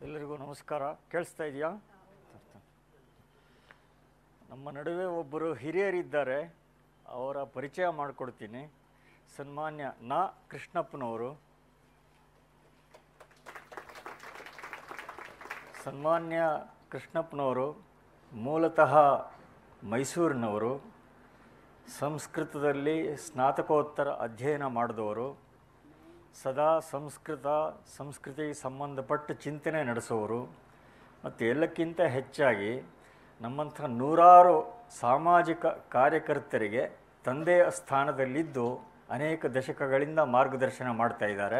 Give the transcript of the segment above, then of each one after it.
ಎಲ್ಲರಿಗೂ ನಮಸ್ಕಾರ ಕೇಳಿಸ್ತಾ ಇದೆಯಾ ನಮ್ಮ ನಡುವೆ ಒಬ್ಬರು ಹಿರಿಯರಿದ್ದಾರೆ ಅವರ ಪರಿಚಯ ಮಾಡಿಕೊಡ್ತೀನಿ ಸನ್ಮಾನ್ಯ ನಾ ಕೃಷ್ಣಪ್ಪನವರು ಸನ್ಮಾನ್ಯ ಕೃಷ್ಣಪ್ಪನವರು ಮೂಲತಃ ಮೈಸೂರಿನವರು ಸಂಸ್ಕೃತದಲ್ಲಿ ಸ್ನಾತಕೋತ್ತರ ಅಧ್ಯಯನ ಮಾಡಿದವರು ಸದಾ ಸಂಸ್ಕೃತ ಸಂಸ್ಕೃತಿ ಸಂಬಂಧಪಟ್ಟ ಚಿಂತನೆ ನಡೆಸುವವರು ಮತ್ತು ಎಲ್ಲಕ್ಕಿಂತ ಹೆಚ್ಚಾಗಿ ನಮ್ಮಂಥ ನೂರಾರು ಸಾಮಾಜಿಕ ಕಾರ್ಯಕರ್ತರಿಗೆ ತಂದೆಯ ಸ್ಥಾನದಲ್ಲಿದ್ದು ಅನೇಕ ದಶಕಗಳಿಂದ ಮಾರ್ಗದರ್ಶನ ಮಾಡ್ತಾ ಇದ್ದಾರೆ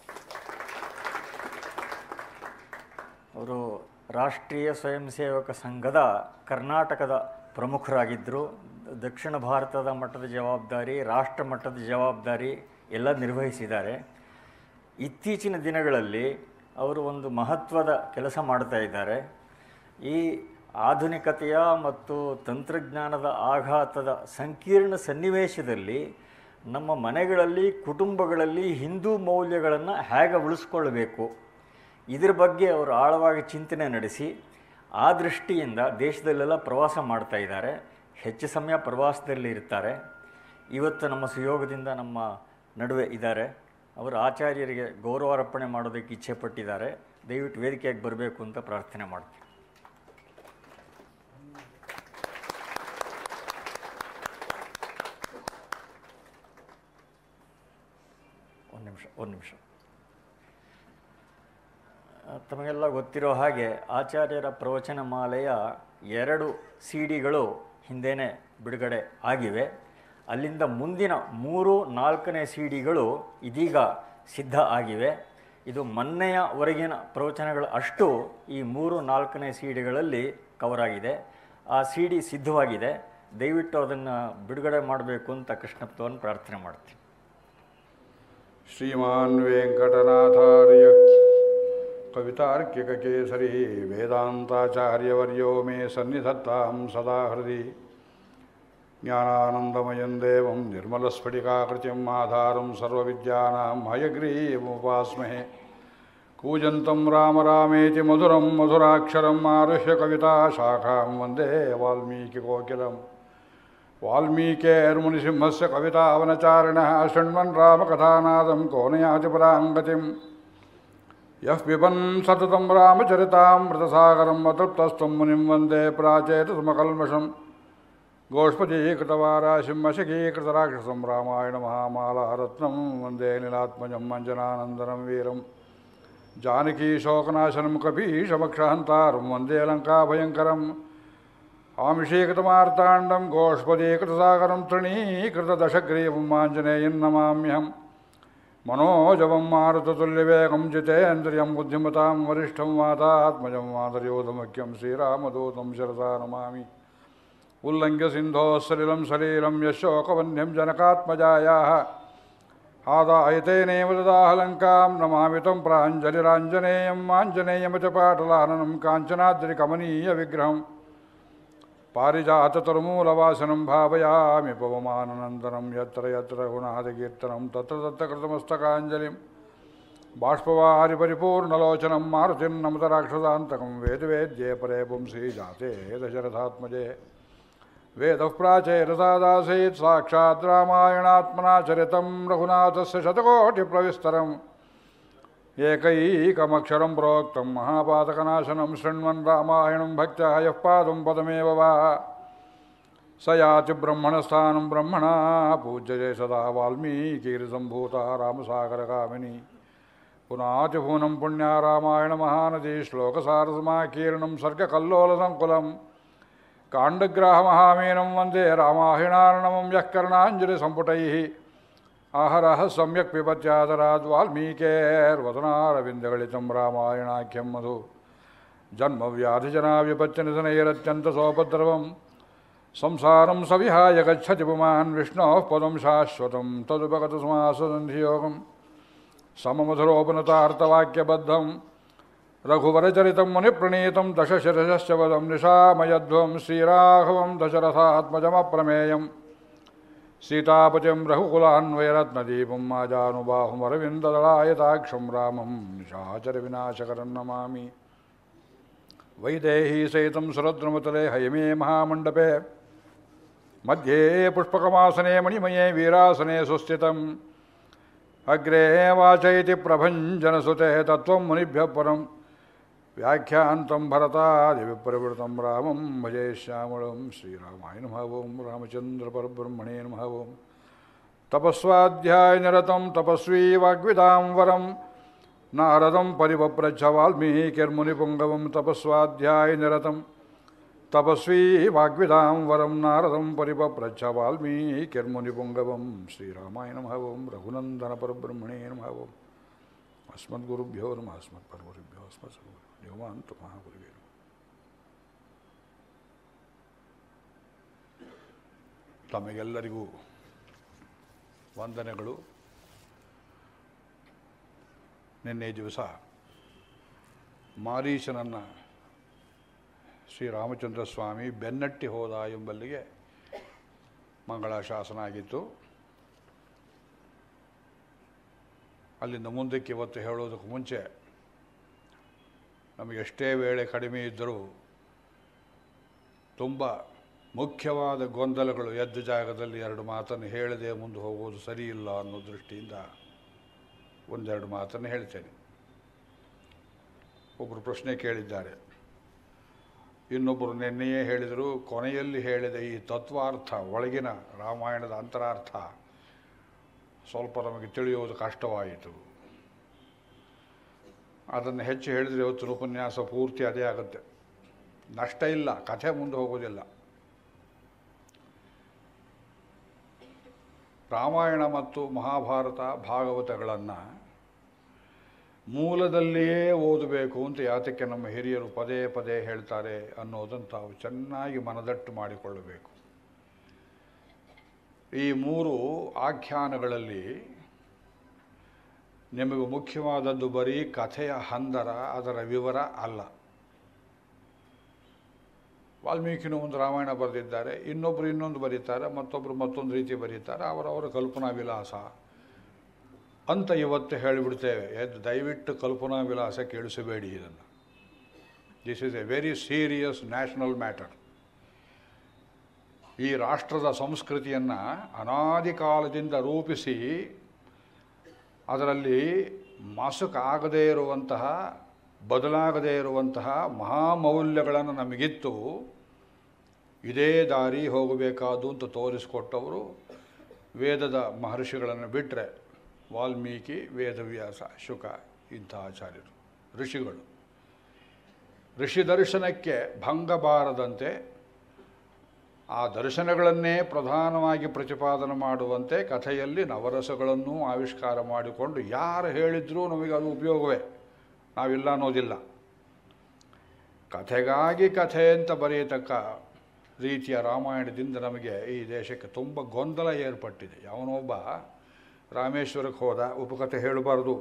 ಅವರು ರಾಷ್ಟ್ರೀಯ ಸ್ವಯಂ ಸೇವಕ ಸಂಘದ ಕರ್ನಾಟಕದ ಪ್ರಮುಖರಾಗಿದ್ದರು ದಕ್ಷಿಣ ಭಾರತದ ಮಟ್ಟದ ಜವಾಬ್ದಾರಿ ರಾಷ್ಟ್ರ ಮಟ್ಟದ ಜವಾಬ್ದಾರಿ ಎಲ್ಲ ನಿರ್ವಹಿಸಿದ್ದಾರೆ ಇತ್ತೀಚಿನ ದಿನಗಳಲ್ಲಿ ಅವರು ಒಂದು ಮಹತ್ವದ ಕೆಲಸ ಮಾಡ್ತಾ ಇದ್ದಾರೆ ಈ ಆಧುನಿಕತೆಯ ಮತ್ತು ತಂತ್ರಜ್ಞಾನದ ಆಘಾತದ ಸಂಕೀರ್ಣ ಸನ್ನಿವೇಶದಲ್ಲಿ ನಮ್ಮ ಮನೆಗಳಲ್ಲಿ ಕುಟುಂಬಗಳಲ್ಲಿ ಹಿಂದೂ ಮೌಲ್ಯಗಳನ್ನು ಹೇಗೆ ಉಳಿಸ್ಕೊಳ್ಬೇಕು ಇದ್ರ ಬಗ್ಗೆ ಅವರು ಆಳವಾಗಿ ಚಿಂತನೆ ನಡೆಸಿ ಆ ದೃಷ್ಟಿಯಿಂದ ದೇಶದಲ್ಲೆಲ್ಲ ಪ್ರವಾಸ ಮಾಡ್ತಾ ಇದ್ದಾರೆ ಹೆಚ್ಚು ಸಮಯ ಪ್ರವಾಸದಲ್ಲಿ ಇರ್ತಾರೆ ಇವತ್ತು ನಮ್ಮ ಸುಯೋಗದಿಂದ ನಮ್ಮ ನಡುವೆ ಇದ್ದಾರೆ ಅವರು ಆಚಾರ್ಯರಿಗೆ ಗೌರವಾರ್ಪಣೆ ಮಾಡೋದಕ್ಕೆ ಇಚ್ಛೆ ಪಟ್ಟಿದ್ದಾರೆ ದಯವಿಟ್ಟು ವೇದಿಕೆಯಾಗಿ ಬರಬೇಕು ಅಂತ ಪ್ರಾರ್ಥನೆ ಮಾಡ್ತೀನಿ ಒಂದು ನಿಮಿಷ ಒಂದು ನಿಮಿಷ ಆ, ತಮಗೆಲ್ಲ ಗೊತ್ತಿರೋ ಹಾಗೆ ಆಚಾರ್ಯರ ಪ್ರವಚನ ಮಾಲೆಯ ಎರಡು ಸಿ ಡಿಗಳು ಹಿಂದೆನೇ ಬಿಡುಗಡೆ ಆಗಿವೆ ಅಲ್ಲಿಂದ ಮುಂದಿನ ಮೂರು ನಾಲ್ಕನೇ ಸಿ ಡಿಗಳು ಇದೀಗ ಸಿದ್ಧ ಆಗಿವೆ ಇದು ಮೊನ್ನೆಯವರೆಗಿನ ಪ್ರವಚನಗಳು ಅಷ್ಟು ಈ ಮೂರು ನಾಲ್ಕನೇ ಸಿ ಡಿಗಳಲ್ಲಿ ಕವರ್ ಆಗಿದೆ ಆ ಸಿ ಡಿ ಸಿದ್ಧವಾಗಿದೆ ದಯವಿಟ್ಟು ಅದನ್ನು ಬಿಡುಗಡೆ ಮಾಡಬೇಕು ಅಂತ ಕೃಷ್ಣಪ್ಪವನ್ನು ಪ್ರಾರ್ಥನೆ ಮಾಡ್ತೀನಿ श्रीमान् वेङ्कटनाथार्य कवितार्किककेसरी वेदान्ताचार्यवर्यो मे सन्निधत्तां सदा हृदि ज्ञानानन्दमयं देवं निर्मलस्फटिकाकृतिम् आधारं सर्वविद्यानां हयग्रीवमुपास्महे कूजन्तं राम रामेति मधुरं मधुराक्षरम् आरुह्य कविताशाखां वन्दे वाल्मीकिकोकिलम् वाल्मीकेर्मुनिसिंहस्य कवितावनचारिणः शृण्वन् रामकथानादं कोनयाति पराङ्गतिं यः पिबन् सततं रामचरितामृतसागरम् अतृप्तस्त्वं मुनिं वन्दे प्राचेतसमकल्मषं गोष्पदीकृतवाराशिं वशकीकृतराक्षसं रामायणमहामालारत्नं वन्दे नीलात्मजम् अञ्जनानन्दनं वीरं जानकीशोकनाशनं कपीशमक्षहन्तारं वन्दे लङ्काभयङ्करम् आमिषीकृतमार्ताण्डं गोष्पदीकृतसागरं तृणीकृतदशग्रीवम् आञ्जनेयं नमाम्यहं मनोजवं मारुततुल्यवेगं जितेन्द्रियं बुद्धिमतां वरिष्ठं वातात्मजं मातर्योधमुख्यं श्रीरामदूतं शिरसा नमामि उल्लङ्घ्य सिन्धोः सलिलं सलीलं यशोकवन्यं जनकात्मजायाः आदायतेनेव ददाह लङ्कां नमामि तं प्राञ्जलिराञ्जनेयम् आञ्जनेयमिति पाटलाननं काञ्चनाद्रिकमनीयविग्रहम् पारिजाततरुमूलवासनं भावयामि पवमाननन्दनं यत्र यत्र गुणादिकीर्तनं तत्र तत्र कृतमस्तकाञ्जलिं बाष्पवारि परिपूर्णलोचनं मारुतिं नमत राक्षसान्तकं वेदवेद्ये परे पुंसि जाते दशरथात्मजे वेदः प्राचेरसादासीत् साक्षात् रामायणात्मना चरितं रघुनाथस्य शतकोटिप्रविस्तरम् एकैकमक्षरं प्रोक्तं महापातकनाशनं शृण्वन् रामायणं भक्त्या यः पादं पदमेव वा स याति ब्रह्मणस्थानं ब्रह्मणा पूज्यते सदा वाल्मीकिरिसम्भूता रामसागरकामिनी पुनातिभुवनं पुण्या रामायणमहानदी श्लोकसारसमाकीर्णं सर्गकल्लोलसङ्कुलं काण्डग्राहमहामीनं वन्दे रामायणार्णवं यः कर्णाञ्जलिसम्पुटैः ಆಹರಹ ಸಮ್ಯಕ್ ಪಿಬತ್ಯಾದರಾದ್ ವಾಲ್ಮೀಕೇರ್ವದನಾರವಿಂದಗಳಿತಂ ರಾಮಾಯಣಾಖ್ಯಂ ಮಧು ಜನ್ಮವ್ಯಾಧಿಜನಾ ವಿಪತ್ಯನಿಧನೈರತ್ಯಂತ ಸೋಪದ್ರವಂ ಸಂಸಾರಂ ಸವಿಹಾಯ ಗಚ್ಚತಿ ಪುಮಾನ್ ವಿಷ್ಣೋಃ ಪದಂ ಶಾಶ್ವತಂ ತದುಪಗತ ಸಮಾಸದಂಧಿಯೋಗಂ ಸಮಮಧುರೋಪನುತಾರ್ಥವಾಕ್ಯಬದ್ಧಂ ರಘುವರಚರಿतं ಮುನಿಪ್ರಣೀतं ದಶಶಿರಶ್ಚ ವದಂ ನಿಶಾಮಯಧ್ವಂ ಶ್ರೀರಾಘವಂ ದಶರಥಾತ್ಮಜಮಪ್ರಮೇಯಂ सीतापतिं रघुकुलान्वयरत्नदीपं माजानुबाहुमरविन्ददलायताक्षं रामं निशाचरविनाशकरं नमामि ವೈದೇಹಿ ಸಹಿತಂ ಸುರದ್ರಮತಲೆ ಹಯಮೇ ಮಹಾಮಂಡಪೆ ಮಧ್ಯೆ ಪುಷ್ಪಕಮಾಸನೆ ಮಣಿಮಯೇ ವೀರಾಸನೆ ಸುಸ್ಥಿತಂ ಅಗ್ರೇ ವಾಚಯತಿ ಪ್ರಭಂಜನಸುತೆ ತತ್ವಂ ಮುನಿಭ್ಯ ಪರಂ ವ್ಯಾಖ್ಯಾಂತಂ ಭರತಾದಿ ವಿಪ್ರವೃತಂ ರಾಮಂ ಭಜೆ ಶ್ಯಾಮಳಂ ಶ್ರೀರಾಮಾಯ ನಮಃ ಓಂ ರಾಮಚಂದ್ರ ಪರಬ್ರಹ್ಮಣೇ ನಮಃ ಓಂ ತಪಸ್ವಾಧ್ಯಾಯ ನಿರತಂ ತಪಸ್ವೀ ವಾಗ್ವಿದಾಂ ವರಂ ನಾರದಂ ಪರಿವಪ್ರಚ್ಛ ವಾಲ್ಮೀಕಿರ್ಮುನಿಪುಂಗವಂ ತಪಸ್ವಾಧ್ಯಾಯ ನಿರತಂ ತಪಸ್ವೀ ವಾಗ್ವಿದಾಂ ವರಂ ನಾರದಂ ಪರಿವಪ್ರಚ್ಛ ವಾಲ್ಮೀಕಿರ್ಮುನಿಪುಂಗವಂ ಶ್ರೀರಾಮಾಯ ನಮಃ ಓಂ ರಘುನಂದನ ಪರಬ್ರಹ್ಮಣೇ ನಮಃ ಓಂ ಅಸ್ಮದ್ಗುರುಭ್ಯೋ ನಮಃ ಅಸ್ಮತ್ಪರಗುರುಭ್ಯೋ ಅಸ್ಮತ್ ದೇವಾಂತ ಮಹಾಗುರುವೇ ನಮಃ. ತಮಗೆಲ್ಲರಿಗೂ ವಂದನೆಗಳು ನಿನ್ನೆ ದಿವಸ ಮಾರೀಚನನ್ನು ಶ್ರೀರಾಮಚಂದ್ರ ಸ್ವಾಮಿ ಬೆನ್ನಟ್ಟಿ ಹೋದ ಎಂಬಲ್ಲಿಗೆ ಮಂಗಳಾಶಾಸನ ಆಗಿತ್ತು ಅಲ್ಲಿಂದ ಮುಂದಕ್ಕೆ ಇವತ್ತು ಹೇಳೋದಕ್ಕೆ ಮುಂಚೆ ನಮಗೆ ಎಷ್ಟೇ ವೇಳೆ ಕಡಿಮೆ ಇದ್ದರೂ ತುಂಬ ಮುಖ್ಯವಾದ ಗೊಂದಲಗಳು ಎದ್ದ ಜಾಗದಲ್ಲಿ ಎರಡು ಮಾತನ್ನು ಹೇಳದೆ ಮುಂದೆ ಹೋಗೋದು ಸರಿಯಿಲ್ಲ ಅನ್ನೋ ದೃಷ್ಟಿಯಿಂದ ಒಂದೆರಡು ಮಾತನ್ನು ಹೇಳ್ತೇನೆ ಒಬ್ಬರು ಪ್ರಶ್ನೆ ಕೇಳಿದ್ದಾರೆ ಇನ್ನೊಬ್ಬರು ನಿನ್ನೆಯೇ ಹೇಳಿದರು ಕೊನೆಯಲ್ಲಿ ಹೇಳಿದ ಈ ತತ್ವಾರ್ಥ ಒಳಗಿನ ರಾಮಾಯಣದ ಅಂತರಾರ್ಥ ಸ್ವಲ್ಪ ನಮಗೆ ತಿಳಿಯುವುದು ಕಷ್ಟವಾಯಿತು ಅದನ್ನು ಹೆಚ್ಚು ಹೇಳಿದರೆ ಇವತ್ತಿನ ಉಪನ್ಯಾಸ ಪೂರ್ತಿ ಅದೇ ಆಗುತ್ತೆ ನಷ್ಟ ಇಲ್ಲ ಕಥೆ ಮುಂದೆ ಹೋಗೋದಿಲ್ಲ ರಾಮಾಯಣ ಮತ್ತು ಮಹಾಭಾರತ ಭಾಗವತಗಳನ್ನು ಮೂಲದಲ್ಲಿಯೇ ಓದಬೇಕು ಅಂತ ಯಾತಕ್ಕೆ ನಮ್ಮ ಹಿರಿಯರು ಪದೇ ಪದೇ ಹೇಳ್ತಾರೆ ಅನ್ನೋದನ್ನು ತಾವು ಚೆನ್ನಾಗಿ ಮನದಟ್ಟು ಮಾಡಿಕೊಳ್ಳಬೇಕು ಈ ಮೂರು ಆಖ್ಯಾನಗಳಲ್ಲಿ ನಿಮಗೆ ಮುಖ್ಯವಾದದ್ದು ಬರೀ ಕಥೆಯ ಹಂದರ ಅದರ ವಿವರ ಅಲ್ಲ ವಾಲ್ಮೀಕಿನೂ ಒಂದು ರಾಮಾಯಣ ಬರೆದಿದ್ದಾರೆ ಇನ್ನೊಬ್ಬರು ಇನ್ನೊಂದು ಬರೀತಾರೆ ಮತ್ತೊಬ್ಬರು ಮತ್ತೊಂದು ರೀತಿ ಬರೀತಾರೆ ಅವರವರ ಕಲ್ಪನಾ ವಿಲಾಸ ಅಂತ ಇವತ್ತು ಹೇಳಿಬಿಡ್ತೇವೆ ಎದ್ದು ದಯವಿಟ್ಟು ಕಲ್ಪನಾ ವಿಲಾಸ ಕೇಳಿಸಬೇಡಿ ಇದನ್ನು this is a very serious national matter ಈ ರಾಷ್ಟ್ರದ ಸಂಸ್ಕೃತಿಯನ್ನು ಅನಾದಿ ಕಾಲದಿಂದ ರೂಪಿಸಿ ಅದರಲ್ಲಿ ಮಾಸುಕಾಗದೇ ಇರುವಂತಹ ಬದಲಾಗದೇ ಇರುವಂತಹ ಮಹಾಮೌಲ್ಯಗಳನ್ನು ನಮಗಿತ್ತು ಇದೇ ದಾರಿ ಹೋಗಬೇಕಾದು ಅಂತ ತೋರಿಸಿಕೊಟ್ಟವರು ವೇದದ ಮಹರ್ಷಿಗಳನ್ನು ಬಿಟ್ಟರೆ ವಾಲ್ಮೀಕಿ ವೇದವ್ಯಾಸ ಶುಕ ಇಂಥ ಆಚಾರ್ಯರು ಋಷಿಗಳು ಋಷಿ ದರ್ಶನಕ್ಕೆ ಭಂಗ ಬಾರದಂತೆ ಆ ದರ್ಶನಗಳನ್ನೇ ಪ್ರಧಾನವಾಗಿ ಪ್ರತಿಪಾದನೆ ಮಾಡುವಂತೆ ಕಥೆಯಲ್ಲಿ ನವರಸಗಳನ್ನೂ ಆವಿಷ್ಕಾರ ಮಾಡಿಕೊಂಡು ಯಾರು ಹೇಳಿದ್ರೂ ನಮಗೆ ಅದು ಉಪಯೋಗವೇ ನಾವಿಲ್ಲ ಅನ್ನೋದಿಲ್ಲ ಕಥೆಗಾಗಿ ಕಥೆ ಅಂತ ಬರೆಯತಕ್ಕ ರೀತಿಯ ರಾಮಾಯಣದಿಂದ ನಮಗೆ ಈ ದೇಶಕ್ಕೆ ತುಂಬ ಗೊಂದಲ ಏರ್ಪಟ್ಟಿದೆ ಯಾವನೊಬ್ಬ ರಾಮೇಶ್ವರಕ್ಕೆ ಹೋದ ಉಪಕಥೆ ಹೇಳಬಾರ್ದು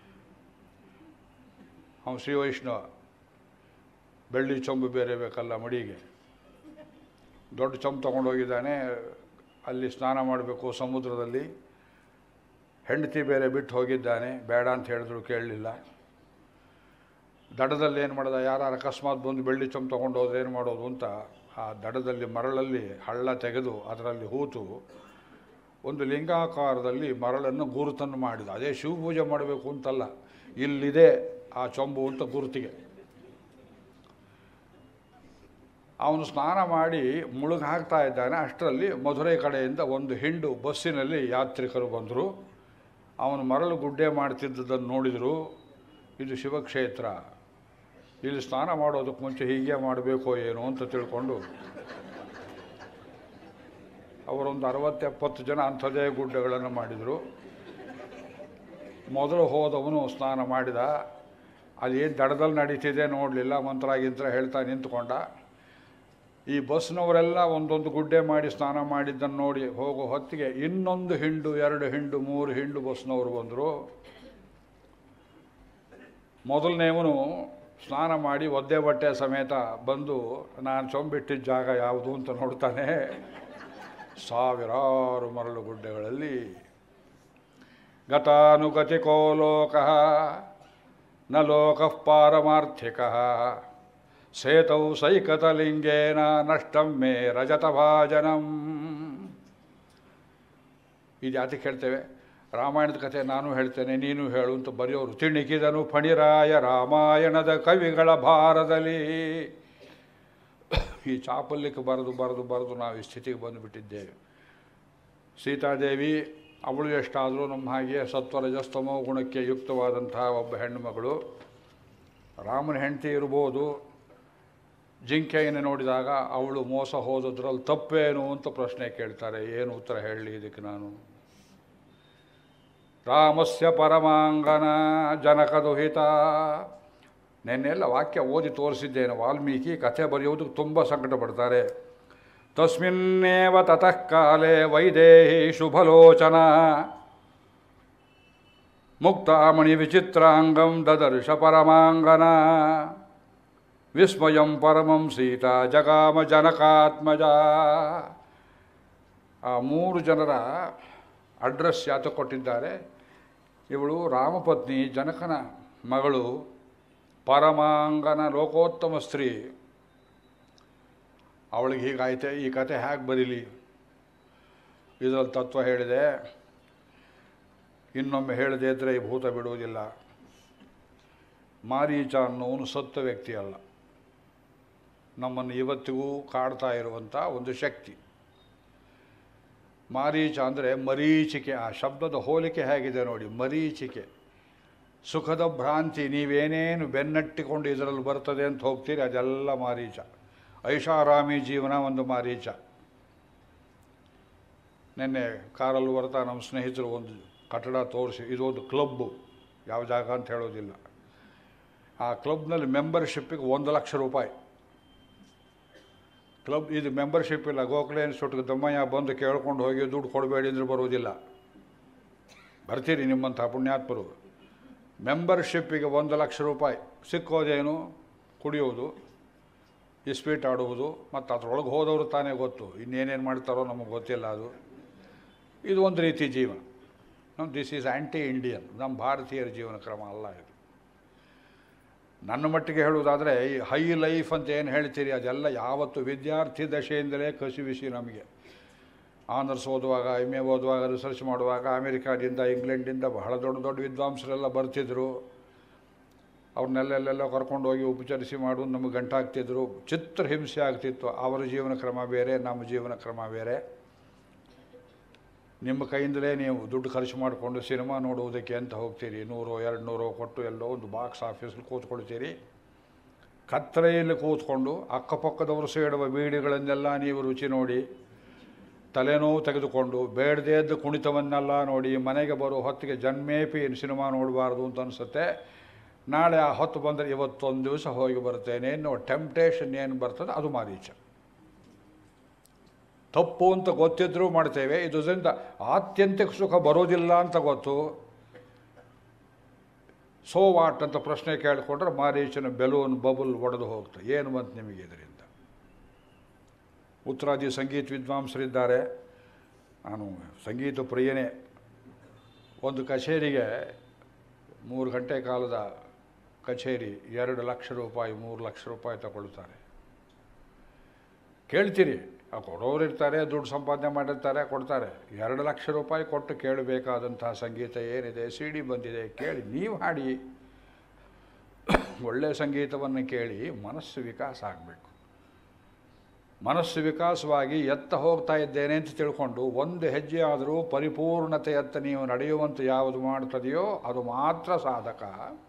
ಅವನು ಶ್ರೀ ವೈಷ್ಣವ ಬೆಳ್ಳಿ ಚೊಂಬು ಬೇರೆ ಬೇಕಲ್ಲ ಮಡಿಗೆ ದೊಡ್ಡ ಚೊಂಬು ತೊಗೊಂಡೋಗಿದ್ದಾನೆ ಅಲ್ಲಿ ಸ್ನಾನ ಮಾಡಬೇಕು ಸಮುದ್ರದಲ್ಲಿ ಹೆಂಡತಿ ಬೇರೆ ಬಿಟ್ಟು ಹೋಗಿದ್ದಾನೆ ಬೇಡ ಅಂತ ಹೇಳಿದ್ರು ಕೇಳಲಿಲ್ಲ ದಡದಲ್ಲಿ ಏನು ಮಾಡೋದ ಯಾರು ಅಕಸ್ಮಾತ್ ಬಂದು ಬೆಳ್ಳಿ ಚೊಂಬು ತೊಗೊಂಡು ಹೋದ್ರೆ ಏನು ಮಾಡೋದು ಅಂತ ಆ ದಡದಲ್ಲಿ ಮರಳಲ್ಲಿ ಹಳ್ಳ ತೆಗೆದು ಅದರಲ್ಲಿ ಹೂತು ಒಂದು ಲಿಂಗಾಕಾರದಲ್ಲಿ ಮರಳನ್ನು ಗುರುತನ್ನು ಮಾಡಿದ ಅದೇ ಶಿವಪೂಜೆ ಮಾಡಬೇಕು ಅಂತಲ್ಲ ಇಲ್ಲಿದೆ ಆ ಚೊಂಬು ಅಂತ ಗುರುತಿಗೆ ಅವನು ಸ್ನಾನ ಮಾಡಿ ಮುಳುಗಿ ಹಾಕ್ತಾ ಇದ್ದಾನೆ ಅಷ್ಟರಲ್ಲಿ ಮಧುರೈ ಕಡೆಯಿಂದ ಒಂದು ಹಿಂಡು ಬಸ್ಸಿನಲ್ಲಿ ಯಾತ್ರಿಕರು ಬಂದರು ಅವನು ಮರಳು ಗುಡ್ಡೆ ಮಾಡ್ತಿದ್ದದನ್ನು ನೋಡಿದರು ಇದು ಶಿವಕ್ಷೇತ್ರ ಇಲ್ಲಿ ಸ್ನಾನ ಮಾಡೋದಕ್ಕೆ ಮುಂಚೆ ಹೀಗೆ ಮಾಡಬೇಕೋ ಏನೋ ಅಂತ ತಿಳ್ಕೊಂಡು ಅವರೊಂದು ಅರವತ್ತೆಪ್ಪತ್ತು ಜನ ಅಂಥದ್ದೇ ಗುಡ್ಡಗಳನ್ನು ಮಾಡಿದರು ಮೊದಲು ಹೋದವನು ಸ್ನಾನ ಮಾಡಿದ ಅದೇನು ದಡದಲ್ಲಿ ನಡೀತಿದೆ ನೋಡಲಿಲ್ಲ ಮಂತ್ರ ಗಿಂತ್ರ ಹೇಳ್ತಾ ನಿಂತ್ಕೊಂಡ ಈ ಬಸ್ನವರೆಲ್ಲ ಒಂದೊಂದು ಗುಡ್ಡೆ ಮಾಡಿ ಸ್ನಾನ ಮಾಡಿದ್ದನ್ನು ನೋಡಿ ಹೋಗೋ ಹೊತ್ತಿಗೆ ಇನ್ನೊಂದು ಹಿಂಡು ಎರಡು ಹಿಂಡು ಮೂರು ಹಿಂಡು ಬಸ್ನವರು ಬಂದರು ಮೊದಲನೇವನು ಸ್ನಾನ ಮಾಡಿ ಒದ್ದೆ ಬಟ್ಟೆ ಸಮೇತ ಬಂದು ನಾನು ಚೊಂಬಿಟ್ಟಿದ್ದ ಜಾಗ ಯಾವುದು ಅಂತ ನೋಡ್ತಾನೆ ಸಾವಿರಾರು ಮರಳು ಗುಡ್ಡೆಗಳಲ್ಲಿ ಗತಾನುಗತಿಕೋ ಲೋಕ ನ ಲೋಕ ಪಾರಮಾರ್ಥಿಕ ಸೇತೌ ಸೈಕತಲಿಂಗೇನ ನಷ್ಟಂ ಮೇ ರಜತಭಾಜನಂ ಇದು ಯಾತಕ್ಕೆ ಹೇಳ್ತೇವೆ ರಾಮಾಯಣದ ಕಥೆ ನಾನು ಹೇಳ್ತೇನೆ ನೀನು ಹೇಳು ಅಂತ ಬರೆಯೋರು ತಿಣಿಕಿದನು ಫಣಿರಾಯ ರಾಮಾಯಣದ ಕವಿಗಳ ಭಾರದಲ್ಲಿ ಈ ಚಾಪಲ್ಯಕ್ಕೆ ಬರೆದು ಬರೆದು ಬರೆದು ನಾವು ಈ ಸ್ಥಿತಿಗೆ ಬಂದುಬಿಟ್ಟಿದ್ದೇವೆ ಸೀತಾದೇವಿ ಅವಳು ಎಷ್ಟಾದರೂ ನಮ್ಮ ಹಾಗೆ ಸತ್ವರಜಸ್ತಮೋ ಗುಣಕ್ಕೆ ಯುಕ್ತವಾದಂತಹ ಒಬ್ಬ ಹೆಣ್ಣುಮಗಳು ರಾಮನ ಹೆಂಡತಿ ಇರ್ಬೋದು ಜಿಂಕೆಯನ್ನು ನೋಡಿದಾಗ ಅವಳು ಮೋಸ ಹೋದದ್ರಲ್ಲಿ ತಪ್ಪೇನು ಅಂತ ಪ್ರಶ್ನೆ ಕೇಳ್ತಾರೆ ಏನು ಉತ್ತರ ಹೇಳಲಿ ಇದಕ್ಕೆ ನಾನು ರಾಮಸ್ಯ ಪರಮಾಂಗನ ಜನಕದುಹಿತ ನೆನ್ನೆಲ್ಲ ವಾಕ್ಯ ಓದಿ ತೋರಿಸಿದ್ದೇನೆ ವಾಲ್ಮೀಕಿ ಕಥೆ ಬರೆಯುವುದಕ್ಕೆ ತುಂಬ ಸಂಕಟ ಪಡ್ತಾರೆ ತಸ್ಮಿನ್ನೇವ ತತಃ ಕಾಲೇ ವೈದೇಹಿ ಶುಭಲೋಚನ ಮುಕ್ತಾಮಣಿ ವಿಚಿತ್ರಾಂಗಂ ದದರ್ಶ ಪರಮಾಂಗನ ವಿಸ್ಮಯಂ ಪರಮಂ ಸೀತಾ ಜಗಾಮ ಜನಕಾತ್ಮಜ ಆ ಮೂರು ಜನರ ಅಡ್ರೆಸ್ ಯಾತ ಕೊಟ್ಟಿದ್ದಾರೆ ಇವಳು ರಾಮಪತ್ನಿ ಜನಕನ ಮಗಳು ಪರಮಾಂಗನ ಲೋಕೋತ್ತಮ ಸ್ತ್ರೀ ಅವಳಿಗೆ ಹೀಗಾಯ್ತೆ ಈ ಕತೆ ಹೇಗೆ ಬರೀಲಿ ಇದರಲ್ಲಿ ತತ್ವ ಹೇಳಿದೆ ಇನ್ನೊಮ್ಮೆ ಹೇಳದೇ ಇದ್ದರೆ ಈ ಭೂತ ಬಿಡುವುದಿಲ್ಲ ಮಾರೀಚ ಅನ್ನೋನು ಸತ್ತ ವ್ಯಕ್ತಿ ಅಲ್ಲ ನಮ್ಮನ್ನು ಇವತ್ತಿಗೂ ಕಾಡ್ತಾ ಇರುವಂಥ ಒಂದು ಶಕ್ತಿ ಮಾರೀಚ ಅಂದರೆ ಮರೀಚಿಕೆ ಆ ಶಬ್ದದ ಹೋಲಿಕೆ ಹೇಗಿದೆ ನೋಡಿ ಮರೀಚಿಕೆ ಸುಖದ ಭ್ರಾಂತಿ ನೀವೇನೇನು ಬೆನ್ನಟ್ಟಿಕೊಂಡು ಇದರಲ್ಲಿ ಬರ್ತದೆ ಅಂತ ಹೋಗ್ತೀರಿ ಅದೆಲ್ಲ ಮಾರೀಚ ಐಷಾರಾಮಿ ಜೀವನ ಒಂದು ಮಾರೀಚ ನಿನ್ನೆ ಕಾರಲ್ಲಿ ಬರ್ತಾ ನಮ್ಮ ಸ್ನೇಹಿತರು ಒಂದು ಕಟ್ಟಡ ತೋರಿಸಿ ಇದೊಂದು ಕ್ಲಬ್ಬು ಯಾವ ಜಾಗ ಅಂತ ಹೇಳೋದಿಲ್ಲ ಆ ಕ್ಲಬ್ನಲ್ಲಿ ಮೆಂಬರ್ಶಿಪ್ಪಿಗೆ ಒಂದು ಲಕ್ಷ ರೂಪಾಯಿ ಕ್ಲಬ್ ಇದು ಮೆಂಬರ್ಶಿಪ್ ಇಲ್ಲ ಗೋಖಲೆ ಇನ್ಸ್ಟಿಟ್ಯೂಟ್ಗೆ ದಮ್ಮಯ್ಯ ಬಂದು ಕೇಳ್ಕೊಂಡು ಹೋಗಿ ದುಡ್ಡು ಕೊಡಬೇಡಿ ಅಂದ್ರೆ ಬರುವುದಿಲ್ಲ ಬರ್ತೀರಿ ನಿಮ್ಮಂಥ ಪುಣ್ಯಾತ್ಮರು ಮೆಂಬರ್ಶಿಪ್ಪಿಗೆ ಒಂದು ಲಕ್ಷ ರೂಪಾಯಿ ಸಿಕ್ಕೋದೇನು ಕುಡಿಯೋದು ಇಸ್ಪೀಟ್ ಆಡುವುದು ಮತ್ತು ಅದರೊಳಗೆ ಹೋದವರು ತಾನೇ ಗೊತ್ತು ಇನ್ನೇನೇನು ಮಾಡ್ತಾರೋ ನಮಗೆ ಗೊತ್ತಿಲ್ಲ ಅದು ಇದು ಒಂದು ರೀತಿ ಜೀವನ ನಮ್ಮ ದಿಸ್ ಈಸ್ ಆ್ಯಂಟಿ ಇಂಡಿಯನ್ ನಮ್ಮ ಭಾರತೀಯರ ಜೀವನ ಕ್ರಮ ಅಲ್ಲ ಇದು ನನ್ನ ಮಟ್ಟಿಗೆ ಹೇಳುವುದಾದರೆ ಈ ಹೈ ಲೈಫ್ ಅಂತ ಏನು ಹೇಳ್ತೀರಿ ಅದೆಲ್ಲ ಯಾವತ್ತು ವಿದ್ಯಾರ್ಥಿ ದಶೆಯಿಂದಲೇ ಕಸಿವಿಸಿ ನಮಗೆ ಆನರ್ಸ್ ಓದುವಾಗ ಎಮ್ ಎ ಓದುವಾಗ ರಿಸರ್ಚ್ ಮಾಡುವಾಗ ಅಮೆರಿಕಾದಿಂದ ಇಂಗ್ಲೆಂಡಿಂದ ಬಹಳ ದೊಡ್ಡ ದೊಡ್ಡ ವಿದ್ವಾಂಸರೆಲ್ಲ ಬರ್ತಿದ್ರು ಅವ್ರನ್ನೆಲ್ಲೆಲ್ಲೆಲ್ಲ ಕರ್ಕೊಂಡು ಹೋಗಿ ಉಪಚರಿಸಿ ಮಾಡೋದು ನಮಗೆ ಗಂಟಾಗ್ತಿದ್ರು ಚಿತ್ರ ಹಿಂಸೆ ಆಗ್ತಿತ್ತು ಅವರ ಜೀವನ ಕ್ರಮ ಬೇರೆ ನಮ್ಮ ಜೀವನ ಕ್ರಮ ಬೇರೆ ನಿಮ್ಮ ಕೈಯಿಂದಲೇ ನೀವು ದುಡ್ಡು ಖರ್ಚು ಮಾಡಿಕೊಂಡು ಸಿನಿಮಾ ನೋಡುವುದಕ್ಕೆ ಅಂತ ಹೋಗ್ತೀರಿ ನೂರು ಎರಡು ನೂರು ಕೊಟ್ಟು ಎಲ್ಲೋ ಒಂದು ಬಾಕ್ಸ್ ಆಫೀಸಲ್ಲಿ ಕೂತ್ಕೊಳ್ತೀರಿ ಕತ್ತಲೆಯಲ್ಲಿ ಕೂತ್ಕೊಂಡು ಅಕ್ಕಪಕ್ಕದವರು ಸೇಡುವ ಬೀಡಿಗಳನ್ನೆಲ್ಲ ನೀವು ರುಚಿ ನೋಡಿ ತಲೆನೋವು ತೆಗೆದುಕೊಂಡು ಬೇಡದೇ ಇದ್ದ ಕುಣಿತವನ್ನೆಲ್ಲ ನೋಡಿ ಮನೆಗೆ ಬರೋ ಹೊತ್ತಿಗೆ ಜನ್ಮೇಪಿ ಏನು ಸಿನಿಮಾ ನೋಡಬಾರ್ದು ಅಂತ ಅನಿಸುತ್ತೆ ನಾಳೆ ಆ ಹೊತ್ತು ಬಂದರೆ ಇವತ್ತೊಂದು ದಿವಸ ಹೋಗಿ ಬರ್ತೇನೆ ಅನ್ನೋ ಟೆಂಪ್ಟೇಷನ್ ಏನು ಬರ್ತದೆ ಅದು ಮಾರೀಚ ತಪ್ಪು ಅಂತ ಗೊತ್ತಿದ್ರೂ ಮಾಡ್ತೇವೆ ಇದರಿಂದ ಆತ್ಯಂತಿಕ ಸುಖ ಬರೋದಿಲ್ಲ ಅಂತ ಗೊತ್ತು ಸೋ ವಾಟ್ ಅಂತ ಪ್ರಶ್ನೆ ಕೇಳಿಕೊಂಡ್ರೆ ಮಾರೀಚನ ಬೆಲೂನ್ ಬಬುಲ್ ಒಡೆದು ಹೋಗ್ತದೆ ಏನು ಬಂತು ನಿಮಗೆ ಇದರಿಂದ ಉತ್ತರಾದಿ ಸಂಗೀತ ವಿದ್ವಾಂಸರಿದ್ದಾರೆ ನಾನು ಸಂಗೀತ ಪ್ರಿಯನೇ ಒಂದು ಕಚೇರಿಗೆ ಮೂರು ಗಂಟೆ ಕಾಲದ ಕಚೇರಿ ಎರಡು ಲಕ್ಷ ರೂಪಾಯಿ ಮೂರು ಲಕ್ಷ ರೂಪಾಯಿ ತಗೊಳ್ತಾರೆ ಕೇಳ್ತೀರಿ ಆ ಕೊಡೋರು ಇರ್ತಾರೆ ದುಡ್ಡು ಸಂಪಾದನೆ ಮಾಡಿರ್ತಾರೆ ಕೊಡ್ತಾರೆ ಎರಡು ಲಕ್ಷ ರೂಪಾಯಿ ಕೊಟ್ಟು ಕೇಳಬೇಕಾದಂತಹ ಸಂಗೀತ ಏನಿದೆ ಸಿ ಡಿ ಬಂದಿದೆ ಕೇಳಿ ನೀವು ಹಾಡಿ ಒಳ್ಳೆಯ ಸಂಗೀತವನ್ನು ಕೇಳಿ ಮನಸ್ಸು ವಿಕಾಸ ಆಗಬೇಕು ಮನಸ್ಸು ವಿಕಾಸವಾಗಿ ಎತ್ತ ಹೋಗ್ತಾ ಇದ್ದೇನೆ ಅಂತ ತಿಳ್ಕೊಂಡು ಒಂದು ಹೆಜ್ಜೆ ಆದರೂ ಪರಿಪೂರ್ಣತೆಯತ್ತ ನೀವು ನಡೆಯುವಂತೆ ಯಾವುದು ಮಾಡ್ತದೆಯೋ ಅದು ಮಾತ್ರ ಸಾಧಕ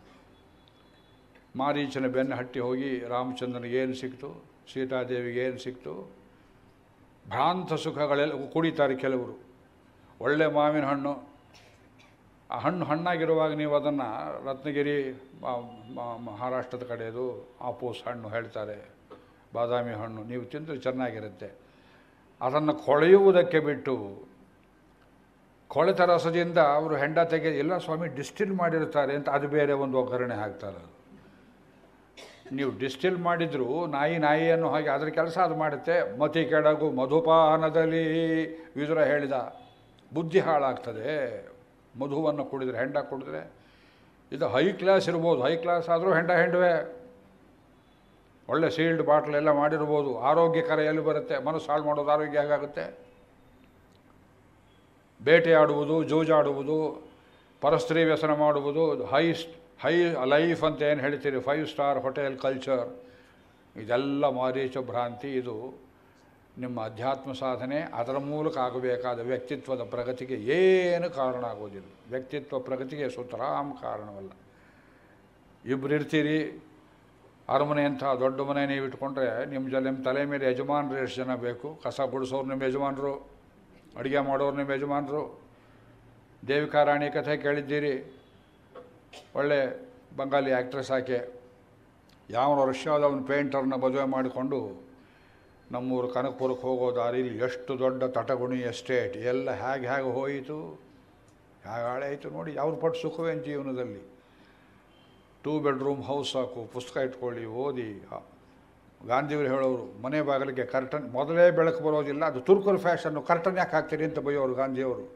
ಮಾರೀಚನ ಬೆನ್ನು ಹಟ್ಟಿ ಹೋಗಿ ರಾಮಚಂದ್ರನಿಗೆ ಏನು ಸಿಕ್ತು ಸೀತಾದೇವಿಗೆ ಏನು ಸಿಕ್ತು ಭ್ರಾಂತ ಸುಖಗಳೆಲ್ಲ ಕುಡಿತಾರೆ ಕೆಲವರು ಒಳ್ಳೆ ಮಾವಿನ ಹಣ್ಣು ಆ ಹಣ್ಣು ಹಣ್ಣಾಗಿರುವಾಗ ನೀವು ಅದನ್ನು ರತ್ನಗಿರಿ ಮ- ಮ- ಮಹಾರಾಷ್ಟ್ರದ ಕಡೆಯದು ಆಪೂಸ್ ಹಣ್ಣು ಹೇಳ್ತಾರೆ ಬಾದಾಮಿ ಹಣ್ಣು ನೀವು ತಿಂದರೆ ಚೆನ್ನಾಗಿರುತ್ತೆ ಅದನ್ನು ಕೊಳೆಯುವುದಕ್ಕೆ ಬಿಟ್ಟು ಕೊಳೆತ ರಸದಿಂದ ಅವರು ಹೆಂಡ ತೆಗೆ ಎಲ್ಲ ಸ್ವಾಮಿ ಡಿಸ್ಟಿಲ್ ಮಾಡಿರ್ತಾರೆ ಅಂತ ಅದು ಬೇರೆ ಒಂದು ಒಗ್ಗರಣೆ ಹಾಕ್ತಾರೆ ಅದು ನೀವು ಡಿಸ್ಟಿಲ್ ಮಾಡಿದ್ರು ನಾಯಿ ನಾಯಿಯನ್ನು ಹಾಗೆ ಅದರ ಕೆಲಸ ಅದು ಮಾಡುತ್ತೆ ಮತಿ ಕೆಡಗು ಮಧುಪಾನದಲ್ಲಿ ವಿದುರ ಹೇಳಿದ ಬುದ್ಧಿ ಹಾಳಾಗ್ತದೆ ಮಧುವನ್ನು ಕುಡಿದ್ರೆ ಹೆಂಡ ಕುಡಿದ್ರೆ ಇದು ಹೈ ಕ್ಲಾಸ್ ಇರ್ಬೋದು ಹೈ ಕ್ಲಾಸ್ ಆದರೂ ಹೆಂಡ ಹೆಂಡವೇ ಒಳ್ಳೆ ಸೀಲ್ಡ್ ಬಾಟ್ಲ್ ಎಲ್ಲ ಮಾಡಿರ್ಬೋದು ಆರೋಗ್ಯಕರ ಎಲ್ಲಿ ಬರುತ್ತೆ ಮನಸ್ಸು ಹಾಳು ಮಾಡೋದು ಆರೋಗ್ಯ ಹೇಗಾಗುತ್ತೆ ಬೇಟೆಯಾಡುವುದು ಜೂಜಾಡುವುದು ಪರಸ್ತ್ರೀ ವ್ಯಸನ ಮಾಡುವುದು ಹೈ ಹೈ ಲೈಫ್ ಅಂತ ಏನು ಹೇಳ್ತೀರಿ ಫೈವ್ ಸ್ಟಾರ್ ಹೋಟೆಲ್ ಕಲ್ಚರ್ ಇದೆಲ್ಲ ಮಾರೀಚ ಭ್ರಾಂತಿ ಇದು ನಿಮ್ಮ ಅಧ್ಯಾತ್ಮ ಸಾಧನೆ ಅದರ ಮೂಲಕ ಆಗಬೇಕಾದ ವ್ಯಕ್ತಿತ್ವದ ಪ್ರಗತಿಗೆ ಏನು ಕಾರಣ ಆಗೋದಿಲ್ಲ ವ್ಯಕ್ತಿತ್ವ ಪ್ರಗತಿಗೆ ಸುತರಾಮ್ ಕಾರಣವಲ್ಲ ಇಬ್ಬರು ಇರ್ತೀರಿ ಅರಮನೆ ಅಂತ ದೊಡ್ಡ ಮನೆ ನೀವು ಇಟ್ಕೊಂಡ್ರೆ ನಿಮ್ಮ ಜೊತೆ ನಿಮ್ಮ ತಲೆ ಮೇಲೆ ಯಜಮಾನರು ಎಷ್ಟು ಜನ ಬೇಕು ಕಸ ಗುಡಿಸೋರು ನಿಮ್ಮ ಯಜಮಾನರು ಅಡುಗೆ ಮಾಡೋರು ನಿಮ್ಮ ಯಜಮಾನರು ದೇವಿಕಾ ರಾಣಿ ಕಥೆ ಕೇಳಿದ್ದೀರಿ ಒಳ್ಳೆ ಬಂಗಾಲಿ ಆ್ಯಕ್ಟ್ರೆಸ್ ಆಕೆ ಯಾವ ರಷ್ಯಾದ ಒಂದು ಪೇಂಟರ್ನ ಮದುವೆ ಮಾಡಿಕೊಂಡು ನಮ್ಮೂರು ಕನಕಪುರಕ್ಕೆ ಹೋಗೋ ದಾರಿಲಿ ಎಷ್ಟು ದೊಡ್ಡ ತಟಗುಣಿ ಎಸ್ಟೇಟ್ ಎಲ್ಲ ಹೇಗೆ ಹೇಗೆ ಹೋಯಿತು ಹೇಗೆ ಹಾಳೆ ಆಯಿತು ನೋಡಿ ಅವ್ರು ಪಟ್ಟು ಸುಖವೇನು ಜೀವನದಲ್ಲಿ ಟೂ ಬೆಡ್ರೂಮ್ ಹೌಸ್ ಸಾಕು ಪುಸ್ತಕ ಇಟ್ಕೊಳ್ಳಿ ಓದಿ ಆ, ಗಾಂಧಿಯವರು ಹೇಳೋರು ಮನೆ ಬಾಗಿಲಿಗೆ ಕರ್ಟನ್ ಮೊದಲೇ ಬೆಳಕು ಬರೋದಿಲ್ಲ ಅದು ತುರ್ಕರ್ ಫ್ಯಾಷನ್ನು ಕರ್ಟನ್ ಯಾಕೆ ಹಾಕ್ತೀರಿ ಅಂತ ಬೈಯೋರು ಗಾಂಧಿಯವರು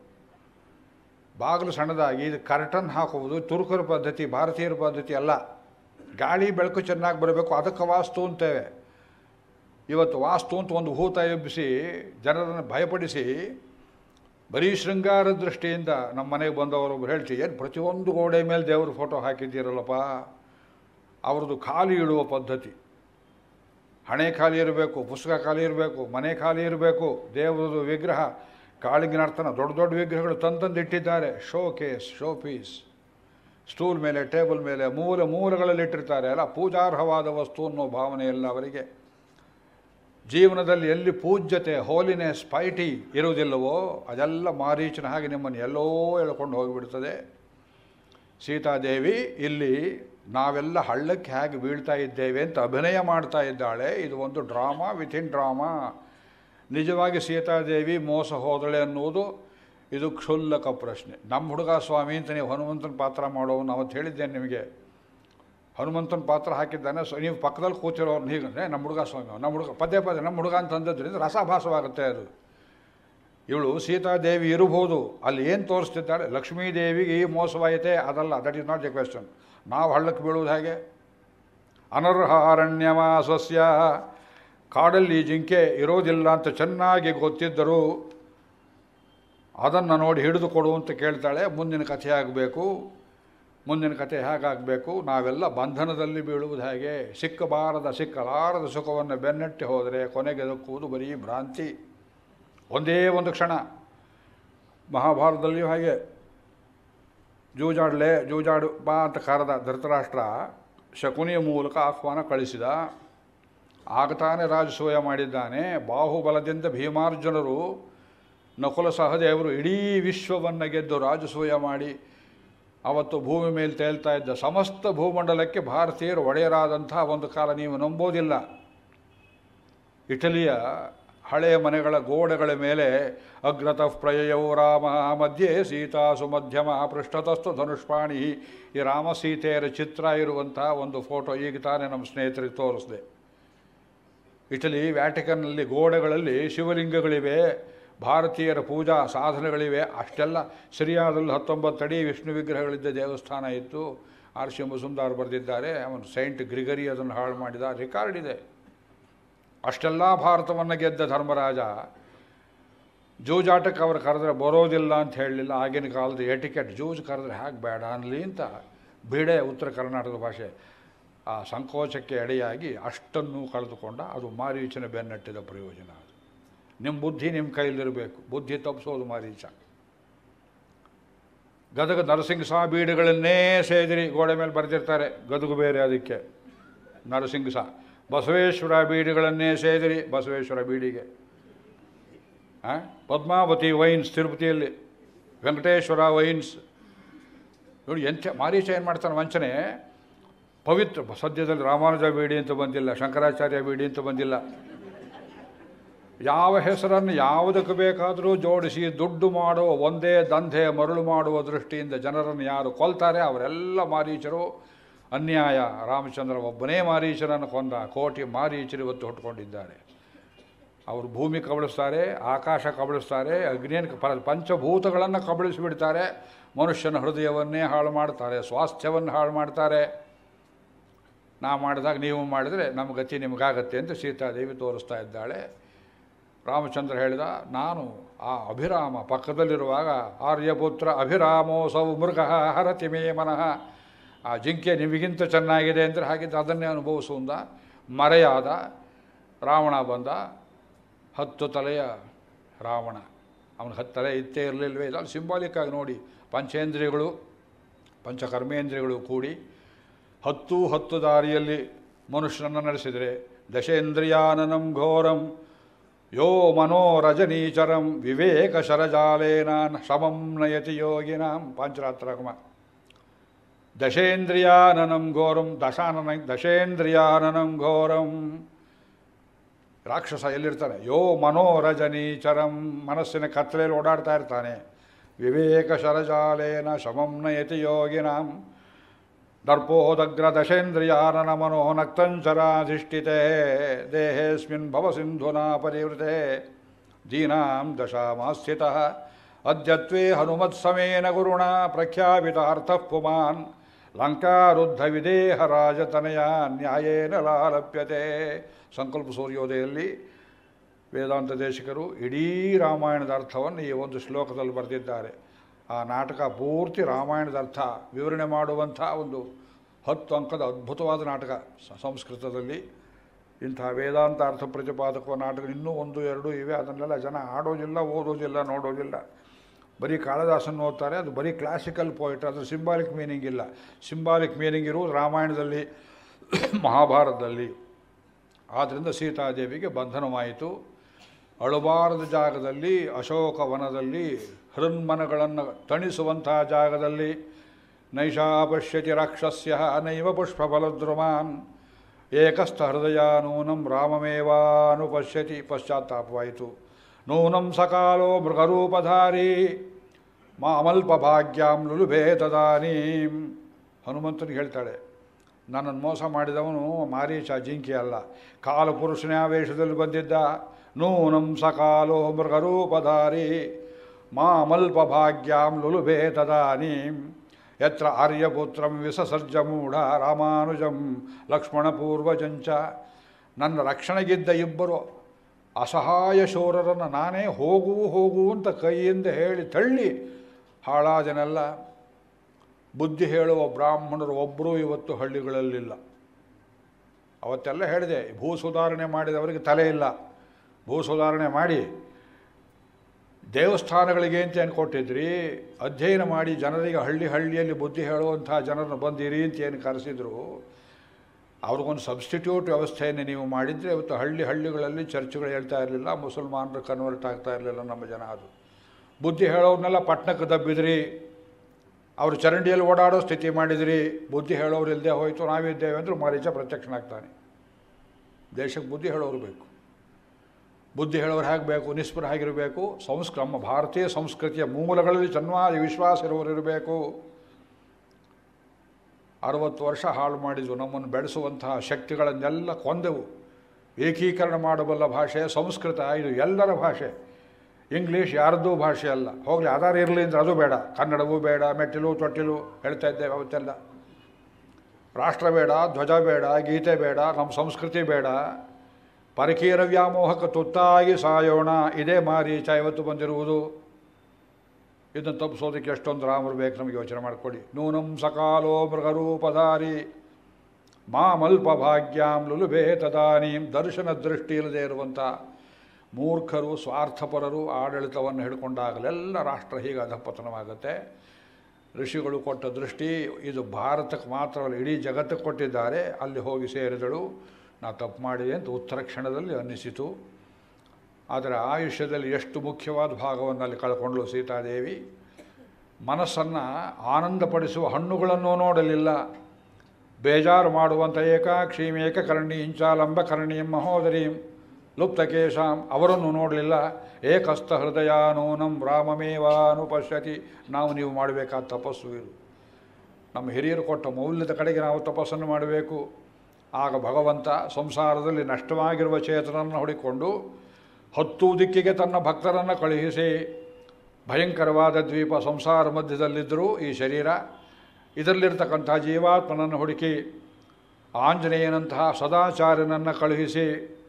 ಬಾಗಿಲು ಸಣ್ಣದಾಗಿ ಇದು ಕರ್ಟನ್ ಹಾಕುವುದು ತುರ್ಕರ ಪದ್ಧತಿ ಭಾರತೀಯರ ಪದ್ಧತಿ ಅಲ್ಲ ಗಾಳಿ ಬೆಳಕು ಚೆನ್ನಾಗಿ ಬರಬೇಕು ಅದಕ್ಕೆ ವಾಸ್ತು ಅಂತೇವೆ ಇವತ್ತು ವಾಸ್ತು ಅಂತ ಒಂದು ಭೂತ ಎಬ್ಬಿಸಿ ಜನರನ್ನು ಭಯಪಡಿಸಿ ಬರೀ ಶೃಂಗಾರ ದೃಷ್ಟಿಯಿಂದ ನಮ್ಮ ಮನೆಗೆ ಬಂದವರೊಬ್ರು ಹೇಳ್ತೀವಿ ಏನು ಪ್ರತಿಯೊಂದು ಗೋಡೆ ಮೇಲೆ ದೇವ್ರ ಫೋಟೋ ಹಾಕಿದ್ದೀರಲ್ಲಪ್ಪ ಅವ್ರದ್ದು ಖಾಲಿ ಇಡುವ ಪದ್ಧತಿ ಹಣೆ ಖಾಲಿ ಇರಬೇಕು ಪುಸ್ತಕ ಖಾಲಿ ಇರಬೇಕು ಮನೆ ಖಾಲಿ ಇರಬೇಕು ದೇವರದು ವಿಗ್ರಹ ಕಾಳಿಂಗಿನ ಅರ್ಥನ ದೊಡ್ಡ ದೊಡ್ಡ ವಿಗ್ರಹಗಳು ತಂತಂದು ಇಟ್ಟಿದ್ದಾರೆ showcase showpiece stool ಮೇಲೆ ಟೇಬಲ್ ಮೇಲೆ ಮೂಲ ಮೂಲಗಳಲ್ಲಿ ಇಟ್ಟಿರ್ತಾರೆ ಅಲ್ಲ ಪೂಜಾರ್ಹವಾದ ವಸ್ತು ಅನ್ನೋ ಭಾವನೆ ಇಲ್ಲ ಅವರಿಗೆ ಜೀವನದಲ್ಲಿ ಎಲ್ಲಿ ಪೂಜ್ಯತೆ ಹೋಲಿನೆಸ್ ಪೈಟಿ ಇರುವುದಿಲ್ಲವೋ ಅದೆಲ್ಲ ಮಾರೀಚನ ಹಾಗೆ ನಿಮ್ಮನ್ನು ಎಲ್ಲೋ ಎಳ್ಕೊಂಡು ಹೋಗಿಬಿಡ್ತದೆ ಸೀತಾದೇವಿ ಇಲ್ಲಿ ನಾವೆಲ್ಲ ಹಳ್ಳಕ್ಕೆ ಹೇಗೆ ಬೀಳ್ತಾ ಇದ್ದೇವೆ ಅಂತ ಅಭಿನಯ ಮಾಡ್ತಾ ಇದ್ದಾಳೆ ಇದು ಒಂದು ಡ್ರಾಮಾ ವಿತಿನ್ ಡ್ರಾಮಾ ನಿಜವಾಗಿ ಸೀತಾದೇವಿ ಮೋಸ ಹೋದಳೆ ಅನ್ನುವುದು ಇದು ಕ್ಷುಲ್ಲಕ ಪ್ರಶ್ನೆ ನಮ್ಮ ಹುಡುಗ ಸ್ವಾಮಿ ಅಂತ ನೀವು ಹನುಮಂತನ ಪಾತ್ರ ಮಾಡೋವನ್ನ ಅವತ್ತು ಹೇಳಿದ್ದೇನೆ ನಿಮಗೆ ಹನುಮಂತನ ಪಾತ್ರ ಹಾಕಿದ್ದಾನೆ ಸೊ ನೀವು ಪಕ್ಕದಲ್ಲಿ ಕೂತಿರೋರು ಹೀಗಂದರೆ ನಮ್ಮ ಹುಡುಗ ಸ್ವಾಮಿ ನಮ್ಮ ಹುಡುಗ ಪದೇ ಪದೇ ನಮ್ಮ ಹುಡುಗ ಅಂತ ಅಂದದ್ರಿಂದ ರಸಭಾಸವಾಗುತ್ತೆ ಅದು ಇವಳು ಸೀತಾದೇವಿ ಇರಬಹುದು ಅಲ್ಲಿ ಏನು ತೋರಿಸ್ತಿದ್ದಾಳೆ ಲಕ್ಷ್ಮೀದೇವಿಗೆ ಈ ಮೋಸವಾಯಿತೆ ಅದಲ್ಲ that is not a question ನಾವು ಹಳ್ಳಕ್ಕೆ ಬೀಳುವುದು ಹೇಗೆ ಅನರ್ಹ ಅರಣ್ಯವಾಸಸ್ಯ ಕಾಡಲ್ಲಿ ಜಿಂಕೆ ಇರೋದಿಲ್ಲ ಅಂತ ಚೆನ್ನಾಗಿ ಗೊತ್ತಿದ್ದರೂ ಅದನ್ನು ನೋಡಿ ಹಿಡಿದು ಕೊಡು ಅಂತ ಕೇಳ್ತಾಳೆ ಮುಂದಿನ ಕಥೆ ಆಗಬೇಕು ಮುಂದಿನ ಕಥೆ ಹೇಗಾಗಬೇಕು ನಾವೆಲ್ಲ ಬಂಧನದಲ್ಲಿ ಬೀಳುವುದು ಹೇಗೆ ಸಿಕ್ಕಬಾರದ ಸಿಕ್ಕಲಾರದ ಸುಖವನ್ನು ಬೆನ್ನಟ್ಟಿ ಹೋದರೆ ಕೊನೆಗೆ ದಕ್ಕುವುದು ಬರೀ ಭ್ರಾಂತಿ ಒಂದೇ ಒಂದು ಕ್ಷಣ ಮಹಾಭಾರತದಲ್ಲಿಯೂ ಹಾಗೆ ಜೂಜಾಡಲೆ ಜೂಜಾಡು ಬಾ ಅಂತ ಕರೆದ ಧೃತರಾಷ್ಟ್ರ ಶಕುನಿಯ ಮೂಲಕ ಆಹ್ವಾನ ಕಳಿಸಿದ ಆಗ ತಾನೇ ರಾಜಸೂಯ ಮಾಡಿದ್ದಾನೆ ಬಾಹುಬಲದಿಂದ ಭೀಮಾರ್ಜುನರು ನಕುಲ ಸಹದೇವರು ಇಡೀ ವಿಶ್ವವನ್ನು ಗೆದ್ದು ರಾಜಸೂಯ ಮಾಡಿ ಅವತ್ತು ಭೂಮಿ ಮೇಲೆ ತೇಲ್ತಾ ಇದ್ದ ಸಮಸ್ತ ಭೂಮಂಡಲಕ್ಕೆ ಭಾರತೀಯರು ಒಡೆಯರಾದಂಥ ಒಂದು ಕಾಲ ನೀವು ನಂಬೋದಿಲ್ಲ ಇಟಲಿಯ ಹಳೆಯ ಮನೆಗಳ ಗೋಡೆಗಳ ಮೇಲೆ ಅಗ್ರತಃ ಪ್ರಯಯೌ ರಾಮ ಮಧ್ಯೆ ಸೀತಾ ಸುಮಧ್ಯಮ ಪೃಷ್ಠತಸ್ತು ಧನುಷ್ಪಾಣಿ ಈ ರಾಮ ಸೀತೆಯರ ಚಿತ್ರ ಇರುವಂಥ ಒಂದು ಫೋಟೋ ಈಗ ತಾನೇ ನಮ್ಮ ಸ್ನೇಹಿತರಿಗೆ ತೋರಿಸಿದೆ ಇಟಲಿ ವ್ಯಾಟಿಕನ್ನಲ್ಲಿ ಗೋಡೆಗಳಲ್ಲಿ ಶಿವಲಿಂಗಗಳಿವೆ ಭಾರತೀಯರ ಪೂಜಾ ಸಾಧನೆಗಳಿವೆ ಅಷ್ಟೆಲ್ಲ ಸಿರಿಯಾದಲ್ಲಿ ಹತ್ತೊಂಬತ್ತು ಅಡಿ ವಿಷ್ಣು ವಿಗ್ರಹಗಳಿದ್ದ ದೇವಸ್ಥಾನ ಇತ್ತು ಆರ್ ಸಿ ಮುಸುಂದಾರ್ ಬರೆದಿದ್ದಾರೆ ಅವನು ಸೈಂಟ್ ಗ್ರಿಗರಿ ಅದನ್ನು ಹಾಳು ಮಾಡಿದ ರೆಕಾರ್ಡ್ ಇದೆ ಅಷ್ಟೆಲ್ಲ ಭಾರತವನ್ನು ಗೆದ್ದ ಧರ್ಮರಾಜ ಜೂಜಾಟಕ್ಕೆ ಅವರು ಕರೆದ್ರೆ ಬರೋದಿಲ್ಲ ಅಂತ ಹೇಳಲಿಲ್ಲ ಆಗಿನ ಕಾಲದ ಎಟಿಕೆಟ್ ಜೂಜ್ ಕರೆದ್ರೆ ಹೇಗೆ ಬೇಡ ಅನ್ನಲಿ ಅಂತ ಬಿಡೆ ಉತ್ತರ ಕರ್ನಾಟಕದ ಭಾಷೆ ಆ ಸಂಕೋಚಕ್ಕೆ ಎಡೆಯಾಗಿ ಅಷ್ಟನ್ನು ಕಳೆದುಕೊಂಡ ಅದು ಮಾರೀಚನ ಬೆನ್ನಟ್ಟಿದ ಪ್ರಯೋಜನ ಅದು ನಿಮ್ಮ ಬುದ್ಧಿ ನಿಮ್ಮ ಕೈಲಿರಬೇಕು ಬುದ್ಧಿ ತಪ್ಪಿಸೋದು ಮಾರೀಚ ಗದಗ ನರಸಿಂಹ ಸಾ ಬೀಡುಗಳನ್ನೇ ಸೇದಿರಿ ಗೋಡೆ ಮೇಲೆ ಬರೆದಿರ್ತಾರೆ ಗದಗು ಬೇರೆ ಅದಕ್ಕೆ ನರಸಿಂಹ ಸಾ ಬಸವೇಶ್ವರ ಬೀಡಿಗಳನ್ನೇ ಸೇದಿರಿ ಬಸವೇಶ್ವರ ಬೀಡಿಗೆ ಆ? ಪದ್ಮಾವತಿ ವೈನ್ಸ್ ತಿರುಪತಿಯಲ್ಲಿ ವೆಂಕಟೇಶ್ವರ ವೈನ್ಸ್ ನೋಡಿ ಎಂಥ ಮಾರೀಚ ಏನು ಮಾಡ್ತಾನೆ ವಂಚನೆ ಪವಿತ್ರ ಸದ್ಯದಲ್ಲಿ ರಾಮಾನುಜ ಬೀಡಿ ಅಂತ ಬಂದಿಲ್ಲ ಶಂಕರಾಚಾರ್ಯ ಬೀಡಿ ಅಂತ ಬಂದಿಲ್ಲ ಯಾವ ಹೆಸರನ್ನು ಯಾವುದಕ್ಕೆ ಬೇಕಾದರೂ ಜೋಡಿಸಿ ದುಡ್ಡು ಮಾಡುವ ಒಂದೇ ದಂಧೆ ಮರಳು ಮಾಡುವ ದೃಷ್ಟಿಯಿಂದ ಜನರನ್ನು ಯಾರು ಕೊಲ್ತಾರೆ ಅವರೆಲ್ಲ ಮಾರೀಚರು ಅನ್ಯಾಯ ರಾಮಚಂದ್ರ ಒಬ್ಬನೇ ಮಾರೀಚರನ್ನು ಕೊಂದ ಕೋಟಿ ಮಾರೀಚರು ಇವತ್ತು ಹುಟ್ಟುಕೊಂಡಿದ್ದಾರೆ ಅವರು ಭೂಮಿ ಕಬಳಿಸ್ತಾರೆ ಆಕಾಶ ಕಬಳಿಸ್ತಾರೆ ಅಗ್ನಿಯನ್ನು ಪ ಪಂಚಭೂತಗಳನ್ನು ಕಬಳಿಸಿಬಿಡ್ತಾರೆ ಮನುಷ್ಯನ ಹೃದಯವನ್ನೇ ಹಾಳು ಮಾಡ್ತಾರೆ ಸ್ವಾಸ್ಥ್ಯವನ್ನು ಹಾಳು ಮಾಡ್ತಾರೆ ನಾ ಮಾಡಿದಾಗ ನೀವು ಮಾಡಿದರೆ ನಮ್ಮ ಗತಿ ನಿಮಗಾಗತ್ತೆ ಅಂತ ಸೀತಾದೇವಿ ತೋರಿಸ್ತಾ ಇದ್ದಾಳೆ ರಾಮಚಂದ್ರ ಹೇಳಿದ ನಾನು ಆ ಅಭಿರಾಮ ಪಕ್ಕದಲ್ಲಿರುವಾಗ ಆರ್ಯಪುತ್ರ ಅಭಿರಾಮೋಸೌ ಮೃಗ ಹರತಿ ಮೇ ಮನಃ ಆ ಜಿಂಕೆ ನಿಮಗಿಂತ ಚೆನ್ನಾಗಿದೆ ಅಂದರೆ ಹಾಗಿದ್ದು ಅದನ್ನೇ ಅನುಭವಿಸುವಂದ ಮರೆಯಾದ ರಾವಣ ಬಂದ ಹತ್ತು ತಲೆಯ ರಾವಣ ಅವನ ಹತ್ತು ತಲೆ ಇತ್ತೇ ಇರಲಿಲ್ವೇ ಇಲ್ಲ ಸಿಂಬಾಲಿಕ್ ಆಗಿ ನೋಡಿ ಪಂಚೇಂದ್ರಿಯಗಳು ಪಂಚಕರ್ಮೇಂದ್ರಿಯಗಳು ಕೂಡಿ ಹತ್ತು ಹತ್ತು ದಾರಿಯಲ್ಲಿ ಮನುಷ್ಯನನ್ನು ನಡೆಸಿದರೆ ದಶೇಂದ್ರಿಯಾನನಂ ಘೋರಂ ಯೋ ಮನೋರಜನೀಚರಂ ವಿವೇಕ ಶರಜಾಲೇನ ಶಮಂ ನಯತಿ ಯೋಗಿನಾಂ ಪಾಂಚರಾತ್ರಕಮ ದಶೇಂದ್ರಿಯಾನನಂ ಘೋರಂ ದಶಾನನ ದಶೇಂದ್ರಿಯಾನನಂ ಘೋರಂ ರಾಕ್ಷಸ ಎಲ್ಲಿರ್ತಾನೆ ಯೋ ಮನೋರಜನೀಚರಂ ಮನಸ್ಸಿನ ಕತ್ತಲೆಯಲ್ಲಿ ಓಡಾಡ್ತಾ ಇರ್ತಾನೆ ವಿವೇಕ ಶರಜಾಲೇನ ಶಮಂ ನಯತಿ ಯೋಗಿನಾಂ ದರ್ಪೋದಗ್ರ ದಶೇಂದ್ರಿಯಾನನ ಮನೋ ನಕ್ತಂಚರಾಧಿಷ್ಠಿತೆ ದೇಹೇಸ್ಮಿನ್ ಭವಸಿಂಧುನಾ ಪರಿವೃತೆ ದೀನಾಂ ದಶಾಮಾಸ್ಥಿತಃ ಅದ್ಯತ್ವೇ ಹನುಮತ್ಸಮೇನ ಗುರುಣ ಪ್ರಖ್ಯಾಪಿತಾರ್ಥಃ ಪುಮಾನ್ ಲಂಕಾರುದ್ಧ ವಿದೇಹ ರಾಜತನಯ ನ್ಯಾಯೇನ ಲಾಲಭ್ಯತೆ ಸಂಕಲ್ಪ ಸೂರ್ಯೋದಯಲ್ಲಿ ವೇದಾಂತ ದೇಶಿಕರು ಇಡೀ ರಾಮಾಯಣದ ಅರ್ಥವನ್ನು ಈ ಒಂದು ಶ್ಲೋಕದಲ್ಲಿ ಬರೆದಿದ್ದಾರೆ ಆ ನಾಟಕ ಪೂರ್ತಿ ರಾಮಾಯಣದ ಅರ್ಥ ವಿವರಣೆ ಮಾಡುವಂಥ ಒಂದು ಹತ್ತು ಅಂಕದ ಅದ್ಭುತವಾದ ನಾಟಕ ಸ- ಸಂಸ್ಕೃತದಲ್ಲಿ ಇಂಥ ವೇದಾಂತ ಅರ್ಥ ಪ್ರತಿಪಾದಕ ನಾಟಕ ಇನ್ನೂ ಒಂದು ಎರಡು ಇವೆ ಅದನ್ನೆಲ್ಲ ಜನ ಆಡೋದಿಲ್ಲ ಓದೋದಿಲ್ಲ ನೋಡೋದಿಲ್ಲ ಬರೀ ಕಾಳಿದಾಸನ್ ಓದ್ತಾರೆ ಅದು ಬರೀ ಕ್ಲಾಸಿಕಲ್ ಪೋಯಿಟ್ ಅದ್ರ ಸಿಂಬಾಲಿಕ್ ಮೀನಿಂಗ್ ಇಲ್ಲ ಸಿಂಬಾಲಿಕ್ ಮೀನಿಂಗ್ ಇರುವುದು ರಾಮಾಯಣದಲ್ಲಿ ಮಹಾಭಾರತದಲ್ಲಿ ಆದ್ದರಿಂದ ಸೀತಾದೇವಿಗೆ ಬಂಧನವಾಯಿತು ಅಳುಬಾರದ ಜಾಗದಲ್ಲಿ ಅಶೋಕವನದಲ್ಲಿ ಹೃನ್ಮನಗಳನ್ನು ತಣಿಸುವಂಥ ಜಾಗದಲ್ಲಿ ನೈಷಾ ಪಶ್ಯತಿ ರಾಕ್ಷಸ್ಯ ನೈವ ಪುಷ್ಪಫಲದ್ರುಮಾನ್ ಏಕಸ್ಥ ಹೃದಯ ನೂನಂ ರಾಮಮೇವಾನುಪಶ್ಯತಿ ಪಶ್ಚಾತ್ತಾಪವಾಯಿತು ನೂನಂ ಸಕಾಲೋ ಮೃಗರೂಪಧಾರಿ ಮಾಮಲ್ಪ ಭಾಗ್ಯಾಂ ಲುಲುಭೇ ತದಾನೀಂ ಹನುಮಂತನಿಗೆ ಹೇಳ್ತಾಳೆ ನನ್ನನ್ನು ಮೋಸ ಮಾಡಿದವನು ಮಾರೀಚ ಜಿಂಕಿ ಅಲ್ಲ ಕಾಲು ಪುರುಷನೇ ಆವೇಶದಲ್ಲಿ ಬಂದಿದ್ದ ನೂನಂ ಸಕಾಲೋ ಮೃಗರೂಪಧಾರಿ ಮಾಮಲ್ಪ ಭಾಗ್ಯಾಂ ಲುಲುಭೇ ತದಾನೀಂ ಯತ್ರ ಆರ್ಯಪುತ್ರಂ ವಿಸಸರ್ಜ ಮೂಢ ರಾಮಾನುಜಂ ಲಕ್ಷ್ಮಣಪೂರ್ವಜಂಚ ನನ್ನ ರಕ್ಷಣೆಗಿದ್ದ ಇಬ್ಬರು ಅಸಹಾಯ ಶೂರರನ್ನು ನಾನೇ ಹೋಗು ಹೋಗು ಅಂತ ಕೈಯಿಂದ ಹೇಳಿ ತಳ್ಳಿ ಹಾಳಾದನೆಲ್ಲ ಬುದ್ಧಿ ಹೇಳುವ ಬ್ರಾಹ್ಮಣರು ಒಬ್ಬರೂ ಇವತ್ತು ಹಳ್ಳಿಗಳಲ್ಲಿಲ್ಲ ಅವತ್ತೆಲ್ಲ ಹೇಳಿದೆ ಭೂ ಸುಧಾರಣೆ ಮಾಡಿದವರಿಗೆ ತಲೆ ಇಲ್ಲ ಭೂ ಸುಧಾರಣೆ ಮಾಡಿ ದೇವಸ್ಥಾನಗಳಿಗೆ ಅಂತ ಏನು ಕೊಟ್ಟಿದ್ರಿ ಅಧ್ಯಯನ ಮಾಡಿ ಜನರಿಗೆ ಹಳ್ಳಿ ಹಳ್ಳಿಯಲ್ಲಿ ಬುದ್ಧಿ ಹೇಳುವಂಥ ಜನರನ್ನು ಬಂದಿರಿ ಅಂತ ಏನು ಕರೆಸಿದ್ರು ಅವ್ರಿಗೊಂದು ಸಬ್ಸ್ಟಿಟ್ಯೂಟ್ ವ್ಯವಸ್ಥೆಯನ್ನು ನೀವು ಮಾಡಿದರೆ ಇವತ್ತು ಹಳ್ಳಿ ಹಳ್ಳಿಗಳಲ್ಲಿ ಚರ್ಚ್ಗಳು ಹೇಳ್ತಾ ಇರಲಿಲ್ಲ ಮುಸಲ್ಮಾನರು ಕನ್ವರ್ಟ್ ಆಗ್ತಾ ಇರಲಿಲ್ಲ ನಮ್ಮ ಜನ ಅದು ಬುದ್ಧಿ ಹೇಳೋರ್ನೆಲ್ಲ ಪಟ್ಟಣಕ್ಕೆ ದಬ್ಬಿದ್ರಿ ಅವರು ಚರಂಡಿಯಲ್ಲಿ ಓಡಾಡೋ ಸ್ಥಿತಿ ಮಾಡಿದ್ರಿ ಬುದ್ಧಿ ಹೇಳೋರು ಇಲ್ಲದೆ ಹೋಯಿತು ನಾವಿದ್ದೇವೆ ಅಂದರೂ ಮಾರೀಚ ಪ್ರತ್ಯಕ್ಷನಾಗ್ತಾನೆ ದೇಶಕ್ಕೆ ಬುದ್ಧಿ ಹೇಳೋರು ಬೇಕು ಬುದ್ಧಿ ಹೇಳೋರು ಹೇಗೆ ಬೇಕು ನಿಸ್ಪೃಹ ಆಗಿರಬೇಕು ಸಂಸ್ಕ ನಮ್ಮ ಭಾರತೀಯ ಸಂಸ್ಕೃತಿಯ ಮೂಲಗಳಲ್ಲಿ ಚೆನ್ನಾಗಿ ವಿಶ್ವಾಸ ಇರುವವರು ಇರಬೇಕು ಅರವತ್ತು ವರ್ಷ ಹಾಳು ಮಾಡಿದ್ವು ನಮ್ಮನ್ನು ಬೆಳೆಸುವಂತಹ ಶಕ್ತಿಗಳನ್ನೆಲ್ಲ ಕೊಂದೆವು ಏಕೀಕರಣ ಮಾಡಬಲ್ಲ ಭಾಷೆ ಸಂಸ್ಕೃತ ಇದು ಎಲ್ಲರ ಭಾಷೆ ಇಂಗ್ಲೀಷ್ ಯಾರದ್ದೂ ಭಾಷೆ ಅಲ್ಲ ಹೋಗಲಿ ಆಧಾರ ಇರಲಿ ಅಂದರೆ ಅದು ಬೇಡ ಕನ್ನಡವೂ ಬೇಡ ಮೆಟ್ಟಿಲು ತೊಟ್ಟಿಲು ಹೇಳ್ತಾ ಇದ್ದೇವೆ ಅವತ್ತೆಲ್ಲ ರಾಷ್ಟ್ರ ಬೇಡ ಧ್ವಜ ಬೇಡ ಗೀತೆ ಬೇಡ ನಮ್ಮ ಸಂಸ್ಕೃತಿ ಬೇಡ ಪರಕೀರ ವ್ಯಾಮೋಹಕ್ಕೆ ತುತ್ತಾಗಿ ಸಾಯೋಣ ಇದೇ ಮಾರೀಚ ಇವತ್ತು ಬಂದಿರುವುದು ಇದನ್ನು ತಪ್ಪಿಸೋದಕ್ಕೆ ಎಷ್ಟೊಂದು ರಾಮರು ಬೇಕು ನಮಗೆ ಯೋಚನೆ ಮಾಡಿಕೊಡಿ ನೂನಂ ಸಕಾಲೋ ಮೃಗರೂಪಧಾರಿ ಮಾಮಲ್ಪ ಭಾಗ್ಯಾಂ ಲುಲುಭೇ ತದಾನೀಂ ದರ್ಶನ ದೃಷ್ಟಿ ಇಲ್ಲದೆ ಇರುವಂಥ ಮೂರ್ಖರು ಸ್ವಾರ್ಥಪರರು ಆಡಳಿತವನ್ನು ಹಿಡ್ಕೊಂಡಾಗಲೆಲ್ಲ ರಾಷ್ಟ್ರ ಹೀಗೆ ಅಧಪತನವಾಗುತ್ತೆ ಋಷಿಗಳು ಕೊಟ್ಟ ದೃಷ್ಟಿ ಇದು ಭಾರತಕ್ಕೆ ಮಾತ್ರವಲ್ಲ ಇಡೀ ಜಗತ್ತಕ್ಕೆ ಕೊಟ್ಟಿದ್ದಾರೆ ಅಲ್ಲಿ ಹೋಗಿ ಸೇರಿದಳು ನಾ ತಪ್ಪು ಮಾಡಿದೆ ಅಂತ ಉತ್ತರ ಕ್ಷಣದಲ್ಲಿ ಅನ್ನಿಸಿತು ಆದರೆ ಆಯುಷ್ಯದಲ್ಲಿ ಎಷ್ಟು ಮುಖ್ಯವಾದ ಭಾಗವನ್ನು ಅಲ್ಲಿ ಕಳ್ಕೊಂಡ್ಳು ಸೀತಾದೇವಿ ಮನಸ್ಸನ್ನು ಆನಂದಪಡಿಸುವ ಹಣ್ಣುಗಳನ್ನು ನೋಡಲಿಲ್ಲ ಬೇಜಾರು ಮಾಡುವಂಥ ಏಕಾಕ್ಷೀಂ ಏಕಕರ್ಣಿ ಇಂಚಾಲಂಬ ಕರ್ಣೀಂ ಮಹೋದರೀಂ ಲುಪ್ತಕೇಶಾಂ ಅವರನ್ನು ನೋಡಲಿಲ್ಲ ಏಕಸ್ಥ ಹೃದಯ ನೂನಂ ರಾಮಮೇವಾನುಪಶ್ಯತಿ ನಾವು ನೀವು ಮಾಡಬೇಕಾದ ತಪಸ್ಸು ಇದು ನಮ್ಮ ಹಿರಿಯರು ಕೊಟ್ಟ ಮೌಲ್ಯದ ಕಡೆಗೆ ನಾವು ತಪಸ್ಸನ್ನು ಮಾಡಬೇಕು ಆಗ ಭಗವಂತ ಸಂಸಾರದಲ್ಲಿ ನಷ್ಟವಾಗಿರುವ ಚೇತನನ್ನು ಹುಡಿಕೊಂಡು ಹತ್ತು ದಿಕ್ಕಿಗೆ ತನ್ನ ಭಕ್ತರನ್ನು ಕಳುಹಿಸಿ ಭಯಂಕರವಾದ ದ್ವೀಪ ಸಂಸಾರ ಮಧ್ಯದಲ್ಲಿದ್ದರೂ ಈ ಶರೀರ ಇದರಲ್ಲಿರ್ತಕ್ಕಂಥ ಜೀವಾತ್ಮನನ್ನು ಹುಡುಕಿ ಆಂಜನೇಯನಂತಹ ಸದಾಚಾರ್ಯನನ್ನು ಕಳುಹಿಸಿ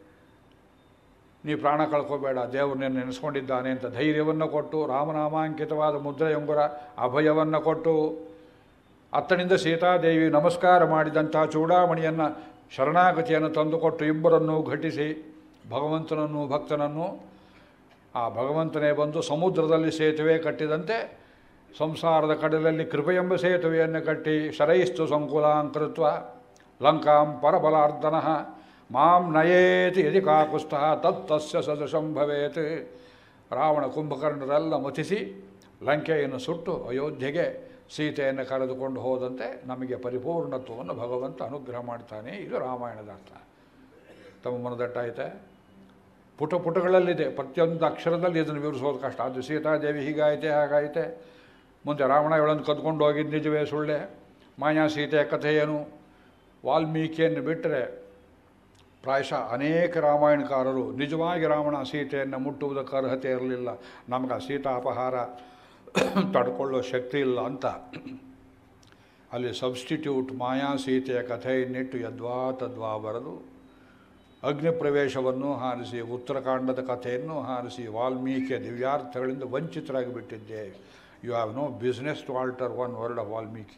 ನೀ ಪ್ರಾಣ ಕಳ್ಕೋಬೇಡ ದೇವರನ್ನ ನೆನೆಸ್ಕೊಂಡಿದ್ದಾನೆ ಅಂತ ಧೈರ್ಯವನ್ನು ಕೊಟ್ಟು ರಾಮನಾಮಾಂಕಿತವಾದ ಮುದ್ರೆಯೊಂಗುರ ಅಭಯವನ್ನು ಕೊಟ್ಟು ಅತ್ತನಿಂದ ಸೀತಾದೇವಿ ನಮಸ್ಕಾರ ಮಾಡಿದಂತಹ ಚೂಡಾಮಣಿಯನ್ನು ಶರಣಾಗತಿಯನ್ನು ತಂದುಕೊಟ್ಟು ಇಬ್ಬರನ್ನು ಘಟಿಸಿ ಭಗವಂತನನ್ನು ಭಕ್ತನನ್ನು ಆ ಭಗವಂತನೇ ಬಂದು ಸಮುದ್ರದಲ್ಲಿ ಸೇತುವೆ ಕಟ್ಟಿದಂತೆ ಸಂಸಾರದ ಕಡಲಲ್ಲಿ ಕೃಪೆಯೆಂಬ ಸೇತುವೆಯನ್ನು ಕಟ್ಟಿ ಶರೈಸ್ತು ಸಂಕುಲಾಂಕೃತ್ವ ಲಂಕಾಂ ಪರಬಲಾರ್ದನಃ ಮಾಂ ನಯೇತಿ ಯದಿ ಕಾಕುಸ್ತಃ ತತ್ತಸ್ಯ ಸದೃಶಂ ಭವೇತ್ ರಾವಣ ಕುಂಭಕರ್ಣರೆಲ್ಲ ಮಥಿಸಿ ಲಂಕೆಯನ್ನು ಸುಟ್ಟು ಅಯೋಧ್ಯೆಗೆ ಸೀತೆಯನ್ನು ಕರೆದುಕೊಂಡು ಹೋದಂತೆ ನಮಗೆ ಪರಿಪೂರ್ಣತ್ವವನ್ನು ಭಗವಂತ ಅನುಗ್ರಹ ಮಾಡ್ತಾನೆ ಇದು ರಾಮಾಯಣದ ಅರ್ಥ ತಮ್ಮ ಮನದಟ್ಟಾಯಿತೆ ಪುಟ ಪುಟಗಳಲ್ಲಿದೆ ಪ್ರತಿಯೊಂದು ಅಕ್ಷರದಲ್ಲಿ ಇದನ್ನು ವಿವರಿಸೋದು ಕಷ್ಟ ಅದು ಸೀತಾದೇವಿ ಹೀಗಾಯಿತೆ ಹಾಗಾಯಿತೆ ಮುಂದೆ ರಾವಣ ಇವಳನ್ನು ಕದ್ಕೊಂಡು ಹೋಗಿದ್ದು ನಿಜವೇ ಸುಳ್ಳೆ ಮಾಯಾ ಸೀತೆಯ ಕಥೆ ಏನು ವಾಲ್ಮೀಕಿಯನ್ನು ಬಿಟ್ಟರೆ ಪ್ರಾಯಶಃ ಅನೇಕ ರಾಮಾಯಣಕಾರರು ನಿಜವಾಗಿ ರಾವಣ ಸೀತೆಯನ್ನು ಮುಟ್ಟುವುದಕ್ಕೆ ಅರ್ಹತೆ ಇರಲಿಲ್ಲ ನಮಗೆ ಆ ಸೀತಾ ಅಪಹಾರ ತಡ್ಕೊಳ್ಳೋ ಶಕ್ತಿ ಇಲ್ಲ ಅಂತ ಅಲ್ಲಿ ಸಬ್ಸ್ಟಿಟ್ಯೂಟ್ ಮಾಯಾ ಸೀತೆಯ ಕಥೆಯನ್ನಿಟ್ಟು ಯದ್ವಾ ತದ್ವಾ ಬರೆದು ಅಗ್ನಿ ಪ್ರವೇಶವನ್ನು ಹಾರಿಸಿ ಉತ್ತರಾಖಂಡದ ಕಥೆಯನ್ನು ಹಾರಿಸಿ ವಾಲ್ಮೀಕಿಯ ದಿವ್ಯಾರ್ಥಗಳಿಂದ ವಂಚಿತರಾಗಿ ಬಿಟ್ಟಿದ್ದೆ you have no business to alter one word of Valmiki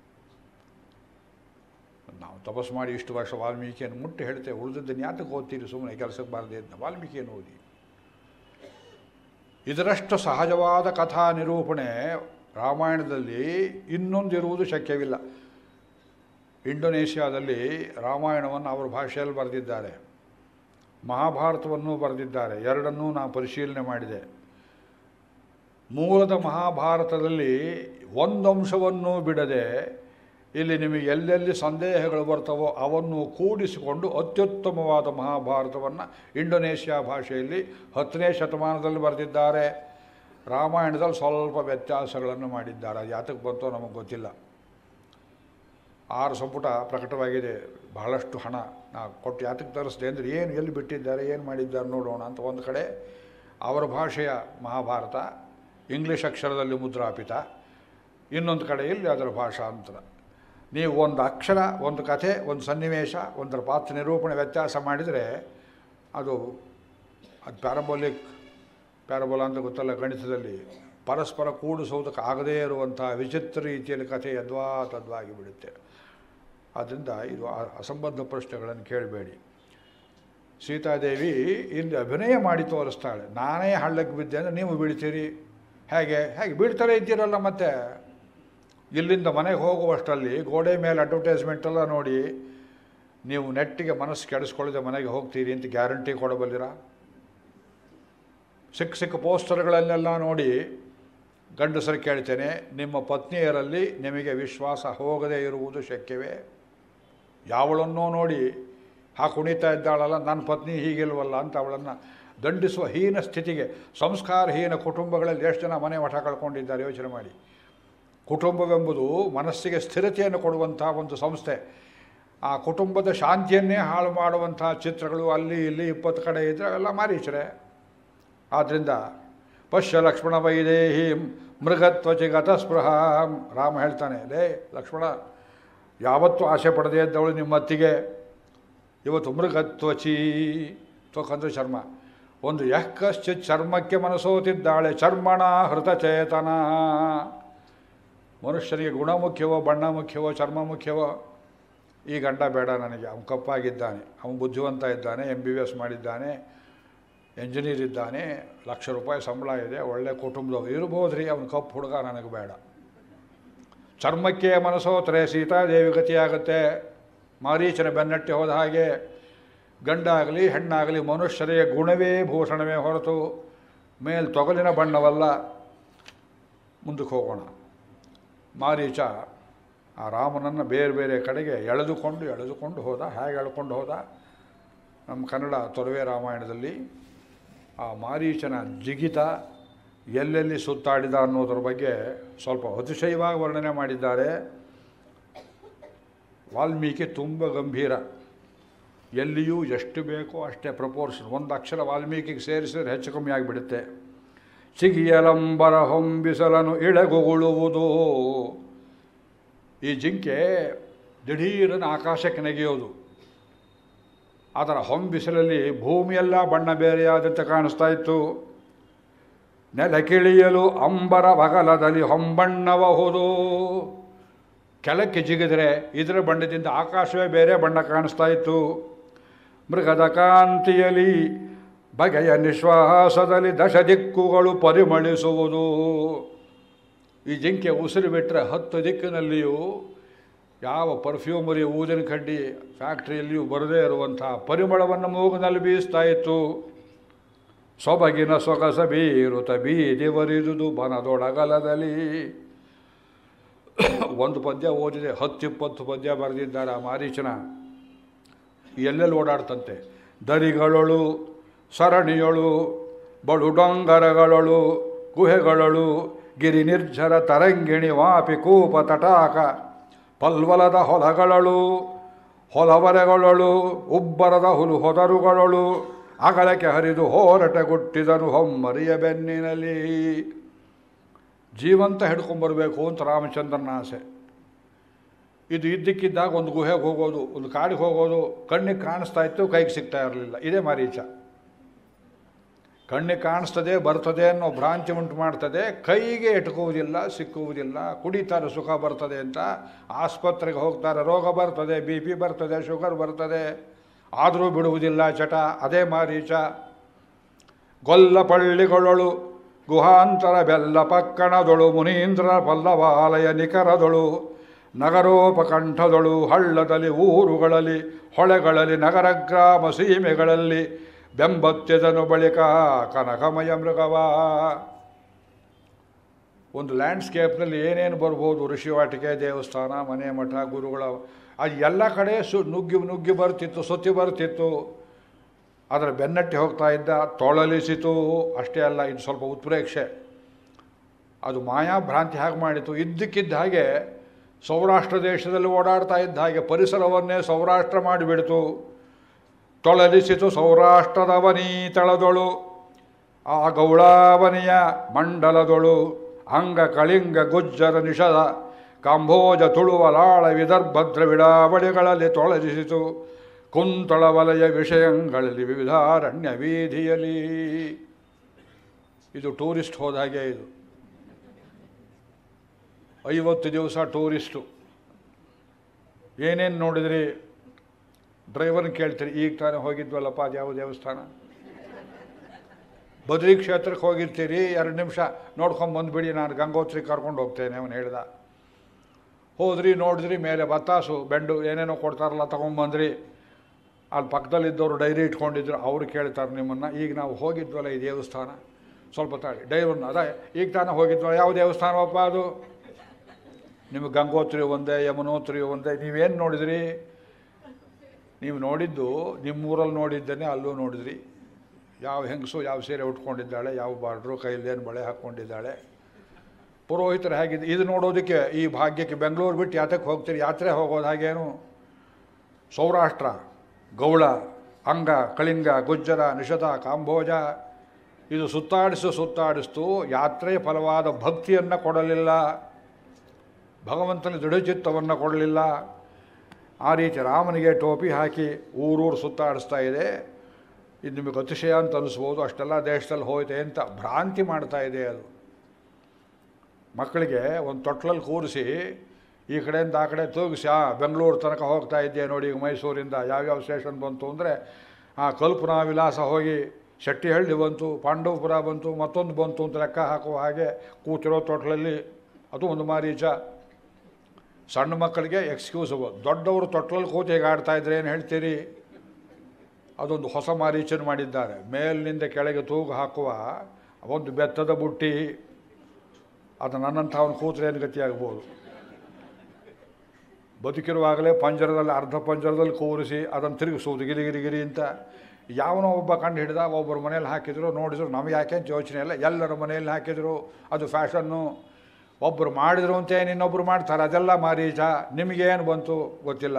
ನಾವು ತಪಸ್ ಮಾಡಿ ಇಷ್ಟು ವರ್ಷ ವಾಲ್ಮೀಕಿಯನ್ನು ಮುಟ್ಟಿ ಹೇಳ್ತೇವೆ ಉಳಿದದ್ದನ್ನು ಯಾತಕ್ಕೆ ಓದ್ತೀರಿ ಸುಮ್ಮನೆ ಕೆಲಸಕ್ಕೆ ಬಾರದೆ ಅಂತ ವಾಲ್ಮೀಕಿಯನ್ನು ಓದಿ ಇದರಷ್ಟು ಸಹಜವಾದ ಕಥಾ ನಿರೂಪಣೆ ರಾಮಾಯಣದಲ್ಲಿ ಇನ್ನೊಂದಿರುವುದು ಶಕ್ಯವಿಲ್ಲ ಇಂಡೋನೇಷ್ಯಾದಲ್ಲಿ ರಾಮಾಯಣವನ್ನು ಅವರ ಭಾಷೆಯಲ್ಲಿ ಬರೆದಿದ್ದಾರೆ ಮಹಾಭಾರತವನ್ನು ಬರೆದಿದ್ದಾರೆ ಎರಡನ್ನೂ ನಾನು ಪರಿಶೀಲನೆ ಮಾಡಿದೆ ಮೂಲದ ಮಹಾಭಾರತದಲ್ಲಿ ಒಂದಂಶವನ್ನೂ ಬಿಡದೆ ಇಲ್ಲಿ ನಿಮಗೆ ಎಲ್ಲೆಲ್ಲಿ ಸಂದೇಹಗಳು ಬರ್ತವೋ ಅವನ್ನು ಕೂಡಿಸಿಕೊಂಡು ಅತ್ಯುತ್ತಮವಾದ ಮಹಾಭಾರತವನ್ನು ಇಂಡೋನೇಷ್ಯಾ ಭಾಷೆಯಲ್ಲಿ ಹತ್ತನೇ ಶತಮಾನದಲ್ಲಿ ಬರೆದಿದ್ದಾರೆ ರಾಮಾಯಣದಲ್ಲಿ ಸ್ವಲ್ಪ ವ್ಯತ್ಯಾಸಗಳನ್ನು ಮಾಡಿದ್ದಾರೆ ಅದು ಯಾತಕ್ಕೆ ಬಂತೋ ನಮಗೆ ಗೊತ್ತಿಲ್ಲ ಆರು ಸಂಪುಟ ಪ್ರಕಟವಾಗಿದೆ ಬಹಳಷ್ಟು ಹಣ ನಾ ಕೊಟ್ಟು ಯಾತಕ್ಕೆ ತರಿಸಿದೆ ಅಂದರೆ ಏನು ಎಲ್ಲಿ ಬಿಟ್ಟಿದ್ದಾರೆ ಏನು ಮಾಡಿದ್ದಾರೆ ನೋಡೋಣ ಅಂತ ಒಂದು ಕಡೆ ಅವರ ಭಾಷೆಯ ಮಹಾಭಾರತ ಇಂಗ್ಲೀಷ್ ಅಕ್ಷರದಲ್ಲಿ ಮುದ್ರಾಪಿತ ಇನ್ನೊಂದು ಕಡೆಯಲ್ಲಿ ಅದರ ಭಾಷಾಂತರ ನೀವು ಒಂದು ಅಕ್ಷರ ಒಂದು ಕಥೆ ಒಂದು ಸನ್ನಿವೇಶ ಒಂದರ ಪಾತ್ರ ನಿರೂಪಣೆ ವ್ಯತ್ಯಾಸ ಮಾಡಿದರೆ ಅದು ಅದು ಪ್ಯಾರಬೋಲಿಕ್ ಪ್ಯಾರಬೋಲ ಅಂತ ಗೊತ್ತಲ್ಲ ಗಣಿತದಲ್ಲಿ ಪರಸ್ಪರ ಕೂಡಿಸುವುದಕ್ಕೆ ಆಗದೇ ಇರುವಂಥ ವಿಚಿತ್ರ ರೀತಿಯಲ್ಲಿ ಕಥೆ ಯದ್ವಾ ತದ್ವಾಗಿ ಬಿಡುತ್ತೆ ಆದ್ದರಿಂದ ಇದು ಅ- ಅಸಂಬದ್ಧ ಪ್ರಶ್ನೆಗಳನ್ನು ಕೇಳಬೇಡಿ ಸೀತಾದೇವಿ ಇಲ್ಲಿ ಅಭಿನಯ ಮಾಡಿ ತೋರಿಸ್ತಾಳೆ ನಾನೇ ಹಳ್ಳಕ್ಕೆ ಬಿದ್ದೆ ಅಂದರೆ ನೀವು ಬೀಳ್ತೀರಿ ಹೇಗೆ ಹೇಗೆ ಬೀಳ್ತಾರೆ ಇದ್ದೀರಲ್ಲ ಮತ್ತೆ ಇಲ್ಲಿಂದ ಮನೆಗೆ ಹೋಗುವಷ್ಟರಲ್ಲಿ ಗೋಡೆ ಮೇಲೆ ಅಡ್ವರ್ಟೈಸ್ಮೆಂಟ್ ಎಲ್ಲ ನೋಡಿ ನೀವು ನೆಟ್ಟಿಗೆ ಮನಸ್ಸು ಕೆಡಿಸ್ಕೊಳ್ಳದೆ ಮನೆಗೆ ಹೋಗ್ತೀರಿ ಅಂತ ಗ್ಯಾರಂಟಿ ಕೊಡಬಲ್ಲಿರಾ ಸಿಕ್ಕ ಸಿಕ್ಕ ಪೋಸ್ಟರ್ಗಳನ್ನೆಲ್ಲ ನೋಡಿ ಗಂಡಸರು ಕೇಳ್ತೇನೆ ನಿಮ್ಮ ಪತ್ನಿಯರಲ್ಲಿ ನಿಮಗೆ ವಿಶ್ವಾಸ ಹೋಗದೇ ಇರುವುದು ಶಕ್ಯವೇ ಯಾವಳನ್ನೋ ನೋಡಿ ಹಾ ಕುಣಿತಾ ಇದ್ದಾಳಲ್ಲ ನನ್ನ ಪತ್ನಿ ಹೀಗಿಲ್ವಲ್ಲ ಅಂತ ಅವಳನ್ನು ದಂಡಿಸುವ ಹೀನ ಸ್ಥಿತಿಗೆ ಸಂಸ್ಕಾರಹೀನ ಕುಟುಂಬಗಳಲ್ಲಿ ಎಷ್ಟು ಜನ ಮನೆ ಮಠ ಕಳ್ಕೊಂಡಿದ್ದಾರೆ ಯೋಚನೆ ಮಾಡಿ ಕುಟುಂಬವೆಂಬುದು ಮನಸ್ಸಿಗೆ ಸ್ಥಿರತೆಯನ್ನು ಕೊಡುವಂಥ ಒಂದು ಸಂಸ್ಥೆ ಆ ಕುಟುಂಬದ ಶಾಂತಿಯನ್ನೇ ಹಾಳು ಮಾಡುವಂಥ ಚಿತ್ರಗಳು ಅಲ್ಲಿ ಇಲ್ಲಿ ಇಪ್ಪತ್ತು ಕಡೆ ಇದ್ದರೆ ಅವೆಲ್ಲ ಮಾರೀಚರೆ ಆದ್ದರಿಂದ ಪಶ್ಯ ಲಕ್ಷ್ಮಣ ವೈದೇಹಿ ಮೃಗತ್ವಚಿ ಗತಸ್ಪೃಹ ರಾಮ ಹೇಳ್ತಾನೆ ಲೇ ಲಕ್ಷ್ಮಣ ಯಾವತ್ತೂ ಆಸೆ ಪಡದೇ ಇದ್ದವಳು ನಿಮ್ಮ ಅತ್ತಿಗೆ ಇವತ್ತು ಮೃಗತ್ವಚಿ ತೊಕಂದ್ರೆ ಚರ್ಮ ಒಂದು ಯಃಕಶ್ಚಿತ್ ಚರ್ಮಕ್ಕೆ ಮನಸೋತಿದ್ದಾಳೆ ಚರ್ಮಣ ಹೃತಚೇತನ ಮನುಷ್ಯನಿಗೆ ಗುಣ ಮುಖ್ಯವೋ ಬಣ್ಣ ಮುಖ್ಯವೋ ಚರ್ಮ ಮುಖ್ಯವೋ ಈ ಗಂಡ ಬೇಡ ನನಗೆ ಅವನು ಕಪ್ಪಾಗಿದ್ದಾನೆ ಅವನು ಬುದ್ಧಿವಂತ ಇದ್ದಾನೆ ಎಮ್ ಬಿ ಬಿ ಎಸ್ ಮಾಡಿದ್ದಾನೆ ಎಂಜಿನಿಯರ್ ಇದ್ದಾನೆ ಲಕ್ಷ ರೂಪಾಯಿ ಸಂಬಳ ಇದೆ ಒಳ್ಳೆ ಕುಟುಂಬದವ್ರು ಇರ್ಬೋದು ರೀ ಅವನು ಕಪ್ಪು ಹುಡುಗ ನನಗೆ ಬೇಡ ಚರ್ಮಕ್ಕೆ ಮನಸೋತ್ರೆ ಸೀತಾದೇವಿ ಗತಿಯಾಗುತ್ತೆ ಮಾರೀಚನ ಬೆನ್ನಟ್ಟಿ ಹೋದ ಹಾಗೆ ಗಂಡಾಗಲಿ ಹೆಣ್ಣಾಗಲಿ ಮನುಷ್ಯರಿಗೆ ಗುಣವೇ ಭೂಷಣವೇ ಹೊರತು ಮೇಲ್ ತೊಗಲಿನ ಬಣ್ಣವಲ್ಲ ಮುಂದಕ್ಕೆ ಹೋಗೋಣ ಮಾರೀಚ ಆ ರಾಮನನ್ನು ಬೇರೆ ಬೇರೆ ಕಡೆಗೆ ಎಳೆದುಕೊಂಡು ಎಳೆದುಕೊಂಡು ಹೋದ ಹೇಗೆ ಎಳ್ಕೊಂಡು ಹೋದ ನಮ್ಮ ಕನ್ನಡ ತೊರವೆ ರಾಮಾಯಣದಲ್ಲಿ ಆ ಮಾರೀಚನ ಜಿಗಿತ ಎಲ್ಲೆಲ್ಲಿ ಸುತ್ತಾಡಿದ ಅನ್ನೋದ್ರ ಬಗ್ಗೆ ಸ್ವಲ್ಪ ಅತಿಶಯವಾಗಿ ವರ್ಣನೆ ಮಾಡಿದ್ದಾರೆ ವಾಲ್ಮೀಕಿ ತುಂಬ ಗಂಭೀರ ಎಲ್ಲಿಯೂ ಎಷ್ಟು ಬೇಕೋ ಅಷ್ಟೇ ಪ್ರಪೋರ್ಷನ್ ಒಂದು ಅಕ್ಷರ ವಾಲ್ಮೀಕಿಗೆ ಸೇರಿಸಿದ್ರೆ ಹೆಚ್ಚು ಕಮ್ಮಿ ಆಗಿಬಿಡುತ್ತೆ ಚಿಗಿಯಲಂಬರ ಹೊಂಬಿಸಲನು ಇಳೆಗುಗುಳುವುದು ಈ ಜಿಂಕೆ ದಿಢೀರನ್ನು ಆಕಾಶಕ್ಕೆ ನೆಗೆಯೋದು ಅದರ ಹೊಂಬಿಸಿಲಲ್ಲಿ ಭೂಮಿಯೆಲ್ಲ ಬಣ್ಣ ಬೇರೆಯಾದಂತೆ ಕಾಣಿಸ್ತಾ ಇತ್ತು ನೆಲಕಿಳಿಯಲು ಅಂಬರ ಬಗಲದಲ್ಲಿ ಹೊಂಬಣ್ಣಬಹುದು ಕೆಳಕ್ಕೆ ಜಿಗಿದರೆ ಇದರ ಬಣ್ಣದಿಂದ ಆಕಾಶವೇ ಬೇರೆ ಬಣ್ಣ ಕಾಣಿಸ್ತಾ ಇತ್ತು ಮೃಗದ ಕಾಂತಿಯಲ್ಲಿ ಬಗೆಯ ನಿಶ್ವಾಸದಲ್ಲಿ ದಶ ದಿಕ್ಕುಗಳು ಪರಿಮಳಿಸುವುದು ಈ ಜಿಂಕೆ ಉಸಿರು ಬಿಟ್ಟರೆ ಹತ್ತು ದಿಕ್ಕಿನಲ್ಲಿಯೂ ಯಾವ ಪರ್ಫ್ಯೂಮರಿ ಊದಿನ ಕಡ್ಡಿ ಫ್ಯಾಕ್ಟ್ರಿಯಲ್ಲಿಯೂ ಬರದೇ ಇರುವಂಥ ಪರಿಮಳವನ್ನು ಮೂಗಿನಲ್ಲಿ ಬೀಸ್ತಾ ಇತ್ತು ಸೊಬಗಿನ ಸೊಗಸ ಬೀರುತ ಬೀದಿ ಬರಿದುದು ಬನದೊಳಗಲದಲ್ಲಿ ಒಂದು ಪದ್ಯ ಓದಿದೆ ಹತ್ತಿಪ್ಪತ್ತು ಪದ್ಯ ಬರೆದಿದ್ದಾರೆ ಆ ಮಾರೀಚನ ಎಲ್ಲೆಲ್ಲಿ ಓಡಾಡ್ತಂತೆ ದರಿಗಳೊಳು ಸರಣಿಯೊಳು ಬಡು ಡೊಂಗರಗಳೊಳು ಗುಹೆಗಳೊಳು ಗಿರಿ ನಿರ್ಜರ ತರಂಗಿಣಿ ವಾಪಿ ಕೂಪ ತಟಾಕ ಪಲ್ವಲದ ಹೊಲಗಳಳು ಹೊಲವರೆಗಳಳು ಉಬ್ಬರದ ಹುಲು ಹೊದರುಗಳಳು ಅಗಲಕ್ಕೆ ಹರಿದು ಹೋರಟಗುಟ್ಟಿದನು ಹೊಮ್ಮರಿಯ ಬೆನ್ನಿನಲ್ಲಿ ಜೀವಂತ ಹಿಡ್ಕೊಂಬರ್ಬೇಕು ಅಂತ ರಾಮಚಂದ್ರನ ಆಸೆ ಇದು ಇದ್ದಕ್ಕಿದ್ದಾಗ ಒಂದು ಗುಹೆಗೆ ಹೋಗೋದು ಒಂದು ಕಾಡಿಗೆ ಹೋಗೋದು ಕಣ್ಣಿಗೆ ಕಾಣಿಸ್ತಾ ಇತ್ತು ಕೈಗೆ ಸಿಗ್ತಾ ಇರಲಿಲ್ಲ ಇದೇ ಮಾರೀಚ ಕಣ್ಣಿಗೆ ಕಾಣಿಸ್ತದೆ ಬರ್ತದೆ ಅನ್ನೋ ಭ್ರಾಂತಿ ಉಂಟು ಮಾಡ್ತದೆ ಕೈಗೆ ಎಟ್ಕುವುದಿಲ್ಲ ಸಿಕ್ಕುವುದಿಲ್ಲ ಕುಡಿತಾರೆ ಸುಖ ಬರ್ತದೆ ಅಂತ ಆಸ್ಪತ್ರೆಗೆ ಹೋಗ್ತಾರೆ ರೋಗ ಬರ್ತದೆ ಬಿ ಪಿ ಬರ್ತದೆ ಶುಗರ್ ಬರ್ತದೆ ಆದರೂ ಬಿಡುವುದಿಲ್ಲ ಚಟ ಅದೇ ಮಾರೀಚ ಗೊಲ್ಲ ಪಳ್ಳಿಗಳೊಳು ಗುಹಾಂತರ ಬೆಲ್ಲ ಪಕ್ಕಣದೊಳು ಮುನೀಂದ್ರ ಪಲ್ಲವಾಲಯ ನಿಖರದೊಳು ನಗರೋಪಕಂಠದೊಳು ಹಳ್ಳದಲ್ಲಿ ಊರುಗಳಲ್ಲಿ ಹೊಳೆಗಳಲ್ಲಿ ನಗರ ಗ್ರಾಮ ಸೀಮೆಗಳಲ್ಲಿ ಬೆಂಬತ್ತಿದನು ಬಳಿಕ ಕನಕಮಯ ಮೃಗವ ಒಂದು ಲ್ಯಾಂಡ್ಸ್ಕೇಪ್ನಲ್ಲಿ ಏನೇನು ಬರ್ಬೋದು ಋಷಿವಾಟಿಕೆ ದೇವಸ್ಥಾನ ಮನೆ ಮಠ ಗುರುಗಳ ಅದು ಎಲ್ಲ ಕಡೆ ಸು ನುಗ್ಗಿ ನುಗ್ಗಿ ಬರ್ತಿತ್ತು ಸುತ್ತಿ ಬರ್ತಿತ್ತು ಅದರ ಬೆನ್ನಟ್ಟಿ ಹೋಗ್ತಾ ಇದ್ದ ತೊಳಲಿಸಿತು ಅಷ್ಟೇ ಅಲ್ಲ ಇದು ಸ್ವಲ್ಪ ಉತ್ಪ್ರೇಕ್ಷೆ ಅದು ಮಾಯಾಭ್ರಾಂತಿ ಹೇಗೆ ಮಾಡಿತು ಇದ್ದಕ್ಕಿದ್ದ ಹಾಗೆ ಸೌರಾಷ್ಟ್ರ ದೇಶದಲ್ಲಿ ಓಡಾಡ್ತಾ ಇದ್ದ ಹಾಗೆ ಪರಿಸರವನ್ನೇ ಸೌರಾಷ್ಟ್ರ ಮಾಡಿಬಿಡ್ತು ತೊಳಲಿಸಿತು ಸೌರಾಷ್ಟ್ರದವನೀ ತಳದೊಳು ಆ ಗೌಳಾವನಿಯ ಮಂಡಲದೊಳು ಅಂಗ ಕಳಿಂಗ ಗುಜ್ಜರ ನಿಷದ ಕಾಂಬೋಜ ತುಳುವಲಾಳ ವಿದರ್ಭ ದ್ರವಿಡಾವಳಿಗಳಲ್ಲಿ ತೊಳಲಿಸಿತು ಕುಂತಳ ವಲಯ ವಿಷಯಗಳಲ್ಲಿ ವಿವಿಧಾರಣ್ಯ ವೀಧಿಯಲ್ಲಿ ಇದು ಟೂರಿಸ್ಟ್ ಹೋದ ಹಾಗೆ ಇದು ಐವತ್ತು ದಿವಸ ಟೂರಿಸ್ಟು ಏನೇನು ನೋಡಿದ್ರಿ ಡ್ರೈವರ್ನ ಕೇಳ್ತೀರಿ ಈಗ ತಾನೇ ಹೋಗಿದ್ವಲ್ಲಪ್ಪ ಅದು ಯಾವ ದೇವಸ್ಥಾನ ಬದ್ರಿ ಕ್ಷೇತ್ರಕ್ಕೆ ಹೋಗಿರ್ತೀರಿ ಎರಡು ನಿಮಿಷ ನೋಡ್ಕೊಂಡು ಬಂದುಬಿಡಿ ನಾನು ಗಂಗೋತ್ರಿ ಕರ್ಕೊಂಡು ಹೋಗ್ತೇನೆ ಅವನು ಹೇಳ್ದ ಹೋದ್ರಿ ನೋಡಿದ್ರಿ ಮೇಲೆ ಬತ್ತಾಸು ಬೆಂಡು ಏನೇನೋ ಕೊಡ್ತಾರಲ್ಲ ತೊಗೊಂಬಂದ್ರಿ ಅಲ್ಲಿ ಪಕ್ಕದಲ್ಲಿದ್ದವರು ಡೈರಿ ಇಟ್ಕೊಂಡಿದ್ರು ಅವರು ಕೇಳ್ತಾರೆ ನಿಮ್ಮನ್ನು ಈಗ ನಾವು ಹೋಗಿದ್ವಲ್ಲ ಈ ದೇವಸ್ಥಾನ ಸ್ವಲ್ಪ ತಾಳಿ ಡೈವರ್ನ ಅದ ಈಗ ತಾನೇ ಹೋಗಿದ್ವಲ್ಲ ಯಾವ ದೇವಸ್ಥಾನವಪ್ಪ ಅದು ನಿಮಗೆ ಗಂಗೋತ್ರಿ ಒಂದೇ ಯಮುನೋತ್ರಿ ಒಂದೇ ನೀವೇನು ನೋಡಿದ್ರಿ ನೀವು ನೋಡಿದ್ದು ನಿಮ್ಮೂರಲ್ಲಿ ನೋಡಿದ್ದೇನೆ ಅಲ್ಲೂ ನೋಡಿದ್ರಿ ಯಾವ ಹೆಂಗಸು ಯಾವ ಸೀರೆ ಉಟ್ಕೊಂಡಿದ್ದಾಳೆ ಯಾವ ಬಾರ್ಡ್ರು ಕೈಲೇನು ಬಳೆ ಹಾಕ್ಕೊಂಡಿದ್ದಾಳೆ ಪುರೋಹಿತರು ಹೇಗಿದೆ ಇದು ನೋಡೋದಕ್ಕೆ ಈ ಭಾಗ್ಯಕ್ಕೆ ಬೆಂಗಳೂರು ಬಿಟ್ಟು ಯಾತಕ್ಕೆ ಹೋಗ್ತೀರಿ ಯಾತ್ರೆ ಹೋಗೋದು ಹಾಗೇನು ಸೌರಾಷ್ಟ್ರ ಗೌಳ ಅಂಗ ಕಳಿಂಗ ಗುಜ್ಜರ ನಿಷಧ ಕಾಂಬೋಜ ಇದು ಸುತ್ತಾಡಿಸು ಸುತ್ತಾಡಿಸ್ತು ಯಾತ್ರೆಯ ಫಲವಾದ ಭಕ್ತಿಯನ್ನು ಕೊಡಲಿಲ್ಲ ಭಗವಂತನ ದೃಢಚಿತ್ತವನ್ನು ಕೊಡಲಿಲ್ಲ ಆ ರೀತಿ ರಾಮನಿಗೆ ಟೋಪಿ ಹಾಕಿ ಊರೂರು ಸುತ್ತಾಡಿಸ್ತಾ ಇದೆ ಇದು ನಿಮಗೆ ಅತಿಶಯ ಅಂತ ಅನಿಸ್ಬೋದು ಅಷ್ಟೆಲ್ಲ ದೇಶದಲ್ಲಿ ಹೋಯ್ತೆ ಅಂತ ಭ್ರಾಂತಿ ಮಾಡ್ತಾ ಇದೆ ಅದು ಮಕ್ಕಳಿಗೆ ಒಂದು ತೊಟ್ಲಲ್ಲಿ ಕೂರಿಸಿ ಈ ಕಡೆಯಿಂದ ಆ ಕಡೆ ತೂಗಿಸಿ ಆ ಬೆಂಗಳೂರು ತನಕ ಹೋಗ್ತಾ ಇದ್ದೆ ನೋಡಿ ಈಗ ಮೈಸೂರಿಂದ ಯಾವ್ಯಾವ ಸ್ಟೇಷನ್ ಬಂತು ಅಂದರೆ ಆ ಕಲ್ಪನಾ ವಿಲಾಸ ಹೋಗಿ ಶೆಟ್ಟಿಹಳ್ಳಿ ಬಂತು ಪಾಂಡವಪುರ ಬಂತು ಮತ್ತೊಂದು ಬಂತು ಅಂತ ಲೆಕ್ಕ ಹಾಕುವ ಹಾಗೆ ಕೂತಿರೋ ತೊಟ್ಲಲ್ಲಿ ಅದು ಒಂದು ಮಾರೀಚ ಸಣ್ಣ ಮಕ್ಕಳಿಗೆ ಎಕ್ಸ್ಕ್ಯೂಸಬಲ್ ದೊಡ್ಡವರು ತೊಟ್ಲಲ್ಲಿ ಕೂತು ಹೇಗೆ ಆಡ್ತಾ ಇದ್ರೆ ಏನು ಹೇಳ್ತೀರಿ ಅದೊಂದು ಹೊಸ ಮಾರೀಚನ ಮಾಡಿದ್ದಾರೆ ಮೇಲಿನಿಂದ ಕೆಳಗೆ ತೂಗು ಹಾಕುವ ಒಂದು ಬೆತ್ತದ ಬುಟ್ಟಿ ಅದು ನನ್ನಂಥ ಅವನು ಕೂತ್ರೆ ಏನು ಗತಿಯಾಗ್ಬೋದು ಬದುಕಿರುವಾಗಲೇ ಪಂಜರದಲ್ಲಿ ಅರ್ಧ ಪಂಜರದಲ್ಲಿ ಕೂರಿಸಿ ಅದನ್ನು ತಿರುಗಿಸೋದು ಗಿರಿ ಗಿರಿ ಗಿರಿ ಅಂತ ಯಾವನೋ ಒಬ್ಬ ಕಂಡು ಹಿಡ್ದ ಒಬ್ಬರು ಮನೇಲಿ ಹಾಕಿದ್ರು ನೋಡಿದ್ರು ನಮಗೆ ಯಾಕೆ ಅಂತ ಯೋಚನೆ ಇಲ್ಲ ಎಲ್ಲರ ಮನೆಯಲ್ಲಿ ಹಾಕಿದ್ರು ಅದು ಫ್ಯಾಷನ್ನು ಒಬ್ಬರು ಮಾಡಿದ್ರು ಅಂತ ಏನು ಇನ್ನೊಬ್ಬರು ಮಾಡ್ತಾರೆ ಅದೆಲ್ಲ ಮಾರೀಚ ನಿಮಗೇನು ಬಂತು ಗೊತ್ತಿಲ್ಲ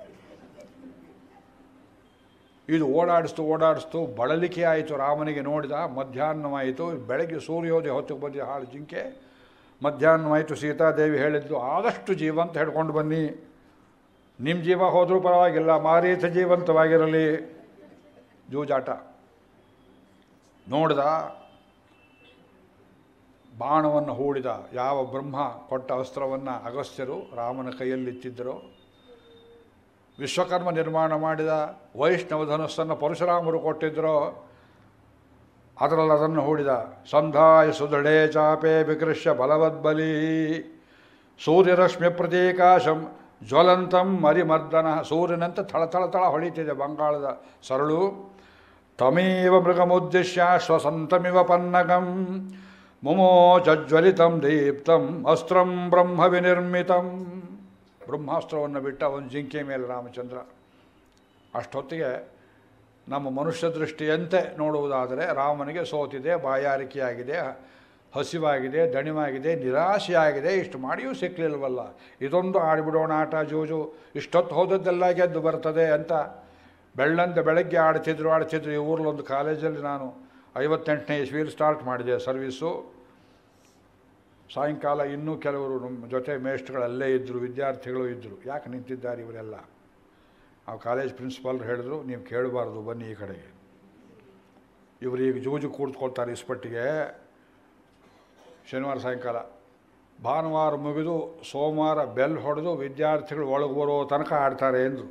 ಇದು ಓಡಾಡಿಸ್ತು ಓಡಾಡಿಸ್ತು ಬಳಲಿಕೆ ಆಯಿತು ರಾಮನಿಗೆ ನೋಡಿದ ಮಧ್ಯಾಹ್ನವಾಯಿತು ಬೆಳಗ್ಗೆ ಸೂರ್ಯೋದಯ ಹೊತ್ತಿಗೆ ಬಂದ ಹಾಳು ಜಿಂಕೆ ಮಧ್ಯಾಹ್ನವಾಯಿತು ಸೀತಾದೇವಿ ಹೇಳಿದ್ದು ಆದಷ್ಟು ಜೀವಂತ ಹಿಡ್ಕೊಂಡು ಬನ್ನಿ ನಿಮ್ಮ ಜೀವ ಹೋದರೂ ಪರವಾಗಿಲ್ಲ ಮಾರೀತ ಜೀವಂತವಾಗಿರಲಿ ಜೂಜಾಟ ನೋಡಿದ ಬಾಣವನ್ನು ಹೂಡಿದ ಯಾವ ಬ್ರಹ್ಮ ಕೊಟ್ಟ ಅಸ್ತ್ರವನ್ನು ಅಗಸ್ತ್ಯರು ರಾಮನ ಕೈಯಲ್ಲಿತ್ತಿದ್ದರೋ ವಿಶ್ವಕರ್ಮ ನಿರ್ಮಾಣ ಮಾಡಿದ ವೈಷ್ಣವ ಧನುಸ್ಸನ್ನು ಪರಶುರಾಮರು ಕೊಟ್ಟಿದ್ದರೋ ಅದರಲ್ಲಿ ಅದನ್ನು ಹೂಡಿದ ಸಂಧಾಯ ಸುದೃಢೇ ಚಾಪೆ ವಿಕೃಷ್ಯ ಬಲವದ್ಬಲಿ ಸೂರ್ಯರಶ್ಮಿ ಪ್ರತೀಕಾಶಂ ಜ್ವಲಂತಂ ಮರಿಮರ್ದನ ಸೂರ್ಯನಂತೆ ಥಳ ಥಳ ಥಳ ಹೊಳಿತಿದೆ ಬಂಗಾಳದ ಸರಳು ತಮೇವ ಮೃಗಮುದ್ದೇಶ್ಯ ಶ್ವಸಂತಮಿವ ಪನ್ನಗಂ ಮುಮೋಚಜ್ವಲಿತಂ ದೀಪ್ತಂ ಅಸ್ತ್ರಂ ಬ್ರಹ್ಮ ವಿನಿರ್ಮಿತಂ ಬ್ರಹ್ಮಾಸ್ತ್ರವನ್ನು ಬಿಟ್ಟ ಒಂದು ಜಿಂಕೆ ಮೇಲೆ ರಾಮಚಂದ್ರ ಅಷ್ಟೊತ್ತಿಗೆ ನಮ್ಮ ಮನುಷ್ಯ ದೃಷ್ಟಿಯಂತೆ ನೋಡುವುದಾದರೆ ರಾಮನಿಗೆ ಸೋತಿದೆ ಬಾಯಾರಿಕೆಯಾಗಿದೆ ಹಸಿವಾಗಿದೆ ದಣಿವಾಗಿದೆ ನಿರಾಶೆಯಾಗಿದೆ ಇಷ್ಟು ಮಾಡಿಯೂ ಸಿಕ್ಕಲಿಲ್ವಲ್ಲ ಇದೊಂದು ಆಡಿಬಿಡೋಣ ಆಟ ಜೂಜು ಇಷ್ಟೊತ್ತು ಹೋದದ್ದೆಲ್ಲ ಗೆದ್ದು ಬರ್ತದೆ ಅಂತ ಬೆಳ್ಳಂತೆ ಬೆಳಗ್ಗೆ ಆಡ್ತಿದ್ರು ಆಡ್ತಿದ್ರು ಈ ಊರಲ್ಲೊಂದು ಕಾಲೇಜಲ್ಲಿ ನಾನು ಐವತ್ತೆಂಟನೇ ಇಸ್ವಿಯಲ್ಲಿ ಸ್ಟಾರ್ಟ್ ಮಾಡಿದೆ ಸರ್ವೀಸು ಸಾಯಂಕಾಲ ಇನ್ನೂ ಕೆಲವರು ನಮ್ಮ ಜೊತೆ ಮೇಷ್ಟ್ಗಳಲ್ಲೇ ಇದ್ದರು ವಿದ್ಯಾರ್ಥಿಗಳು ಇದ್ದರು ಯಾಕೆ ನಿಂತಿದ್ದಾರೆ ಇವರೆಲ್ಲ ಆ ಕಾಲೇಜ್ ಪ್ರಿನ್ಸಿಪಾಲ್ರು ಹೇಳಿದ್ರು ನೀವು ಕೇಳಬಾರ್ದು ಬನ್ನಿ ಈ ಕಡೆಗೆ ಇವರು ಈಗ ಜೂಜು ಕೂಡ್ಕೊಳ್ತಾರೆ ಇಸ್ಪಟ್ಟಿಗೆ ಶನಿವಾರ ಸಾಯಂಕಾಲ ಭಾನುವಾರ ಮುಗಿದು ಸೋಮವಾರ ಬೆಲ್ ಹೊಡೆದು ವಿದ್ಯಾರ್ಥಿಗಳು ಒಳಗೆ ಬರೋ ತನಕ ಆಡ್ತಾರೆ ಎಂದರು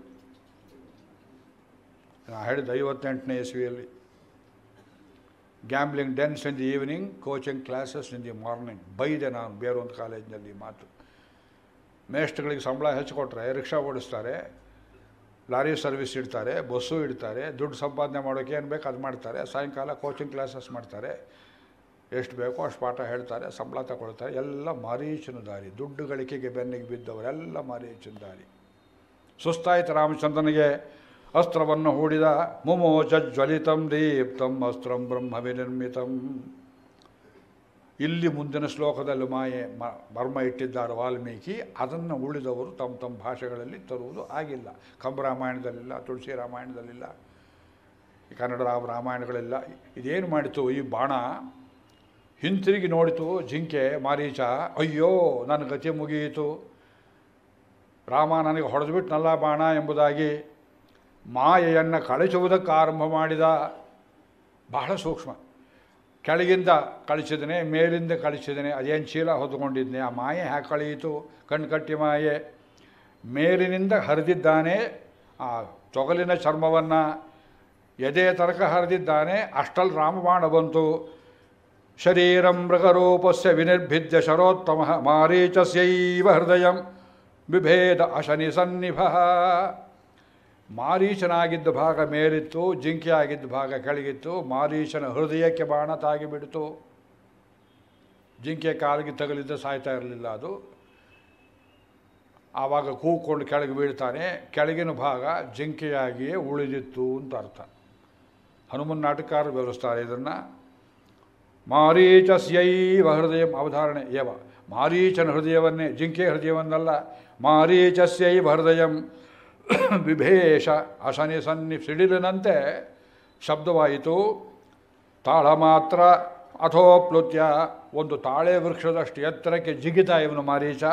ನಾನು ಹೇಳಿದ್ದು ಐವತ್ತೆಂಟನೇ ಇಸ್ವಿಯಲ್ಲಿ gambling dens in the evening coaching classes in the morning ಬೈದೆ ನಾನು ಬೇರೊಂದು ಕಾಲೇಜಿನಲ್ಲಿ ಮಾತು ಮೇಷ್ಟ್ಗಳಿಗೆ ಸಂಬಳ ಹೆಚ್ಚು ಕೊಟ್ಟರೆ ರಿಕ್ಷಾ ಓಡಿಸ್ತಾರೆ ಲಾರಿ ಸರ್ವಿಸ್ ಇಡ್ತಾರೆ ಬಸ್ಸು ಇಡ್ತಾರೆ ದುಡ್ಡು ಸಂಪಾದನೆ ಮಾಡೋಕೆ ಏನು ಬೇಕು ಅದು ಮಾಡ್ತಾರೆ ಸಾಯಂಕಾಲ ಕೋಚಿಂಗ್ ಕ್ಲಾಸಸ್ ಮಾಡ್ತಾರೆ ಎಷ್ಟು ಬೇಕೋ ಅಷ್ಟು ಪಾಠ ಹೇಳ್ತಾರೆ ಸಂಬಳ ತಗೊಳ್ತಾರೆ ಎಲ್ಲ ಮಾರೀಚನ ದಾರಿ ದುಡ್ಡು ಗಳಿಕೆಗೆ ಬೆನ್ನಿಗೆ ಬಿದ್ದವರೆಲ್ಲ ಮಾರೀಚನ ದಾರಿ ಸುಸ್ತಾಯಿತು ರಾಮಚಂದ್ರನಿಗೆ ಅಸ್ತ್ರವನ್ನು ಹೂಡಿದ ಮುಮೋಚ ಜ್ವಲಿತಂ ದೀಪ್ತಂ ಅಸ್ತ್ರಂ ಬ್ರಹ್ಮ ವಿನಿರ್ಮಿತಂ ಇಲ್ಲಿ ಮುಂದಿನ ಶ್ಲೋಕದಲ್ಲಿ ಮಾಯೆ ಮ- ಮರ್ಮ ಇಟ್ಟಿದ್ದಾರೆ ವಾಲ್ಮೀಕಿ ಅದನ್ನು ಉಳಿದವರು ತಮ್ಮ ತಮ್ಮ ಭಾಷೆಗಳಲ್ಲಿ ತರುವುದು ಆಗಿಲ್ಲ ಕಂಬರಾಮಾಯಣದಲ್ಲಿಲ್ಲ ತುಳಸಿ ರಾಮಾಯಣದಲ್ಲಿಲ್ಲ ಈ ಕನ್ನಡ ರಾಮ ರಾಮಾಯಣಗಳಿಲ್ಲ ಇದೇನು ಮಾಡಿತು ಈ ಬಾಣ ಹಿಂತಿರುಗಿ ನೋಡಿತು ಜಿಂಕೆ ಮಾರೀಚ ಅಯ್ಯೋ ನನ್ನ ಗತಿ ಮುಗಿಯಿತು ರಾಮ ನನಗೆ ಹೊಡೆದುಬಿಟ್ನಲ್ಲ ಬಾಣ ಎಂಬುದಾಗಿ ಮಾಯೆಯನ್ನು ಕಳಿಸುವುದಕ್ಕೆ ಆರಂಭ ಮಾಡಿದ ಬಹಳ ಸೂಕ್ಷ್ಮ ಕೆಳಗಿಂದ ಕಳಿಸಿದನೆ ಮೇಲಿಂದ ಕಳಿಸಿದನೆ ಅದೇನು ಚೀಲ ಹೊದ್ಕೊಂಡಿದ್ನೆ ಆ ಮಾಯೆ ಹ್ಯಾಕೆ ಕಳೆಯಿತು ಕಣ್ಕಟ್ಟಿ ಮಾಯೆ ಮೇಲಿನಿಂದ ಹರಿದಿದ್ದಾನೆ ಆ ತೊಗಲಿನ ಚರ್ಮವನ್ನು ಎದೆ ತನಕ ಹರಿದಿದ್ದಾನೆ ಅಷ್ಟಲ್ಲಿ ರಾಮಬಾಣ ಬಂತು ಶರೀರಂ ಮೃಗರೂಪಸ್ಯ ವಿನಿರ್ಭಿದ್ಯ ಶರೋತ್ತಮ ಮಾರೀಚಸ್ಯೈವ ಹೃದಯಂ ಬಿಭೇದ ಅಶನಿ ಸನ್ನಿಭ ಮಾರೀಚನಾಗಿದ್ದ ಭಾಗ ಮೇಲಿತ್ತು ಜಿಂಕೆ ಆಗಿದ್ದ ಭಾಗ ಕೆಳಗಿತ್ತು ಮಾರೀಚನ ಹೃದಯಕ್ಕೆ ಬಾಣ ತಾಗಿಬಿಡ್ತು ಜಿಂಕೆ ಕಾಲಿಗೆ ತಗಲಿದ್ದ ಸಾಯ್ತಾ ಇರಲಿಲ್ಲ ಅದು ಆವಾಗ ಕೂಕೊಂಡು ಕೆಳಗೆ ಬೀಳ್ತಾನೆ ಕೆಳಗಿನ ಭಾಗ ಜಿಂಕೆಯಾಗಿಯೇ ಉಳಿದಿತ್ತು ಅಂತ ಅರ್ಥ ಹನುಮನ್ ನಾಟಕಕಾರ ವಿವರಿಸ್ತಾರೆ ಇದನ್ನು ಮಾರೀಚಸ್ಯೈವ ಹೃದಯ ಅವಧಾರಣೆ ಯವ ಮಾರೀಚನ ಹೃದಯವನ್ನೇ ಜಿಂಕೆ ಹೃದಯವನ್ನಲ್ಲ ಮಾರೀಚಸ್ಯೈವ ಹೃದಯಂ ವಿಭೇಷ ಅಶನಿ ಸನ್ನಿ ಸಿಡಿಲಿನಂತೆ ಶಬ್ದವಾಯಿತು ತಾಳ ಮಾತ್ರ ಅಥೋಪ್ಲುತ್ಯ ಒಂದು ತಾಳೆ ವೃಕ್ಷದಷ್ಟು ಎತ್ತರಕ್ಕೆ ಜಿಗಿತ ಇವನು ಮಾರೀಚ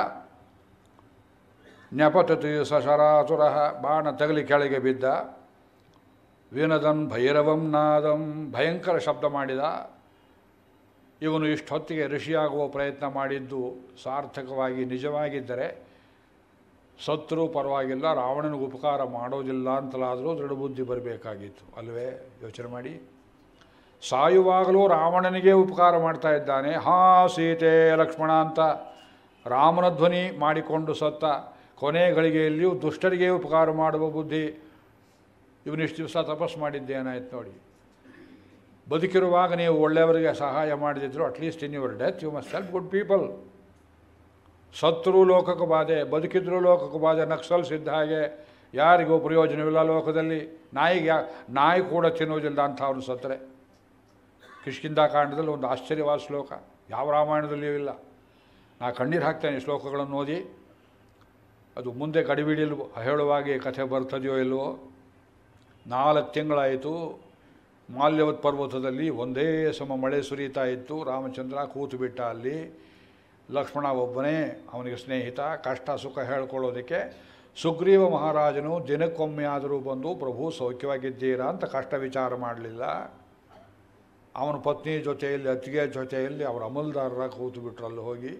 ನ್ಯಪತತು ಸಶರಾಸುರ ಬಾಣ ತಗಲಿ ಕೆಳಗೆ ಬಿದ್ದ ವಿನದನ್ ಭೈರವಂ ನಾದಂ ಭಯಂಕರ ಶಬ್ದ ಮಾಡಿದ ಇವನು ಇಷ್ಟೊತ್ತಿಗೆ ಋಷಿಯಾಗುವ ಪ್ರಯತ್ನ ಮಾಡಿದ್ದು ಸಾರ್ಥಕವಾಗಿ ನಿಜವಾಗಿದ್ದರೆ ಸತ್ರು ಪರವಾಗಿಲ್ಲ ರಾವಣನಿಗೆ ಉಪಕಾರ ಮಾಡೋದಿಲ್ಲ ಅಂತಲಾದರೂ ದೃಢಬುದ್ಧಿ ಬರಬೇಕಾಗಿತ್ತು ಅಲ್ವೇ ಯೋಚನೆ ಮಾಡಿ ಸಾಯುವಾಗಲೂ ರಾವಣನಿಗೆ ಉಪಕಾರ ಮಾಡ್ತಾ ಇದ್ದಾನೆ ಹಾ ಸೀತೆ ಲಕ್ಷ್ಮಣ ಅಂತ ರಾಮನ ಧ್ವನಿ ಮಾಡಿಕೊಂಡು ಸತ್ತ ಕೊನೆ ಗಳಿಗೆಯಲ್ಲಿಯೂ ದುಷ್ಟರಿಗೆ ಉಪಕಾರ ಮಾಡುವ ಬುದ್ಧಿ ಇವನಿಷ್ಟು ದಿವಸ ತಪಸ್ಸು ಮಾಡಿದ್ದೇನಾಯ್ತು ನೋಡಿ ಬದುಕಿರುವಾಗ ನೀವು ಒಳ್ಳೆಯವರಿಗೆ ಸಹಾಯ ಮಾಡದಿದ್ರು at least in your death you must help good people ಸತ್ರು ಲೋಕಕ್ಕೆ ಬಾಧೆ ಬದುಕಿದ್ರು ಲೋಕಕ್ಕೆ ಬಾಧೆ ನಕ್ಸಲ್ಸ್ ಇದ್ದ ಹಾಗೆ ಯಾರಿಗೂ ಪ್ರಯೋಜನವಿಲ್ಲ ಲೋಕದಲ್ಲಿ ನಾಯಿಗೆ ಯಾ ನಾಯಿ ಕೂಡ ತಿನ್ನುವುದಿಲ್ಲ ಅಂತ ಅವನು ಸತ್ತರೆ ಕಿಷ್ಕಿಂದ ಕಾಂಡದಲ್ಲಿ ಒಂದು ಆಶ್ಚರ್ಯವಾದ ಶ್ಲೋಕ ಯಾವ ರಾಮಾಯಣದಲ್ಲಿಯೂ ಇಲ್ಲ ನಾ ಕಣ್ಣೀರು ಹಾಕ್ತೇನೆ ಈ ಶ್ಲೋಕಗಳನ್ನು ಓದಿ ಅದು ಮುಂದೆ ಗಡಿಬಿಡಿಯಲ್ಲಿ ಹೇಳುವಾಗೆ ಕಥೆ ಬರ್ತದೆಯೋ ಇಲ್ವೋ ನಾಲ್ಕು ತಿಂಗಳಾಯಿತು ಮಾಲ್ಯವತ್ ಪರ್ವತದಲ್ಲಿ ಒಂದೇ ಸಮ ಮಳೆ ಸುರಿತಾ ಇತ್ತು ರಾಮಚಂದ್ರ ಕೂತು ಬಿಟ್ಟ ಅಲ್ಲಿ ಲಕ್ಷ್ಮಣ ಒಬ್ಬನೇ ಅವನಿಗೆ ಸ್ನೇಹಿತ ಕಷ್ಟ ಸುಖ ಹೇಳ್ಕೊಳ್ಳೋದಕ್ಕೆ ಸುಗ್ರೀವ ಮಹಾರಾಜನು ದಿನಕ್ಕೊಮ್ಮೆ ಆದರೂ ಬಂದು ಪ್ರಭು ಸೌಖ್ಯವಾಗಿದ್ದೀರಾ ಅಂತ ಕಷ್ಟ ವಿಚಾರ ಮಾಡಲಿಲ್ಲ ಅವನ ಪತ್ನಿ ಜೊತೆಯಲ್ಲಿ ಅತ್ತಿಗೆ ಜೊತೆಯಲ್ಲಿ ಅವರ ಅಮಲ್ದಾರರ ಕೂತು ಬಿಟ್ರಲ್ಲಿ ಹೋಗಿ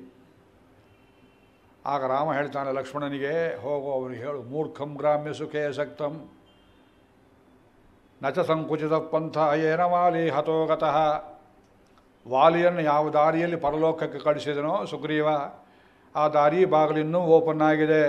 ಆಗ ರಾಮ ಹೇಳ್ತಾನೆ ಲಕ್ಷ್ಮಣನಿಗೆ ಹೋಗು ಅವನಿಗೆ ಹೇಳು ಮೂರ್ಖಂ ಗ್ರಾಮ್ಯ ಸುಖೇ ಸಕ್ತಂ ನಚ ಸಂಕುಚಿತ ಪಂಥ ಏನ ವಾಲಿ ಹತೋಗತಃ ವಾಲಿಯನ್ನು ಯಾವ ದಾರಿಯಲ್ಲಿ ಪರಲೋಕಕ್ಕೆ ಕಳಿಸಿದನೋ ಸುಗ್ರೀವ ಆ ದಾರಿ ಬಾಗಿಲಿನ್ನೂ ಓಪನ್ ಆಗಿದೆ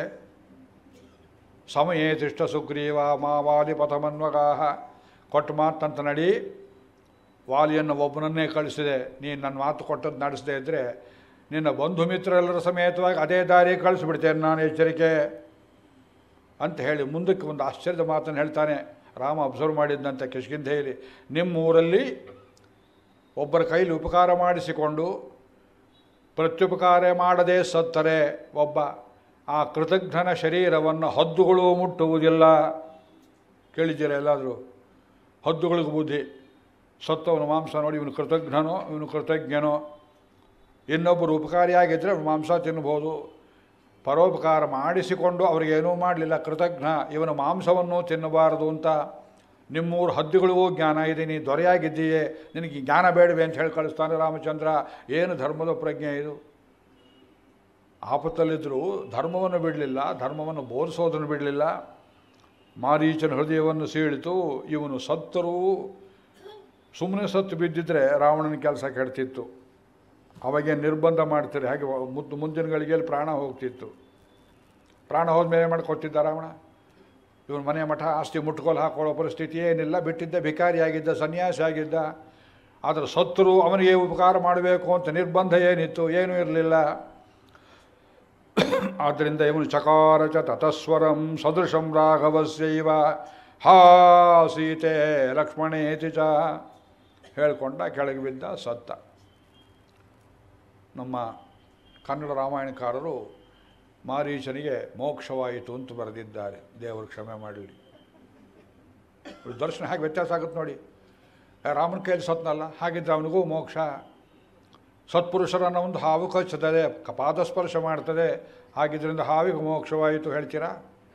ಸಮಯೇ ತಿಷ್ಟ ಸುಗ್ರೀವ ಮಾ ವಾಲಿ ಪಥಮನ್ವಗಾಹ ಕೊಟ್ಟು ಮಾತಂತ ನಡಿ ವಾಲಿಯನ್ನು ಒಬ್ಬನನ್ನೇ ಕಳಿಸಿದೆ ನೀನು ನನ್ನ ಮಾತು ಕೊಟ್ಟದ್ದು ನಡೆಸದೇ ಇದ್ದರೆ ನಿನ್ನ ಬಂಧು ಮಿತ್ರರೆಲ್ಲರ ಸಮೇತವಾಗಿ ಅದೇ ದಾರಿ ಕಳಿಸ್ಬಿಡ್ತೇನೆ ನಾನು ಎಚ್ಚರಿಕೆ ಅಂತ ಹೇಳಿ ಮುಂದಕ್ಕೆ ಒಂದು ಆಶ್ಚರ್ಯದ ಮಾತನ್ನು ಹೇಳ್ತಾನೆ ರಾಮ ಅಬ್ಸರ್ವ್ ಮಾಡಿದ್ದಂತೆ ಕಿಷ್ಕಿಂಧೆಯಲ್ಲಿ ನಿಮ್ಮ ಊರಲ್ಲಿ ಒಬ್ಬರ ಕೈಲಿ ಉಪಕಾರ ಮಾಡಿಸಿಕೊಂಡು ಪ್ರತ್ಯುಪಕಾರ ಮಾಡದೆ ಸತ್ತರೆ ಒಬ್ಬ ಆ ಕೃತಜ್ಞನ ಶರೀರವನ್ನು ಹದ್ದುಗಳು ಮುಟ್ಟುವುದಿಲ್ಲ ಕೇಳಿದ್ದೀರ ಎಲ್ಲಾದರೂ ಹದ್ದುಗಳಿಗೆ ಬುದ್ಧಿ ಸತ್ತವನು ಮಾಂಸ ನೋಡಿ ಇವನು ಕೃತಜ್ಞನೋ ಇವನು ಕೃತಜ್ಞನೋ ಇನ್ನೊಬ್ಬರು ಉಪಕಾರಿಯಾಗಿದ್ದರೆ ಅವ್ನು ಮಾಂಸ ತಿನ್ಬೋದು ಪರೋಪಕಾರ ಮಾಡಿಸಿಕೊಂಡು ಅವ್ರಿಗೇನೂ ಮಾಡಲಿಲ್ಲ ಕೃತಜ್ಞ ಇವನ ಮಾಂಸವನ್ನು ತಿನ್ನಬಾರದು ಅಂತ ನಿಮ್ಮೂರು ಹದ್ದುಗಳಿಗೂ ಜ್ಞಾನ ಇದೆ ನೀ ದೊರೆಯಾಗಿದ್ದೀಯೇ ನಿನಗೆ ಜ್ಞಾನ ಬೇಡವೆ ಅಂತ ಹೇಳಿ ಕಳಿಸ್ತಾನೆ ರಾಮಚಂದ್ರ ಏನು ಧರ್ಮದ ಪ್ರಜ್ಞೆ ಇದು ಆಪತ್ತಲ್ಲಿದ್ದರೂ ಧರ್ಮವನ್ನು ಬಿಡಲಿಲ್ಲ ಧರ್ಮವನ್ನು ಬೋಧಿಸೋದನ್ನು ಬಿಡಲಿಲ್ಲ ಮಾರೀಚನ ಹೃದಯವನ್ನು ಸೀಳಿತು ಇವನು ಸತ್ತರೂ ಸುಮ್ಮನೆ ಸತ್ತು ಬಿದ್ದಿದ್ರೆ ರಾವಣನ ಕೆಲಸ ಕೆಡ್ತಿತ್ತು ಅವಾಗೇ ನಿರ್ಬಂಧ ಮಾಡ್ತಾರೆ ಹಾಗೆ ಮುದ್ದು ಮುಂದಿನ ಗಳಿಗೆಯಲ್ಲಿ ಪ್ರಾಣ ಹೋಗ್ತಿತ್ತು ಪ್ರಾಣ ಹೋದ್ಮೇಲೆ ಮಾಡಿಕೊಟ್ಟಿದ್ದ ರಾವಣ ಇವನು ಮನೆ ಮಠ ಆಸ್ತಿ ಮುಟ್ಕೋಲು ಹಾಕೊಳ್ಳೋ ಪರಿಸ್ಥಿತಿ ಏನಿಲ್ಲ ಬಿಟ್ಟಿದ್ದ ಭಿಕಾರಿಯಾಗಿದ್ದ ಸನ್ಯಾಸಿ ಆಗಿದ್ದ ಆದರೆ ಸತ್ತರು ಅವನಿಗೆ ಉಪಕಾರ ಮಾಡಬೇಕು ಅಂತ ನಿರ್ಬಂಧ ಏನಿತ್ತು ಏನೂ ಇರಲಿಲ್ಲ ಆದ್ದರಿಂದ ಇವನು ಚಕಾರ ಚ ತತಸ್ವರಂ ಸದೃಶಂ ರಾಘವಸ್ಯೈವ ಹಾ ಸೀತೆ ಲಕ್ಷ್ಮಣೇತಿ ಚ ಹೇಳ್ಕೊಂಡ ಕೆಳಗೆ ಬಿದ್ದ ಸತ್ತ ನಮ್ಮ ಕನ್ನಡ ರಾಮಾಯಣಕಾರರು ಮಾರೀಚನಿಗೆ ಮೋಕ್ಷವಾಯಿತು ಅಂತ ಬರೆದಿದ್ದಾರೆ ದೇವರು ಕ್ಷಮೆ ಮಾಡಲಿ ಇವ್ರ ದರ್ಶನ ಹಾಗೆ ವ್ಯತ್ಯಾಸ ಆಗುತ್ತೆ ನೋಡಿ ಆ ರಾಮನ ಕೈಯಲ್ಲಿ ಸತ್ನಲ್ಲ ಹಾಗಿದ್ರೆ ಅವನಿಗೂ ಮೋಕ್ಷ ಸತ್ಪುರುಷರನ್ನು ಒಂದು ಹಾವು ಕಚ್ಚುತ್ತದೆ ಪಾದಸ್ಪರ್ಶ ಮಾಡ್ತದೆ ಹಾಗಿದ್ರಿಂದ ಹಾವಿಗೆ ಮೋಕ್ಷವಾಯಿತು ಹೇಳ್ತೀರಾ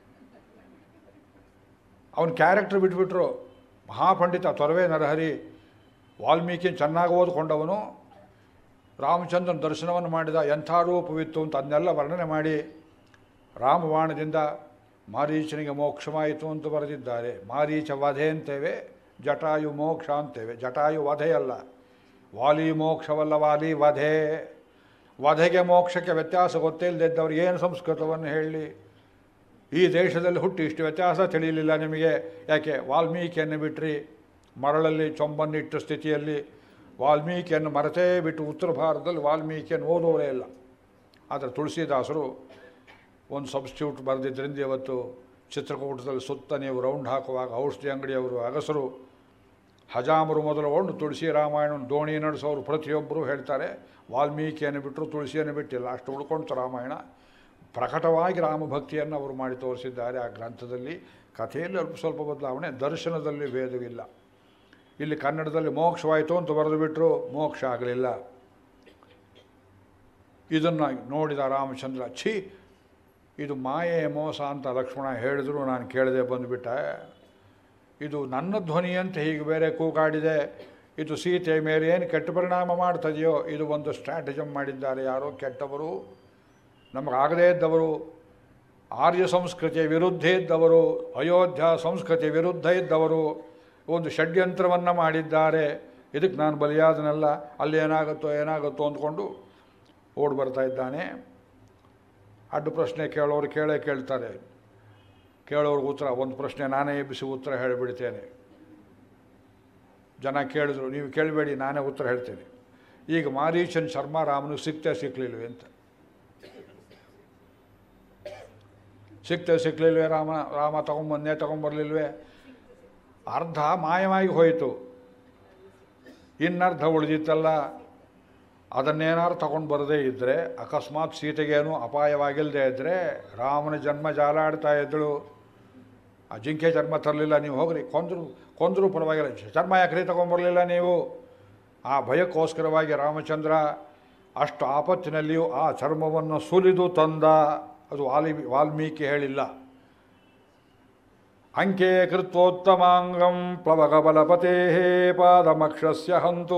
ಅವನ ಕ್ಯಾರೆಕ್ಟರ್ ಬಿಟ್ಬಿಟ್ರು ಮಹಾಪಂಡಿತ ತೊರವೆ ನರಹರಿ ವಾಲ್ಮೀಕಿ ಚೆನ್ನಾಗಿ ಓದ್ಕೊಂಡವನು ರಾಮಚಂದ್ರನ ದರ್ಶನವನ್ನು ಮಾಡಿದ ಎಂಥ ರೂಪವಿತ್ತು ಅಂತ ಅದನ್ನೆಲ್ಲ ವರ್ಣನೆ ಮಾಡಿ ರಾಮಬಾಣದಿಂದ ಮಾರೀಚನಿಗೆ ಮೋಕ್ಷವಾಯಿತು ಅಂತ ಬರೆದಿದ್ದಾರೆ ಮಾರೀಚ ವಧೆ ಅಂತೇವೆ ಜಟಾಯು ಮೋಕ್ಷ ಅಂತೇವೆ ಜಟಾಯು ವಧೆಯಲ್ಲ ವಾಲಿ ಮೋಕ್ಷವಲ್ಲ ವಾಲಿ ವಧೆ ವಧೆಗೆ ಮೋಕ್ಷಕ್ಕೆ ವ್ಯತ್ಯಾಸ ಗೊತ್ತೇ ಇಲ್ಲದಿದ್ದವ್ರು ಏನು ಸಂಸ್ಕೃತವನ್ನು ಹೇಳಿ ಈ ದೇಶದಲ್ಲಿ ಹುಟ್ಟಿ ಇಷ್ಟು ವ್ಯತ್ಯಾಸ ತಿಳಿಯಲಿಲ್ಲ ನಿಮಗೆ ಯಾಕೆ ವಾಲ್ಮೀಕಿಯನ್ನು ಬಿಟ್ರಿ ಮರಳಲ್ಲಿ ಚೊಂಬನ್ನಿಟ್ಟ ಸ್ಥಿತಿಯಲ್ಲಿ ವಾಲ್ಮೀಕಿಯನ್ನು ಮರೆತೇ ಬಿಟ್ಟು ಉತ್ತರ ಭಾರತದಲ್ಲಿ ವಾಲ್ಮೀಕಿಯನ್ನು ಓದೋರೇ ಇಲ್ಲ ಆದರೆ ತುಳಸಿದಾಸರು ಒಂದು ಸಬ್ಸ್ಟ್ಯೂಟ್ ಬರೆದಿದ್ದರಿಂದ ಇವತ್ತು ಚಿತ್ರಕೂಟದಲ್ಲಿ ಸುತ್ತ ನೀವು ರೌಂಡ್ ಹಾಕುವಾಗ ಔಷಧಿ ಅಂಗಡಿಯವರು ಅಗಸರು ಹಜಾಮರು ಮೊದಲುಗೊಂಡು ತುಳಸಿ ರಾಮಾಯಣ ದೋಣಿ ನಡೆಸೋರು ಪ್ರತಿಯೊಬ್ಬರು ಹೇಳ್ತಾರೆ ವಾಲ್ಮೀಕಿಯನ್ನು ಬಿಟ್ಟರು ತುಳಸಿಯನ್ನು ಬಿಟ್ಟಿಲ್ಲ ಅಷ್ಟು ಉಳ್ಕೊಳ್ತು ರಾಮಾಯಣ ಪ್ರಕಟವಾಗಿ ರಾಮಭಕ್ತಿಯನ್ನು ಅವರು ಮಾಡಿ ತೋರಿಸಿದ್ದಾರೆ ಆ ಗ್ರಂಥದಲ್ಲಿ ಕಥೆಯಲ್ಲಿ ಅಲ್ಪ ಸ್ವಲ್ಪ ಬದಲಾವಣೆ ದರ್ಶನದಲ್ಲಿ ಭೇದವಿಲ್ಲ ಇಲ್ಲಿ ಕನ್ನಡದಲ್ಲಿ ಮೋಕ್ಷವಾಯಿತು ಅಂತ ಬರೆದು ಬಿಟ್ಟರು ಮೋಕ್ಷ ಆಗಲಿಲ್ಲ ಇದನ್ನು ನೋಡಿದ ರಾಮಚಂದ್ರ ಛೀ ಇದು ಮಾಯೆ ಮೋಸ ಅಂತ ಲಕ್ಷ್ಮಣ ಹೇಳಿದ್ರು ನಾನು ಕೇಳದೆ ಬಂದುಬಿಟ್ಟೆ ಇದು ನನ್ನ ಧ್ವನಿಯಂತೆ ಹೀಗೆ ಬೇರೆ ಕೂಗಾಡಿದೆ ಇದು ಸೀತೆಯ ಮೇಲೆ ಏನು ಕೆಟ್ಟ ಪರಿಣಾಮ ಮಾಡ್ತದೆಯೋ ಇದು ಒಂದು ಸ್ಟ್ರಾಟಜಮ್ ಮಾಡಿದ್ದಾರೆ ಯಾರೋ ಕೆಟ್ಟವರು ನಮಗಾಗದೇ ಇದ್ದವರು ಆರ್ಯ ಸಂಸ್ಕೃತಿಯ ವಿರುದ್ಧ ಇದ್ದವರು ಅಯೋಧ್ಯ ಸಂಸ್ಕೃತಿಯ ವಿರುದ್ಧ ಇದ್ದವರು ಒಂದು ಷಡ್ಯಂತ್ರವನ್ನು ಮಾಡಿದ್ದಾರೆ ಇದಕ್ಕೆ ನಾನು ಬಲಿಯಾದನಲ್ಲ ಅಲ್ಲಿ ಏನಾಗುತ್ತೋ ಏನಾಗುತ್ತೋ ಅಂದ್ಕೊಂಡು ಓಡಿ ಬರ್ತಾ ಇದ್ದಾನೆ ಅಡ್ಡ ಪ್ರಶ್ನೆ ಕೇಳೋರು ಕೇಳೇ ಕೇಳ್ತಾರೆ ಕೇಳೋರ್ಗೆ ಉತ್ತರ ಒಂದು ಪ್ರಶ್ನೆ ನಾನೇ ಎಬ್ಬಿಸಿ ಉತ್ತರ ಹೇಳಿಬಿಡ್ತೇನೆ ಜನ ಕೇಳಿದ್ರು ನೀವು ಕೇಳಬೇಡಿ ನಾನೇ ಉತ್ತರ ಹೇಳ್ತೇನೆ ಈಗ ಮಾರೀಚನ್ ಶರ್ಮಾ ರಾಮನಿಗೆ ಸಿಕ್ತೇ ಸಿಕ್ಕಲಿಲ್ವೇ ಅಂತ ಸಿಕ್ತೇ ಸಿಕ್ಕಲಿಲ್ವೇ ರಾಮ ರಾಮ ತಗೊಂಬಂದೇ ತಗೊಂಬರ್ಲಿಲ್ವೇ ಅರ್ಧ ಮಾಯವಾಗಿ ಹೋಯಿತು ಇನ್ನರ್ಧ ಉಳಿದಿತ್ತಲ್ಲ ಅದನ್ನೇನಾದ್ರು ತಗೊಂಡು ಬರದೇ ಇದ್ದರೆ ಅಕಸ್ಮಾತ್ ಸೀತೆಗೇನು ಅಪಾಯವಾಗಿಲ್ಲದೆ ಇದ್ದರೆ ರಾಮನ ಜನ್ಮ ಜಾಲಾಡ್ತಾ ಇದ್ದಳು ಆ ಜಿಂಕೆ ಜನ್ಮ ತರಲಿಲ್ಲ ನೀವು ಹೋಗ್ರಿ ಕೊಂದರು ಕೊಂದರೂ ಪರವಾಗಿಲ್ಲ ಚರ್ಮ ಯಾಕ್ರಿ ತಗೊಂಬರಲಿಲ್ಲ ನೀವು ಆ ಭಯಕ್ಕೋಸ್ಕರವಾಗಿ ರಾಮಚಂದ್ರ ಅಷ್ಟು ಆಪತ್ತಿನಲ್ಲಿಯೂ ಆ ಚರ್ಮವನ್ನು ಸುಲಿದು ತಂದ ಅದು ವಾಲಿ ವಾಲ್ಮೀಕಿ ಹೇಳಿಲ್ಲ ಅಂಕೆ ಕೃತ್ವೋತ್ತಮಾಂಗಂ ಪ್ಲವಕಬಲಪತೆ ಪಾದಮಕ್ಷಸ್ಯ ಹಂತು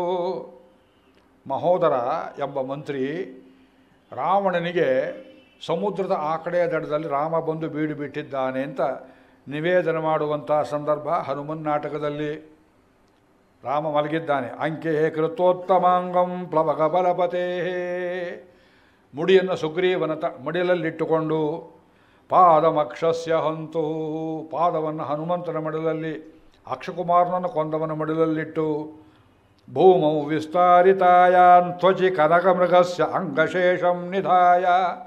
ಮಹೋದರ ಎಂಬ ಮಂತ್ರಿ ರಾವಣನಿಗೆ ಸಮುದ್ರದ ಆ ಕಡೆಯ ದಡದಲ್ಲಿ ರಾಮ ಬಂದು ಬೀಡು ಬಿಟ್ಟಿದ್ದಾನೆ ಅಂತ ನಿವೇದನೆ ಮಾಡುವಂಥ ಸಂದರ್ಭ ಹನುಮನ್ ನಾಟಕದಲ್ಲಿ ರಾಮ ಮಲಗಿದ್ದಾನೆ ಅಂಕೆ ಕೃತೋತ್ತಮಾಂಗಂ ಪ್ಲವಕ ಬಲಪತೆ ಮುಡಿಯನ್ನು ಸುಗ್ರೀವನ ತ ಮಡಿಲಲ್ಲಿಟ್ಟುಕೊಂಡು ಪಾದಮಕ್ಷಸ್ಯ ಹಂತು ಪಾದವನ್ನು ಹನುಮಂತನ ಮಡಿಲಲ್ಲಿ ಅಕ್ಷಕುಮಾರನನ್ನು ಕೊಂದವನ ಮಡಿಲಲ್ಲಿಟ್ಟು ಭೂಮೌ ವಿಸ್ತಾರಿತಾಯಾನ್ ತ್ವಚಿ ಕನಕಮೃಗಸ್ಯ ಅಂಗಶೇಷಂ ನಿಧಾಯ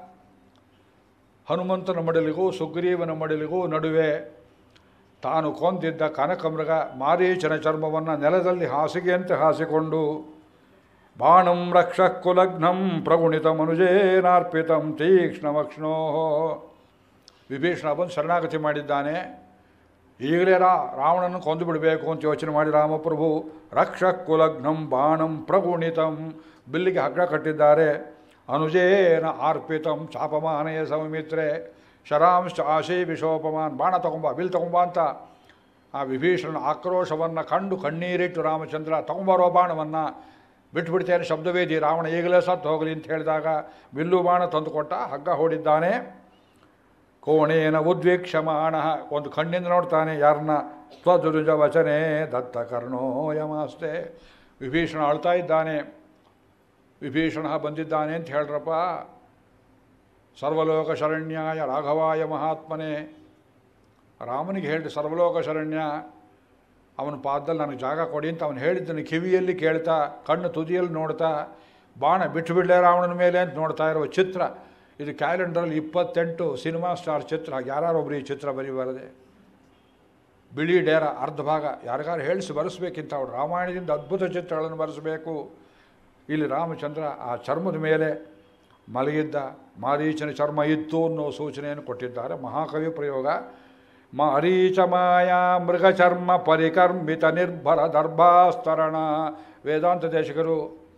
ಹನುಮಂತನ ಮಡಿಲಿಗೂ ಸುಗ್ರೀವನ ಮಡಿಲಿಗೂ ನಡುವೆ ತಾನು ಕೊಂದಿದ್ದ ಕನಕಮೃಗ ಮಾರೀಚನ ಚರ್ಮವನ್ನು ನೆಲದಲ್ಲಿ ಹಾಸಿಗೆಯಂತೆ ಹಾಸಿಕೊಂಡು ಬಾಣಂ ರಕ್ಷ ಕುಲಗ್ನಂ ಪ್ರಗುಣಿತ ಮನುಜೇನಾರ್ಪಿತಂ ತೀಕ್ಷ್ಣಮಕ್ಷ್ಣೋ ವಿಭೀಷಣ ಬಂದು ಶರಣಾಗತಿ ಮಾಡಿದ್ದಾನೆ ಈಗಲೇ ರಾ ರಾವಣನ ಕೊಂದು ಬಿಡಬೇಕು ಅಂತ ಯೋಚನೆ ಮಾಡಿ ರಾಮಪ್ರಭು ರಕ್ಷ ಕುಲಗ್ನಂ ಬಾಣಂ ಪ್ರಗುಣಿತಂ ಬಿಲ್ಲಿಗೆ ಹಗ್ಗ ಕಟ್ಟಿದ್ದಾರೆ ಅನುಜೇನ ಆರ್ಪಿತಂ ಚಾಪಮಾನಯ ಸೌಮಿತ್ರೆ ಶರಾಂಶ ಆಶೇ ವಿಶೋಪಮಾನ್ ಬಾಣ ತಗೊಂಬ ಬಿಲ್ ತಗೊಂಬ ಅಂತ ಆ ವಿಭೀಷಣನ ಆಕ್ರೋಶವನ್ನು ಕಂಡು ಕಣ್ಣೀರಿಟ್ಟು ರಾಮಚಂದ್ರ ತಗೊಂಬರೋ ಬಾಣವನ್ನು ಬಿಟ್ಬಿಡ್ತೇನೆ ಶಬ್ದವೇದಿ ರಾವಣ ಈಗಲೇ ಸತ್ತು ಹೋಗಲಿ ಅಂತ ಹೇಳಿದಾಗ ಬಿಲ್ಲು ಬಾಣ ತಂದುಕೊಟ್ಟ ಹಗ್ಗ ಹೊಡಿದ್ದಾನೆ ಕೋಣೇನ ಉದ್ವೀಕ್ಷಮಾಣ ಒಂದು ಕಣ್ಣಿಂದ ನೋಡ್ತಾನೆ ಯಾರನ್ನ ಸ್ವದುರುಜ ವಚನೆ ದತ್ತ ಕರ್ಣೋ ಯಮಾಸ್ತೆ ವಿಭೀಷಣ ಅಳ್ತಾ ಇದ್ದಾನೆ ವಿಭೀಷಣ ಬಂದಿದ್ದಾನೆ ಅಂತ ಹೇಳ್ರಪ್ಪ ಸರ್ವಲೋಕ ಶರಣ್ಯಾಯ ರಾಘವಾಯ ಮಹಾತ್ಮನೆ ರಾಮನಿಗೆ ಹೇಳಿ ಸರ್ವಲೋಕ ಶರಣ್ಯ ಅವನ ಪಾದದಲ್ಲಿ ನನಗೆ ಜಾಗ ಕೊಡಿ ಅಂತ ಅವನು ಹೇಳಿದ್ದನ್ನು ಕಿವಿಯಲ್ಲಿ ಕೇಳ್ತಾ ಕಣ್ಣು ತುದಿಯಲ್ಲಿ ನೋಡ್ತಾ ಬಾಣ ಬಿಟ್ಟು ಬಿಡಲೇ ರಾವಣನ ಮೇಲೆ ಅಂತ ನೋಡ್ತಾ ಇರುವ ಚಿತ್ರ ಇದು ಕ್ಯಾಲೆಂಡರಲ್ಲಿ ಇಪ್ಪತ್ತೆಂಟು ಸಿನಿಮಾ ಸ್ಟಾರ್ ಚಿತ್ರ ಯಾರೊಬ್ರು ಈ ಚಿತ್ರ ಬರೀಬಾರದೆ ಬಿಳಿ ಡೇರ ಅರ್ಧ ಭಾಗ ಯಾರಿಗಾರು ಹೇಳಿಸಿ ಬರೆಸ್ಬೇಕಿಂತ ಅವಳು ರಾಮಾಯಣದಿಂದ ಅದ್ಭುತ ಚಿತ್ರಗಳನ್ನು ಬರೆಸಬೇಕು ಇಲ್ಲಿ ರಾಮಚಂದ್ರ ಆ ಚರ್ಮದ ಮೇಲೆ ಮಲಗಿದ್ದ ಮಾರೀಚನ ಚರ್ಮ ಇತ್ತು ಅನ್ನೋ ಸೂಚನೆಯನ್ನು ಕೊಟ್ಟಿದ್ದಾರೆ ಮಹಾಕವಿ ಪ್ರಯೋಗ ಮಾರೀಚ ಮಾಯಾ ಮೃಗಚರ್ಮ ಪರಿಕರ್ಮಿತ ನಿರ್ಭರ ದರ್ಭಾಸ್ತರಣ ವೇದಾಂತ ದೇಶಕರು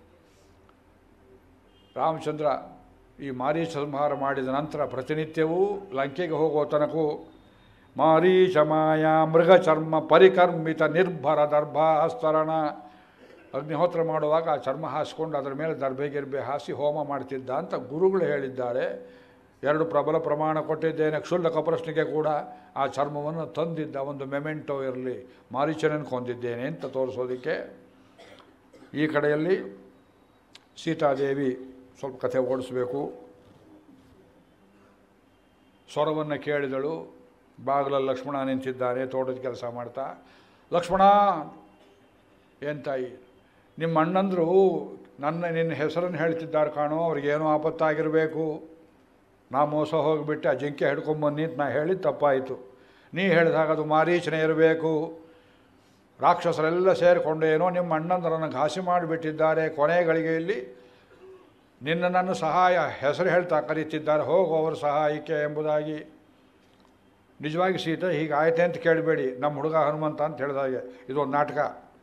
ರಾಮಚಂದ್ರ ಈ ಮಾರೀಚ ಸಂಹಾರ ಮಾಡಿದ ನಂತರ ಪ್ರತಿನಿತ್ಯವೂ ಲಂಕೆಗೆ ಹೋಗೋ ತನಕೂ ಮಾರೀಚ ಮಾಯಾ ಮೃಗಚರ್ಮ ಪರಿಕರ್ಮಿತ ನಿರ್ಭರ ದರ್ಭಾಸ್ತರಣ ಅಗ್ನಿಹೋತ್ರ ಮಾಡುವಾಗ ಆ ಚರ್ಮ ಹಾಸಿಕೊಂಡು ಅದರ ಮೇಲೆ ದರ್ಬೆ ಗಿರ್ಬೆ ಹಾಸಿ ಹೋಮ ಮಾಡ್ತಿದ್ದ ಅಂತ ಗುರುಗಳು ಹೇಳಿದ್ದಾರೆ ಎರಡು ಪ್ರಬಲ ಪ್ರಮಾಣ ಕೊಟ್ಟಿದ್ದೇನೆ ಕ್ಷುಲ್ಲಕ ಪ್ರಶ್ನೆಗೆ ಕೂಡ ಆ ಚರ್ಮವನ್ನು ತಂದಿದ್ದ ಒಂದು ಮೆಮೆಂಟೋ ಇರಲಿ ಮಾರೀಚನನ್ನು ಕೊಂದಿದ್ದೇನೆ ಅಂತ ತೋರಿಸೋದಕ್ಕೆ ಈ ಕಡೆಯಲ್ಲಿ ಸೀತಾದೇವಿ ಸ್ವಲ್ಪ ಕಥೆ ಓಡಿಸ್ಬೇಕು ಸ್ವರವನ್ನು ಕೇಳಿದಳು ಬಾಗಿಲಲ್ಲಿ ಲಕ್ಷ್ಮಣ ನಿಂತಿದ್ದಾನೆ ತೋಟದ ಕೆಲಸ ಮಾಡ್ತಾ ಲಕ್ಷ್ಮಣ ಏನ್ ತಾಯಿ ನಿಮ್ಮ ಅಣ್ಣಂದರು ನನ್ನ ನಿನ್ನ ಹೆಸರನ್ನು ಹೇಳ್ತಿದ್ದಾರೆ ಕಾಣೋ ಅವ್ರಿಗೇನೋ ಆಪತ್ತಾಗಿರಬೇಕು ನಾ ಮೋಸ ಹೋಗಿಬಿಟ್ಟು ಆ ಜಿಂಕೆ ಹಿಡ್ಕೊಂಬಂದು ನಿಂತು ನಾ ಹೇಳಿದ್ದು ತಪ್ಪಾಯಿತು ನೀ ಹೇಳಿದಾಗ ಅದು ಮಾರೀಚನೆ ಇರಬೇಕು ರಾಕ್ಷಸರೆಲ್ಲ ಸೇರಿಕೊಂಡು ಏನೋ ನಿಮ್ಮ ಅಣ್ಣಂದರನ್ನು ಘಾಸಿ ಮಾಡಿಬಿಟ್ಟಿದ್ದಾರೆ ಕೊನೆ ಗಳಿಗೆಯಲ್ಲಿ ನಿನ್ನ ನನ್ನ ಸಹಾಯ ಹೆಸರು ಹೇಳ್ತಾ ಕರೀತಿದ್ದಾರೆ ಹೋಗು ಅವರ ಸಹಾಯಕ್ಕೆ ಎಂಬುದಾಗಿ ನಿಜವಾಗಿ ಸೀತೆ ಹೀಗಾಯ್ತೆ ಅಂತ ಕೇಳಬೇಡಿ ನಮ್ಮ ಹುಡುಗ ಹನುಮಂತ ಅಂತ ಹೇಳಿದಾಗೆ ಇದೊಂದು ನಾಟಕ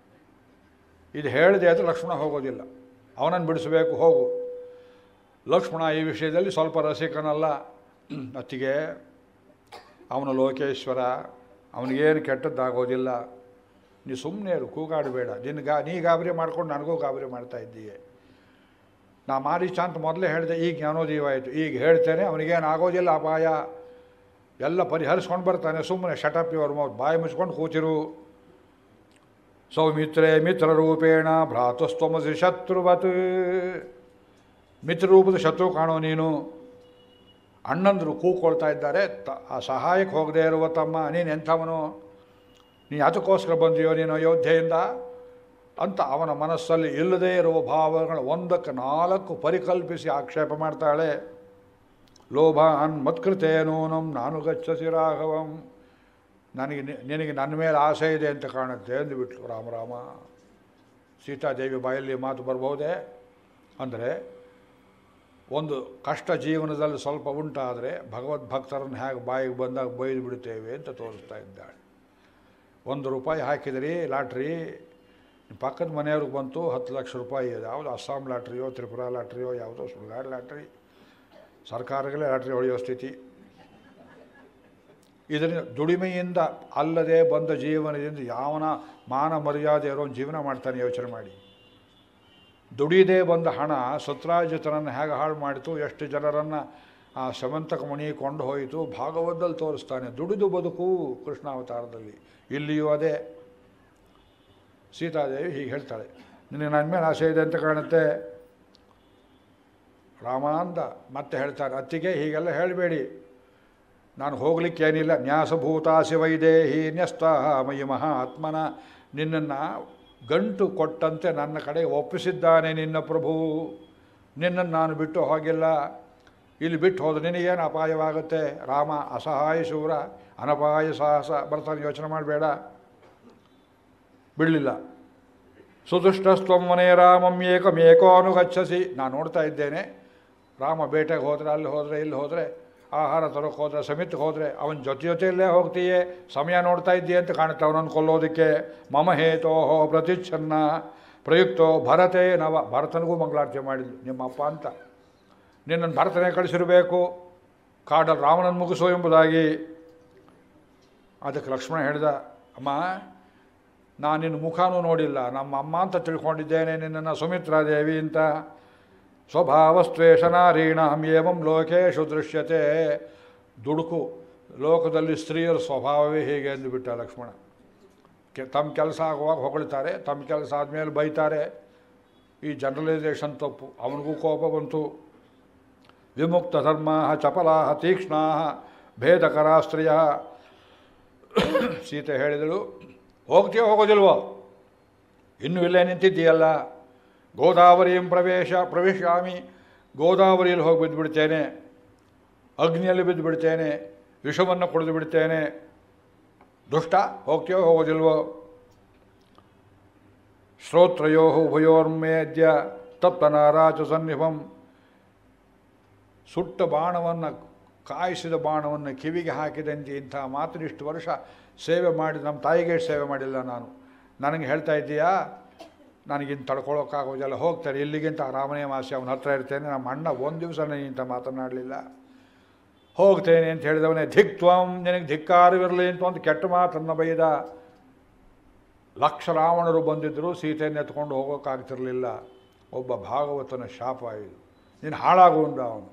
ಇದು ಹೇಳಿದೆ ಅದು ಲಕ್ಷ್ಮಣ ಹೋಗೋದಿಲ್ಲ ಅವನನ್ನು ಬಿಡಿಸಬೇಕು ಹೋಗು ಲಕ್ಷ್ಮಣ ಈ ವಿಷಯದಲ್ಲಿ ಸ್ವಲ್ಪ ರಸಿಕನಲ್ಲ ಅತ್ತಿಗೆ ಅವನ ಲೋಕೇಶ್ವರ ಅವನಿಗೇನು ಕೆಟ್ಟದ್ದಾಗೋದಿಲ್ಲ ನೀ ಸುಮ್ಮನೆ ಇರು ಕೂಗಾಡಬೇಡ ನಿನ್ನ ಗಾ ನೀ ಗಾಬರಿ ಮಾಡ್ಕೊಂಡು ನನಗೂ ಗಾಬರಿ ಮಾಡ್ತಾ ಇದ್ದೀಯೆ ನಾ ಮಾರೀಚ ಅಂತ ಮೊದಲೇ ಹೇಳಿದೆ ಈಗ ಜ್ಞಾನೋದೀವ ಆಯಿತು ಈಗ ಹೇಳ್ತೇನೆ ಅವನಿಗೇನು ಆಗೋದಿಲ್ಲ ಅಪಾಯ ಎಲ್ಲ ಪರಿಹರಿಸ್ಕೊಂಡು ಬರ್ತಾನೆ ಸುಮ್ಮನೆ ಶಟಪ್ ಇವ್ರ ಮೌತ್ ಬಾಯಿ ಮುಚ್ಕೊಂಡು ಕೂತಿರು ಸೌಮಿತ್ರೇ ಮಿತ್ರರೂಪೇಣ ಭ್ರಾತಸ್ತ್ವಮಸಿ ಶತ್ರುವತ್ ಮಿತ್ರರೂಪದ ಶತ್ರು ಕಾಣೋ ನೀನು ಅಣ್ಣಂದರು ಕೂಕೊಳ್ತಾ ಇದ್ದಾರೆ ತ ಆ ಸಹಾಯಕ್ಕೆ ಹೋಗದೇ ಇರುವ ತಮ್ಮ ನೀನು ಎಂಥವನು ನೀ ಅದಕ್ಕೋಸ್ಕರ ಬಂದಿಯೋ ನೀನು ಅಯೋಧ್ಯೆಯಿಂದ ಅಂತ ಅವನ ಮನಸ್ಸಲ್ಲಿ ಇಲ್ಲದೇ ಇರುವ ಭಾವಗಳು ಒಂದಕ್ಕೆ ನಾಲ್ಕು ಪರಿಕಲ್ಪಿಸಿ ಆಕ್ಷೇಪ ಮಾಡ್ತಾಳೆ ಲೋಭಾನ್ ಮತ್ಕೃತೇನೂನಂ ನಾನು ಗಚ್ಚಸಿ ರಾಘವಂ ನನಗೆ ನಿ- ನಿನಗೆ ನನ್ನ ಮೇಲೆ ಆಸೆ ಇದೆ ಅಂತ ಕಾಣುತ್ತೆ ಅಂದುಬಿಟ್ಲು ರಾಮರಾಮ ಸೀತಾದೇವಿ ಬಾಯಲ್ಲಿ ಮಾತು ಬರ್ಬೋದೇ ಅಂದರೆ ಒಂದು ಕಷ್ಟ ಜೀವನದಲ್ಲಿ ಸ್ವಲ್ಪ ಉಂಟಾದರೆ ಭಗವದ್ಭಕ್ತರನ್ನು ಹೇಗೆ ಬಾಯಿಗೆ ಬಂದಾಗ ಬೈದು ಬಿಡುತ್ತೇವೆ ಅಂತ ತೋರಿಸ್ತಾ ಇದ್ದಾಳೆ ಒಂದು ರೂಪಾಯಿ ಹಾಕಿದ್ರಿ ಲಾಟ್ರಿ ನಿಮ್ಮ ಪಕ್ಕದ ಮನೆಯವ್ರಿಗೆ ಬಂತು ಹತ್ತು ಲಕ್ಷ ರೂಪಾಯಿ ಅದು ಯಾವುದು ಅಸ್ಸಾಂ ಲಾಟ್ರಿಯೋ ತ್ರಿಪುರಾ ಲಾಟ್ರಿಯೋ ಯಾವುದೋ ಸುಳ್ಗಾಡು ಲಾಟ್ರಿ ಸರ್ಕಾರಗಳೇ ಲಾಟ್ರಿ ಹೊಡೆಯೋ ಸ್ಥಿತಿ ಇದರಿಂದ ದುಡಿಮೆಯಿಂದ ಅಲ್ಲದೆ ಬಂದ ಜೀವನದಿಂದ ಯಾವನ ಮಾನ ಮರ್ಯಾದೆ ಇರೋ ಜೀವನ ಮಾಡ್ತಾನೆ ಯೋಚನೆ ಮಾಡಿ ದುಡಿದೇ ಬಂದ ಹಣ ಸತ್ರಾಜಿತನನ್ನು ಹೇಗೆ ಹಾಳು ಮಾಡಿತು ಎಷ್ಟು ಜನರನ್ನು ಆ ಸಮಂತಕ ಮಣಿ ಕೊಂಡು ಹೋಯಿತು ಭಾಗವತದಲ್ಲಿ ತೋರಿಸ್ತಾನೆ ದುಡಿದು ಬದುಕು ಕೃಷ್ಣಾವತಾರದಲ್ಲಿ ಇಲ್ಲಿಯೂ ಅದೇ ಸೀತಾದೇವಿ ಹೀಗೆ ಹೇಳ್ತಾಳೆ ನಿನಗೆ ನನ್ನ ಮೇಲೆ ಆಸೆ ಇದೆ ಅಂತ ಕಾಣುತ್ತೆ ರಾಮ ಅಂದ ಮತ್ತೆ ಹೇಳ್ತಾರೆ ಅತ್ತಿಗೆ ಹೀಗೆಲ್ಲ ಹೇಳಬೇಡಿ ನಾನು ಹೋಗ್ಲಿಕ್ಕೆ ಏನಿಲ್ಲ ನ್ಯಾಸಭೂತಾಸಿ ವೈದೇಹಿ ನ್ಯಸ್ತ ಮಯಿ ಮಹಾತ್ಮನ ನಿನ್ನನ್ನು ಗಂಟು ಕೊಟ್ಟಂತೆ ನನ್ನ ಕಡೆ ಒಪ್ಪಿಸಿದ್ದಾನೆ ನಿನ್ನ ಪ್ರಭು ನಿನ್ನನ್ನು ನಾನು ಬಿಟ್ಟು ಹೋಗಿಲ್ಲ ಇಲ್ಲಿ ಬಿಟ್ಟು ಹೋದ್ರೆ ನಿನಗೇನು ಅಪಾಯವಾಗುತ್ತೆ ರಾಮ ಅಸಹಾಯ ಶೂರ ಅನಪಾಯ ಸಾಹಸ ಬರ್ತಾನೆ ಯೋಚನೆ ಮಾಡಬೇಡ ಬಿಡಲಿಲ್ಲ ಸುದುಷ್ಟಸ್ತ್ವಂ ಮನೆ ರಾಮಂ ಏಕಮೇಕೋ ಅನುಗಚ್ಚಸಿ ನಾನು ನೋಡ್ತಾ ಇದ್ದೇನೆ ರಾಮ ಬೇಟೆಗೆ ಹೋದರೆ ಅಲ್ಲಿ ಹೋದರೆ ಇಲ್ಲಿ ಹೋದರೆ ಆಹಾರ ತರೋಕೆ ಹೋದರೆ ಸಮಿತಿಗೆ ಹೋದರೆ ಅವನ ಜೊತೆ ಜೊತೆಯಲ್ಲೇ ಹೋಗ್ತೀಯೇ ಸಮಯ ನೋಡ್ತಾ ಇದ್ದೀಯ ಅಂತ ಕಾಣುತ್ತೆ ಅವನನ್ನು ಕೊಲ್ಲೋದಕ್ಕೆ ಮಮ ಹೇತೋಹೋ ಪ್ರತಿಚ್ಛನ್ನ ಪ್ರಯುಕ್ತೋ ಭರತೇ ನವ ಭರತನಿಗೂ ಮಂಗಳಾರತಿ ಮಾಡಿದ್ಲು ನಿಮ್ಮ ಅಪ್ಪ ಅಂತ ನಿನ್ನನ್ನು ಭರತನೇ ಕಳಿಸಿರಬೇಕು ಕಾಡಲ್ಲಿ ರಾಮನನ್ನು ಮುಗಿಸು ಎಂಬುದಾಗಿ ಅದಕ್ಕೆ ಲಕ್ಷ್ಮಣ ಹೇಳಿದ ಅಮ್ಮ ನಾನು ನಿನ್ನ ಮುಖನೂ ನೋಡಿಲ್ಲ ನಮ್ಮ ಅಮ್ಮ ಅಂತ ತಿಳ್ಕೊಂಡಿದ್ದೇನೆ ನಿನ್ನನ್ನು ಸುಮಿತ್ರಾದೇವಿ ಅಂತ ಸ್ವಭಾವಸ್ತ್ವೇಷ ನಾರೀಣಾಂ ಏವಂ ಲೋಕೇಶು ದೃಶ್ಯತೆ ದುಡುಕು ಲೋಕದಲ್ಲಿ ಸ್ತ್ರೀಯರ ಸ್ವಭಾವವೇ ಹೇಗೆ ಅಂದುಬಿಟ್ಟ ಲಕ್ಷ್ಮಣ ಕೆ ತಮ್ಮ ಕೆಲಸ ಆಗುವಾಗ ಹೊಗಳ್ತಾರೆ ತಮ್ಮ ಕೆಲಸ ಆದಮೇಲೆ ಬೈತಾರೆ ಈ ಜನರಲೈಸೇಷನ್ ತಪ್ಪು ಅವನಿಗೂ ಕೋಪ ಬಂತು ವಿಮುಕ್ತ ಧರ್ಮ ಚಪಲಾ ತೀಕ್ಷ್ಣಾ ಭೇದಕರ ಸ್ತ್ರೀಯ ಸೀತೆ ಹೇಳಿದಳು ಹೋಗ್ತೀಯೋ ಹೋಗೋದಿಲ್ವೋ ಇನ್ನೂ ಇಲ್ಲೇ ನಿಂತಿದ್ದೀಯಲ್ಲ ಗೋದಾವರಿಯಂ ಪ್ರವೇಶ ಪ್ರವೇಶಾಮಿ ಗೋದಾವರಿಯಲ್ಲಿ ಹೋಗಿ ಬಿದ್ದು ಬಿಡ್ತೇನೆ ಅಗ್ನಿಯಲ್ಲಿ ಬಿದ್ದು ಬಿಡ್ತೇನೆ ವಿಷವನ್ನು ಕುಡಿದು ಬಿಡ್ತೇನೆ ದುಷ್ಟ ಹೋಗ್ತೀಯೋ ಹೋಗೋದಿಲ್ವೋ ಶ್ರೋತ್ರಯೋ ಉಭಯೋರ್ಮೇದ್ಯ ತಪ್ತನಾರಾಚ ಸನ್ನಿಭಂ ಸುಟ್ಟ ಬಾಣವನ್ನು ಕಾಯಿಸಿದ ಬಾಣವನ್ನು ಕಿವಿಗೆ ಹಾಕಿದಂತೆ ಇಂಥ ಮಾತನ್ನು ಇಷ್ಟು ವರ್ಷ ಸೇವೆ ಮಾಡಿ ನಮ್ಮ ತಾಯಿಗೆ ಸೇವೆ ಮಾಡಿಲ್ಲ ನಾನು ನನಗೆ ಹೇಳ್ತಾ ಇದ್ದೀಯಾ ನನಗಿಂತ ತಡ್ಕೊಳ್ಳೋಕ್ಕಾಗೋದಿಲ್ಲ ಹೋಗ್ತಾರೆ ಇಲ್ಲಿಗಿಂತ ರಾಮನೇ ಮಾಸಿ ಅವನ ಹತ್ರ ಇರ್ತೇನೆ ನಮ್ಮ ಅಣ್ಣ ಒಂದು ದಿವಸ ಇಂಥ ಮಾತನಾಡಲಿಲ್ಲ ಹೋಗ್ತೇನೆ ಅಂತ ಹೇಳಿದವನೇ ಧಿಕ್ತ್ವಂ ನಿನಗೆ ಧಿಕ್ಕಾರವಿರಲಿ ಅಂತ ಒಂದು ಕೆಟ್ಟ ಮಾತನ್ನು ಬೈದ ಲಕ್ಷ ರಾವಣರು ಬಂದಿದ್ದರು ಸೀತೆಯನ್ನು ಎತ್ಕೊಂಡು ಹೋಗೋಕ್ಕಾಗ್ತಿರಲಿಲ್ಲ ಒಬ್ಬ ಭಾಗವತನ ಶಾಪ ಇದು ನೀನು ಹಾಳಾಗುವಂದ ಅವನು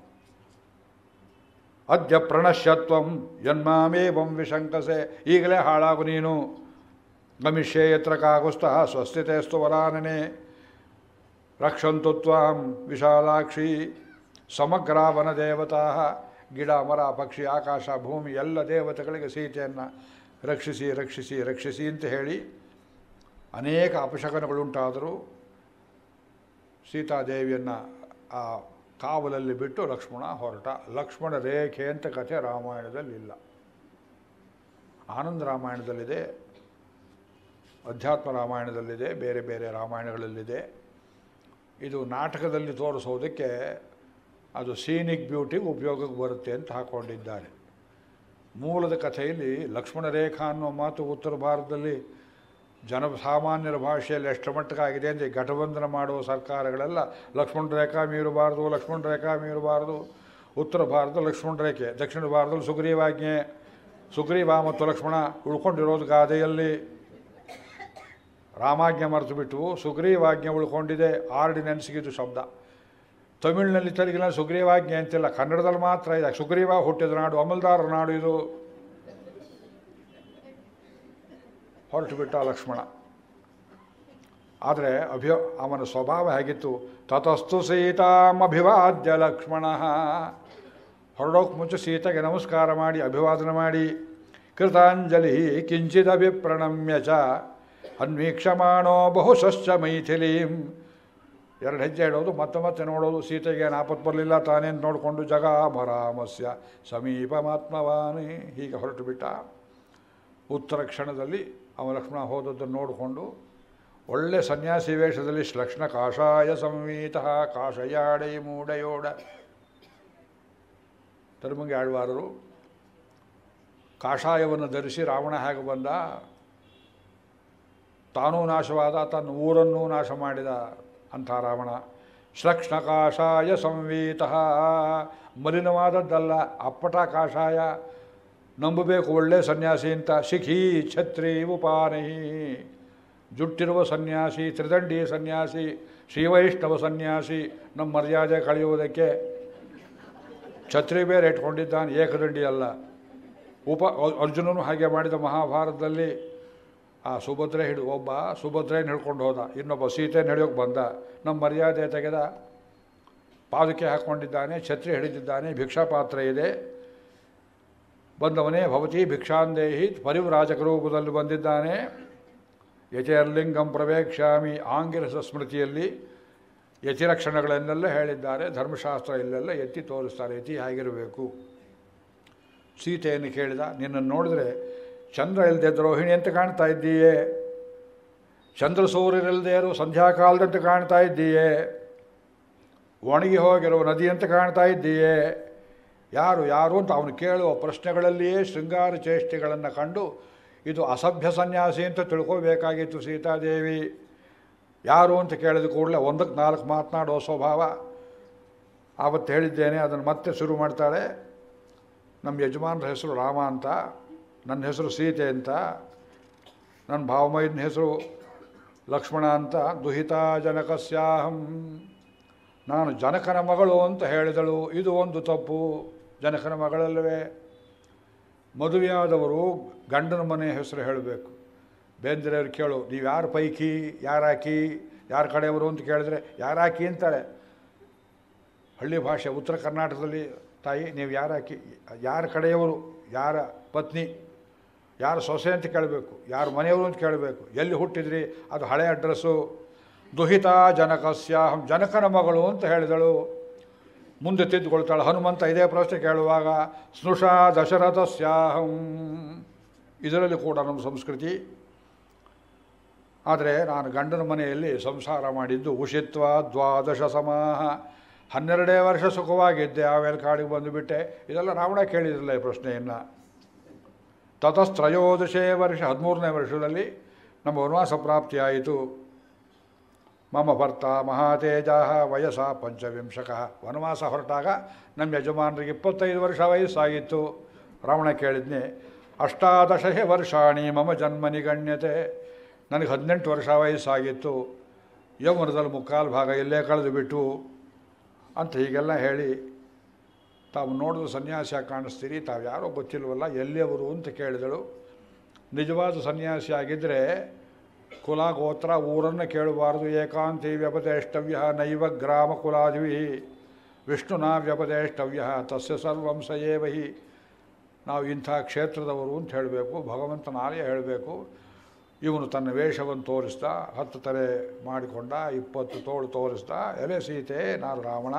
ಅದ್ಯ ಪ್ರಣಶ್ಯತ್ವಂ ಯನ್ಮಾಮೇವಂ ವಿಶಂಕಸೆ ಈಗಲೇ ಹಾಳಾಗು ನೀನು ಗಮಿಷ್ಯೆ ಯತ್ರ ಕಾಗುಸ್ತಃ ಸ್ವಸ್ಥಿತೆಸ್ತು ವರಾನನೆ ರಕ್ಷಂತು ತ್ವಾಂ ವಿಶಾಲಾಕ್ಷಿ ಸಮಗ್ರಾವನ ದೇವತಾ ಗಿಡ ಮರ ಪಕ್ಷಿ ಆಕಾಶ ಭೂಮಿ ಎಲ್ಲ ದೇವತೆಗಳಿಗೆ ಸೀತೆಯನ್ನು ರಕ್ಷಿಸಿ ರಕ್ಷಿಸಿ ರಕ್ಷಿಸಿ ಅಂತ ಹೇಳಿ ಅನೇಕ ಅಪಶಕನಗಳುಂಟಾದರೂ ಸೀತಾದೇವಿಯನ್ನು ಆ ಕಾವಲಲ್ಲಿ ಬಿಟ್ಟು ಲಕ್ಷ್ಮಣ ಹೊರಟ ಲಕ್ಷ್ಮಣ ರೇಖೆ ಅಂತ ಕಥೆ ರಾಮಾಯಣದಲ್ಲಿಲ್ಲ ಆನಂದ ರಾಮಾಯಣದಲ್ಲಿದೆ ಅಧ್ಯಾತ್ಮ ರಾಮಾಯಣದಲ್ಲಿದೆ ಬೇರೆ ಬೇರೆ ರಾಮಾಯಣಗಳಲ್ಲಿದೆ ಇದು ನಾಟಕದಲ್ಲಿ ತೋರಿಸೋದಕ್ಕೆ ಅದು ಸೀನಿಕ್ ಬ್ಯೂಟಿಗೆ ಉಪಯೋಗಕ್ಕೆ ಬರುತ್ತೆ ಅಂತ ಹಾಕ್ಕೊಂಡಿದ್ದಾರೆ ಮೂಲದ ಕಥೆಯಲ್ಲಿ ಲಕ್ಷ್ಮಣ ರೇಖಾ ಅನ್ನೋ ಮಾತು ಉತ್ತರ ಭಾರತದಲ್ಲಿ ಜನಸಾಮಾನ್ಯರ ಭಾಷೆಯಲ್ಲಿ ಎಷ್ಟು ಮಟ್ಟಕ್ಕಾಗಿದೆ ಅಂದರೆ ಘಟಬಂಧನ ಮಾಡುವ ಸರ್ಕಾರಗಳೆಲ್ಲ ಲಕ್ಷ್ಮಣ ರೇಖಾ ಮೀರಬಾರ್ದು ಲಕ್ಷ್ಮಣ ರೇಖಾ ಮೀರಬಾರ್ದು ಉತ್ತರ ಭಾರತ ಲಕ್ಷ್ಮಣ ರೇಖೆ ದಕ್ಷಿಣ ಭಾರತದಲ್ಲಿ ಸುಗ್ರೀವಾಜ್ಞೆ ಸುಗ್ರೀವ ಮತ್ತು ಲಕ್ಷ್ಮಣ ಉಳ್ಕೊಂಡಿರೋದು ಗಾದೆಯಲ್ಲಿ ರಾಮಾಜ್ಞೆ ಮರೆತು ಬಿಟ್ಟು ಸುಗ್ರೀವಾಜ್ಞೆ ಉಳ್ಕೊಂಡಿದೆ ಆರ್ಡಿನೆನ್ಸ್ಗಿದು ಶಬ್ದ ತಮಿಳಿನಲ್ಲಿ ತೆಲುಗಿನ ಸುಗ್ರೀವಾಜ್ಞೆ ಅಂತಿಲ್ಲ ಕನ್ನಡದಲ್ಲಿ ಮಾತ್ರ ಇದೆ ಸುಗ್ರೀವ ಹುಟ್ಟಿದ ನಾಡು ಅಮಲ್ದಾರರ ನಾಡು ಇದು ಹೊರಟು ಬಿಟ್ಟ ಲಕ್ಷ್ಮಣ ಆದರೆ ಅಭಿ ಅವನ ಸ್ವಭಾವ ಹೇಗಿತ್ತು ತತಸ್ತು ಸೀತಾಮಭಿವಾದ್ಯ ಲಕ್ಷ್ಮಣ ಹೊರಡೋಕೆ ಮುಂಚೆ ಸೀತೆಗೆ ನಮಸ್ಕಾರ ಮಾಡಿ ಅಭಿವಾದನೆ ಮಾಡಿ ಕೃತಾಂಜಲಿ ಕಿಂಚಿದಭಿಪ್ರಣಮ್ಯ ಚ ಅನ್ವೀಕ್ಷಮಾಣೋ ಬಹುಶಶ್ಚ ಮೈಥಿಲೀಂ ಎರಡು ಹೆಜ್ಜೆ ಇಡೋದು ಮತ್ತೆ ಮತ್ತೆ ನೋಡೋದು ಸೀತೆಗೆ ಏನು ಆಪತ್ತು ಬರಲಿಲ್ಲ ತಾನೇನು ನೋಡಿಕೊಂಡು ಜಗ ಮರಾಮಸ್ಯ ಸಮೀಪಮಾತ್ಮವಾನಿ ಹೀಗೆ ಹೊರಟು ಬಿಟ್ಟ ಉತ್ತರ ಕ್ಷಣದಲ್ಲಿ ಅವ ಲಕ್ಷ್ಮಣ ಹೋದದ್ದನ್ನು ನೋಡಿಕೊಂಡು ಒಳ್ಳೆ ಸನ್ಯಾಸಿ ವೇಷದಲ್ಲಿ ಶ್ಲಕ್ಷ್ಣ ಕಾಷಾಯ ಸಂವೀತ ಕಾಷಯಾಡೈ ಮೂಡಯೋಡ ತರುಮಂಗಿ ಆಳ್ವಾರರು ಕಾಷಾಯವನ್ನು ಧರಿಸಿ ರಾವಣ ಹೇಗೆ ಬಂದ ತಾನೂ ನಾಶವಾದ ತನ್ನ ಊರನ್ನೂ ನಾಶ ಮಾಡಿದ ಅಂಥ ರಾವಣ ಶ್ಲಕ್ಷ್ಣ ಕಾಷಾಯ ಸಂವೀತ ಮಲಿನವಾದದ್ದಲ್ಲ ಅಪ್ಪಟ ಕಾಷಾಯ ನಂಬಬೇಕು ಒಳ್ಳೆ ಸನ್ಯಾಸಿ ಅಂತ ಶಿಖಿ ಛತ್ರಿ ಉಪಾನಹಿ ಜುಟ್ಟಿರುವ ಸನ್ಯಾಸಿ ತ್ರಿದಂಡಿ ಸನ್ಯಾಸಿ ಶ್ರೀವೈಷ್ಣವ ಸನ್ಯಾಸಿ ನಮ್ಮ ಮರ್ಯಾದೆ ಕಳೆಯುವುದಕ್ಕೆ ಛತ್ರಿ ಬೇರೆ ಇಟ್ಕೊಂಡಿದ್ದಾನೆ ಏಕದಂಡಿ ಅಲ್ಲ ಉಪ ಅರ್ಜುನನು ಹಾಗೆ ಮಾಡಿದ ಮಹಾಭಾರತದಲ್ಲಿ ಆ ಸುಭದ್ರೆ ಹಿಡಿದು ಒಬ್ಬ ಸುಭದ್ರೆಯನ್ನು ಹಿಡ್ಕೊಂಡು ಹೋದ ಇನ್ನೊಬ್ಬ ಸೀತೆಯನ್ನು ಹಿಡಿಯೋಕೆ ಬಂದ ನಮ್ಮ ಮರ್ಯಾದೆ ತೆಗೆದ ಪಾದಕ್ಕೆ ಹಾಕ್ಕೊಂಡಿದ್ದಾನೆ ಛತ್ರಿ ಹಿಡಿದಿದ್ದಾನೆ ಭಿಕ್ಷಾ ಪಾತ್ರ ಇದೆ ಬಂದವನೇ ಭವತಿ ಭಿಕ್ಷಾಂದೇಹಿ ಪರಿವ್ರಾಜಕ ರೂಪದಲ್ಲಿ ಬಂದಿದ್ದಾನೆ ಯತಿರ್ಲಿಂಗಂ ಪ್ರವೇಕ್ಷಾಮಿ ಆಂಗಿರಸ ಸ್ಮೃತಿಯಲ್ಲಿ ಯತಿಲಕ್ಷಣಗಳನ್ನೆಲ್ಲ ಹೇಳಿದ್ದಾರೆ ಧರ್ಮಶಾಸ್ತ್ರ ಇಲ್ಲೆಲ್ಲ ಎತ್ತಿ ತೋರಿಸ್ತಾರೆ ಯತಿ ಹೇಗಿರಬೇಕು ಸೀತೆಯನ್ನು ಕೇಳಿದ ನಿನ್ನನ್ನು ನೋಡಿದ್ರೆ ಚಂದ್ರ ಇಲ್ಲದೆ ದ್ರೋಹಿಣಿ ಅಂತ ಕಾಣ್ತಾ ಇದ್ದೀಯೇ ಚಂದ್ರ ಸೂರ್ಯರಿಲ್ಲದೆ ಇರೋ ಸಂಧ್ಯಾಕಾಲದಂತೆ ಕಾಣ್ತಾ ಇದ್ದೀಯೇ ಒಣಗಿ ಹೋಗಿರೋ ನದಿ ಅಂತ ಕಾಣ್ತಾ ಇದ್ದೀಯೇ ಯಾರು ಯಾರು ಅಂತ ಅವನು ಕೇಳುವ ಪ್ರಶ್ನೆಗಳಲ್ಲಿಯೇ ಶೃಂಗಾರ ಚೇಷ್ಟೆಗಳನ್ನು ಕಂಡು ಇದು ಅಸಭ್ಯ ಸನ್ಯಾಸಿ ಅಂತ ತಿಳ್ಕೋಬೇಕಾಗಿತ್ತು ಸೀತಾದೇವಿ ಯಾರು ಅಂತ ಕೇಳಿದ ಕೂಡಲೇ ಒಂದಕ್ಕೆ ನಾಲ್ಕು ಮಾತನಾಡೋ ಸ್ವಭಾವ ಆವತ್ತು ಹೇಳಿದ್ದೇನೆ ಅದನ್ನು ಮತ್ತೆ ಶುರು ಮಾಡ್ತಾಳೆ ನಮ್ಮ ಯಜಮಾನ್ರ ಹೆಸರು ರಾಮ ಅಂತ ನನ್ನ ಹೆಸರು ಸೀತೆ ಅಂತ ನನ್ನ ಭಾವಮೈದನ ಹೆಸರು ಲಕ್ಷ್ಮಣ ಅಂತ ದುಹಿತಾ ಜನಕಸ್ಯಾಹಂ ನಾನು ಜನಕನ ಮಗಳು ಅಂತ ಹೇಳಿದಳು ಇದು ಒಂದು ತಪ್ಪು ಜನಕನ ಮಗಳಲ್ಲವೇ ಮದುವೆಯಾದವರು ಗಂಡನ ಮನೆ ಹೆಸರು ಹೇಳಬೇಕು ಬೇಂದ್ರೆಯವ್ರು ಕೇಳು ನೀವು ಯಾರ ಪೈಕಿ ಯಾರಾಕಿ ಯಾರ ಕಡೆಯವರು ಅಂತ ಕೇಳಿದ್ರೆ ಯಾರಾಕಿ ಅಂತಾಳೆ ಹಳ್ಳಿ ಭಾಷೆ ಉತ್ತರ ಕರ್ನಾಟಕದಲ್ಲಿ ತಾಯಿ ನೀವು ಯಾರಾಕಿ ಯಾರ ಕಡೆಯವರು ಯಾರ ಪತ್ನಿ ಯಾರ ಸೊಸೆ ಅಂತ ಕೇಳಬೇಕು ಯಾರ ಮನೆಯವರು ಅಂತ ಕೇಳಬೇಕು ಎಲ್ಲಿ ಹುಟ್ಟಿದ್ರಿ ಅದು ಹಳೆ ಅಡ್ರೆಸ್ಸು ದುಹಿತಾ ಜನಕಸ್ಯಾಹಂ ಜನಕನ ಮಗಳು ಅಂತ ಹೇಳಿದಳು ಮುಂದೆ ತಿದ್ದುಕೊಳ್ತಾಳೆ ಹನುಮಂತ ಇದೇ ಪ್ರಶ್ನೆ ಕೇಳುವಾಗ ಸ್ನುಷಾ ದಶರಥಸ್ಯಾಹಂ ಇದರಲ್ಲಿ ಕೂಡ ನಮ್ಮ ಸಂಸ್ಕೃತಿ ಆದರೆ ನಾನು ಗಂಡನ ಮನೆಯಲ್ಲಿ ಸಂಸಾರ ಮಾಡಿದ್ದು ಉಷಿತ್ವ ದ್ವಾದಶ ಸಮಾಹ ಹನ್ನೆರಡೇ ವರ್ಷ ಸುಖವಾಗಿದ್ದೆ ಆಮೇಲೆ ಕಾಡಿಗೆ ಬಂದುಬಿಟ್ಟೆ ಇದೆಲ್ಲ ರಾವಣ ಕೇಳಿದ್ರಲ್ಲ ಈ ಪ್ರಶ್ನೆಯನ್ನು ತತಸ್ತ್ರಯೋದಶೇ ವರ್ಷ ಹದಿಮೂರನೇ ವರ್ಷದಲ್ಲಿ ನಮ್ಮ ವನವಾಸ ಪ್ರಾಪ್ತಿಯಾಯಿತು ಮಮ ಭರ್ತ ಮಹಾತೇಜ ವಯಸ್ಸ ಪಂಚವಿಂಶಕ ವನವಾಸ ಹೊರಟಾಗ ನಮ್ಮ ಯಜಮಾನರಿಗೆ ಇಪ್ಪತ್ತೈದು ವರ್ಷ ವಯಸ್ಸಾಗಿತ್ತು ರಾವಣ ಕೇಳಿದ್ನೆ ಅಷ್ಟಾದಶ ವರ್ಷಾಣಿ ಮಮ ಜನ್ಮನಿ ಗಣ್ಯತೆ ನನಗೆ ಹದಿನೆಂಟು ವರ್ಷ ವಯಸ್ಸಾಗಿತ್ತು ಯೌವನದಲ್ಲಿ ಮುಕ್ಕಾಲು ಭಾಗ ಇಲ್ಲೇ ಕಳೆದು ಬಿಟ್ಟು ಅಂತ ಹೀಗೆಲ್ಲ ಹೇಳಿ ತಾವು ನೋಡಿದ ಸನ್ಯಾಸಿಯಾಗಿ ಕಾಣಿಸ್ತೀರಿ ತಾವು ಯಾರೋ ಗೊತ್ತಿಲ್ವಲ್ಲ ಎಲ್ಲಿಯವರು ಅಂತ ಕೇಳಿದಳು ನಿಜವಾದ ಸನ್ಯಾಸಿ ಆಗಿದ್ದರೆ ಕುಲ ಗೋತ್ರ ಊರನ್ನು ಕೇಳಬಾರದು ಏಕಾಂತಿ ವ್ಯಪದೇಷ್ಟವ್ಯ ನೈವ ಗ್ರಾಮ ಕುಲಾದಿವಿ ವಿಷ್ಣುನಾ ವ್ಯಪದೇಷ್ಟವ್ಯ ತಸ್ಯ ಸರ್ವಂ ಸಯೇವ ಹಿ ನಾವು ಇಂಥ ಕ್ಷೇತ್ರದವರು ಅಂತ ಹೇಳಬೇಕು ಭಗವಂತನ ಆಲಯ ಹೇಳಬೇಕು ಇವನು ತನ್ನ ವೇಷವನ್ನು ತೋರಿಸ್ದ ಹತ್ತು ತಲೆ ಮಾಡಿಕೊಂಡ ಇಪ್ಪತ್ತು ತೋಳು ತೋರಿಸ್ದ ಎಲೆ ಸೀತೆ ನಾನು ರಾವಣ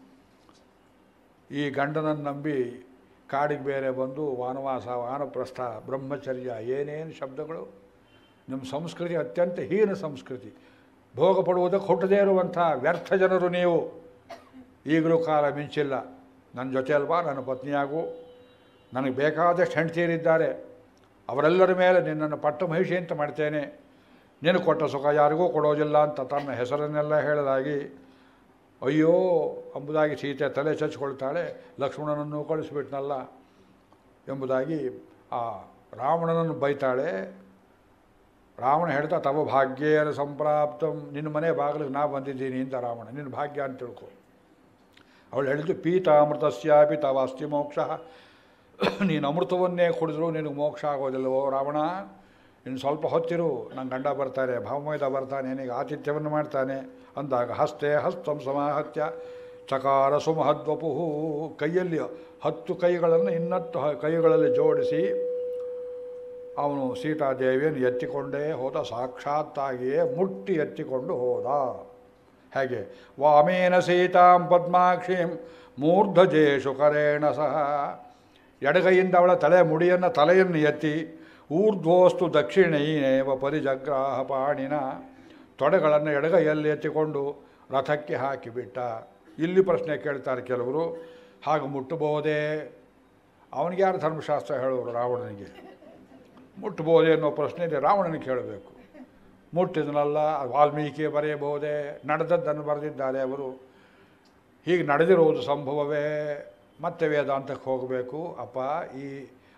ಈ ಗಂಡನನ್ನು ನಂಬಿ ಕಾಡಿಗೆ ಬೇರೆ ಬಂದು ವಾನವಾಸ ವಾನಪ್ರಸ್ಥ ಬ್ರಹ್ಮಚರ್ಯ ಏನೇನು ಶಬ್ದಗಳು ನಿಮ್ಮ ಸಂಸ್ಕೃತಿ ಅತ್ಯಂತ ಹೀನ ಸಂಸ್ಕೃತಿ ಭೋಗ ಪಡುವುದಕ್ಕೆ ಹುಟ್ಟದೇ ಇರುವಂಥ ವ್ಯರ್ಥ ಜನರು ನೀವು ಈಗಲೂ ಕಾಲ ಮಿಂಚಿಲ್ಲ ನನ್ನ ಜೊತೆ ಅಲ್ವಾ ನನ್ನ ಪತ್ನಿಯಾಗು ನನಗೆ ಬೇಕಾದಷ್ಟು ಹೆಂಡತಿಯರಿದ್ದಾರೆ ಅವರೆಲ್ಲರ ಮೇಲೆ ನಿನ್ನನ್ನು ಪಟ್ಟ ಮಹಿಷಿ ಅಂತ ಮಾಡ್ತೇನೆ ನೀನು ಕೊಟ್ಟ ಸುಖ ಯಾರಿಗೂ ಕೊಡೋದಿಲ್ಲ ಅಂತ ತನ್ನ ಹೆಸರನ್ನೆಲ್ಲ ಹೇಳಲಾಗಿ ಅಯ್ಯೋ ಎಂಬುದಾಗಿ ಸೀತೆ ತಲೆ ಚಚ್ಕೊಳ್ತಾಳೆ ಲಕ್ಷ್ಮಣನನ್ನು ಕಳಿಸ್ಬಿಟ್ನಲ್ಲ ಎಂಬುದಾಗಿ ಆ ರಾವಣನನ್ನು ಬೈತಾಳೆ ರಾವಣ ಹೇಳ್ತಾ ತವ ಭಾಗ್ಯೇನ ಸಂಪ್ರಾಪ್ತಂ ನಿನ್ನ ಮನೆ ಬಾಗಿಲಿಗೆ ನಾ ಬಂದಿದ್ದೀನಿ ಅಂತ ರಾವಣ ನಿನ್ನ ಭಾಗ್ಯ ಅಂತ ತಿಳ್ಕೊ ಅವಳು ಹೇಳಿದ್ದು ಪೀತಾಮೃತಸ್ಯಾಪಿ ತವಾಸ್ತಿ ಮೋಕ್ಷ ನೀನು ಅಮೃತವನ್ನೇ ಕುಡಿದ್ರು ನಿನಗೆ ಮೋಕ್ಷ ಆಗೋದಿಲ್ಲವೋ ರಾವಣ ಇನ್ನು ಸ್ವಲ್ಪ ಹೊತ್ತಿರು ನನ್ನ ಗಂಡ ಬರ್ತಾರೆ ಭಾವಮೈದ ಬರ್ತಾನೆ ನಿನಗೆ ಆತಿಥ್ಯವನ್ನು ಮಾಡ್ತಾನೆ ಅಂದಾಗ ಹಸ್ತೆ ಹಸ್ತಂ ಸಮಾಹತ್ಯ ಚಕಾರ ಸುಮಹದ್ವಪುಹು ಕೈಯಲ್ಲಿ ಹತ್ತು ಕೈಗಳನ್ನು ಇನ್ನತ್ತು ಹ- ಕೈಗಳಲ್ಲಿ ಜೋಡಿಸಿ ಅವನು ಸೀತಾದೇವಿಯನ್ನು ಎತ್ತಿಕೊಂಡೇ ಹೋದ ಸಾಕ್ಷಾತ್ತಾಗಿಯೇ ಮುಟ್ಟಿ ಎತ್ತಿಕೊಂಡು ಹೋದ ಹೇಗೆ ವಾಮೇನ ಸೀತಾಂ ಪದ್ಮಾಕ್ಷಿಂ ಮೂರ್ಧಜೇಶು ಕರೇಣ ಸಹ ಎಡಗೈಯಿಂದ ಅವಳ ತಲೆ ಮುಡಿಯನ್ನು ತಲೆಯನ್ನು ಎತ್ತಿ ಊರ್ಧ್ವೋಸ್ತು ದಕ್ಷಿಣೈನೇವ ಪರಿಜಗ್ರಾಹ ಪಾಣಿನ ತೊಡೆಗಳನ್ನು ಎಡಗೈಯಲ್ಲಿ ಎತ್ತಿಕೊಂಡು ರಥಕ್ಕೆ ಹಾಕಿಬಿಟ್ಟ ಇಲ್ಲಿ ಪ್ರಶ್ನೆ ಕೇಳ್ತಾರೆ ಕೆಲವರು ಹಾಗೆ ಮುಟ್ಟಬಹುದೇ ಅವನಿಗೆ ಯಾರು ಧರ್ಮಶಾಸ್ತ್ರ ಹೇಳೋರು ರಾವಣನಿಗೆ ಮುಟ್ಟಬಹುದೇ ಅನ್ನೋ ಪ್ರಶ್ನೆ ಇದೆ ರಾವಣನಿಗೆ ಕೇಳಬೇಕು ಮುಟ್ಟಿದನಲ್ಲ ವಾಲ್ಮೀಕಿ ಬರೆಯಬಹುದೇ ನಡೆದದ್ದನ್ನು ಬರೆದಿದ್ದಾರೆ ಅವರು ಹೀಗೆ ನಡೆದಿರುವುದು ಸಂಭವವೇ ಮತ್ತೆ ವೇದಾಂತಕ್ಕೆ ಹೋಗಬೇಕು ಅಪ್ಪ ಈ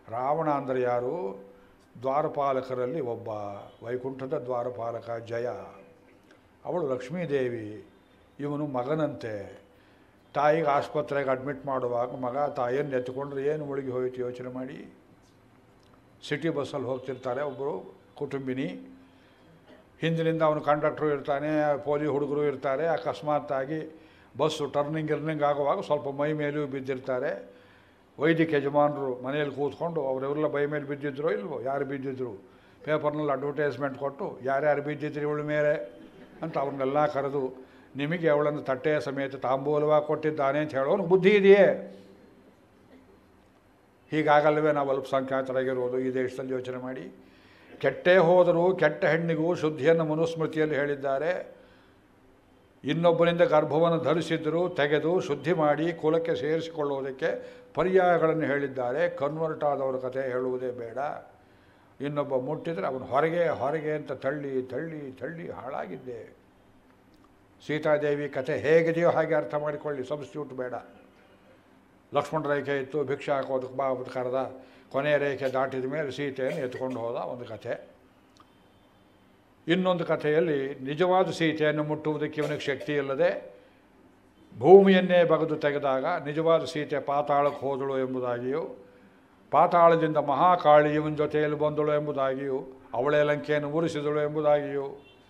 ರಾವಣ ಅಂದರೆ ಯಾರು ದ್ವಾರಪಾಲಕರಲ್ಲಿ ಒಬ್ಬ ವೈಕುಂಠದ ದ್ವಾರಪಾಲಕ ಜಯ ಅವಳು ಲಕ್ಷ್ಮೀದೇವಿ ಇವನು ಮಗನಂತೆ ತಾಯಿಗೆ ಆಸ್ಪತ್ರೆಗೆ ಅಡ್ಮಿಟ್ ಮಾಡುವಾಗ ಮಗ ತಾಯಿಯನ್ನು ಎತ್ಕೊಂಡ್ರೆ ಏನು ಮುಳುಗಿ ಹೋಯಿತು ಯೋಚನೆ ಮಾಡಿ ಸಿಟಿ ಬಸ್ಸಲ್ಲಿ ಹೋಗ್ತಿರ್ತಾರೆ ಒಬ್ಬರು ಕುಟುಂಬಿನಿ ಹಿಂದಿನಿಂದ ಅವನು ಕಂಡಕ್ಟ್ರು ಇರ್ತಾನೆ ಪೋಲಿ ಹುಡುಗರು ಇರ್ತಾರೆ ಅಕಸ್ಮಾತ್ತಾಗಿ ಬಸ್ಸು ಟರ್ನಿಂಗ್ ಗಿರ್ನಿಂಗ್ ಆಗುವಾಗ ಸ್ವಲ್ಪ ಮೈ ಮೇಲೂ ಬಿದ್ದಿರ್ತಾರೆ ವೈದಿಕ ಯಜಮಾನರು ಮನೆಯಲ್ಲಿ ಕೂತ್ಕೊಂಡು ಅವರೆಲ್ಲ ಬೈ ಮೇಲೆ ಬಿದ್ದಿದ್ರೋ ಇಲ್ವೋ ಯಾರು ಬಿದ್ದಿದ್ರು ಪೇಪರ್ನಲ್ಲಿ ಅಡ್ವರ್ಟೈಸ್ಮೆಂಟ್ ಕೊಟ್ಟು ಯಾರ್ಯಾರು ಬಿದ್ದಿದ್ರಿ ಇವಳ ಮೇಲೆ ಅಂತ ಅವ್ರನ್ನೆಲ್ಲ ಕರೆದು ನಿಮಗೆ ಅವಳನ್ನು ತಟ್ಟೆಯ ಸಮೇತ ತಾಂಬೂಲವಾಗಿ ಕೊಟ್ಟಿದ್ದಾನೆ ಅಂತ ಹೇಳೋನು ಬುದ್ಧಿ ಇದೆಯೇ ಹೀಗಾಗಲ್ವೇ ನಾವು ಅಲ್ಪಸಂಖ್ಯಾತರಾಗಿರೋದು ಈ ದೇಶದಲ್ಲಿ ಯೋಚನೆ ಮಾಡಿ ಕೆಟ್ಟೇ ಹೋದರೂ ಕೆಟ್ಟ ಹೆಣ್ಣಿಗೂ ಶುದ್ಧಿಯನ್ನು ಮನುಸ್ಮೃತಿಯಲ್ಲಿ ಹೇಳಿದ್ದಾರೆ ಇನ್ನೊಬ್ಬನಿಂದ ಗರ್ಭವನ್ನು ಧರಿಸಿದ್ದರೂ ತೆಗೆದು ಶುದ್ಧಿ ಮಾಡಿ ಕುಲಕ್ಕೆ ಸೇರಿಸಿಕೊಳ್ಳುವುದಕ್ಕೆ ಪರ್ಯಾಯಗಳನ್ನು ಹೇಳಿದ್ದಾರೆ ಕನ್ವರ್ಟ್ ಆದವರ ಕಥೆ ಹೇಳುವುದೇ ಬೇಡ ಇನ್ನೊಬ್ಬ ಮುಟ್ಟಿದರೆ ಅವನು ಹೊರಗೆ ಹೊರಗೆ ಅಂತ ತಳ್ಳಿ ತಳ್ಳಿ ತಳ್ಳಿ ಹಾಳಾಗಿದ್ದೆ ಸೀತಾದೇವಿ ಕಥೆ ಹೇಗಿದೆಯೋ ಹಾಗೆ ಅರ್ಥ ಮಾಡಿಕೊಳ್ಳಿ ಸಬ್ಸ್ಟ್ಯೂಟ್ ಬೇಡ ಲಕ್ಷ್ಮಣ ರೇಖೆ ಇತ್ತು ಭಿಕ್ಷೆ ಹಾಕೋದಕ್ಕೆ ಬಾ ಅಂತ ಕರೆದ ಕೊನೆಯ ರೇಖೆ ದಾಟಿದ ಮೇಲೆ ಸೀತೆಯನ್ನು ಎತ್ಕೊಂಡು ಹೋದ ಒಂದು ಕಥೆ ಇನ್ನೊಂದು ಕಥೆಯಲ್ಲಿ ನಿಜವಾದ ಸೀತೆಯನ್ನು ಮುಟ್ಟುವುದಕ್ಕೆ ಇವನಿಗೆ ಶಕ್ತಿ ಇಲ್ಲದೆ ಭೂಮಿಯನ್ನೇ ಬಗೆದು ತೆಗೆದಾಗ ನಿಜವಾದ ಸೀತೆ ಪಾತಾಳಕ್ಕೆ ಹೋದಳು ಎಂಬುದಾಗಿಯೂ ಪಾತಾಳದಿಂದ ಮಹಾಕಾಳಿ ಇವನ ಜೊತೆಯಲ್ಲಿ ಬಂದಳು ಎಂಬುದಾಗಿಯೂ ಅವಳೇ ಲಂಕೆಯನ್ನು ಉರಿಸಿದಳು ಎಂಬುದಾಗಿಯೂ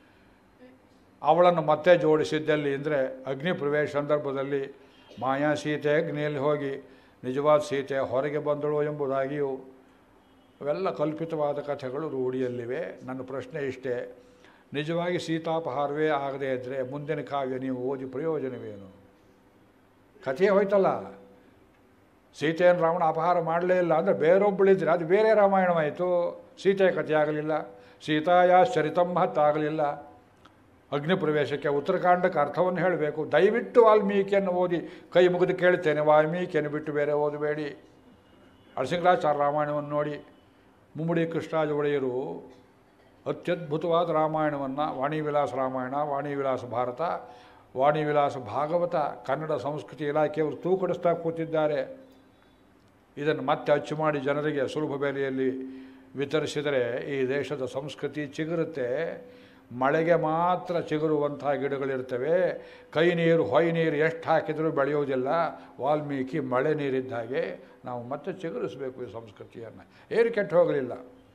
ಅವಳನ್ನು ಮತ್ತೆ ಜೋಡಿಸಿದ್ದಲ್ಲಿ ಅಂದರೆ ಅಗ್ನಿ ಪ್ರವೇಶ ಸಂದರ್ಭದಲ್ಲಿ ಮಾಯಾ ಸೀತೆ ಅಗ್ನಿಯಲ್ಲಿ ಹೋಗಿ ನಿಜವಾದ ಸೀತೆ ಹೊರಗೆ ಬಂದಳು ಎಂಬುದಾಗಿಯೂ ಅವೆಲ್ಲ ಕಲ್ಪಿತವಾದ ಕಥೆಗಳು ರೂಢಿಯಲ್ಲಿವೆ ನನ್ನ ಪ್ರಶ್ನೆ ಇಷ್ಟೇ ನಿಜವಾಗಿ ಸೀತಾಪಹಾರವೇ ಆಗದೇ ಇದ್ದರೆ ಮುಂದಿನ ಕಾವ್ಯ ನೀವು ಓದಿ ಪ್ರಯೋಜನವೇನು ಕಥೆಯೇ ಹೋಯ್ತಲ್ಲ ಸೀತೆಯನ್ನು ರಾವಣ ಅಪಹಾರ ಮಾಡಲೇ ಇಲ್ಲ ಅಂದರೆ ಬೇರೊಬ್ಬಳಿದ್ರೆ ಅದು ಬೇರೆ ರಾಮಾಯಣವಾಯಿತು ಸೀತೆಯ ಕಥೆ ಆಗಲಿಲ್ಲ ಸೀತಾಯ ಚರಿತಂ ಆಗಲಿಲ್ಲ ಅಗ್ನಿ ಪ್ರವೇಶಕ್ಕೆ ಉತ್ತರಕಾಂಡಕ್ಕೆ ಅರ್ಥವನ್ನು ಹೇಳಬೇಕು ದಯವಿಟ್ಟು ವಾಲ್ಮೀಕಿಯನ್ನು ಓದಿ ಕೈ ಮುಗಿದು ಕೇಳ್ತೇನೆ ವಾಲ್ಮೀಕಿಯನ್ನು ಬಿಟ್ಟು ಬೇರೆ ಓದಬೇಡಿ ಅರಸಿಂಗರಾಚಾರ್ಯ ರಾಮಾಯಣವನ್ನು ನೋಡಿ ಮುಮ್ಮಡಿ ಕೃಷ್ಣರಾಜ ಒಡೆಯರು ಅತ್ಯದ್ಭುತವಾದ ರಾಮಾಯಣವನ್ನು ವಾಣಿವಿಲಾಸ ರಾಮಾಯಣ ವಾಣಿವಿಲಾಸ ಭಾರತ ವಾಣಿವಿಲಾಸ ಭಾಗವತ ಕನ್ನಡ ಸಂಸ್ಕೃತಿ ಇಲಾಖೆಯವರು ತೂಕಡಿಸ್ತಾ ಕೂತಿದ್ದಾರೆ ಇದನ್ನು ಮತ್ತೆ ಅಚ್ಚು ಮಾಡಿ ಜನರಿಗೆ ಸುಲಭ ಬೆಲೆಯಲ್ಲಿ ವಿತರಿಸಿದರೆ ಈ ದೇಶದ ಸಂಸ್ಕೃತಿ ಚಿಗುರುತ್ತೆ ಮಳೆಗೆ ಮಾತ್ರ ಚಿಗುರುವಂಥ ಗಿಡಗಳಿರ್ತವೆ ಕೈ ನೀರು ಹೊಯ್ ನೀರು ಎಷ್ಟು ಹಾಕಿದರೂ ಬೆಳೆಯೋದಿಲ್ಲ ವಾಲ್ಮೀಕಿ ಮಳೆ ನೀರಿದ್ದ ಹಾಗೆ ನಾವು ಮತ್ತೆ ಚಿಗುರಿಸಬೇಕು ಈ ಸಂಸ್ಕೃತಿಯನ್ನು ಏನು ಕೆಟ್ಟು ಹೋಗಲಿಲ್ಲ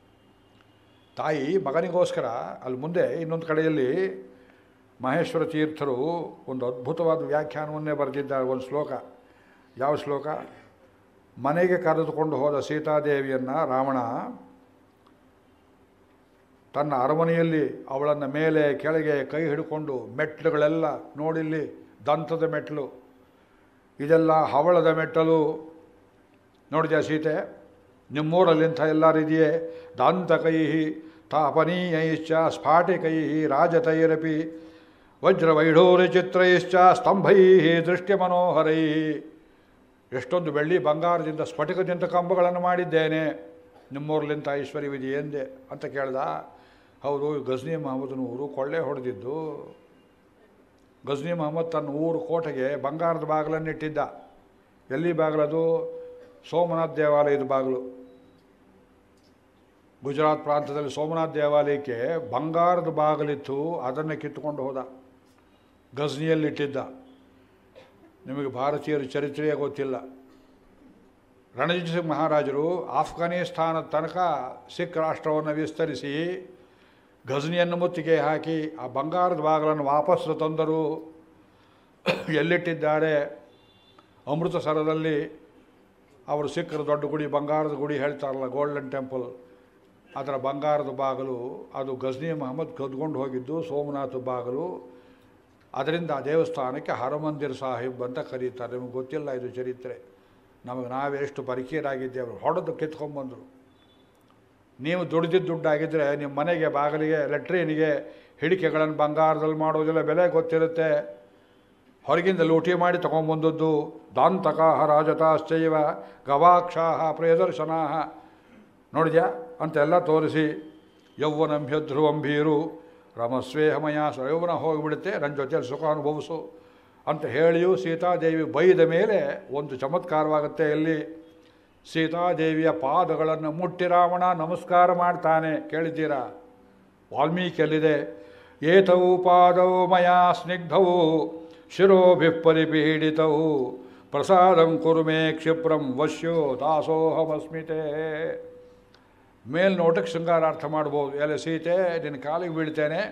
ತಾಯಿ ಮಗನಿಗೋಸ್ಕರ ಅಲ್ಲಿ ಮುಂದೆ ಇನ್ನೊಂದು ಕಡೆಯಲ್ಲಿ ಮಹೇಶ್ವರ ತೀರ್ಥರು ಒಂದು ಅದ್ಭುತವಾದ ವ್ಯಾಖ್ಯಾನವನ್ನೇ ಬರೆದಿದ್ದಾರೆ ಒಂದು ಶ್ಲೋಕ ಯಾವ ಶ್ಲೋಕ ಮನೆಗೆ ಕರೆದುಕೊಂಡು ಹೋದ ಸೀತಾದೇವಿಯನ್ನು ರಾವಣ ತನ್ನ ಅರಮನೆಯಲ್ಲಿ ಅವಳನ್ನು ಮೇಲೆ ಕೆಳಗೆ ಕೈ ಹಿಡ್ಕೊಂಡು ಮೆಟ್ಲುಗಳೆಲ್ಲ ನೋಡಿಲ್ಲಿ ದಂತದ ಮೆಟ್ಲು ಇದೆಲ್ಲ ಹವಳದ ಮೆಟ್ಟಲು ನೋಡಿದ್ಯಾ ಸೀತೆ ನಿಮ್ಮೂರಲ್ಲಿ ಇಂಥ ಎಲ್ಲರಿದೆಯೇ ದಾಂತಕೈ ತಾಪನೀಯೈಶ್ಚ ಸ್ಫಾಟಿಕೈ ರಾಜತೈರಪಿ ವಜ್ರವೈಢೂರ್ಯ ಚಿತ್ರೈಶ್ಚ ಸ್ತಂಭೈ ದೃಷ್ಟಿ ಮನೋಹರೈ ಎಷ್ಟೊಂದು ಬೆಳ್ಳಿ ಬಂಗಾರದಿಂದ ಸ್ಫಟಿಕದಿಂದ ಕಂಬಗಳನ್ನು ಮಾಡಿದ್ದೇನೆ ನಿಮ್ಮೂರ್ಲಿಂತ ಐಶ್ವರ್ಯವಿದೆ ಎಂದೆ ಅಂತ ಕೇಳ್ದ ಹೌದು ಗಜ್ನಿ ಮಹಮ್ಮದನ ಊರು ಕೊಳ್ಳೆ ಹೊಡೆದಿದ್ದು ಗಜ್ನಿ ಮಹಮ್ಮದ್ ತನ್ನ ಊರು ಕೋಟೆಗೆ ಬಂಗಾರದ ಬಾಗಿಲನ್ನಿಟ್ಟಿದ್ದ ಎಲ್ಲಿ ಬಾಗಿಲದು ಸೋಮನಾಥ್ ದೇವಾಲಯದ ಬಾಗಿಲು ಗುಜರಾತ್ ಪ್ರಾಂತದಲ್ಲಿ ಸೋಮನಾಥ್ ದೇವಾಲಯಕ್ಕೆ ಬಂಗಾರದ ಬಾಗಿಲಿತ್ತು ಅದನ್ನು ಕಿತ್ತುಕೊಂಡು ಹೋದ ಗಜ್ನಿಯಲ್ಲಿಟ್ಟಿದ್ದ ನಿಮಗೆ ಭಾರತೀಯರ ಚರಿತ್ರೆಯೇ ಗೊತ್ತಿಲ್ಲ ರಣಜಿತ್ ಸಿಂಗ್ ಮಹಾರಾಜರು ಆಫ್ಘಾನಿಸ್ತಾನದ ತನಕ ಸಿಖ್ ರಾಷ್ಟ್ರವನ್ನು ವಿಸ್ತರಿಸಿ ಗಜ್ನಿಯನ್ನು ಮುತ್ತಿಗೆ ಹಾಕಿ ಆ ಬಂಗಾರದ ಬಾಗಿಲನ್ನು ವಾಪಸ್ಸು ತಂದರು ಎಲ್ಲಿಟ್ಟಿದ್ದಾರೆ ಅಮೃತಸರದಲ್ಲಿ ಅವರು ಸಿಖ್ಖರ ದೊಡ್ಡ ಗುಡಿ ಬಂಗಾರದ ಗುಡಿ ಹೇಳ್ತಾರಲ್ಲ ಗೋಲ್ಡನ್ ಟೆಂಪಲ್ ಅದರ ಬಂಗಾರದ ಬಾಗಿಲು ಅದು ಗಜ್ನಿ ಮಹಮ್ಮದ್ ಕದ್ಕೊಂಡು ಹೋಗಿದ್ದು ಸೋಮನಾಥ ಬಾಗಿಲು ಅದರಿಂದ ಆ ದೇವಸ್ಥಾನಕ್ಕೆ ಹರಮಂದಿರ್ ಸಾಹಿಬ್ ಅಂತ ಕರೀತಾರೆ ನಿಮಗೆ ಗೊತ್ತಿಲ್ಲ ಇದು ಚರಿತ್ರೆ ನಮಗೆ ನಾವೆಷ್ಟು ಪರಿಚಯರಾಗಿದ್ದೇವೆ ಹೊಡೆದು ಕಿತ್ಕೊಂಡ್ಬಂದರು ನೀವು ದುಡ್ದಿದ್ದು ದುಡ್ಡಾಗಿದ್ದರೆ ನಿಮ್ಮ ಮನೆಗೆ ಬಾಗಿಲಿಗೆ ಲೆಟ್ರಿನಿಗೆ ಹಿಡಿಕೆಗಳನ್ನು ಬಂಗಾರದಲ್ಲಿ ಮಾಡೋದಿಲ್ಲ ಬೆಲೆ ಗೊತ್ತಿರುತ್ತೆ ಹೊರಗಿಂದ ಲೂಟಿ ಮಾಡಿ ತಗೊಂಬಂದದ್ದು ದಾಂತಕಾಹ ರಾಜತಾಶ್ಚೈವ ಗವಾಕ್ಷಾಹ ಪ್ರಿಯದರ್ಶನಾಹ ನೋಡಿದ್ಯಾ ಅಂತೆಲ್ಲ ತೋರಿಸಿ ಯೌವನಂಭ್ಯಧ್ರುವಂಭೀರು ರಮಸ್ವೇಹಮಯ ಯೌವನ ಹೋಗಿಬಿಡುತ್ತೆ ನನ್ನ ಜೊತೆಯಲ್ಲಿ ಸುಖ ಅನುಭವಿಸು ಅಂತ ಹೇಳಿಯೂ ಸೀತಾದೇವಿ ಬೈದ ಮೇಲೆ ಒಂದು ಚಮತ್ಕಾರವಾಗುತ್ತೆ ಎಲ್ಲಿ ಸೀತಾದೇವಿಯ ಪಾದಗಳನ್ನು ಮುಟ್ಟಿ ರಾವಣ ನಮಸ್ಕಾರ ಮಾಡ್ತಾನೆ ಕೇಳಿದ್ದೀರಾ ವಾಲ್ಮೀಕಿಯಲ್ಲಿದೆ ಏತವು ಪಾದವು ಮಯಾ ಸ್ನಿಗ್ಧವು ಶಿರೋಭಿಃ ಪರಿಪೀಡಿತವು ಪ್ರಸಾದಂ ಕುರು ಮೇ ಕ್ಷಿಪ್ರಂ ವಶ್ಯೋ ದಾಸೋಹಮಸ್ಮಿತೆ ಮೇಲ್ನೋಟಕ್ಕೆ ಶೃಂಗಾರ ಅರ್ಥ ಮಾಡ್ಬೋದು ಎಲೆ ಸೀತೆ ನಿನ್ನ ಕಾಲಿಗೆ ಬೀಳ್ತೇನೆ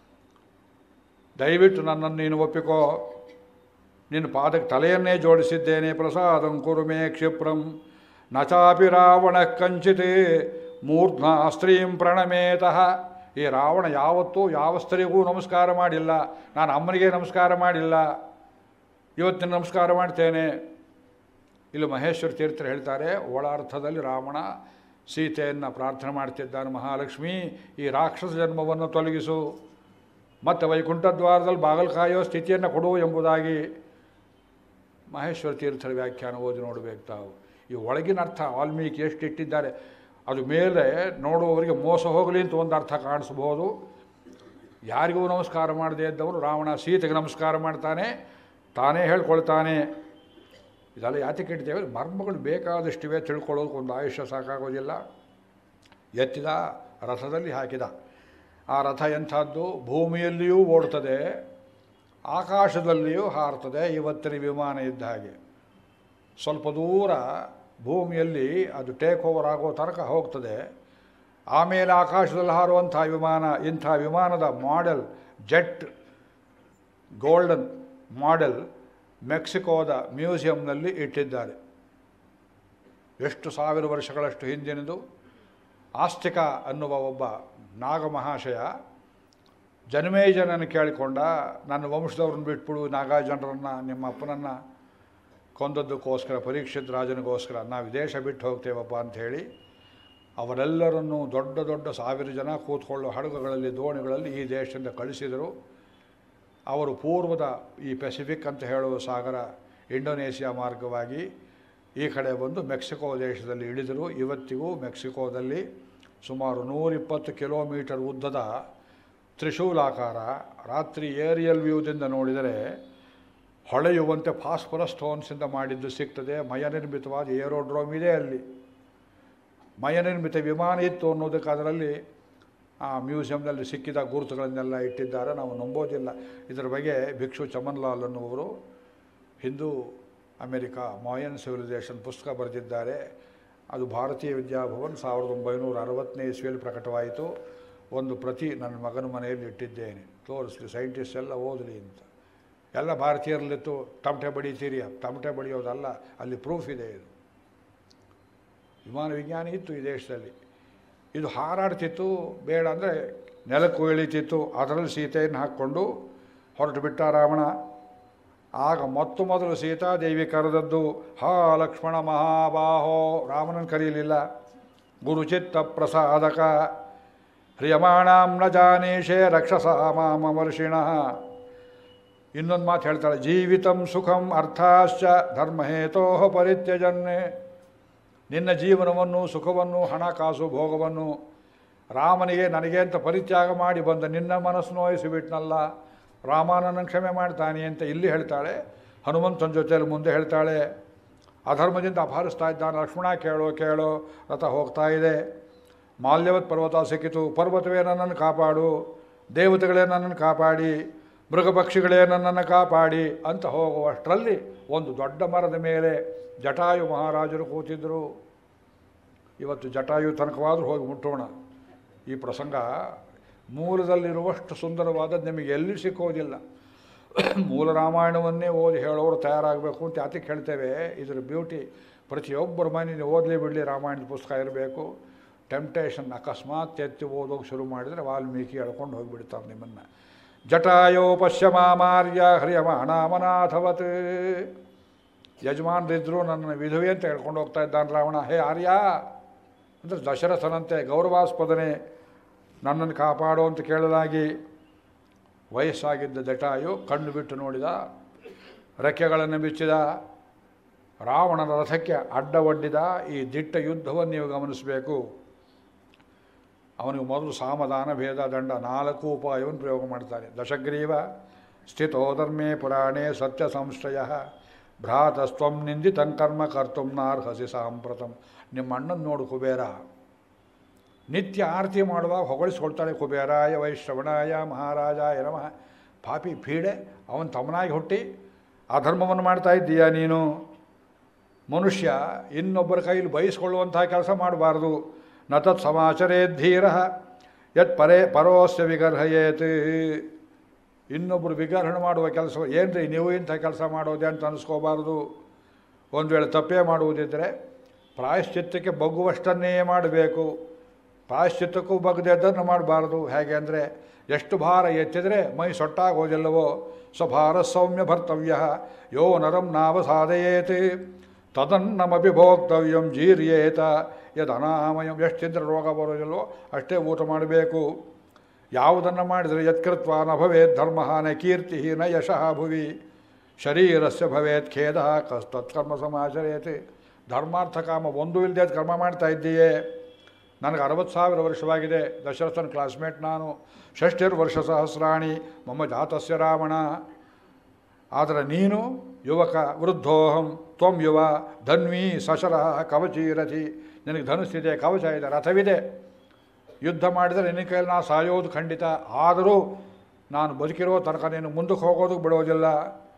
ದಯವಿಟ್ಟು ನನ್ನನ್ನು ನೀನು ಒಪ್ಪಿಕೋ ನಿನ್ನ ಪಾದಕ್ಕೆ ತಲೆಯನ್ನೇ ಜೋಡಿಸಿದ್ದೇನೆ ಪ್ರಸಾದಂ ಕುರುಮೇ ಕ್ಷಿಪ್ರಂ ನಚಾಪಿ ರಾವಣ ಕಂಚಿತೆ ಮೂರ್ಧ್ನ ಸ್ತ್ರೀಂ ಪ್ರಣಮೇತಃ ಈ ರಾವಣ ಯಾವತ್ತೂ ಯಾವ ಸ್ತ್ರೀಗೂ ನಮಸ್ಕಾರ ಮಾಡಿಲ್ಲ ನಾನು ಅಮ್ಮನಿಗೆ ನಮಸ್ಕಾರ ಮಾಡಿಲ್ಲ ಇವತ್ತಿನ ನಮಸ್ಕಾರ ಮಾಡ್ತೇನೆ ಇಲ್ಲಿ ಮಹೇಶ್ವರ ತೀರ್ಥರು ಹೇಳ್ತಾರೆ ಒಳ ಅರ್ಥದಲ್ಲಿ ರಾವಣ ಸೀತೆಯನ್ನು ಪ್ರಾರ್ಥನೆ ಮಾಡ್ತಿದ್ದಾನೆ ಮಹಾಲಕ್ಷ್ಮಿ ಈ ರಾಕ್ಷಸ ಜನ್ಮವನ್ನು ತೊಲಗಿಸು ಮತ್ತು ವೈಕುಂಠ ದ್ವಾರದಲ್ಲಿ ಬಾಗಲು ಕಾಯೋ ಸ್ಥಿತಿಯನ್ನು ಕೊಡು ಎಂಬುದಾಗಿ ಮಹೇಶ್ವರ ತೀರ್ಥರ ವ್ಯಾಖ್ಯಾನ ಓದಿ ನೋಡಬೇಕು ತಾವು ಈ ಒಳಗಿನ ಅರ್ಥ ವಾಲ್ಮೀಕಿ ಎಷ್ಟು ಇಟ್ಟಿದ್ದಾರೆ ಅದು ಮೇಲೆ ನೋಡುವವರಿಗೆ ಮೋಸ ಹೋಗಲಿ ಅಂತ ಒಂದು ಅರ್ಥ ಕಾಣಿಸ್ಬೋದು ಯಾರಿಗೂ ನಮಸ್ಕಾರ ಮಾಡದೇ ಇದ್ದವರು ರಾವಣ ಸೀತೆಗೆ ನಮಸ್ಕಾರ ಮಾಡ್ತಾನೆ ತಾನೇ ಹೇಳ್ಕೊಳ್ತಾನೆ ಇದೆಲ್ಲ ಯಾತಕ್ಕೆ ಇಡ್ತೇವೆ ಮರ್ಮಗಳು ಬೇಕಾದಷ್ಟಿವೆ ತಿಳ್ಕೊಳ್ಳೋದಕ್ಕೆ ಒಂದು ಆಯುಷ್ಯ ಸಾಕಾಗೋದಿಲ್ಲ ಎತ್ತಿದ ರಥದಲ್ಲಿ ಹಾಕಿದ ಆ ರಥ ಎಂಥದ್ದು ಭೂಮಿಯಲ್ಲಿಯೂ ಓಡ್ತದೆ ಆಕಾಶದಲ್ಲಿಯೂ ಹಾರ್ತದೆ ಇವತ್ತಿನ ವಿಮಾನ ಇದ್ದ ಹಾಗೆ ಸ್ವಲ್ಪ ದೂರ ಭೂಮಿಯಲ್ಲಿ ಅದು ಟೇಕ್ ಓವರ್ ಆಗೋ ತನಕ ಹೋಗ್ತದೆ ಆಮೇಲೆ ಆಕಾಶದಲ್ಲಿ ಹಾರುವಂಥ ವಿಮಾನ ಇಂಥ ವಿಮಾನದ ಮಾಡೆಲ್ ಜೆಟ್ ಗೋಲ್ಡನ್ ಮಾಡೆಲ್ ಮೆಕ್ಸಿಕೋದ ಮ್ಯೂಸಿಯಂನಲ್ಲಿ ಇಟ್ಟಿದ್ದಾರೆ ಎಷ್ಟು ಸಾವಿರ ವರ್ಷಗಳಷ್ಟು ಹಿಂದಿನದು ಆಸ್ತಿಕ ಅನ್ನುವ ಒಬ್ಬ ನಾಗಮಹಾಶಯ ಜನಮೇಜನನ್ನು ಕೇಳಿಕೊಂಡ ನನ್ನ ವಂಶದವ್ರನ್ನ ಬಿಟ್ಬಿಡು ನಾಗಾರ್ಜುನರನ್ನು ನಿಮ್ಮ ಅಪ್ಪನನ್ನು ಕೊಂದದ್ದಕ್ಕೋಸ್ಕರ ಪರೀಕ್ಷಿತ್ ರಾಜನಿಗೋಸ್ಕರ ನಾವು ವಿದೇಶ ಬಿಟ್ಟು ಹೋಗ್ತೇವಪ್ಪ ಅಂಥೇಳಿ ಅವರೆಲ್ಲರನ್ನೂ ದೊಡ್ಡ ದೊಡ್ಡ ಸಾವಿರ ಜನ ಕೂತ್ಕೊಳ್ಳೋ ಹಡಗುಗಳಲ್ಲಿ ದೋಣಿಗಳಲ್ಲಿ ಈ ದೇಶದಿಂದ ಕಳಿಸಿದರು ಅವರು ಪೂರ್ವದ ಈ ಪೆಸಿಫಿಕ್ ಅಂತ ಹೇಳುವ ಸಾಗರ ಇಂಡೋನೇಷ್ಯಾ ಮಾರ್ಗವಾಗಿ ಈ ಕಡೆ ಬಂದು ಮೆಕ್ಸಿಕೋ ದೇಶದಲ್ಲಿ ಇಳಿದರು ಇವತ್ತಿಗೂ ಮೆಕ್ಸಿಕೋದಲ್ಲಿ ಸುಮಾರು ನೂರಿಪ್ಪತ್ತು ಕಿಲೋಮೀಟರ್ ಉದ್ದದ ತ್ರಿಶೂಲಾಕಾರ ರಾತ್ರಿ ಏರಿಯಲ್ ವ್ಯೂದಿಂದ ನೋಡಿದರೆ ಹೊಳೆಯುವಂತೆ ಫಾಸ್ಫರಸ್ ಸ್ಟೋನ್ಸಿಂದ ಮಾಡಿದ್ದು ಸಿಗ್ತದೆ ಮಯನಿರ್ಮಿತವಾದ ಏರೋಡ್ರೋಮ್ ಇದೆ ಅಲ್ಲಿ ಮಯನಿರ್ಮಿತ ವಿಮಾನ ಇತ್ತು ಅನ್ನೋದಕ್ಕೆ ಅದರಲ್ಲಿ ಆ ಮ್ಯೂಸಿಯಂನಲ್ಲಿ ಸಿಕ್ಕಿದ ಗುರುತುಗಳನ್ನೆಲ್ಲ ಇಟ್ಟಿದ್ದಾರೆ ನಾವು ನಂಬೋದಿಲ್ಲ ಇದರ ಬಗ್ಗೆ ಭಿಕ್ಷು ಚಮನ್ಲಾಲ್ ಅನ್ನುವರು ಹಿಂದೂ ಅಮೆರಿಕಾ ಮಾಯನ್ ಸಿವಿಲೈಸೇಷನ್ ಪುಸ್ತಕ ಬರೆದಿದ್ದಾರೆ ಅದು ಭಾರತೀಯ ವಿದ್ಯಾಭವನ್ ಸಾವಿರದ ಒಂಬೈನೂರ ಅರವತ್ತನೇ ಇಸ್ವಿಯಲ್ಲಿ ಪ್ರಕಟವಾಯಿತು ಒಂದು ಪ್ರತಿ ನನ್ನ ಮಗನ ಮನೆಯಲ್ಲಿ ಇಟ್ಟಿದ್ದೇನೆ ತೋರಿಸ್ಲಿ ಸೈಂಟಿಸ್ಟ್ ಎಲ್ಲ ಓದಲಿ ಅಂತ ಎಲ್ಲ ಭಾರತೀಯರಲ್ಲಿತ್ತು ತಮಟೆ ಬಡಿತೀರಿ ತಮಟೆ ಬಡಿಯೋದಲ್ಲ ಅಲ್ಲಿ ಪ್ರೂಫ್ ಇದೆ ಇದು ವಿಮಾನ ವಿಜ್ಞಾನ ಇತ್ತು ಈ ದೇಶದಲ್ಲಿ ಇದು ಹಾರಾಡ್ತಿತ್ತು ಬೇಡ ಅಂದರೆ ನೆಲಕ್ಕೂ ಇಳಿತಿತ್ತು ಅದರಲ್ಲಿ ಸೀತೆಯನ್ನು ಹಾಕ್ಕೊಂಡು ಹೊರಟು ಬಿಟ್ಟ ರಾವಣ ಆಗ ಮೊತ್ತ ಮೊದಲು ಸೀತಾದೇವಿ ಕರೆದದ್ದು ಹಾ ಲಕ್ಷ್ಮಣ ಮಹಾಬಾಹೋ ರಾಮನನ್ನು ಕರೀಲಿಲ್ಲ ಗುರುಚಿತ್ತ ಪ್ರಸಾದಕ ಹ್ರಿಯಮಾಣಾಂ ನ ಜಾನೀಶೆ ರಕ್ಷಸ ಮಾಮರ್ಷಿಣಃ ಇನ್ನೊಂದು ಮಾತು ಹೇಳ್ತಾಳೆ ಜೀವಿತಂ ಸುಖಂ ಅರ್ಥಾಶ್ಚ ಧರ್ಮಹೇತೋ ಪರಿತ್ಯಜನ್ನೇ ನಿನ್ನ ಜೀವನವನ್ನು ಸುಖವನ್ನು ಹಣಕಾಸು ಭೋಗವನ್ನು ರಾಮನಿಗೆ ನನಗೆ ಅಂತ ಪರಿತ್ಯಾಗ ಮಾಡಿ ಬಂದ ನಿನ್ನ ಮನಸ್ಸು ನೋಯಿಸಿಬಿಟ್ನಲ್ಲ ರಾಮನನ್ನು ಕ್ಷಮೆ ಮಾಡ್ತಾನೆ ಅಂತ ಇಲ್ಲಿ ಹೇಳ್ತಾಳೆ ಹನುಮಂತನ ಜೊತೆಯಲ್ಲಿ ಮುಂದೆ ಹೇಳ್ತಾಳೆ ಅಧರ್ಮದಿಂದ ಅಪಹರಿಸ್ತಾ ಇದ್ದಾನೆ ಲಕ್ಷ್ಮಣ ಕೇಳೋ ಕೇಳೋ ರಥ ಹೋಗ್ತಾ ಇದೆ ಮಾಲ್ಯವತ್ ಪರ್ವತ ಸಿಕ್ಕಿತು ಪರ್ವತವೇ ನನ್ನನ್ನು ಕಾಪಾಡು ದೇವತೆಗಳೇ ನನ್ನನ್ನು ಕಾಪಾಡಿ ಮೃಗ ಪಕ್ಷಿಗಳೇ ನನ್ನನ್ನು ಕಾಪಾಡಿ ಅಂತ ಹೋಗುವಷ್ಟರಲ್ಲಿ ಒಂದು ದೊಡ್ಡ ಮರದ ಮೇಲೆ ಜಟಾಯು ಮಹಾರಾಜರು ಕೂತಿದ್ದರು ಇವತ್ತು ಜಟಾಯು ತನಕವಾದರೂ ಹೋಗಿ ಮುಟ್ಟೋಣ ಈ ಪ್ರಸಂಗ ಮೂಲದಲ್ಲಿರುವಷ್ಟು ಸುಂದರವಾದದ್ದು ನಿಮಗೆ ಎಲ್ಲಿ ಸಿಕ್ಕೋದಿಲ್ಲ ಮೂಲ ರಾಮಾಯಣವನ್ನೇ ಓದಿ ಹೇಳೋರು ತಯಾರಾಗಬೇಕು ಅಂತ ಯಾತಕ್ಕೆ ಹೇಳ್ತೇವೆ ಇದರ ಬ್ಯೂಟಿ ಪ್ರತಿಯೊಬ್ಬರ ಮನೆ ಓದಲಿ ಬಿಡಲಿ ರಾಮಾಯಣದ ಪುಸ್ತಕ ಇರಬೇಕು ಟೆಂಪ್ಟೇಷನ್ ಅಕಸ್ಮಾತ್ ಎತ್ತಿ ಓದೋಕೆ ಶುರು ಮಾಡಿದರೆ ವಾಲ್ಮೀಕಿ ಎಳ್ಕೊಂಡು ಹೋಗಿಬಿಡ್ತಾರೆ ನಿಮ್ಮನ್ನು ಜಟಾಯೋ ಪಶ್ಯಮಾಮಾರ್ಯ ಹರಿಯಮಾಣಾಮನಾಥವತ್ ಯಜಮಾನರಿದ್ದರು ನನ್ನ ವಿಧವೆ ಅಂತ ಹೇಳ್ಕೊಂಡು ಹೋಗ್ತಾ ಇದ್ದಾನೆ ರಾವಣ ಹೇ ಆರ್ಯ ಅಂದರೆ ದಶರಥನಂತೆ ಗೌರವಾಸ್ಪದನೆ ನನ್ನನ್ನು ಕಾಪಾಡು ಅಂತ ಕೇಳಲಾಗಿ ವಯಸ್ಸಾಗಿದ್ದ ಜಟಾಯು ಕಣ್ಣು ಬಿಟ್ಟು ನೋಡಿದ ರೆಕ್ಕೆಗಳನ್ನು ಬಿಚ್ಚಿದ ರಾವಣನ ರಥಕ್ಕೆ ಅಡ್ಡ ಒಡ್ಡಿದ ಈ ದಿಟ್ಟ ಯುದ್ಧವನ್ನು ನೀವು ಗಮನಿಸಬೇಕು ಅವನಿಗೆ ಮೊದಲು ಸಾಮಧಾನ ಭೇದ ದಂಡ ನಾಲ್ಕು ಉಪಾಯವನ್ನು ಪ್ರಯೋಗ ಮಾಡ್ತಾನೆ ದಶಗ್ರೀವ ಸ್ಥಿತೋ ಧರ್ಮೇ ಪುರಾಣೇ ಸತ್ಯ ಸಂಶಯ ಭ್ರಾತಸ್ತ್ವಂ ನಿಂದಿ ಕರ್ಮ ಕರ್ತುಂ ನಾರ್ಹಸಿ ಸಾಂಪ್ರತಂ ನಿಮ್ಮ ಅಣ್ಣನ ನೋಡು ಕುಬೇರ ನಿತ್ಯ ಆರತಿ ಮಾಡುವಾಗ ಹೊಗಳಿಸ್ಕೊಳ್ತಾಳೆ ಕುಬೇರಾಯ ವೈಶ್ರವಣಾಯ ಮಹಾರಾಜಾಯ ನಮಃ ಪಾಪಿ ಪೀಡೆ ಅವನ ತಮ್ಮನಾಗಿ ಹುಟ್ಟಿ ಅಧರ್ಮವನ್ನು ಮಾಡ್ತಾ ಇದ್ದೀಯ ನೀನು ಮನುಷ್ಯ ಇನ್ನೊಬ್ಬರ ಕೈಲಿ ಬಯಸ್ಕೊಳ್ಳುವಂತಹ ಕೆಲಸ ಮಾಡಬಾರ್ದು ನ ತತ್ ಸಮಾಚರೇ ಧೀರ ಯತ್ ಪರೇ ಪರೋಸ್ಯ ವಿಗರ್ಹಯೇತ್ ಇನ್ನೊಬ್ಬರು ವಿಗರ್ಹಣೆ ಮಾಡುವ ಕೆಲಸ ಏನ್ರಿ ನೀವು ಇಂಥ ಕೆಲಸ ಮಾಡೋದೆ ಅಂತ ಅನಿಸ್ಕೋಬಾರ್ದು ಒಂದು ವೇಳೆ ತಪ್ಪೇ ಮಾಡುವುದಿದ್ದರೆ ಪ್ರಾಯಶ್ಚಿತ್ತಕ್ಕೆ ಬಗ್ಗುವಷ್ಟನ್ನೇ ಮಾಡಬೇಕು ಪ್ರಾಯಶ್ಚಿತ್ತಕ್ಕೂ ಬಗ್ಗದನ್ನು ಮಾಡಬಾರ್ದು ಹೇಗೆ ಅಂದರೆ ಎಷ್ಟು ಭಾರ ಎತ್ತಿದರೆ ಮೈ ಸೊಟ್ಟಾಗೋದಿಲ್ಲವೋ ಸ್ವಭಾರ ಸೌಮ್ಯ ಭರ್ತವ್ಯ ಯೋ ನರಂ ನಾವ ಸಾಧಯೇತ್ ತದನ್ನಮಪಿ ಭೋಕ್ತವ್ಯಂ ಜೀರ್ಯೇತ ಯದ್ ಅನಾಮಯಂ ಎಷ್ಟು ತಿಂದರೆ ರೋಗ ಬರೋದಿಲ್ಲವೋ ಅಷ್ಟೇ ಊಟ ಮಾಡಬೇಕು ಯಾವುದನ್ನು ಮಾಡಿದರೆ ಯತ್ಕೃತ್ವ ನ ಭವೇತ್ ಧರ್ಮ ನ ಕೀರ್ತಿ ನ ಯಶಃ ಭುವಿ ಶರೀರಸ್ಯ ಭವೇತ್ ಖೇದ ಕಸ್ತತ್ಕರ್ಮ ಸಮಾಚರೇತಿ ಧರ್ಮಾರ್ಥ ಕಾಮ ಒಂದು ಇಲ್ಲದೆ ಕರ್ಮ ಮಾಡ್ತಾ ಇದ್ದೀಯೇ ನನಗೆ ಅರವತ್ತು ಸಾವಿರ ವರ್ಷವಾಗಿದೆ ದಶರಥನ ಕ್ಲಾಸ್ಮೇಟ್ ನಾನು ಷಷ್ಠಿರ್ ವರ್ಷ ಸಹಸ್ರಾಣಿ ಮಮ್ಮ ಜಾತಸ್ಯ ರಾವಣ ಆದರೆ ನೀನು ಯುವಕ ವೃದ್ಧೋಹಂ ತ್ವಂ ಯುವ ಧನ್ವಿ ಸಶರ ಕವಚಿ ರಥಿ ನಿನಗೆ ಧನುಸ್ಸಿದೆ ಕವಚ ಇದೆ ರಥವಿದೆ ಯುದ್ಧ ಮಾಡಿದರೆ ನಿನ್ನ ಕೈಯಲ್ಲಿ ನಾ ಸಾಯೋದು ಖಂಡಿತ ಆದರೂ ನಾನು ಬದುಕಿರೋ ತನಕ ನೀನು ಮುಂದಕ್ಕೆ ಹೋಗೋದಕ್ಕೆ ಬಿಡೋದಿಲ್ಲ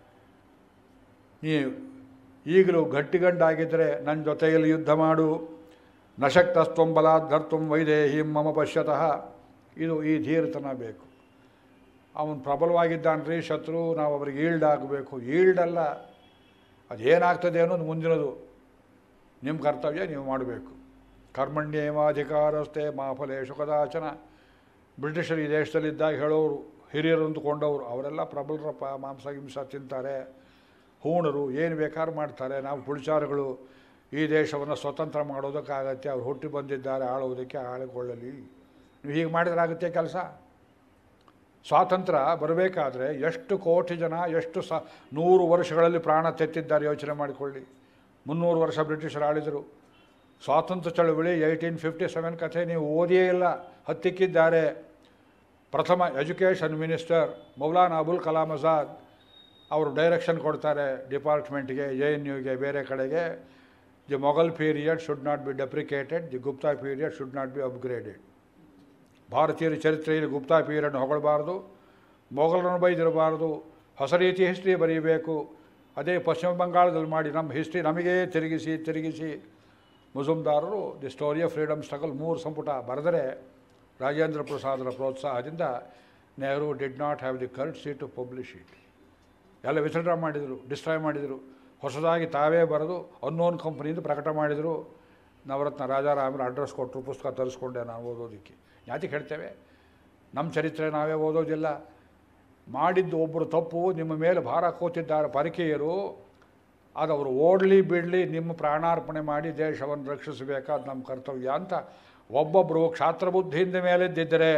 ನೀ ಈಗಲೂ ಗಟ್ಟಿಗಂಡಾಗಿದ್ದರೆ ನನ್ನ ಜೊತೆಯಲ್ಲಿ ಯುದ್ಧ ಮಾಡು ನಶಕ್ತಸ್ತ್ವಂ ಬಲಾದ್ಧರ್ತುಂ ವೈದೇಹಿಂ ಮಮ ಪಶ್ಯತಃ ಇದು ಈ ಧೀರತನ ಬೇಕು ಅವನು ಪ್ರಬಲವಾಗಿದ್ದಾನ್ರಿ ಶತ್ರು ನಾವು ಅವರಿಗೆ ಈಲ್ಡ್ ಆಗಬೇಕು ಈಲ್ಡ್ ಅಲ್ಲ ಅದೇನಾಗ್ತದೆ ಅನ್ನೋದು ಮುಂದಿನದು ನಿಮ್ಮ ಕರ್ತವ್ಯ ನೀವು ಮಾಡಬೇಕು ಕರ್ಮಣ್ಯೇವಾಧಿಕಾರಸ್ಥೆ ಮಾಫಲೇಶು ಕದಾಚನ ಬ್ರಿಟಿಷರು ಈ ದೇಶದಲ್ಲಿದ್ದಾಗ ಹೇಳೋರು ಹಿರಿಯರು ಅಂದುಕೊಂಡವರು ಅವರೆಲ್ಲ ಪ್ರಬಲರಪ್ಪ ಮಾಂಸ ಹಿಂಸ ತಿಂತಾರೆ ಹೂಣರು ಏನು ಬೇಕಾದ್ರೂ ಮಾಡ್ತಾರೆ ನಾವು ಪುಳಿಚಾರಗಳು ಈ ದೇಶವನ್ನು ಸ್ವತಂತ್ರ ಮಾಡೋದಕ್ಕಾಗತ್ತೆ ಅವ್ರು ಹುಟ್ಟಿ ಬಂದಿದ್ದಾರೆ ಆಳುವುದಕ್ಕೆ ಆಳಿಕೊಳ್ಳಲಿ ನೀವು ಹೀಗೆ ಮಾಡಿದ್ರೆ ಆಗುತ್ತೆ ಕೆಲಸ ಸ್ವಾತಂತ್ರ್ಯ ಬರಬೇಕಾದ್ರೆ ಎಷ್ಟು ಕೋಟಿ ಜನ ಎಷ್ಟು ಸ ನೂರು ವರ್ಷಗಳಲ್ಲಿ ಪ್ರಾಣ ತೆತ್ತಿದ್ದಾರೆ ಯೋಚನೆ ಮಾಡಿಕೊಳ್ಳಿ ಮುನ್ನೂರು ವರ್ಷ ಬ್ರಿಟಿಷರು ಆಳಿದರು ಸ್ವಾತಂತ್ರ್ಯ ಚಳವಳಿ ಏಯ್ಟೀನ್ ಫಿಫ್ಟಿ ಸೆವೆನ್ ಕಥೆ ನೀವು ಓದಿಯೇ ಇಲ್ಲ ಹತ್ತಿಕ್ಕಿದ್ದಾರೆ ಪ್ರಥಮ ಎಜುಕೇಷನ್ ಮಿನಿಸ್ಟರ್ ಮೌಲಾನಾ ಅಬುಲ್ ಕಲಾಂ ಆಜಾದ್ ಅವರು ಡೈರೆಕ್ಷನ್ ಕೊಡ್ತಾರೆ ಡಿಪಾರ್ಟ್ಮೆಂಟ್ಗೆ ಜೆ ಎನ್ ಯುಗೆ ಬೇರೆ ಕಡೆಗೆ the Mughal period should not be deprecated the Gupta period should not be upgraded ಭಾರತೀಯರ ಚರಿತ್ರೆಯಲ್ಲಿ ಗುಪ್ತಾ ಪೀರಿಯಡ್ನ ಹೊಗಳಬಾರ್ದು ಮೊಘಲರನ್ನು ಬೈದಿರಬಾರ್ದು ಹೊಸ ರೀತಿ ಹಿಸ್ಟ್ರಿ ಬರೀಬೇಕು ಅದೇ ಪಶ್ಚಿಮ ಬಂಗಾಳದಲ್ಲಿ ಮಾಡಿ ನಮ್ಮ ಹಿಸ್ಟ್ರಿ ನಮಗೇ ತಿರುಗಿಸಿ ತಿರುಗಿಸಿ ಮುಜುಮ್ದಾರರು the story of freedom struggle ಮೂರು ಸಂಪುಟ ಬರೆದರೆ ರಾಜೇಂದ್ರ ಪ್ರಸಾದರ ಪ್ರೋತ್ಸಾಹದಿಂದ Nehru did not have the courtesy to publish it ಎಲ್ಲ ವಿತ್ಡ್ರಾ ಮಾಡಿದರು ಡಿಸ್ಟ್ರಾಯ್ ಮಾಡಿದರು ಹೊಸದಾಗಿ ತಾವೇ ಬರೆದು ಅನ್ನೋನ್ ಕಂಪ್ನಿಯಿಂದ ಪ್ರಕಟ ಮಾಡಿದರು ನವರತ್ನ ರಾಜಾರಾಮರು ಅಡ್ರೆಸ್ ಕೊಟ್ಟರು ಪುಸ್ತಕ ತರಿಸ್ಕೊಂಡೆ ನಾನು ಓದೋದಕ್ಕೆ ಯಾತಿಗೆ ಹೇಳ್ತೇವೆ ನಮ್ಮ ಚರಿತ್ರೆ ನಾವೇ ಓದೋದಿಲ್ಲ ಮಾಡಿದ್ದು ಒಬ್ಬರು ತಪ್ಪು ನಿಮ್ಮ ಮೇಲೆ ಭಾರ ಕೂತಿದ್ದಾರೆ ಪರಕೀಯರು ಅದು ಅವರು ಓಡಲಿ ಬಿಡಲಿ ನಿಮ್ಮ ಪ್ರಾಣಾರ್ಪಣೆ ಮಾಡಿ ದೇಶವನ್ನು ರಕ್ಷಿಸಬೇಕಾದ ನಮ್ಮ ಕರ್ತವ್ಯ ಅಂತ ಒಬ್ಬೊಬ್ಬರು ಕ್ಷಾತ್ರಬುದ್ಧಿಯಿಂದ ಮೇಲೆದ್ದಿದ್ದರೆ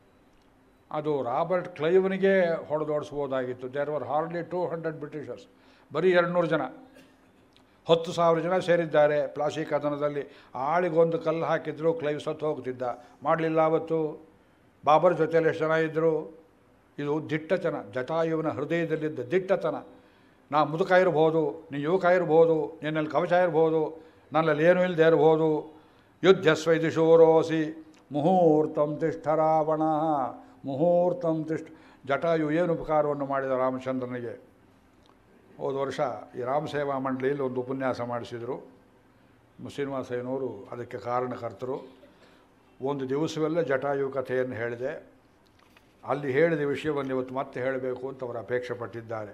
ಅದು ರಾಬರ್ಟ್ ಕ್ಲೈವನಿಗೆ ಹೊಡೆದೋಡಿಸ್ಬೋದಾಗಿತ್ತು there were hardly two hundred ಬ್ರಿಟಿಷರ್ಸ್ ಬರೀ ಎರಡುನೂರು ಜನ ಹತ್ತು ಸಾವಿರ ಜನ ಸೇರಿದ್ದಾರೆ ಪ್ಲಾಸಿ ಕದನದಲ್ಲಿ ಆಳಿಗೊಂದು ಕಲ್ಲು ಹಾಕಿದ್ರು ಕ್ಲೈವ್ ಸತ್ತು ಹೋಗ್ತಿದ್ದ ಮಾಡಲಿಲ್ಲ ಅವತ್ತು ಬಾಬರ್ ಜೊತೆಯಲ್ಲಿ ಎಷ್ಟು ಜನ ಇದ್ದರು ಇದು ದಿಟ್ಟತನ ಜಟಾಯುವಿನ ಹೃದಯದಲ್ಲಿದ್ದ ದಿಟ್ಟತನ ನಾ ಮುದುಕ ಇರ್ಬೋದು ನೀ ಯುವಕ ಇರ್ಬೋದು ನಿನ್ನಲ್ಲಿ ಕವಚ ಇರ್ಬೋದು ನನ್ನಲ್ಲಿ ಏನೂ ಇಲ್ಲದೆ ಇರ್ಬೋದು ಯುದ್ಧಸ್ವೈದಿ ಶೂರೋಸಿ ಮುಹೂರ್ತಂ ತಿಷ್ಠ ರಾವಣ ಮುಹೂರ್ತಂ ತಿಷ್ಠ ಜಟಾಯು ಏನು ಉಪಕಾರವನ್ನು ಮಾಡಿದ ರಾಮಚಂದ್ರನಿಗೆ ಹೋದ ವರ್ಷ ಈ ರಾಮ ಸೇವಾ ಮಂಡಳಿಯಲ್ಲಿ ಒಂದು ಉಪನ್ಯಾಸ ಮಾಡಿಸಿದರು ಶ್ರೀನಿವಾಸಯ್ಯನವರು ಅದಕ್ಕೆ ಕಾರಣಕರ್ತರು ಒಂದು ದಿವಸವೆಲ್ಲ ಜಟಾಯು ಕಥೆಯನ್ನು ಹೇಳಿದೆ ಅಲ್ಲಿ ಹೇಳಿದ ವಿಷಯವನ್ನು ಇವತ್ತು ಮತ್ತೆ ಹೇಳಬೇಕು ಅಂತ ಅವರು ಅಪೇಕ್ಷೆ ಪಟ್ಟಿದ್ದಾರೆ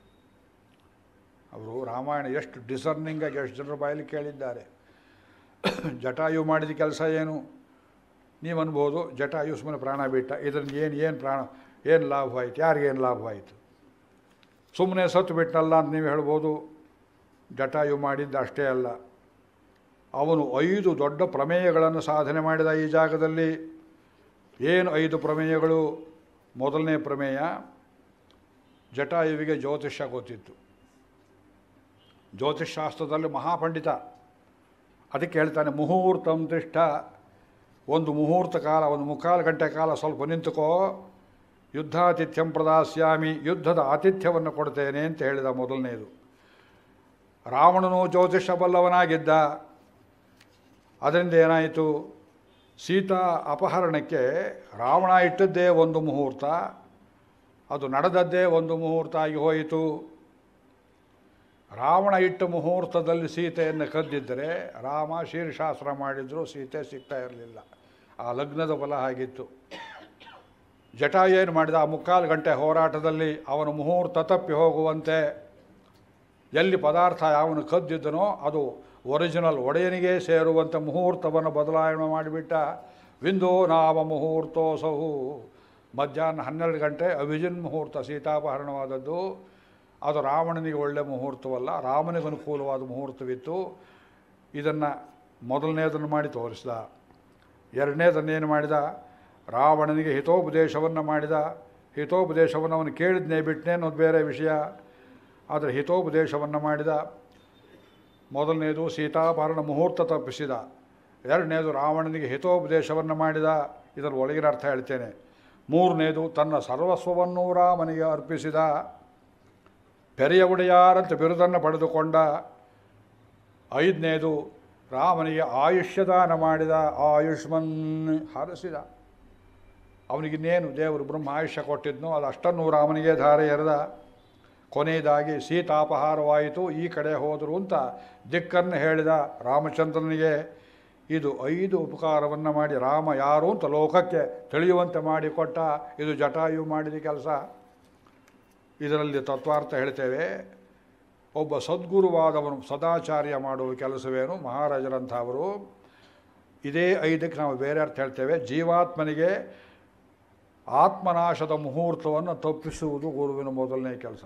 ಅವರು ರಾಮಾಯಣ ಎಷ್ಟು ಡಿಸರ್ನಿಂಗಾಗಿ ಎಷ್ಟು ಜನರ ಬಾಯಲ್ಲಿ ಕೇಳಿದ್ದಾರೆ ಜಟಾಯು ಮಾಡಿದ ಕೆಲಸ ಏನು ನೀವು ಅನ್ಬೋದು ಜಟಾಯು ಸುಮ್ಮನೆ ಪ್ರಾಣ ಬಿಟ್ಟ ಇದರಿಂದ ಏನು ಏನು ಪ್ರಾಣ ಏನು ಲಾಭವಾಯಿತು ಯಾರಿಗೇನು ಲಾಭವಾಯಿತು ಸುಮ್ಮನೆ ಸತ್ತು ಬಿಟ್ಟಲ್ಲ ಅಂತ ನೀವು ಹೇಳ್ಬೋದು ಜಟಾಯು ಮಾಡಿದ್ದ ಅಷ್ಟೇ ಅಲ್ಲ ಅವನು ಐದು ದೊಡ್ಡ ಪ್ರಮೇಯಗಳನ್ನು ಸಾಧನೆ ಮಾಡಿದ ಈ ಜಾಗದಲ್ಲಿ ಏನು ಐದು ಪ್ರಮೇಯಗಳು ಮೊದಲನೇ ಪ್ರಮೇಯ ಜಟಾಯುವಿಗೆ ಜ್ಯೋತಿಷ್ಯ ಗೊತ್ತಿತ್ತು ಜ್ಯೋತಿಷ್ಶಾಸ್ತ್ರದಲ್ಲಿ ಮಹಾಪಂಡಿತ ಅದಕ್ಕೆ ಹೇಳ್ತಾನೆ ಮುಹೂರ್ತಂ ತಿಷ್ಠ ಒಂದು ಮುಹೂರ್ತ ಕಾಲ ಒಂದು ಮುಕ್ಕಾಲು ಗಂಟೆ ಕಾಲ ಸ್ವಲ್ಪ ನಿಂತುಕೋ ಯುದ್ಧಾತಿಥ್ಯಂ ಪ್ರದಾಸ್ಯಾಮಿ ಯುದ್ಧದ ಆತಿಥ್ಯವನ್ನು ಕೊಡ್ತೇನೆ ಅಂತ ಹೇಳಿದ ಮೊದಲನೇದು ರಾವಣನು ಜ್ಯೋತಿಷ ಬಲ್ಲವನಾಗಿದ್ದ ಅದರಿಂದ ಏನಾಯಿತು ಸೀತಾ ಅಪಹರಣಕ್ಕೆ ರಾವಣ ಇಟ್ಟದ್ದೇ ಒಂದು ಮುಹೂರ್ತ ಅದು ನಡೆದದ್ದೇ ಒಂದು ಮುಹೂರ್ತ ಆಗಿ ಹೋಯಿತು ರಾವಣ ಇಟ್ಟ ಮುಹೂರ್ತದಲ್ಲಿ ಸೀತೆಯನ್ನು ಕದ್ದಿದ್ದರೆ ರಾಮ ಶೀರ್ಷಾಸ್ತ್ರ ಮಾಡಿದ್ರು ಸೀತೆ ಸಿಗ್ತಾ ಇರಲಿಲ್ಲ ಆ ಲಗ್ನದ ಬಲ ಆಗಿತ್ತು ಜಟ ಏನು ಮಾಡಿದ ಆ ಮುಕ್ಕಾಲು ಗಂಟೆ ಹೋರಾಟದಲ್ಲಿ ಅವನ ಮುಹೂರ್ತ ತಪ್ಪಿ ಹೋಗುವಂತೆ ಎಲ್ಲಿ ಪದಾರ್ಥ ಯಾವನು ಕದ್ದಿದ್ದನೋ ಅದು ಒರಿಜಿನಲ್ ಒಡೆಯನಿಗೆ ಸೇರುವಂತೆ ಮುಹೂರ್ತವನ್ನು ಬದಲಾವಣೆ ಮಾಡಿಬಿಟ್ಟ ವಿಂದೋ ನಾಮ ಮುಹೂರ್ತೋಸಹು ಮಧ್ಯಾಹ್ನ ಹನ್ನೆರಡು ಗಂಟೆ ಅಭಿಜಿನ್ ಮುಹೂರ್ತ ಸೀತಾಪಹರಣವಾದದ್ದು ಅದು ರಾವಣನಿಗೆ ಒಳ್ಳೆಯ ಮುಹೂರ್ತವಲ್ಲ ರಾಮನಿಗೆ ಅನುಕೂಲವಾದ ಮುಹೂರ್ತವಿತ್ತು ಇದನ್ನು ಮೊದಲನೇದನ್ನು ಮಾಡಿ ತೋರಿಸಿದ ಎರಡನೇದನ್ನೇನು ಮಾಡಿದ ರಾವಣನಿಗೆ ಹಿತೋಪದೇಶವನ್ನು ಮಾಡಿದ ಹಿತೋಪದೇಶವನ್ನು ಅವನು ಕೇಳಿದ್ನೇ ಬಿಟ್ಟನೆ ಅನ್ನೋದು ಬೇರೆ ವಿಷಯ ಆದರೆ ಹಿತೋಪದೇಶವನ್ನು ಮಾಡಿದ ಮೊದಲನೇದು ಸೀತಾಪಹರಣ ಮುಹೂರ್ತ ತಪ್ಪಿಸಿದ ಎರಡನೇದು ರಾವಣನಿಗೆ ಹಿತೋಪದೇಶವನ್ನು ಮಾಡಿದ ಇದರ ಒಳಗಿನ ಅರ್ಥ ಹೇಳ್ತೇನೆ ಮೂರನೇದು ತನ್ನ ಸರ್ವಸ್ವವನ್ನೂ ರಾಮನಿಗೆ ಅರ್ಪಿಸಿದ ಪೆರೆಯ ಒಡೆಯಾರಂತ ಬಿರುದನ್ನು ಪಡೆದುಕೊಂಡ ಐದನೇದು ರಾಮನಿಗೆ ಆಯುಷ್ಯದಾನ ಮಾಡಿದ ಆಯುಷ್ಮನ್ ಹರಸಿದ ಅವನಿಗಿನ್ನೇನು ದೇವರು ಬ್ರಹ್ಮ ಆಯುಷ್ಯ ಕೊಟ್ಟಿದ್ನೋ ಅದು ಅಷ್ಟನ್ನು ರಾಮನಿಗೆ ಧಾರೆ ಎರೆದ ಕೊನೆಯದಾಗಿ ಸೀತಾಪಹಾರವಾಯಿತು ಈ ಕಡೆ ಹೋದರು ಅಂತ ದಿಕ್ಕನ್ನು ಹೇಳಿದ ರಾಮಚಂದ್ರನಿಗೆ ಇದು ಐದು ಉಪಕಾರವನ್ನು ಮಾಡಿ ರಾಮ ಯಾರು ಅಂತ ಲೋಕಕ್ಕೆ ತಿಳಿಯುವಂತೆ ಮಾಡಿಕೊಟ್ಟ ಇದು ಜಟಾಯು ಮಾಡಿದ ಕೆಲಸ ಇದರಲ್ಲಿ ತತ್ವಾರ್ಥ ಹೇಳ್ತೇವೆ ಒಬ್ಬ ಸದ್ಗುರುವಾದವನು ಸದಾಚಾರ್ಯ ಮಾಡುವ ಕೆಲಸವೇನು ಮಹಾರಾಜರಂಥವರು ಇದೇ ಐದಕ್ಕೆ ನಾವು ಬೇರೆ ಅರ್ಥ ಹೇಳ್ತೇವೆ ಜೀವಾತ್ಮನಿಗೆ ಆತ್ಮನಾಶದ ಮುಹೂರ್ತವನ್ನು ತಪ್ಪಿಸುವುದು ಗುರುವಿನ ಮೊದಲನೇ ಕೆಲಸ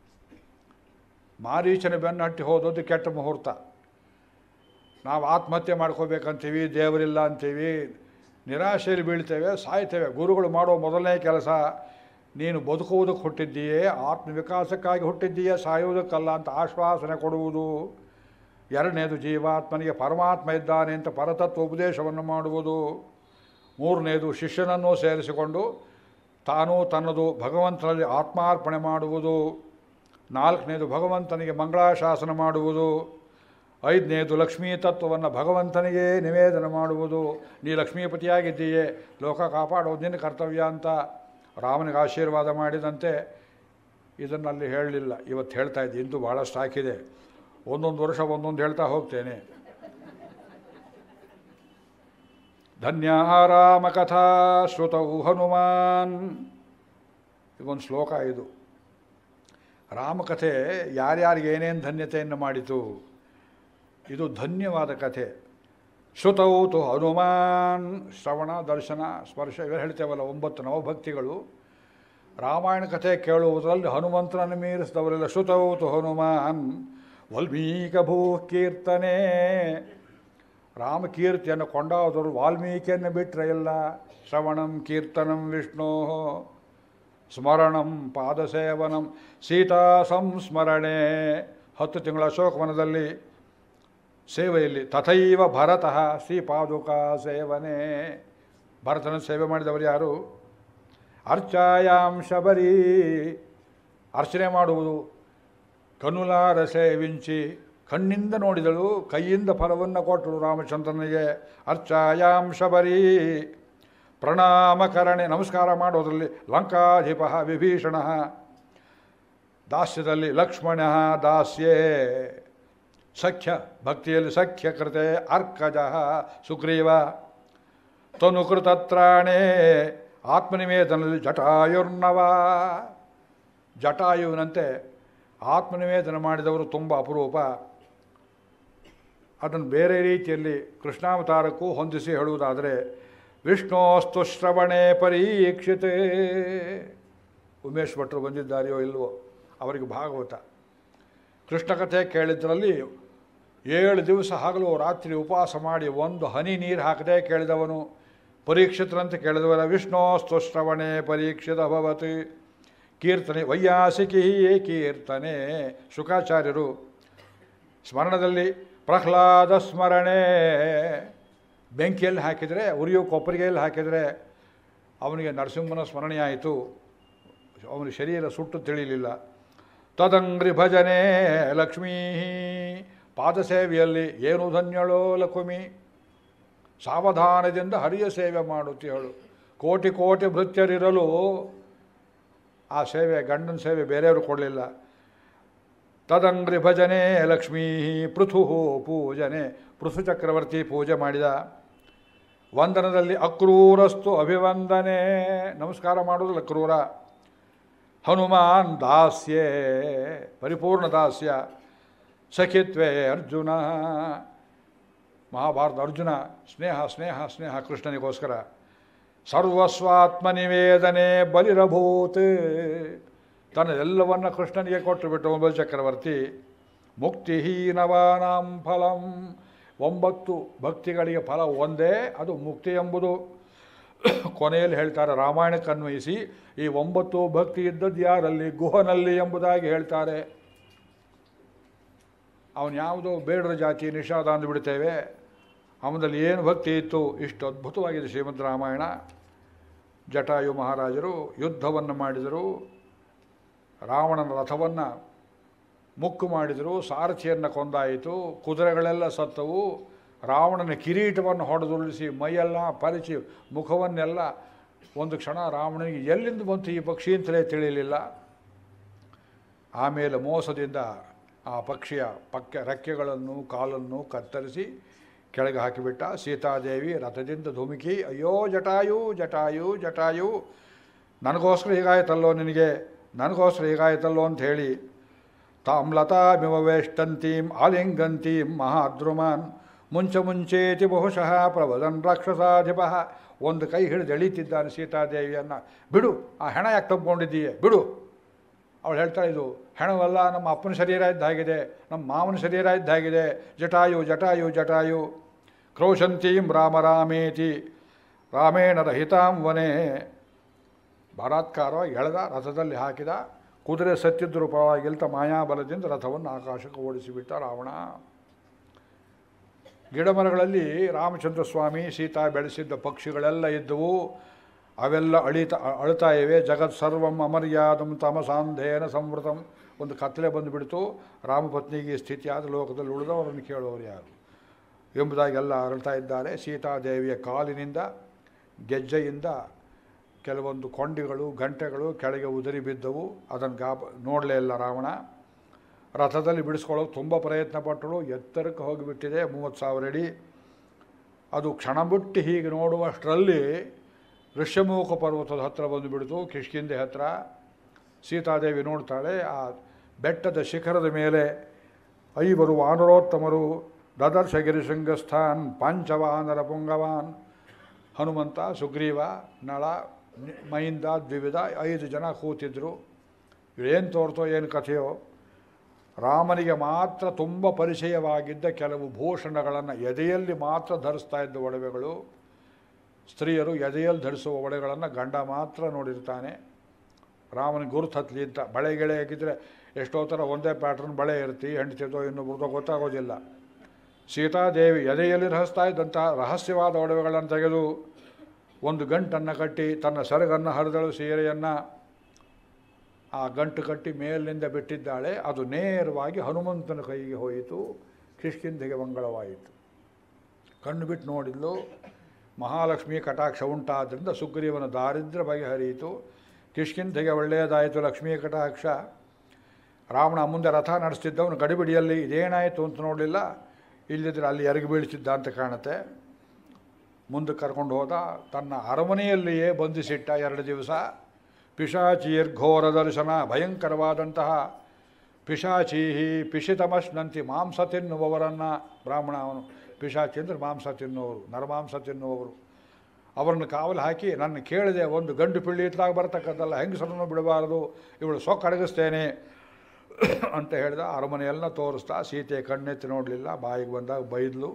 ಮಾರೀಚನ ಬೆನ್ನು ಹಟ್ಟಿ ಹೋದದ್ದು ಕೆಟ್ಟ ಮುಹೂರ್ತ ನಾವು ಆತ್ಮಹತ್ಯೆ ಮಾಡ್ಕೋಬೇಕಂತೀವಿ ದೇವರಿಲ್ಲ ಅಂತೀವಿ ನಿರಾಶೆಯಲ್ಲಿ ಬೀಳ್ತೇವೆ ಸಾಯ್ತೇವೆ ಗುರುಗಳು ಮಾಡೋ ಮೊದಲನೇ ಕೆಲಸ ನೀನು ಬದುಕುವುದಕ್ಕೆ ಹುಟ್ಟಿದ್ದೀಯೇ ಆತ್ಮವಿಕಾಸಕ್ಕಾಗಿ ಹುಟ್ಟಿದ್ದೀಯೇ ಸಾಯುವುದಕ್ಕಲ್ಲ ಅಂತ ಆಶ್ವಾಸನೆ ಕೊಡುವುದು ಎರಡನೇದು ಜೀವಾತ್ಮನಿಗೆ ಪರಮಾತ್ಮ ಇದ್ದಾನೆ ಅಂತ ಪರತತ್ವ ಉಪದೇಶವನ್ನು ಮಾಡುವುದು ಮೂರನೇದು ಶಿಷ್ಯನನ್ನು ಸೇರಿಸಿಕೊಂಡು ತಾನು ತನ್ನದು ಭಗವಂತನಲ್ಲಿ ಆತ್ಮಾರ್ಪಣೆ ಮಾಡುವುದು ನಾಲ್ಕನೇದು ಭಗವಂತನಿಗೆ ಮಂಗಳಾಶಾಸನ ಮಾಡುವುದು ಐದನೇದು ಲಕ್ಷ್ಮೀ ತತ್ವವನ್ನು ಭಗವಂತನಿಗೆ ನಿವೇದನ ಮಾಡುವುದು ನೀ ಲಕ್ಷ್ಮೀಪತಿಯಾಗಿದ್ದೀಯೇ ಲೋಕ ಕಾಪಾಡೋದು ನಿನ್ನ ಕರ್ತವ್ಯ ಅಂತ ರಾಮನಿಗೆ ಆಶೀರ್ವಾದ ಮಾಡಿದಂತೆ ಇದನ್ನಲ್ಲಿ ಹೇಳಲಿಲ್ಲ ಇವತ್ತು ಹೇಳ್ತಾ ಇದ್ದೆ ಇಂದು ಭಾಳಷ್ಟು ಹಾಕಿದೆ ಒಂದೊಂದು ವರ್ಷ ಒಂದೊಂದು ಹೇಳ್ತಾ ಹೋಗ್ತೇನೆ ಧನ್ಯ ರಾಮಕಥಾ ಶ್ರುತೌ ಹನುಮಾನ್ ಇದೊಂದು ಶ್ಲೋಕ ಇದು ರಾಮಕಥೆ ಯಾರ್ಯಾರಿಗೆ ಏನೇನು ಧನ್ಯತೆಯನ್ನು ಮಾಡಿತು ಇದು ಧನ್ಯವಾದ ಕಥೆ ಶ್ರುತೌ ತು ಹನುಮಾನ್ ಶ್ರವಣ ದರ್ಶನ ಸ್ಪರ್ಶ ಇವೆಲ್ಲ ಹೇಳ್ತೇವಲ್ಲ ಒಂಬತ್ತು ನವಭಕ್ತಿಗಳು ರಾಮಾಯಣ ಕಥೆ ಕೇಳುವುದರಲ್ಲಿ ಹನುಮಂತನನ್ನು ಮೀರಿಸಿದವರೆಲ್ಲ ಶ್ರುತೌ ತು ಹನುಮಾನ್ ವಲ್ಮೀಕ ಭೂ ಕೀರ್ತನೆ ರಾಮಕೀರ್ತಿಯನ್ನು ಕೊಂಡಾದವರು ವಾಲ್ಮೀಕಿಯನ್ನು ಬಿಟ್ಟರೆ ಇಲ್ಲ ಶ್ರವಣಂ ಕೀರ್ತನಂ ವಿಷ್ಣೋ ಸ್ಮರಣಂ ಪಾದಸೇವನಂ ಸೀತಾ ಸಂಸ್ಮರಣೆ ಹತ್ತು ತಿಂಗಳ ಅಶೋಕವನದಲ್ಲಿ ಸೇವೆಯಲ್ಲಿ ತಥೈವ ಭರತಃ ಶ್ರೀಪಾದುಕಾ ಸೇವನೆ ಭರತನ ಸೇವೆ ಮಾಡಿದವರು ಯಾರು ಅರ್ಚಾಯಾಂ ಶಬರಿ ಅರ್ಚನೆ ಮಾಡುವುದು ಕನುಲಾರ ಸೇವಿಂಚಿ ಕಣ್ಣಿಂದ ನೋಡಿದಳು ಕೈಯಿಂದ ಫಲವನ್ನು ಕೊಟ್ಟಳು ರಾಮಚಂದ್ರನಿಗೆ ಅರ್ಚಾಯಾಂ ಶಬರಿ ಪ್ರಣಾಮಕರಣೆ ನಮಸ್ಕಾರ ಮಾಡೋದರಲ್ಲಿ ಲಂಕಾಧಿಪ ವಿಭೀಷಣ ದಾಸ್ಯದಲ್ಲಿ ಲಕ್ಷ್ಮಣ ದಾಸ್ಯೇ ಸಖ್ಯ ಭಕ್ತಿಯಲ್ಲಿ ಸಖ್ಯ ಕೃತೆ ಅರ್ಕಜ ಸುಗ್ರೀವ ತನುಕೃತತ್ರಾಣೇ ಆತ್ಮನಿವೇದನದಲ್ಲಿ ಜಟಾಯುರ್ನವ ಜಟಾಯುವಿನಂತೆ ಆತ್ಮನಿವೇದನ ಮಾಡಿದವರು ತುಂಬ ಅಪರೂಪ ಅದನ್ನು ಬೇರೆ ರೀತಿಯಲ್ಲಿ ಕೃಷ್ಣಾವತಾರಕ್ಕೂ ಹೊಂದಿಸಿ ಹೇಳುವುದಾದರೆ ವಿಷ್ಣೋಸ್ತು ಶ್ರವಣೆ ಪರೀಕ್ಷಿತೆ ಉಮೇಶ್ ಭಟ್ರು ಬಂದಿದ್ದಾರೆಯೋ ಇಲ್ವೋ ಅವರಿಗೆ ಭಾಗವತ ಕೃಷ್ಣ ಕಥೆ ಕೇಳಿದ್ರಲ್ಲಿ ಏಳು ದಿವಸ ಹಗಲು ರಾತ್ರಿ ಉಪವಾಸ ಮಾಡಿ ಒಂದು ಹನಿ ನೀರು ಹಾಕದೆ ಕೇಳಿದವನು ಪರೀಕ್ಷಿತರಂತೆ ಕೇಳಿದವರ ವಿಷ್ಣೋಸ್ತು ಶ್ರವಣೆ ಪರೀಕ್ಷಿತ ಭವತಿ ಕೀರ್ತನೆ ವೈಯಾಸಿಕಿ ಕೀರ್ತನೆ ಶುಕಾಚಾರ್ಯರು ಸ್ಮರಣದಲ್ಲಿ ಪ್ರಹ್ಲಾದ ಸ್ಮರಣೆ ಬೆಂಕಿಯಲ್ಲಿ ಹಾಕಿದರೆ ಉರಿಯೋ ಕೊಪ್ಪರಿಗೆಯಲ್ಲಿ ಹಾಕಿದರೆ ಅವನಿಗೆ ನರಸಿಂಹನ ಸ್ಮರಣೆಯಾಯಿತು ಅವನ ಶರೀರ ಸುಟ್ಟು ತಿಳಿಯಲಿಲ್ಲ ತದಂಗ್ರಿ ಭಜನೆ ಲಕ್ಷ್ಮೀ ಪಾದಸೇವೆಯಲ್ಲಿ ಏನು ಧನ್ಯಳೋ ಲಕ್ಷ್ಮಿ ಸಾವಧಾನದಿಂದ ಹರಿಯ ಸೇವೆ ಮಾಡುತ್ತೇಳು ಕೋಟಿ ಕೋಟಿ ಭೃತ್ಯರಿರಲು ಆ ಸೇವೆ ಗಂಡನ ಸೇವೆ ಬೇರೆಯವರು ಕೊಡಲಿಲ್ಲ ತದಂಗ್ರಿ ಭಜನೆ ಲಕ್ಷ್ಮೀ ಪೃಥು ಪೂಜನೆ ಪೃಥು ಚಕ್ರವರ್ತಿ ಪೂಜೆ ಮಾಡಿದ ವಂದನದಲ್ಲಿ ಅಕ್ರೂರಸ್ತು ಅಭಿವಂದನೆ ನಮಸ್ಕಾರ ಮಾಡೋದಿಲ್ಲ ಕ್ರೂರ ಹನುಮಾನ್ ದಾಸ್ಯೇ ಪರಿಪೂರ್ಣ ದಾಸ್ಯ ಸಖಿತ್ವೇ ಅರ್ಜುನ ಮಹಾಭಾರತ ಅರ್ಜುನ ಸ್ನೇಹ ಸ್ನೇಹ ಸ್ನೇಹ ಕೃಷ್ಣನಿಗೋಸ್ಕರ ಸರ್ವಸ್ವಾತ್ಮ ನಿವೇದನೆ ಬಲಿರಭೂತ್ ತನ್ನದೆಲ್ಲವನ್ನ ಕೃಷ್ಣನಿಗೆ ಕೊಟ್ಟು ಬಿಟ್ಟು ಬಲಿ ಚಕ್ರವರ್ತಿ ಮುಕ್ತಿಹೀನವಾನಾಂ ಫಲಂ ಒಂಬತ್ತು ಭಕ್ತಿಗಳಿಗೆ ಫಲ ಒಂದೇ ಅದು ಮುಕ್ತಿ ಎಂಬುದು ಕೊನೆಯಲ್ಲಿ ಹೇಳ್ತಾರೆ ರಾಮಾಯಣಕ್ಕೆ ಅನ್ವಯಿಸಿ ಈ ಒಂಬತ್ತು ಭಕ್ತಿ ಇದ್ದದ್ದು ಯಾರಲ್ಲಿ ಗುಹನಲ್ಲಿ ಎಂಬುದಾಗಿ ಹೇಳ್ತಾರೆ ಅವನು ಯಾವುದೋ ಬೇಡರ ಜಾತಿ ನಿಷಾದ ಅಂದುಬಿಡ್ತೇವೆ ಅವನಲ್ಲಿ ಏನು ಭಕ್ತಿ ಇತ್ತು ಇಷ್ಟು ಅದ್ಭುತವಾಗಿದೆ ಶ್ರೀಮದ್ ರಾಮಾಯಣ ಜಟಾಯು ಮಹಾರಾಜರು ಯುದ್ಧವನ್ನು ಮಾಡಿದರು ರಾವಣನ ರಥವನ್ನು ಮುಕ್ಕು ಮಾಡಿದರು ಸಾರಥಿಯನ್ನು ಕೊಂದಾಯಿತು ಕುದುರೆಗಳೆಲ್ಲ ಸತ್ತವು ರಾವಣನ ಕಿರೀಟವನ್ನು ಹೊಡೆದುರುಳಿಸಿ ಮೈಯೆಲ್ಲ ಪರಿಚಿ ಮುಖವನ್ನೆಲ್ಲ ಒಂದು ಕ್ಷಣ ರಾವಣನಿಗೆ ಎಲ್ಲಿಂದ ಬಂತು ಈ ಪಕ್ಷಿ ಅಂತಲೇ ತಿಳಿಯಲಿಲ್ಲ ಆಮೇಲೆ ಮೋಸದಿಂದ ಆ ಪಕ್ಷಿಯ ಪಕ್ಕ ರೆಕ್ಕೆಗಳನ್ನು ಕಾಲನ್ನು ಕತ್ತರಿಸಿ ಕೆಳಗೆ ಹಾಕಿಬಿಟ್ಟ ಸೀತಾದೇವಿ ರಥದಿಂದ ಧುಮುಕಿ ಅಯ್ಯೋ ಜಟಾಯು ಜಟಾಯು ಜಟಾಯು ನನಗೋಸ್ಕರ ಹೀಗಾಯ್ತಲ್ಲೋ ನಿನಗೆ ನನಗೋಸ್ಕರ ಹೀಗಾಯ್ತಲ್ಲೋ ಅಂತ ಹೇಳಿ ತಾಂ ಲತಾಮಿವ ವೇಷ್ಟಂತೀಂ ಆಲಿಂಗಂತೀಂ ಮಹಾದ್ರುಮಾನ್ ಮುಂಚೆ ಮುಂಚೇತಿ ಬಹುಶಃ ಪ್ರವದನ್ ರಾಕ್ಷಸಾಧಿಪ ಒಂದು ಕೈ ಹಿಡಿದು ಎಳೀತಿದ್ದಾನೆ ಸೀತಾದೇವಿಯನ್ನು ಬಿಡು ಆ ಹೆಣ ಯಾಕೆ ತಪ್ಕೊಂಡಿದ್ದೀಯೆ ಬಿಡು ಅವಳು ಹೇಳ್ತಾಳೆ ಇದು ಹೆಣವಲ್ಲ ನಮ್ಮ ಅಪ್ಪನ ಶರೀರ ಇದ್ದಾಗಿದೆ ನಮ್ಮ ಮಾವನ ಶರೀರ ಇದ್ದಾಗಿದೆ ಜಟಾಯು ಜಟಾಯು ಜಟಾಯು ಕ್ರೋಶಂತೀಂ ರಾಮ ರಾಮೇತಿ ರಾಮೇಣ ರಹಿತಾಂ ವನೇ ಬಲಾತ್ಕಾರವಾಗಿ ಎಳೆದ ರಥದಲ್ಲಿ ಹಾಕಿದ ಕುದುರೆ ಸತ್ತಿದ್ದರೂ ಪರವಾಗಿಲ್ತ ಮಾಯಾಬಲದಿಂದ ರಥವನ್ನು ಆಕಾಶಕ್ಕೆ ಓಡಿಸಿಬಿಟ್ಟ ರಾವಣ ಗಿಡಮರಗಳಲ್ಲಿ ರಾಮಚಂದ್ರ ಸ್ವಾಮಿ ಸೀತಾ ಬೆಳೆಸಿದ್ದ ಪಕ್ಷಿಗಳೆಲ್ಲ ಇದ್ದವು ಅವೆಲ್ಲ ಅಳಿತ ಅಳ್ತಾ ಇವೆ ಜಗತ್ ಸರ್ವಂ ಅಮರ್ಯಾದಂ ತಮಸಾಂಧೇನ ಸಂವೃತಂ ಒಂದು ಕತ್ತಲೆ ಬಂದುಬಿಡ್ತು ರಾಮಪತ್ನಿಗೆ ಈ ಸ್ಥಿತಿ ಆದ ಲೋಕದಲ್ಲಿ ಉಳಿದವರನ್ನು ಕೇಳೋರು ಯಾರು ಎಂಬುದಾಗೆಲ್ಲ ಅರಳ್ತಾ ಇದ್ದಾರೆ ಸೀತಾದೇವಿಯ ಕಾಲಿನಿಂದ ಗೆಜ್ಜೆಯಿಂದ ಕೆಲವೊಂದು ಕೊಂಡಿಗಳು ಗಂಟೆಗಳು ಕೆಳಗೆ ಉದುರಿ ಬಿದ್ದವು ಅದನ್ನು ಗಾಪ ನೋಡಲೇ ಇಲ್ಲ ರಾವಣ ರಥದಲ್ಲಿ ಬಿಡಿಸ್ಕೊಳ್ಳೋಕೆ ತುಂಬ ಪ್ರಯತ್ನ ಪಟ್ಟಳು ಎತ್ತರಕ್ಕೆ ಹೋಗಿಬಿಟ್ಟಿದೆ ಮೂವತ್ತು ಸಾವಿರ ಅಡಿ ಅದು ಕ್ಷಣ ಬಿಟ್ಟು ಹೀಗೆ ನೋಡುವಷ್ಟರಲ್ಲಿ ಋಷ್ಯಮುಖ ಪರ್ವತದ ಹತ್ತಿರ ಬಂದುಬಿಡ್ತು ಕಿಷ್ಕಿಂದೆ ಹತ್ತಿರ ಸೀತಾದೇವಿ ನೋಡ್ತಾಳೆ ಆ ಬೆಟ್ಟದ ಶಿಖರದ ಮೇಲೆ ಐವರು ವಾನರೋತ್ತಮರು ದದರ್ಶ ಗಿರಿಶೃಂಗಸ್ಥಾನ್ ಪಾಂಚವಾನರ ಪುಂಗವಾನ್ ಹನುಮಂತ ಸುಗ್ರೀವ ನಳ ನಿ- ಮಹಿಂದ ದ್ವಿವಿಧ ಐದು ಜನ ಕೂತಿದ್ರು ಏನು ತೋರ್ತೋ ಏನು ಕಥೆಯೋ ರಾಮನಿಗೆ ಮಾತ್ರ ತುಂಬ ಪರಿಚಯವಾಗಿದ್ದ ಕೆಲವು ಭೂಷಣಗಳನ್ನು ಎದೆಯಲ್ಲಿ ಮಾತ್ರ ಧರಿಸ್ತಾ ಇದ್ದ ಒಡವೆಗಳು ಸ್ತ್ರೀಯರು ಎದೆಯಲ್ಲಿ ಧರಿಸುವ ಒಡೆಗಳನ್ನು ಗಂಡ ಮಾತ್ರ ನೋಡಿರ್ತಾನೆ ರಾಮನಿಗೆ ಗುರುತು ಹತ್ತಲಿ ಅಂತ ಬಳೆ ಗಿಳೆ ಹಾಕಿದರೆ ಎಷ್ಟೋ ಥರ ಒಂದೇ ಪ್ಯಾಟ್ರನ್ ಬಳೆ ಇರ್ತಿ ಹೆಂಡ್ತಿದ್ದೋ ಇನ್ನೊಬ್ರದೋ ಗೊತ್ತಾಗೋದಿಲ್ಲ ಸೀತಾದೇವಿ ಎದೆಯಲ್ಲಿ ರಹಿಸ್ತಾ ಇದ್ದಂತಹ ರಹಸ್ಯವಾದ ಒಡವೆಗಳನ್ನು ತೆಗೆದು ಒಂದು ಗಂಟನ್ನು ಕಟ್ಟಿ ತನ್ನ ಸೆರಗನ್ನು ಹರಿದಳು ಸೀರೆಯನ್ನು ಆ ಗಂಟು ಕಟ್ಟಿ ಮೇಲಿನಿಂದ ಬಿಟ್ಟಿದ್ದಾಳೆ ಅದು ನೇರವಾಗಿ ಹನುಮಂತನ ಕೈಗೆ ಹೋಯಿತು ಕಿಷ್ಕಿಂಧೆಗೆ ಮಂಗಳವಾಯಿತು ಕಣ್ಣು ಬಿಟ್ಟು ನೋಡಿದ್ಲು ಮಹಾಲಕ್ಷ್ಮಿ ಕಟಾಕ್ಷ ಉಂಟಾದ್ದರಿಂದ ಸುಗ್ರೀವನ ದಾರಿದ್ರ್ಯ ಬಗೆಹರಿಯಿತು ಕಿಷ್ಕಿಂಧೆಗೆ ಒಳ್ಳೆಯದಾಯಿತು ಲಕ್ಷ್ಮೀ ಕಟಾಕ್ಷ ರಾವಣ ಮುಂದೆ ರಥ ನಡೆಸ್ತಿದ್ದವನು ಗಡಿಬಿಡಿಯಲ್ಲಿ ಇದೇನಾಯಿತು ಅಂತ ನೋಡಲಿಲ್ಲ ಇಲ್ಲದಿದ್ದರೆ ಅಲ್ಲಿ ಎರಗಿ ಬೀಳ್ತಿದ್ದ ಅಂತ ಕಾಣುತ್ತೆ ಮುಂದಕ್ಕೆ ಕರ್ಕೊಂಡು ಹೋದ ತನ್ನ ಅರಮನೆಯಲ್ಲಿಯೇ ಬಂಧಿಸಿಟ್ಟ ಎರಡು ದಿವಸ ಪಿಶಾಚಿಯರ್ ಘೋರ ದರ್ಶನ ಭಯಂಕರವಾದಂತಹ ಪಿಶಾಚೀಹಿ ಪಿಶಿತಮಶ್ನಂತಿ ಮಾಂಸ ತಿನ್ನುವವರನ್ನು ಬ್ರಾಹ್ಮಣ ಅವನು ಪಿಶಾಚಿ ಅಂದರೆ ಮಾಂಸ ತಿನ್ನುವವರು ನರಮಾಂಸ ತಿನ್ನುವವರು ಅವರನ್ನು ಕಾವಲು ಹಾಕಿ ನನ್ನ ಕೇಳಿದೆ ಒಂದು ಗಂಡು ಪಿಳ್ಳಿ ಇತ್ಲಾಗ ಬರ್ತಕ್ಕಂಥಲ್ಲ ಹೆಂಗಸರನ್ನು ಬಿಡಬಾರದು ಇವಳು ಸೊಕ್ಕು ಅಡಗಿಸ್ತೇನೆ ಅಂತ ಹೇಳಿದ ಅರಮನೆಯೆಲ್ಲ ತೋರಿಸ್ತಾ ಸೀತೆ ಕಣ್ಣೆತ್ತಿ ನೋಡಲಿಲ್ಲ ಬಾಯಿಗೆ ಬಂದಾಗ ಬೈದ್ಲು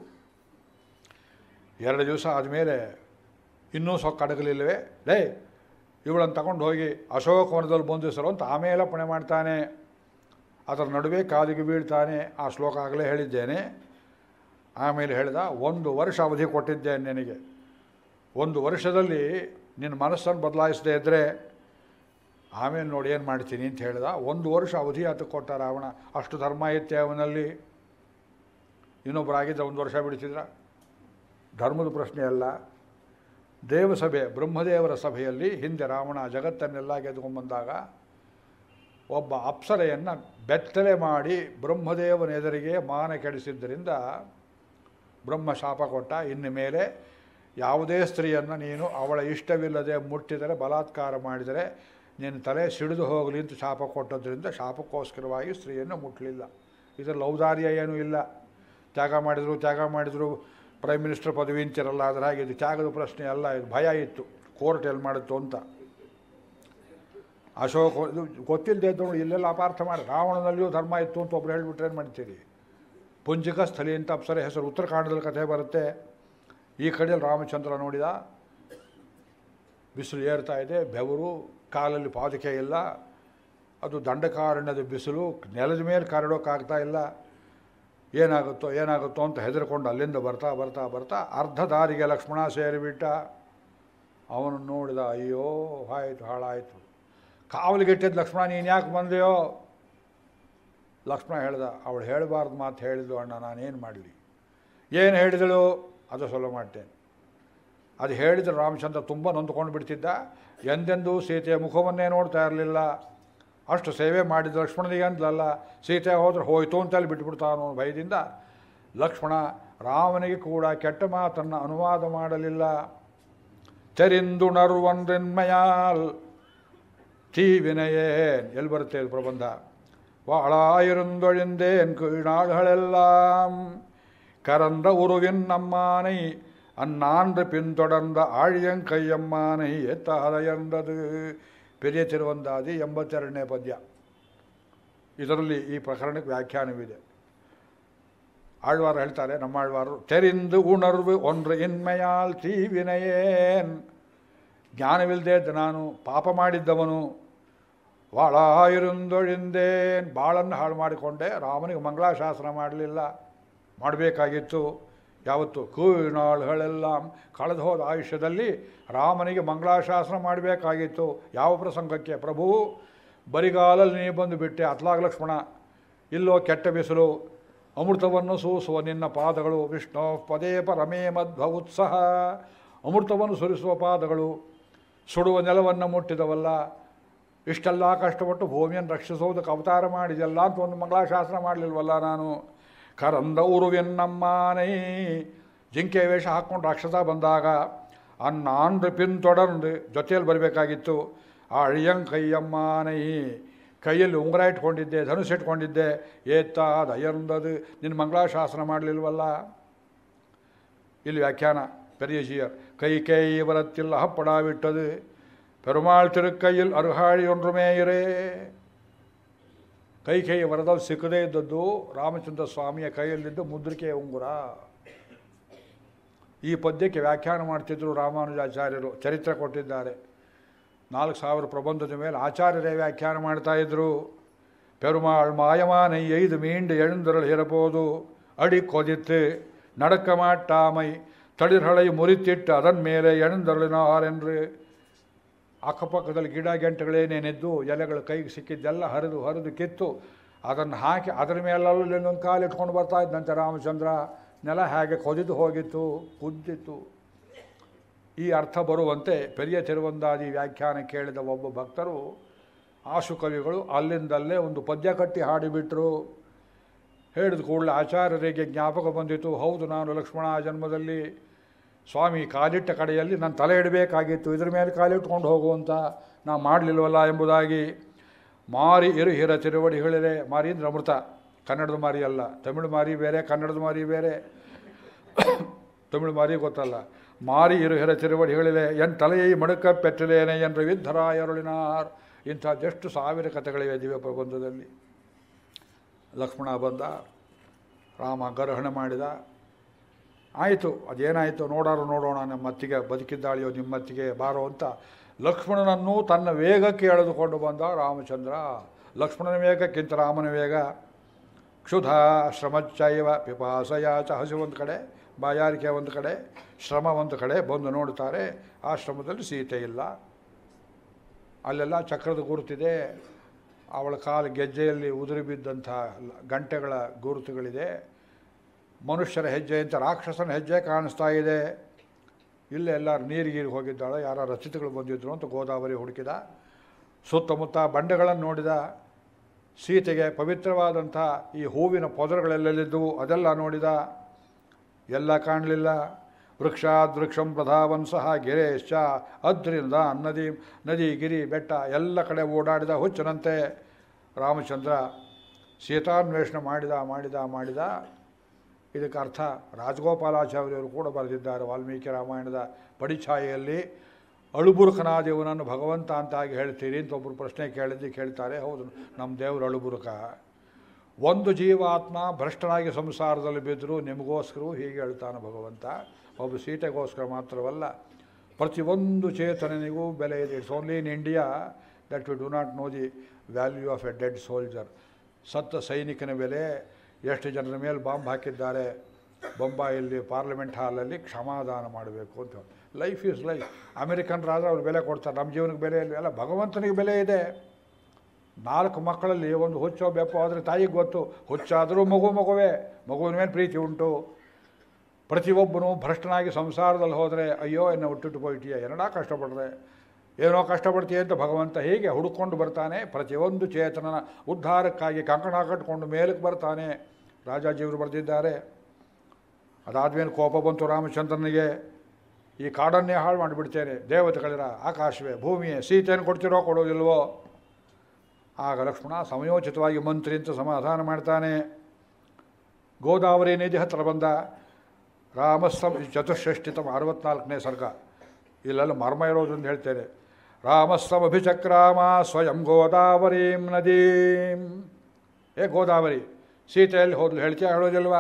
ಎರಡು ದಿವಸ ಆದಮೇಲೆ ಇನ್ನೂ ಸೊಕ್ಕು ಅಡಗಲಿಲ್ಲವೇ ಲೇ ಇವಳನ್ನು ತಗೊಂಡು ಹೋಗಿ ಅಶೋಕವನದಲ್ಲಿ ಬಂಧಿಸರು ಅಂತ ಆಮೇಲೆ ಪುಣೆ ಮಾಡ್ತಾನೆ ಅದರ ನಡುವೆ ಕಾಲಿಗೆ ಬೀಳ್ತಾನೆ ಆ ಶ್ಲೋಕ ಆಗಲೇ ಹೇಳಿದ್ದೇನೆ ಆಮೇಲೆ ಹೇಳಿದ ಒಂದು ವರ್ಷ ಅವಧಿ ಕೊಟ್ಟಿದ್ದೇನೆ ನಿನಗೆ ಒಂದು ವರ್ಷದಲ್ಲಿ ನಿನ್ನ ಮನಸ್ಸನ್ನು ಬದಲಾಯಿಸದೇ ಇದ್ದರೆ ಆಮೇಲೆ ನೋಡಿ ಏನು ಮಾಡ್ತೀನಿ ಅಂತ ಹೇಳ್ದ ಒಂದು ವರ್ಷ ಅವಧಿ ಆತ ಕೊಟ್ಟ ರಾವಣ ಅಷ್ಟು ಧರ್ಮ ಇತ್ತೆ ಅವನಲ್ಲಿ ಇನ್ನೊಬ್ಬರಾಗಿದ್ದ ಒಂದು ವರ್ಷ ಬಿಡಿಸಿದ್ರ ಧರ್ಮದ ಪ್ರಶ್ನೆ ಅಲ್ಲ ದೇವಸಭೆ ಬ್ರಹ್ಮದೇವರ ಸಭೆಯಲ್ಲಿ ಹಿಂದೆ ರಾವಣ ಜಗತ್ತನ್ನೆಲ್ಲ ಗೆದ್ಕೊಂಡ್ಬಂದಾಗ ಒಬ್ಬ ಅಪ್ಸರೆಯನ್ನು ಬೆತ್ತಲೆ ಮಾಡಿ ಬ್ರಹ್ಮದೇವನ ಎದುರಿಗೆ ಮಾನ ಕೆಡಿಸಿದ್ದರಿಂದ ಬ್ರಹ್ಮ ಶಾಪ ಕೊಟ್ಟ ಇನ್ನು ಮೇಲೆ ಯಾವುದೇ ಸ್ತ್ರೀಯನ್ನು ನೀನು ಅವಳ ಇಷ್ಟವಿಲ್ಲದೆ ಮುಟ್ಟಿದರೆ ಬಲಾತ್ಕಾರ ಮಾಡಿದರೆ ನಿನ್ನ ತಲೆ ಸಿಡಿದು ಹೋಗಲಿ ಅಂತ ಶಾಪ ಕೊಟ್ಟದ್ರಿಂದ ಶಾಪಕ್ಕೋಸ್ಕರವಾಗಿ ಸ್ತ್ರೀಯನ್ನು ಮುಟ್ಟಲಿಲ್ಲ ಇದರಲ್ಲಿ ಔದಾರ್ಯ ಏನೂ ಇಲ್ಲ ತ್ಯಾಗ ಮಾಡಿದರು ತ್ಯಾಗ ಮಾಡಿದರು ಪ್ರೈಮ್ ಮಿನಿಸ್ಟರ್ ಪದವಿ ಅಂತಿರಲ್ಲ ಅದ್ರ ಹಾಗೆ ಇದು ತ್ಯಾಗದ ಪ್ರಶ್ನೆ ಅಲ್ಲ ಇದು ಭಯ ಇತ್ತು ಕೋರ್ಟ್ ಎಲ್ಲಿ ಮಾಡುತ್ತೋ ಅಂತ ಅಶೋಕ ಇದು ಗೊತ್ತಿಲ್ಲದೆ ಇದ್ದವನು ಇಲ್ಲೆಲ್ಲ ಅಪಾರ್ಥ ಮಾಡಿ ರಾವಣನಲ್ಲಿಯೂ ಧರ್ಮ ಇತ್ತು ಅಂತ ಒಬ್ರು ಹೇಳಿಬಿಟ್ರೆ ಏನು ಮಾಡ್ತೀರಿ ಪುಂಜಿಕ ಸ್ಥಳಿ ಅಂತ ಅಪ್ಸರೆ ಹೆಸರು ಉತ್ತರಾಖಂಡದಲ್ಲಿ ಕಥೆ ಬರುತ್ತೆ ಈ ಕಡೆಯಲ್ಲಿ ರಾಮಚಂದ್ರ ನೋಡಿದ ಬಿಸಿಲು ಏರ್ತಾ ಇದೆ ಬೆವರು ಕಾಲಲ್ಲಿ ಪಾದಕೆ ಇಲ್ಲ ಅದು ದಂಡಕಾರಣ್ಯದ ಬಿಸಿಲು ನೆಲದ ಮೇಲೆ ಕರಡೋಕ್ಕಾಗ್ತಾ ಇಲ್ಲ ಏನಾಗುತ್ತೋ ಏನಾಗುತ್ತೋ ಅಂತ ಹೆದರ್ಕೊಂಡು ಅಲ್ಲಿಂದ ಬರ್ತಾ ಬರ್ತಾ ಬರ್ತಾ ಅರ್ಧ ದಾರಿಗೆ ಲಕ್ಷ್ಮಣ ಸೇರಿಬಿಟ್ಟ ಅವನು ನೋಡಿದ ಅಯ್ಯೋ ಆಯಿತು ಹಾಳಾಯಿತು ಕಾವಲಿಗಿಟ್ಟಿದ್ದ ಲಕ್ಷ್ಮಣ ನೀನು ಯಾಕೆ ಬಂದೆಯೋ ಲಕ್ಷ್ಮಣ ಹೇಳ್ದ ಅವಳು ಹೇಳಬಾರ್ದು ಮಾತು ಹೇಳಿದ್ಲು ಅಣ್ಣ ನಾನೇನು ಮಾಡಲಿ ಏನು ಹೇಳಿದಳು ಅದು ಸೊಲ್ಲ ಮಾಡ್ತೇನೆ ಅದು ಹೇಳಿದ್ರೆ ರಾಮಚಂದ್ರ ತುಂಬ ನೊಂದ್ಕೊಂಡು ಬಿಡ್ತಿದ್ದ ಎಂದೆಂದೂ ಸೀತೆಯ ಮುಖವನ್ನೇ ನೋಡ್ತಾ ಇರಲಿಲ್ಲ ಅಷ್ಟು ಸೇವೆ ಮಾಡಿದ ಲಕ್ಷ್ಮಣನಿಗೆ ಅಂತಲಲ್ಲ ಸೀತೆ ಹೋದ್ರೆ ಹೋಯ್ತು ಅಂತೇಳಿ ಬಿಟ್ಬಿಡ್ತಾನೋ ಭಯದಿಂದ ಲಕ್ಷ್ಮಣ ರಾಮನಿಗೆ ಕೂಡ ಕೆಟ್ಟ ಮಾತನ್ನು ಅನುವಾದ ಮಾಡಲಿಲ್ಲ ತೆರಿಂದುಣರ್ವನ್ರೆನ್ಮಯಾಲ್ ತೀ ವಿನಯೇನ್ ಎಲ್ಲಿ ಬರುತ್ತೆ ಇದು ಪ್ರಬಂಧ வாழாயிருந்தொழிந்தேன் கீழாள்களெல்லாம் கரந்த உருவின் நம்மானை அந்நான்று பின்தொடர்ந்த ஆழியங்கையம்மானை ಎತ್ತಾದಯಂದದು ಪೆರಿಯ ತಿರುವಂದಾದಿ ಎಂಬತ್ತೆರಡನೇ ಪದ್ಯ ಇದರಲ್ಲಿ ಈ ಪ್ರಕರಣಕ್ಕೆ ವ್ಯಾಖ್ಯಾನವಿದೆ ಆಳ್ವಾರು ಹೇಳ್ತಾರೆ ನಮ್ಮ ಆಳ್ವಾರು ತೆರಿಂದು ಉಣರ್ವು ಒನ್ರು ಇನ್ಮೆಯಾಲ್ ತೀವಿನಯೇನ್ ಜ್ಞಾನವಿಲ್ಲದೆ ಇದ್ದ ನಾನು ಪಾಪ ಮಾಡಿದ್ದವನು ವಾಳಾಯಿರುಂದೊಳಿಂದೇನ್ ಬಾಳನ್ನು ಹಾಳು ಮಾಡಿಕೊಂಡೆ ರಾಮನಿಗೆ ಮಂಗಳಾಶಾಸನ ಮಾಡಲಿಲ್ಲ ಮಾಡಬೇಕಾಗಿತ್ತು ಯಾವತ್ತು ಕೂನಾಳುಗಳೆಲ್ಲ ಕಳೆದು ಹೋದ ಆಯುಷ್ಯದಲ್ಲಿ ರಾಮನಿಗೆ ಮಂಗಳಾಶಾಸನ ಮಾಡಬೇಕಾಗಿತ್ತು ಯಾವ ಪ್ರಸಂಗಕ್ಕೆ ಪ್ರಭು ಬರಿಗಾಲಲ್ಲಿ ನೀ ಬಂದು ಬಿಟ್ಟೆ ಅತ್ಲಾಗ ಲಕ್ಷ್ಮಣ ಇಲ್ಲೋ ಕೆಟ್ಟ ಬಿಸಿಲು ಅಮೃತವನ್ನು ಸೂಸುವ ನಿನ್ನ ಪಾದಗಳು ವಿಷ್ಣು ಪದೇ ಪರಮೇ ಮಧ್ವ ಉತ್ಸಾಹ ಅಮೃತವನ್ನು ಸುರಿಸುವ ಪಾದಗಳು ಸುಡುವ ನೆಲವನ್ನು ಮುಟ್ಟಿದವಲ್ಲ ಇಷ್ಟೆಲ್ಲ ಕಷ್ಟಪಟ್ಟು ಭೂಮಿಯನ್ನು ರಕ್ಷಿಸೋದಕ್ಕೆ ಅವತಾರ ಮಾಡಿದೆಲ್ಲ ಅಂತ ಒಂದು ಮಂಗಳಾಶಾಸನ ಮಾಡಲಿಲ್ವಲ್ಲ ನಾನು ಕರಂದ ಉರುವೆನ್ನಮ್ಮನೈ ಜಿಂಕೆ ವೇಷ ಹಾಕ್ಕೊಂಡು ರಾಕ್ಷಸ ಬಂದಾಗ ಅನ್ನಾಂಡ್ರು ಪಿನ್ತೊಡರ್ದು ಜೊತೆಯಲ್ಲಿ ಬರಬೇಕಾಗಿತ್ತು ಆ ಅಳಿಯಂ ಕೈಯಮ್ಮನೈ ಕೈಯಲ್ಲಿ ಉಂಗುರ ಇಟ್ಕೊಂಡಿದ್ದೆ ಧನುಸ್ ಇಟ್ಕೊಂಡಿದ್ದೆ ಏತ್ತಾದ ಅಯ್ಯಂದದು ನಿನ್ನ ಮಂಗಳಾಶಾಸನ ಮಾಡಲಿಲ್ವಲ್ಲ ಇಲ್ಲಿ ವ್ಯಾಖ್ಯಾನ பெரியஜியர் கை கை வரத்தில் அகப்படாவிட்டது பெருமாள் திருக்கையில் ಅರುಹಾಳಿ ஒன்றுமே ಇರೇ ಕೈ ಕೈ ವರದಲ್ಲಿ ಸಿಕ್ಕದೇ ಇದ್ದದ್ದು ರಾಮಚಂದ್ರ ಸ್ವಾಮಿಯ ಕೈಯಲ್ಲಿದ್ದ ಮುದ್ರಿಕೆಯ ಉಂಗುರ ಈ ಪದ್ಯಕ್ಕೆ ವ್ಯಾಖ್ಯಾನ ಮಾಡ್ತಿದ್ರು ರಾಮಾನುಜಾಚಾರ್ಯರು ಚರಿತ್ರೆ ಕೊಟ್ಟಿದ್ದಾರೆ ನಾಲ್ಕು ಸಾವಿರ ಪ್ರಬಂಧದ ಮೇಲೆ ಆಚಾರ್ಯರೇ ವ್ಯಾಖ್ಯಾನ ಮಾಡ್ತಾ ಇದ್ರು பெருமாள் மாயமானை எய்து மீண்டு எழுந்தருள் இறப்போது அடி கொதித்து நடக்க மாட்டாமை ತಳಿರ್ಹಳೆ ಮುರಿತಿಟ್ಟು ಅದನ್ ಮೇಲೆ ಎಣಂದರಳಿನಾರ್ ಎಂದು ಅಕ್ಕಪಕ್ಕದಲ್ಲಿ ಗಿಡ ಗೆಂಟುಗಳೇನೇನಿದ್ದು ಎಲೆಗಳು ಕೈಗೆ ಸಿಕ್ಕಿದ್ದೆಲ್ಲ ಹರಿದು ಹರಿದು ಕಿತ್ತು ಅದನ್ನು ಹಾಕಿ ಅದರ ಮೇಲೆಲ್ಲ ಇನ್ನೊಂದು ಕಾಲು ಇಟ್ಕೊಂಡು ಬರ್ತಾ ಇದ್ದಂತೆ ರಾಮಚಂದ್ರ ನೆಲ ಹೇಗೆ ಕೊದಿದು ಹೋಗಿತ್ತು ಕುದ್ದಿತ್ತು ಈ ಅರ್ಥ ಬರುವಂತೆ ಪೆರಿಯ ತಿರುವಂದಾದಿ ವ್ಯಾಖ್ಯಾನ ಕೇಳಿದ ಒಬ್ಬ ಭಕ್ತರು ಆಶು ಕವಿಗಳು ಅಲ್ಲಿಂದಲ್ಲೇ ಒಂದು ಪದ್ಯ ಕಟ್ಟಿ ಹಾಡಿಬಿಟ್ರು ಹೇಳಿದ ಕೂಡಲೇ ಆಚಾರ್ಯರಿಗೆ ಜ್ಞಾಪಕ ಬಂದಿತು ಹೌದು ನಾನು ಲಕ್ಷ್ಮಣ ಜನ್ಮದಲ್ಲಿ ಸ್ವಾಮಿ ಕಾಲಿಟ್ಟ ಕಡೆಯಲ್ಲಿ ನಾನು ತಲೆ ಇಡಬೇಕಾಗಿತ್ತು ಇದ್ರ ಮೇಲೆ ಕಾಲಿಟ್ಕೊಂಡು ಹೋಗುವಂತ ನಾ ಮಾಡಲಿಲ್ವಲ್ಲ ಎಂಬುದಾಗಿ ಮಾರಿ ಇರು ಹಿರ ತಿರುವಡಿಗಳಿದೆ ಮಾರಿ ಅಂದ್ರೆ ಅಮೃತ ಕನ್ನಡದ ಮಾರಿ ಅಲ್ಲ ತಮಿಳು ಮಾರಿ ಬೇರೆ ಕನ್ನಡದ ಮಾರಿ ಬೇರೆ ತಮಿಳು ಮಾರಿ ಗೊತ್ತಲ್ಲ ಮಾರಿ ಇರು ಹಿರ ತಿರುವಡಿಗಳಿದೆ ಎನ್ ತಲೆಯೈ ಮಡುಕ ಪೆಟ್ಟಲೇನೆ ಎಂದು ವಿದ್ಧರಾಯರುಳಿನಾರ್ ಇಂಥದ್ದೆಷ್ಟು ಸಾವಿರ ಕಥೆಗಳಿವೆ ದಿವ್ಯ ಪ್ರಬಂಧದಲ್ಲಿ ಲಕ್ಷ್ಮಣ ಬಂದ ರಾಮ ಗರ್ಹಣ ಮಾಡಿದ ಆಯಿತು ಅದೇನಾಯಿತು ನೋಡಾರು ನೋಡೋಣ ನಮ್ಮತ್ತಿಗೆ ಬದುಕಿದ್ದಾಳೆಯೋ ನಿಮ್ಮತ್ತಿಗೆ ಬಾರೋ ಅಂತ ಲಕ್ಷ್ಮಣನನ್ನು ತನ್ನ ವೇಗಕ್ಕೆ ಎಳೆದುಕೊಂಡು ಬಂದ ರಾಮಚಂದ್ರ ಲಕ್ಷ್ಮಣನ ವೇಗಕ್ಕಿಂತ ರಾಮನ ವೇಗ ಕ್ಷುಧ ಶ್ರಮಚ್ಚೈವ ಪಿಪಾಸಯಾಚ ಹಸು ಒಂದು ಕಡೆ ಬಾಯಾರಿಕೆ ಒಂದು ಕಡೆ ಶ್ರಮ ಒಂದು ಕಡೆ ಬಂದು ನೋಡ್ತಾರೆ ಆಶ್ರಮದಲ್ಲಿ ಸೀತೆ ಇಲ್ಲ ಅಲ್ಲೆಲ್ಲ ಚಕ್ರದ ಗುರುತಿದೆ ಅವಳ ಕಾಲು ಗೆಜ್ಜೆಯಲ್ಲಿ ಉದುರಿ ಬಿದ್ದಂಥ ಲ- ಗಂಟೆಗಳ ಗುರುತುಗಳಿದೆ ಮನುಷ್ಯರ ಹೆಜ್ಜೆ ಅಂತ ರಾಕ್ಷಸನ ಹೆಜ್ಜೆ ಕಾಣಿಸ್ತಾ ಇದೆ ಇಲ್ಲೇ ಎಲ್ಲರೂ ನೀರಿಗೀರಿಗೆ ಹೋಗಿದ್ದಾಳೆ ಯಾರ ರಚಿತಗಳು ಬಂದಿದ್ರು ಅಂತ ಗೋದಾವರಿ ಹುಡುಕಿದ ಸುತ್ತಮುತ್ತ ಬಂಡೆಗಳನ್ನು ನೋಡಿದ ಸೀತೆಗೆ ಪವಿತ್ರವಾದಂಥ ಈ ಹೂವಿನ ಪೊದರುಗಳೆಲ್ಲೆಲ್ಲಿದ್ದವು ಅದೆಲ್ಲ ನೋಡಿದ ಎಲ್ಲ ಕಾಣಲಿಲ್ಲ ವೃಕ್ಷಾದ್ ವೃಕ್ಷಂ ಪ್ರಧಾವನ್ ಸಹ ಗಿರೇಶ್ಚ ಅದ್ರಿಂದ ನದಿ ನದಿ ಗಿರಿ ಬೆಟ್ಟ ಎಲ್ಲ ಕಡೆ ಓಡಾಡಿದ ಹುಚ್ಚನಂತೆ ರಾಮಚಂದ್ರ ಸೀತಾನ್ವೇಷಣೆ ಮಾಡಿದ ಮಾಡಿದ ಮಾಡಿದ ಇದಕ್ಕೆ ಅರ್ಥ ರಾಜಗೋಪಾಲಾಚಾರ್ಯರು ಕೂಡ ಬರೆದಿದ್ದಾರೆ ವಾಲ್ಮೀಕಿ ರಾಮಾಯಣದ ಪಡಿಛಾಯೆಯಲ್ಲಿ ಅಳುಬುರುಕನಾದೇವನನ್ನು ಭಗವಂತ ಅಂತಾಗಿ ಹೇಳ್ತೀರಿ ಅಂತ ಒಬ್ಬರು ಪ್ರಶ್ನೆ ಕೇಳಿದ್ದು ಕೇಳ್ತಾರೆ ಹೌದು ನಮ್ಮ ದೇವರು ಅಳುಬುರುಕ ಒಂದು ಜೀವಾತ್ಮ ಭ್ರಷ್ಟನಾಗಿ ಸಂಸಾರದಲ್ಲಿ ಬಿದ್ದರೂ ನಿಮಗೋಸ್ಕರವೂ ಹೀಗೆ ಹೇಳ್ತಾನೆ ಭಗವಂತ ಒಬ್ಬ ಸೀತೆಗೋಸ್ಕರ ಮಾತ್ರವಲ್ಲ ಪ್ರತಿಯೊಂದು ಚೇತನನಿಗೂ ಬೆಲೆ ಇದೆ it's only in India that we do not know the value of a dead soldier ಸತ್ತ ಸೈನಿಕನ ಬೆಲೆ ಎಷ್ಟು ಜನರ ಮೇಲೆ ಬಾಂಬ್ ಹಾಕಿದ್ದಾರೆ ಬೊಂಬಾಯಲ್ಲಿ ಪಾರ್ಲಿಮೆಂಟ್ ಹಾಲಲ್ಲಿ ಕ್ಷಮಾದಾನ ಮಾಡಬೇಕು ಅಂತ ಲೈಫ್ ಈಸ್ ಲೈಫ್ ಅಮೆರಿಕನ್ರಾದ್ರೆ ಅವ್ರು ಬೆಲೆ ಕೊಡ್ತಾರೆ ನಮ್ಮ ಜೀವನಕ್ಕೆ ಬೆಲೆ ಇಲ್ಲ ಅಲ್ಲ ಭಗವಂತನಿಗೆ ಬೆಲೆ ಇದೆ ನಾಲ್ಕು ಮಕ್ಕಳಲ್ಲಿ ಒಂದು ಹುಚ್ಚೋ ಬೆಪ್ಪೋ ಆದರೆ ತಾಯಿಗೆ ಗೊತ್ತು ಹುಚ್ಚಾದರೂ ಮಗು ಮಗುವೇ ಮಗುವಿನ ಮೇಲೆ ಪ್ರೀತಿ ಉಂಟು ಪ್ರತಿಯೊಬ್ಬನು ಭ್ರಷ್ಟನಾಗಿ ಸಂಸಾರದಲ್ಲಿ ಹೋದರೆ ಅಯ್ಯೋ ಎನ್ನ ಹುಟ್ಟಿಟ್ಟು ಹೋಯ್ತೀಯ ಏನಡಾ ಕಷ್ಟಪಡ್ರೆ ಏನೋ ಕಷ್ಟಪಡ್ತೀಯ ಅಂತ ಭಗವಂತ ಹೀಗೆ ಹುಡುಕೊಂಡು ಬರ್ತಾನೆ ಪ್ರತಿಯೊಂದು ಚೇತನನ ಉದ್ಧಾರಕ್ಕಾಗಿ ಕಂಕಣ ಕಟ್ಟಿಕೊಂಡು ಮೇಲಕ್ಕೆ ಬರ್ತಾನೆ ರಾಜಾಜಿಯವರು ಬರೆದಿದ್ದಾರೆ ಅದಾದ್ಮೇಲೆ ಕೋಪ ಬಂತು ರಾಮಚಂದ್ರನಿಗೆ ಈ ಕಾಡನ್ನೇ ಹಾಳು ಮಾಡಿಬಿಡ್ತೇನೆ ದೇವತೆಗಳಿರ ಆಕಾಶವೇ ಭೂಮಿಯೇ ಸೀತೆಯನ್ನು ಕೊಡ್ತಿರೋ ಕೊಡೋದಿಲ್ವೋ ಆಗ ಲಕ್ಷ್ಮಣ ಸಮಯೋಚಿತವಾಗಿ ಮಂತ್ರಿ ಅಂತ ಸಮಾಧಾನ ಮಾಡ್ತಾನೆ ಗೋದಾವರಿ ನದಿ ಹತ್ತಿರ ಬಂದ ರಾಮಸ್ತಂ ಚತುಷ್ಷಷ್ಟಿತಮ ಅರವತ್ನಾಲ್ಕನೇ ಸರ್ಗ ಇಲ್ಲೆಲ್ಲ ಮರ್ಮ ಇರೋದು ಅಂತ ಹೇಳ್ತೇನೆ ರಾಮಸ್ತಮಭಿಚಕ್ರಾಮ ಸ್ವಯಂ ಗೋದಾವರೀಂ ನದೀಂ ಏ ಗೋದಾವರಿ ಸೀತೆಯಲ್ಲಿ ಹೋದ್ಲು ಹೇಳ್ತೀಯ ಹೇಳೋದಿಲ್ವಾ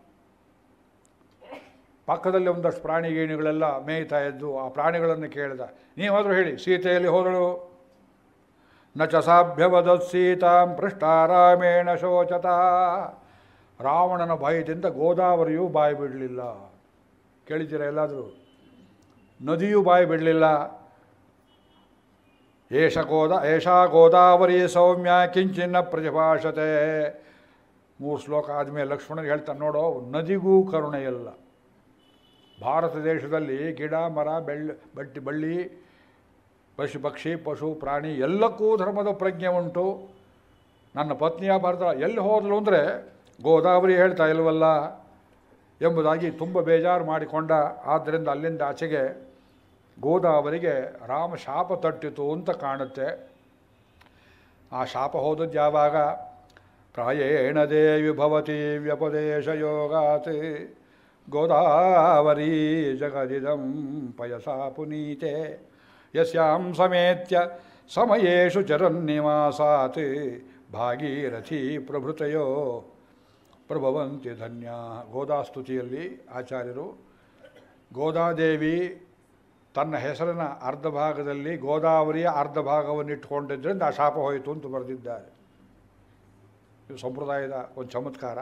ಪಕ್ಕದಲ್ಲಿ ಒಂದಷ್ಟು ಪ್ರಾಣಿ ಗೀಣಿಗಳೆಲ್ಲ ಮೇಯ್ತಾ ಇದ್ದು ಆ ಪ್ರಾಣಿಗಳನ್ನು ಕೇಳಿದ ನೀವಾದರೂ ಹೇಳಿ ಸೀತೆಯಲ್ಲಿ ಹೋದಳು ನ ಚ ಸಾಭ್ಯವದತ್ ಸೀತಾಂ ಪೃಷ್ಟಾರಾಮೇಣ ಶೋಚತ ರಾವಣನ ಭಯದಿಂದ ಗೋದಾವರಿಯೂ ಬಾಯಿ ಬಿಡಲಿಲ್ಲ ಕೇಳಿದ್ದೀರಾ ಎಲ್ಲಾದರೂ ನದಿಯೂ ಬಾಯಿ ಬಿಡಲಿಲ್ಲ ಏಷ ಗೋದ ಏಷಾ ಗೋದಾವರಿ ಸೌಮ್ಯ ಕಿಂಚಿನ್ನ ಪ್ರತಿಭಾಷತೆ ಮೂರು ಶ್ಲೋಕ ಆದಮೇಲೆ ಲಕ್ಷ್ಮಣನ್ ಹೇಳ್ತಾನೆ ನೋಡೋ ನದಿಗೂ ಕರುಣೆಯಲ್ಲ ಭಾರತ ದೇಶದಲ್ಲಿ ಗಿಡ ಮರ ಬೆಳ್ಳ ಬಟ್ಟಿ ಬಳ್ಳಿ ಪಶು ಪಕ್ಷಿ ಪಶು ಪ್ರಾಣಿ ಎಲ್ಲಕ್ಕೂ ಧರ್ಮದ ಪ್ರಜ್ಞೆ ಉಂಟು ನನ್ನ ಪತ್ನಿಯ ಭಾರತ ಎಲ್ಲಿ ಹೋದಳು ಅಂದರೆ ಗೋದಾವರಿ ಹೇಳ್ತಾ ಇಲ್ವಲ್ಲ ಎಂಬುದಾಗಿ ತುಂಬ ಬೇಜಾರು ಮಾಡಿಕೊಂಡ ಆದ್ದರಿಂದ ಅಲ್ಲಿಂದ ಆಚೆಗೆ ಗೋದಾವರಿಗೆ ರಾಮ ಶಾಪ ತಟ್ಟಿತು ಅಂತ ಕಾಣುತ್ತೆ ಆ ಶಾಪ ಹೋದದ್ದು ಯಾವಾಗ ಪ್ರಾಯೇಣ ದೇವಿ ಭವತಿ ವ್ಯಪದೇಶ ಯೋಗಾತ್ ಗೋದಾವರಿ ಜಗದಿದಂ ಪಯಸಾ ಪುನೀತೆ ಯಸ್ಯಾಂ ಸಮೇತ್ಯ ಸಮಯೇಷು ಚರನ್ನಿವಾಸಾತ್ ಭಾಗೀರಥಿ ಪ್ರಭೃತಯೋ ಪ್ರಭವಂತಿ ಧನ್ಯ ಗೋದಾಸ್ತುತಿಯಲ್ಲಿ ಆಚಾರ್ಯರು ಗೋದಾದೇವಿ ತನ್ನ ಹೆಸರಿನ ಅರ್ಧ ಭಾಗದಲ್ಲಿ ಗೋದಾವರಿಯ ಅರ್ಧ ಭಾಗವನ್ನು ಇಟ್ಕೊಂಡಿದ್ದರಿಂದ ಆ ಶಾಪ ಹೋಯಿತು ಅಂತ ಬರೆದಿದ್ದಾರೆ ಇದು ಸಂಪ್ರದಾಯದ ಒಂದು ಚಮತ್ಕಾರ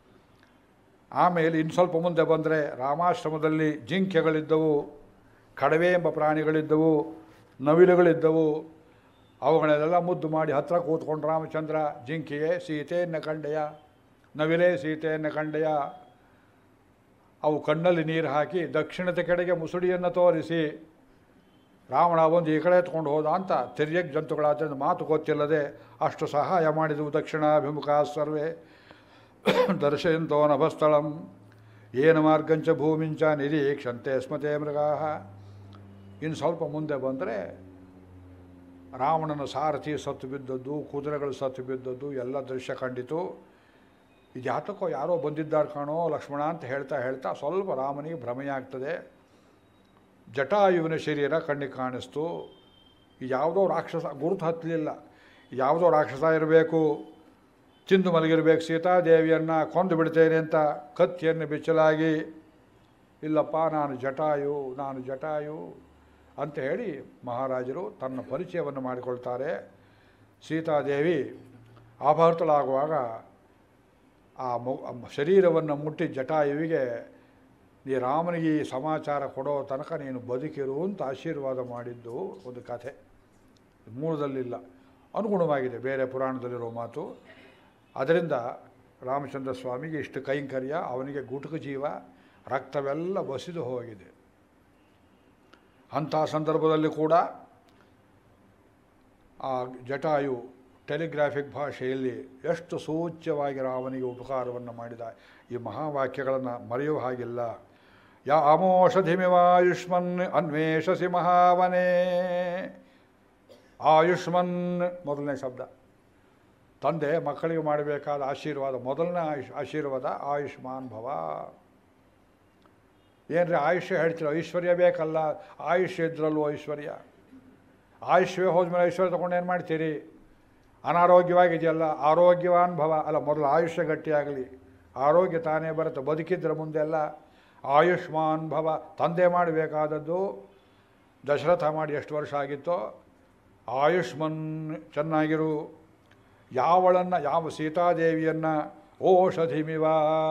ಆಮೇಲೆ ಇನ್ನು ಸ್ವಲ್ಪ ಮುಂದೆ ಬಂದರೆ ರಾಮಾಶ್ರಮದಲ್ಲಿ ಜಿಂಕೆಗಳಿದ್ದವು ಕಡವೆ ಎಂಬ ಪ್ರಾಣಿಗಳಿದ್ದವು ನವಿಲುಗಳಿದ್ದವು ಅವುಗಳನ್ನೆಲ್ಲ ಮುದ್ದು ಮಾಡಿ ಹತ್ರ ಕೂತ್ಕೊಂಡು ರಾಮಚಂದ್ರ ಜಿಂಕೆಯೇ ಸೀತೆಯನ್ನು ಕಂಡೆಯ ನವಿಲೇ ಸೀತೆಯನ್ನು ಕಂಡೆಯ ಅವು ಕಣ್ಣಲ್ಲಿ ನೀರು ಹಾಕಿ ದಕ್ಷಿಣದ ಕಡೆಗೆ ಮುಸುಡಿಯನ್ನು ತೋರಿಸಿ ರಾವಣ ಒಂದು ಈ ಕಡೆ ಎತ್ಕೊಂಡು ಹೋದ ಅಂತ ತಿರ್ಯಕ್ ಜಂತುಗಳಾದ್ದರಿಂದ ಮಾತು ಗೊತ್ತಿಲ್ಲದೆ ಅಷ್ಟು ಸಹಾಯ ಮಾಡಿದವು ದಕ್ಷಿಣಾಭಿಮುಖ ಸರ್ವೇ ದರ್ಶಯಂತೋ ನಭಸ್ಥಳಂ ಏನು ಮಾರ್ಗಂಚ ಭೂಮಿಂಚ ನಿರೀಕ್ಷಂತೆ ಸ್ಮತೆ ಮೃಗಾ ಇನ್ನು ಸ್ವಲ್ಪ ಮುಂದೆ ಬಂದರೆ ರಾವಣನ ಸಾರಥಿ ಸತ್ತು ಬಿದ್ದದ್ದು ಕುದುರೆಗಳು ಸತ್ತು ಬಿದ್ದದ್ದು ಎಲ್ಲ ದೃಶ್ಯ ಕಂಡಿತು ಇದು ಯಾತಕ್ಕೋ ಯಾರೋ ಬಂದಿದ್ದಾರೆ ಕಾಣೋ ಲಕ್ಷ್ಮಣ ಅಂತ ಹೇಳ್ತಾ ಹೇಳ್ತಾ ಸ್ವಲ್ಪ ರಾಮನಿಗೆ ಭ್ರಮೆಯಾಗ್ತದೆ ಜಟಾಯುವಿನ ಶರೀರ ಕಣ್ಣಿಗೆ ಕಾಣಿಸ್ತು ಇದು ಯಾವುದೋ ರಾಕ್ಷಸ ಗುರುತು ಹತ್ತಲಿಲ್ಲ ಯಾವುದೋ ರಾಕ್ಷಸ ಇರಬೇಕು ತಿಂದು ಮಲಗಿರ್ಬೇಕು ಸೀತಾದೇವಿಯನ್ನು ಕೊಂದು ಬಿಡ್ತೇನೆ ಅಂತ ಕತ್ತಿಯನ್ನು ಬಿಚ್ಚಲಾಗಿ ಇಲ್ಲಪ್ಪ ನಾನು ಜಟಾಯು ನಾನು ಜಟಾಯು ಅಂತ ಹೇಳಿ ಮಹಾರಾಜರು ತನ್ನ ಪರಿಚಯವನ್ನು ಮಾಡಿಕೊಳ್ತಾರೆ ಸೀತಾದೇವಿ ಅಪಹೃತಳಾಗುವಾಗ ಆ ಮು ಶರೀರವನ್ನು ಮುಟ್ಟಿ ಜಟಾಯುವಿಗೆ ನೀ ರಾಮನಿಗೆ ಈ ಸಮಾಚಾರ ಕೊಡೋ ತನಕ ನೀನು ಬದುಕಿರು ಅಂತ ಆಶೀರ್ವಾದ ಮಾಡಿದ್ದು ಒಂದು ಕಥೆ ಮೂಲದಲ್ಲಿಲ್ಲ ಅನುಗುಣವಾಗಿದೆ ಬೇರೆ ಪುರಾಣದಲ್ಲಿರೋ ಮಾತು ಅದರಿಂದ ರಾಮಚಂದ್ರ ಸ್ವಾಮಿಗೆ ಇಷ್ಟು ಕೈಂಕರ್ಯ ಅವನಿಗೆ ಗುಟುಕು ಜೀವ ರಕ್ತವೆಲ್ಲ ಬಸಿದು ಹೋಗಿದೆ ಅಂಥ ಸಂದರ್ಭದಲ್ಲಿ ಕೂಡ ಆ ಜಟಾಯು ಟೆಲಿಗ್ರಾಫಿಕ್ ಭಾಷೆಯಲ್ಲಿ ಎಷ್ಟು ಸೂಚ್ಯವಾಗಿ ರಾಮನಿಗೆ ಉಪಕಾರವನ್ನು ಮಾಡಿದ ಈ ಮಹಾವಾಕ್ಯಗಳನ್ನು ಮರೆಯುವ ಹಾಗಿಲ್ಲ ಯಾ ಅಮೋಷಧಿಮಿವಾಯುಷ್ಮನ್ ಅನ್ವೇಷಸಿ ಮಹಾವನೇ ಆಯುಷ್ಮನ್ ಮೊದಲನೇ ಶಬ್ದ ತಂದೆ ಮಕ್ಕಳಿಗೆ ಮಾಡಬೇಕಾದ ಆಶೀರ್ವಾದ ಮೊದಲನೇ ಆಯುಷ್ ಆಶೀರ್ವಾದ ಆಯುಷ್ಮಾನ್ ಭವ ಏನ್ರಿ ಆಯುಷ್ಯ ಹೇಳ್ತೀರ ಐಶ್ವರ್ಯ ಬೇಕಲ್ಲ ಆಯುಷ್ಯ ಇದ್ರಲ್ಲೂ ಐಶ್ವರ್ಯ ಆಯುಷ್ಯವೇ ಹೋದ್ಮೇಲೆ ಐಶ್ವರ್ಯ ತೊಗೊಂಡು ಏನು ಮಾಡ್ತೀರಿ ಅನಾರೋಗ್ಯವಾಗಿದೆಯಲ್ಲ ಆರೋಗ್ಯವಾನ್ ಭವ ಅಲ್ಲ ಮೊದಲು ಆಯುಷ್ಯ ಗಟ್ಟಿಯಾಗಲಿ ಆರೋಗ್ಯ ತಾನೇ ಬರುತ್ತೆ ಬದುಕಿದ್ರೆ ಮುಂದೆಲ್ಲ ಆಯುಷ್ಮಾನ್ ಭವ ತಂದೆ ಮಾಡಬೇಕಾದದ್ದು ದಶರಥ ಮಾಡಿ ಎಷ್ಟು ವರ್ಷ ಆಗಿತ್ತೋ ಆಯುಷ್ಮನ್ ಚೆನ್ನಾಗಿರು ಯಾವಳನ್ನು ಯಾವ ಸೀತಾದೇವಿಯನ್ನು ಓಷಧಿಮಿವ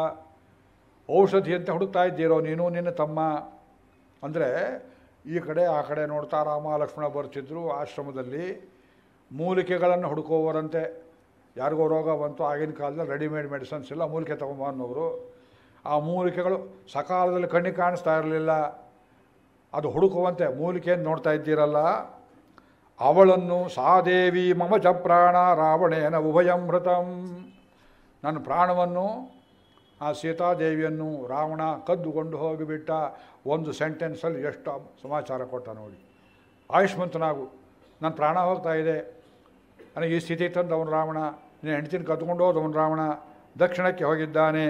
ಔಷಧಿ ಅಂತ ಹುಡುಕ್ತಾ ಇದ್ದೀರೋ ನೀನು ನಿನ್ನ ತಮ್ಮ ಅಂದರೆ ಈ ಕಡೆ ಆ ಕಡೆ ನೋಡ್ತಾ ರಾಮ ಲಕ್ಷ್ಮಣ ಬರ್ತಿದ್ರು ಆಶ್ರಮದಲ್ಲಿ ಮೂಲಿಕೆಗಳನ್ನು ಹುಡುಕೋವರಂತೆ ಯಾರಿಗೋ ರೋಗ ಬಂತು ಆಗಿನ ಕಾಲದಲ್ಲಿ ರೆಡಿಮೇಡ್ ಮೆಡಿಸನ್ಸ್ ಇಲ್ಲ ಮೂಲಿಕೆ ತಗೊಂಬ ಅನ್ನೋರು ಆ ಮೂಲಿಕೆಗಳು ಸಕಾಲದಲ್ಲಿ ಕಣ್ಣಿಗೆ ಕಾಣಿಸ್ತಾ ಇರಲಿಲ್ಲ ಅದು ಹುಡುಕುವಂತೆ ಮೂಲಿಕೆಯನ್ನು ನೋಡ್ತಾ ಇದ್ದೀರಲ್ಲ ಅವಳನ್ನು ಸಾದೇವಿ ಮಮ ಚ ಪ್ರಾಣ ರಾವಣೇನ ಉಭಯಮೃತಂ ನನ್ನ ಪ್ರಾಣವನ್ನು ಆ ಸೀತಾದೇವಿಯನ್ನು ರಾವಣ ಕದ್ದುಕೊಂಡು ಹೋಗಿಬಿಟ್ಟ ಒಂದು ಸೆಂಟೆನ್ಸಲ್ಲಿ ಎಷ್ಟು ಸಮಾಚಾರ ಕೊಟ್ಟ ನೋಡಿ ಆಯುಷ್ಮಂತನಾಗು ನನ್ನ ಪ್ರಾಣ ಹೋಗ್ತಾ ಇದೆ ನನಗೆ ಈ ಸ್ಥಿತಿ ತಂದವನು ರಾವಣ ನೀನು ಹೆಂಡತಿನ ಕದ್ಕೊಂಡು ಹೋದವನು ರಾವಣ ದಕ್ಷಿಣಕ್ಕೆ ಹೋಗಿದ್ದಾನೆ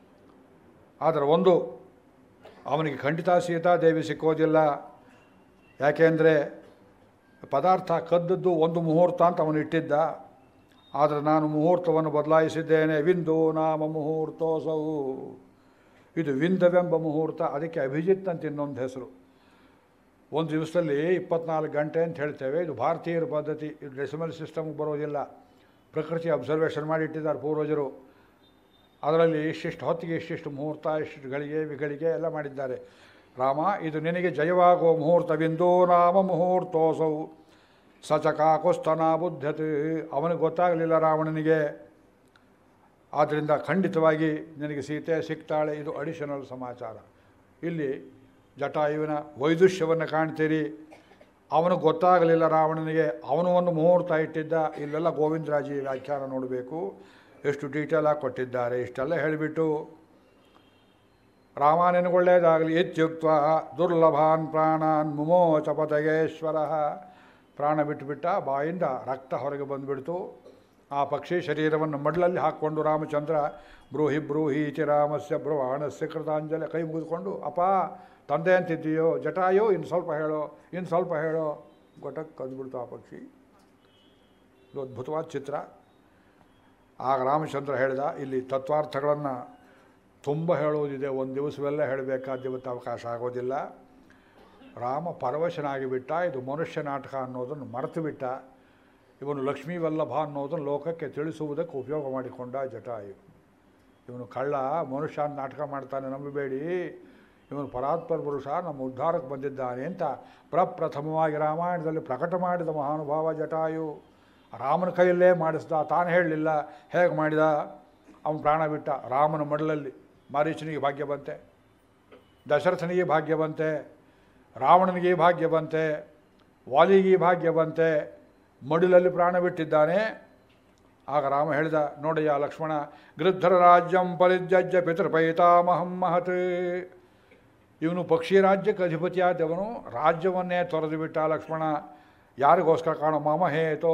ಆದರೆ ಒಂದು ಅವನಿಗೆ ಖಂಡಿತ ಸೀತಾದೇವಿ ಸಿಕ್ಕೋದಿಲ್ಲ ಯಾಕೆಂದರೆ ಪದಾರ್ಥ ಕದ್ದದ್ದು ಒಂದು ಮುಹೂರ್ತ ಅಂತ ಅವನು ಇಟ್ಟಿದ್ದ ಆದರೆ ನಾನು ಮುಹೂರ್ತವನ್ನು ಬದಲಾಯಿಸಿದ್ದೇನೆ ವಿಂದು ನಾಮ ಮುಹೂರ್ತೋಸವು ಇದು ವಿಂದವೆಂಬ ಮುಹೂರ್ತ ಅದಕ್ಕೆ ಅಭಿಜಿತ್ ಅಂತ ಇನ್ನೊಂದು ಹೆಸರು ಒಂದು ದಿವಸದಲ್ಲಿ ಇಪ್ಪತ್ನಾಲ್ಕು ಗಂಟೆ ಅಂತ ಹೇಳ್ತೇವೆ ಇದು ಭಾರತೀಯರ ಪದ್ಧತಿ ಇದು ಡೆಸಿಮಲ್ ಸಿಸ್ಟಮ್ಗೆ ಬರೋದಿಲ್ಲ ಪ್ರಕೃತಿ ಅಬ್ಸರ್ವೇಷನ್ ಮಾಡಿ ಇಟ್ಟಿದ್ದಾರೆ ಪೂರ್ವಜರು ಅದರಲ್ಲಿ ಇಷ್ಟಿಷ್ಟು ಹೊತ್ತಿಗೆ ಇಷ್ಟಿಷ್ಟು ಮುಹೂರ್ತ ಇಷ್ಟಿಷ್ಟು ಗಳಿಗೆ ವಿಗಳಿಗೆ ಎಲ್ಲ ಮಾಡಿದ್ದಾರೆ ರಾಮ ಇದು ನಿನಗೆ ಜಯವಾಗುವ ಮುಹೂರ್ತವಿಂದೋ ನಾಮ ಮುಹೂರ್ತೋಸವು ಸಚಕಾಕುಸ್ತನ ಬುದ್ಧತೆ ಅವನಿಗೆ ಗೊತ್ತಾಗಲಿಲ್ಲ ರಾವಣನಿಗೆ ಆದ್ದರಿಂದ ಖಂಡಿತವಾಗಿ ನಿನಗೆ ಸೀತೆ ಸಿಗ್ತಾಳೆ ಇದು ಅಡಿಷನಲ್ ಸಮಾಚಾರ ಇಲ್ಲಿ ಜಟಾಯುವಿನ ವೈದುಷ್ಯವನ್ನು ಕಾಣ್ತೀರಿ ಅವನಿಗೆ ಗೊತ್ತಾಗಲಿಲ್ಲ ರಾವಣನಿಗೆ ಅವನು ಒಂದು ಮುಹೂರ್ತ ಇಟ್ಟಿದ್ದ ಇಲ್ಲೆಲ್ಲ ಗೋವಿಂದರಾಜಿ ವ್ಯಾಖ್ಯಾನ ನೋಡಬೇಕು ಎಷ್ಟು ಡೀಟೇಲಾಗಿ ಕೊಟ್ಟಿದ್ದಾರೆ ಇಷ್ಟೆಲ್ಲ ಹೇಳಿಬಿಟ್ಟು ರಾಮ ನಿನಗೊಳ್ಳೇದಾಗಲಿ ಇತ್ಯುಕ್ತ ದುರ್ಲಭಾನ್ ಪ್ರಾಣಾನ್ ಮುಮೋಚ ಪತಗೇಶ್ವರ ಪ್ರಾಣ ಬಿಟ್ಟುಬಿಟ್ಟ ಬಾಯಿಂದ ರಕ್ತ ಹೊರಗೆ ಬಂದುಬಿಡ್ತು ಆ ಪಕ್ಷಿ ಶರೀರವನ್ನು ಮಡ್ಲಲ್ಲಿ ಹಾಕ್ಕೊಂಡು ರಾಮಚಂದ್ರ ಬ್ರೂಹಿ ಬ್ರೂಹಿ ಇತಿ ರಾಮಸ್ಯ ಬ್ರವಾಣಸ್ಯ ಕೃತಾಂಜಲಿ ಕೈ ಮುಗಿದುಕೊಂಡು ಅಪ್ಪ ತಂದೆ ಅಂತಿದ್ದೀಯೋ ಜಟಾಯೋ ಇನ್ನು ಸ್ವಲ್ಪ ಹೇಳೋ ಇನ್ನು ಸ್ವಲ್ಪ ಹೇಳೋ ಗೊಟಕ್ಕೆ ಕಂದುಬಿಡ್ತು ಆ ಪಕ್ಷಿ ಇದು ಅದ್ಭುತವಾದ ಚಿತ್ರ ಆಗ ರಾಮಚಂದ್ರ ಹೇಳಿದ ಇಲ್ಲಿ ತತ್ವಾರ್ಥಗಳನ್ನು ತುಂಬ ಹೇಳುವುದಿದೆ ಒಂದು ದಿವಸವೆಲ್ಲ ಹೇಳಬೇಕಾದ ಇವತ್ತು ಅವಕಾಶ ಆಗೋದಿಲ್ಲ ರಾಮ ಪರವಶನಾಗಿ ಬಿಟ್ಟ ಇದು ಮನುಷ್ಯ ನಾಟಕ ಅನ್ನೋದನ್ನು ಮರೆತು ಬಿಟ್ಟ ಇವನು ಲಕ್ಷ್ಮೀ ವಲ್ಲಭ ಅನ್ನೋದನ್ನು ಲೋಕಕ್ಕೆ ತಿಳಿಸುವುದಕ್ಕೆ ಉಪಯೋಗ ಮಾಡಿಕೊಂಡ ಜಟಾಯು ಇವನು ಕಳ್ಳ ಮನುಷ್ಯ ಅಂತ ನಾಟಕ ಮಾಡ್ತಾನೆ ನಂಬಬೇಡಿ ಇವನು ಪರಾತ್ಪರ ಪುರುಷ ನಮ್ಮ ಉದ್ಧಾರಕ್ಕೆ ಬಂದಿದ್ದಾನೆ ಅಂತ ಪ್ರಪ್ರಥಮವಾಗಿ ರಾಮಾಯಣದಲ್ಲಿ ಪ್ರಕಟ ಮಾಡಿದ ಮಹಾನುಭಾವ ಜಟಾಯು ರಾಮನ ಕೈಯಲ್ಲೇ ಮಾಡಿಸ್ದ ತಾನು ಹೇಳಲಿಲ್ಲ ಹೇಗೆ ಮಾಡಿದ ಅವನು ಪ್ರಾಣ ಬಿಟ್ಟ ರಾಮನ ಮಡಲಲ್ಲಿ ಮಾರೀಚನಿಗೆ ಭಾಗ್ಯ ಬಂತೆ ದಶರಥನಿಗೆ ಭಾಗ್ಯ ಬಂತೆ ರಾವಣನಿಗೆ ಭಾಗ್ಯ ಬಂತೆ ವಾಲಿಗೆ ಭಾಗ್ಯ ಬಂತೆ ಮಡಿಲಲ್ಲಿ ಪ್ರಾಣ ಬಿಟ್ಟಿದ್ದಾನೆ ಆಗ ರಾಮ ಹೇಳಿದ ನೋಡಯ್ಯ ಲಕ್ಷ್ಮಣ ಗೃದ್ಧರ ರಾಜ್ಯಂ ಪರಿತ್ಯಜ್ಯ ಪಿತೃಪೈತಾಮಹಂ ಮಹತ್ ಇವನು ಪಕ್ಷಿ ರಾಜ್ಯಕ್ಕೆ ಅಧಿಪತಿಯಾದವನು ರಾಜ್ಯವನ್ನೇ ತೊರೆದು ಬಿಟ್ಟ ಲಕ್ಷ್ಮಣ ಯಾರಿಗೋಸ್ಕರ ಕಾಣೋ ಮಾಮ ಹೇತೋ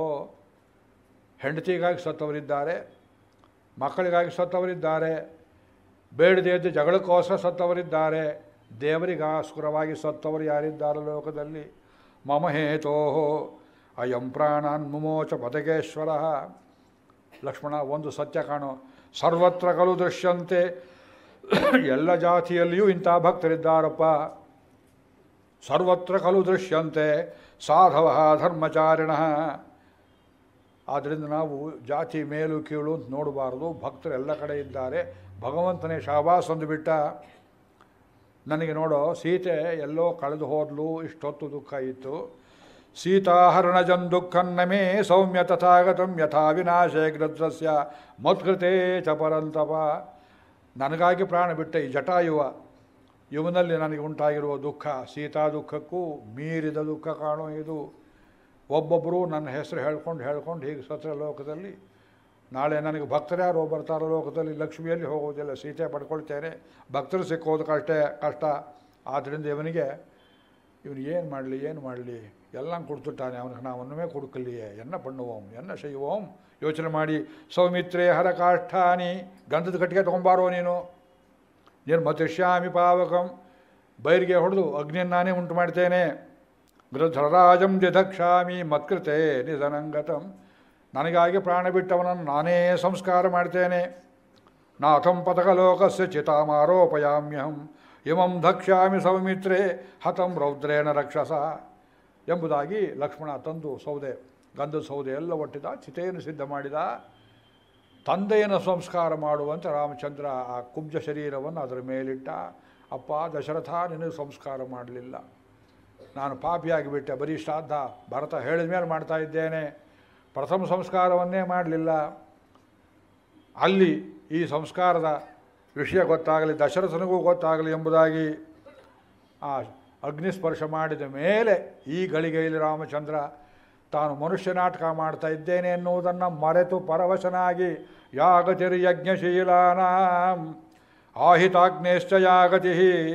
ಹೆಂಡತಿಗಾಗಿ ಸತ್ತವರಿದ್ದಾರೆ ಮಕ್ಕಳಿಗಾಗಿ ಸತ್ತವರಿದ್ದಾರೆ ಬೇಡದೇ ಇದ್ದು ಜಗಳಕ್ಕೋಸ್ಕರ ಸತ್ತವರಿದ್ದಾರೆ ದೇವರಿಗೋಸ್ಕರವಾಗಿ ಸತ್ತವರು ಯಾರಿದ್ದಾರೆ ಲೋಕದಲ್ಲಿ ಮಮ ಹೇತೋ ಅಯಂ ಪ್ರಾಣಾನ್ ಮುಮೋಚ ಪದಕೇಶ್ವರ ಲಕ್ಷ್ಮಣ ಒಂದು ಸತ್ಯ ಕಾಣೋ ಸರ್ವತ್ರ ಕಲು ದೃಶ್ಯಂತೆ ಎಲ್ಲ ಜಾತಿಯಲ್ಲಿಯೂ ಇಂಥ ಭಕ್ತರಿದ್ದಾರಪ್ಪ ಸರ್ವತ್ರ ಖಲು ದೃಶ್ಯಂತೆ ಸಾಧವ ಧರ್ಮಚಾರಿಣ ಆದ್ದರಿಂದ ನಾವು ಜಾತಿ ಮೇಲು ಕೀಳು ಅಂತ ನೋಡಬಾರ್ದು ಭಕ್ತರು ಎಲ್ಲ ಕಡೆ ಇದ್ದಾರೆ ಭಗವಂತನೇ ಶಾಬಾಸ್ ಅಂದುಬಿಟ್ಟ ನನಗೆ ನೋಡೋ ಸೀತೆ ಎಲ್ಲೋ ಕಳೆದು ಹೋದ್ಲು ಇಷ್ಟೊತ್ತು ದುಃಖ ಇತ್ತು ಸೀತಾಹರಣಜಂ ದುಃಖನ್ನ ಮೇ ಸೌಮ್ಯ ತಥಾಗತಂ ಯಥಾ ವಿನಾಶೇ ಗ್ರದ್ರಸ್ಯ ಮತ್ಕೃತೆ ಚ ಪರಂತಪ ನನಗಾಗಿ ಪ್ರಾಣ ಬಿಟ್ಟ ಈ ಜಟಾಯುವ ಇವನಲ್ಲಿ ನನಗೆ ಉಂಟಾಗಿರುವ ದುಃಖ ಸೀತಾ ದುಃಖಕ್ಕೂ ಮೀರಿದ ದುಃಖ ಕಾಣೋ ಇದು ಒಬ್ಬೊಬ್ಬರು ನನ್ನ ಹೆಸರು ಹೇಳ್ಕೊಂಡು ಹೇಳ್ಕೊಂಡು ಹೀಗೆ ಸತ್ರ ಲೋಕದಲ್ಲಿ ನಾಳೆ ನನಗೆ ಭಕ್ತರು ಯಾರೋ ಬರ್ತಾರೋ ಲೋಕದಲ್ಲಿ ಲಕ್ಷ್ಮಿಯಲ್ಲಿ ಹೋಗೋದಿಲ್ಲ ಸೀತೆ ಪಡ್ಕೊಳ್ತೇನೆ ಭಕ್ತರು ಸಿಕ್ಕೋದು ಕಷ್ಟ ಕಷ್ಟ ಆದ್ದರಿಂದ ಇವನಿಗೆ ಇವನು ಏನು ಮಾಡಲಿ ಏನು ಮಾಡಲಿ ಎಲ್ಲ ಕೊಡ್ತಿಟ್ಟಾನೆ ಅವನಿಗೆ ನಾವು ಒನ್ನುಮೇ ಕೊಡುಕಲ್ಲಿಯೇ ಎನ್ನ ಪಣ್ಣುವೋಂ ಎನ್ನ ಶೈವೋಂ ಯೋಚನೆ ಮಾಡಿ ಸೌಮಿತ್ರೇ ಹರ ಕಾಷ್ಠಾನಿ ಗಂಧದ ಕಟ್ಟಿಗೆ ತೊಗೊಂಬಾರೋ ನೀನು ನಿರ್ಮತಿಷ್ಯಾಮಿ ಪಾವಕಂ ಬೈರಿಗೆ ಹೊಡೆದು ಅಗ್ನಿಯನ್ನು ನಾನೇ ಉಂಟು ಮಾಡ್ತೇನೆ ಗೃಧರಾಜಂ ದಿಧಕ್ಷಾಮಿ ಮತ್ಕೃತೆ ನಿಧನಂಗತಂ ನನಗಾಗಿ ಪ್ರಾಣ ಬಿಟ್ಟವನನ್ನು ನಾನೇ ಸಂಸ್ಕಾರ ಮಾಡ್ತೇನೆ ನಾಥಂ ಪಥಕಲೋಕಸ್ಯ ಚಿತಾಮಾರೋಪಯಾಮ್ಯಹಂ ಇಮಂ ಧಕ್ಷ್ಯಾಮಿ ಸೌಮಿತ್ರೇ ಹತಂ ರೌದ್ರೇಣ ರಕ್ಷಸ ಎಂಬುದಾಗಿ ಲಕ್ಷ್ಮಣ ತಂದು ಸೌದೆ ಗಂಧದ ಸೌದೆ ಎಲ್ಲ ಒಟ್ಟಿದ ಚಿತೆಯನ್ನು ಸಿದ್ಧ ಮಾಡಿದ ತಂದೆಯನ್ನು ಸಂಸ್ಕಾರ ಮಾಡುವಂತೆ ರಾಮಚಂದ್ರ ಆ ಕುಬ್ಜ ಶರೀರವನ್ನು ಅದರ ಮೇಲಿಟ್ಟ ಅಪ್ಪ ದಶರಥ ನಿನಗೆ ಸಂಸ್ಕಾರ ಮಾಡಲಿಲ್ಲ ನಾನು ಪಾಪಿಯಾಗಿಬಿಟ್ಟೆ ಬರೀ ಶ್ರಾದ್ದ ಭರತ ಹೇಳಿದ ಮೇಲೆ ಮಾಡ್ತಾ ಇದ್ದೇನೆ ಪ್ರಥಮ ಸಂಸ್ಕಾರವನ್ನೇ ಮಾಡಲಿಲ್ಲ ಅಲ್ಲಿ ಈ ಸಂಸ್ಕಾರದ ವಿಷಯ ಗೊತ್ತಾಗಲಿ ದಶರಥನಿಗೂ ಗೊತ್ತಾಗಲಿ ಎಂಬುದಾಗಿ ಆ ಅಗ್ನಿಸ್ಪರ್ಶ ಮಾಡಿದ ಮೇಲೆ ಈ ಗಳಿಗೆಯಲ್ಲಿ ರಾಮಚಂದ್ರ ತಾನು ಮನುಷ್ಯ ನಾಟಕ ಮಾಡ್ತಾ ಇದ್ದೇನೆ ಎನ್ನುವುದನ್ನು ಮರೆತು ಪರವಶನಾಗಿ ಯಾಗತಿರ್ ಯಜ್ಞಶೀಲಾನಾಂ ಆಹಿತಾಗ್ನೇಶ್ಚ ಯಾಗತಿ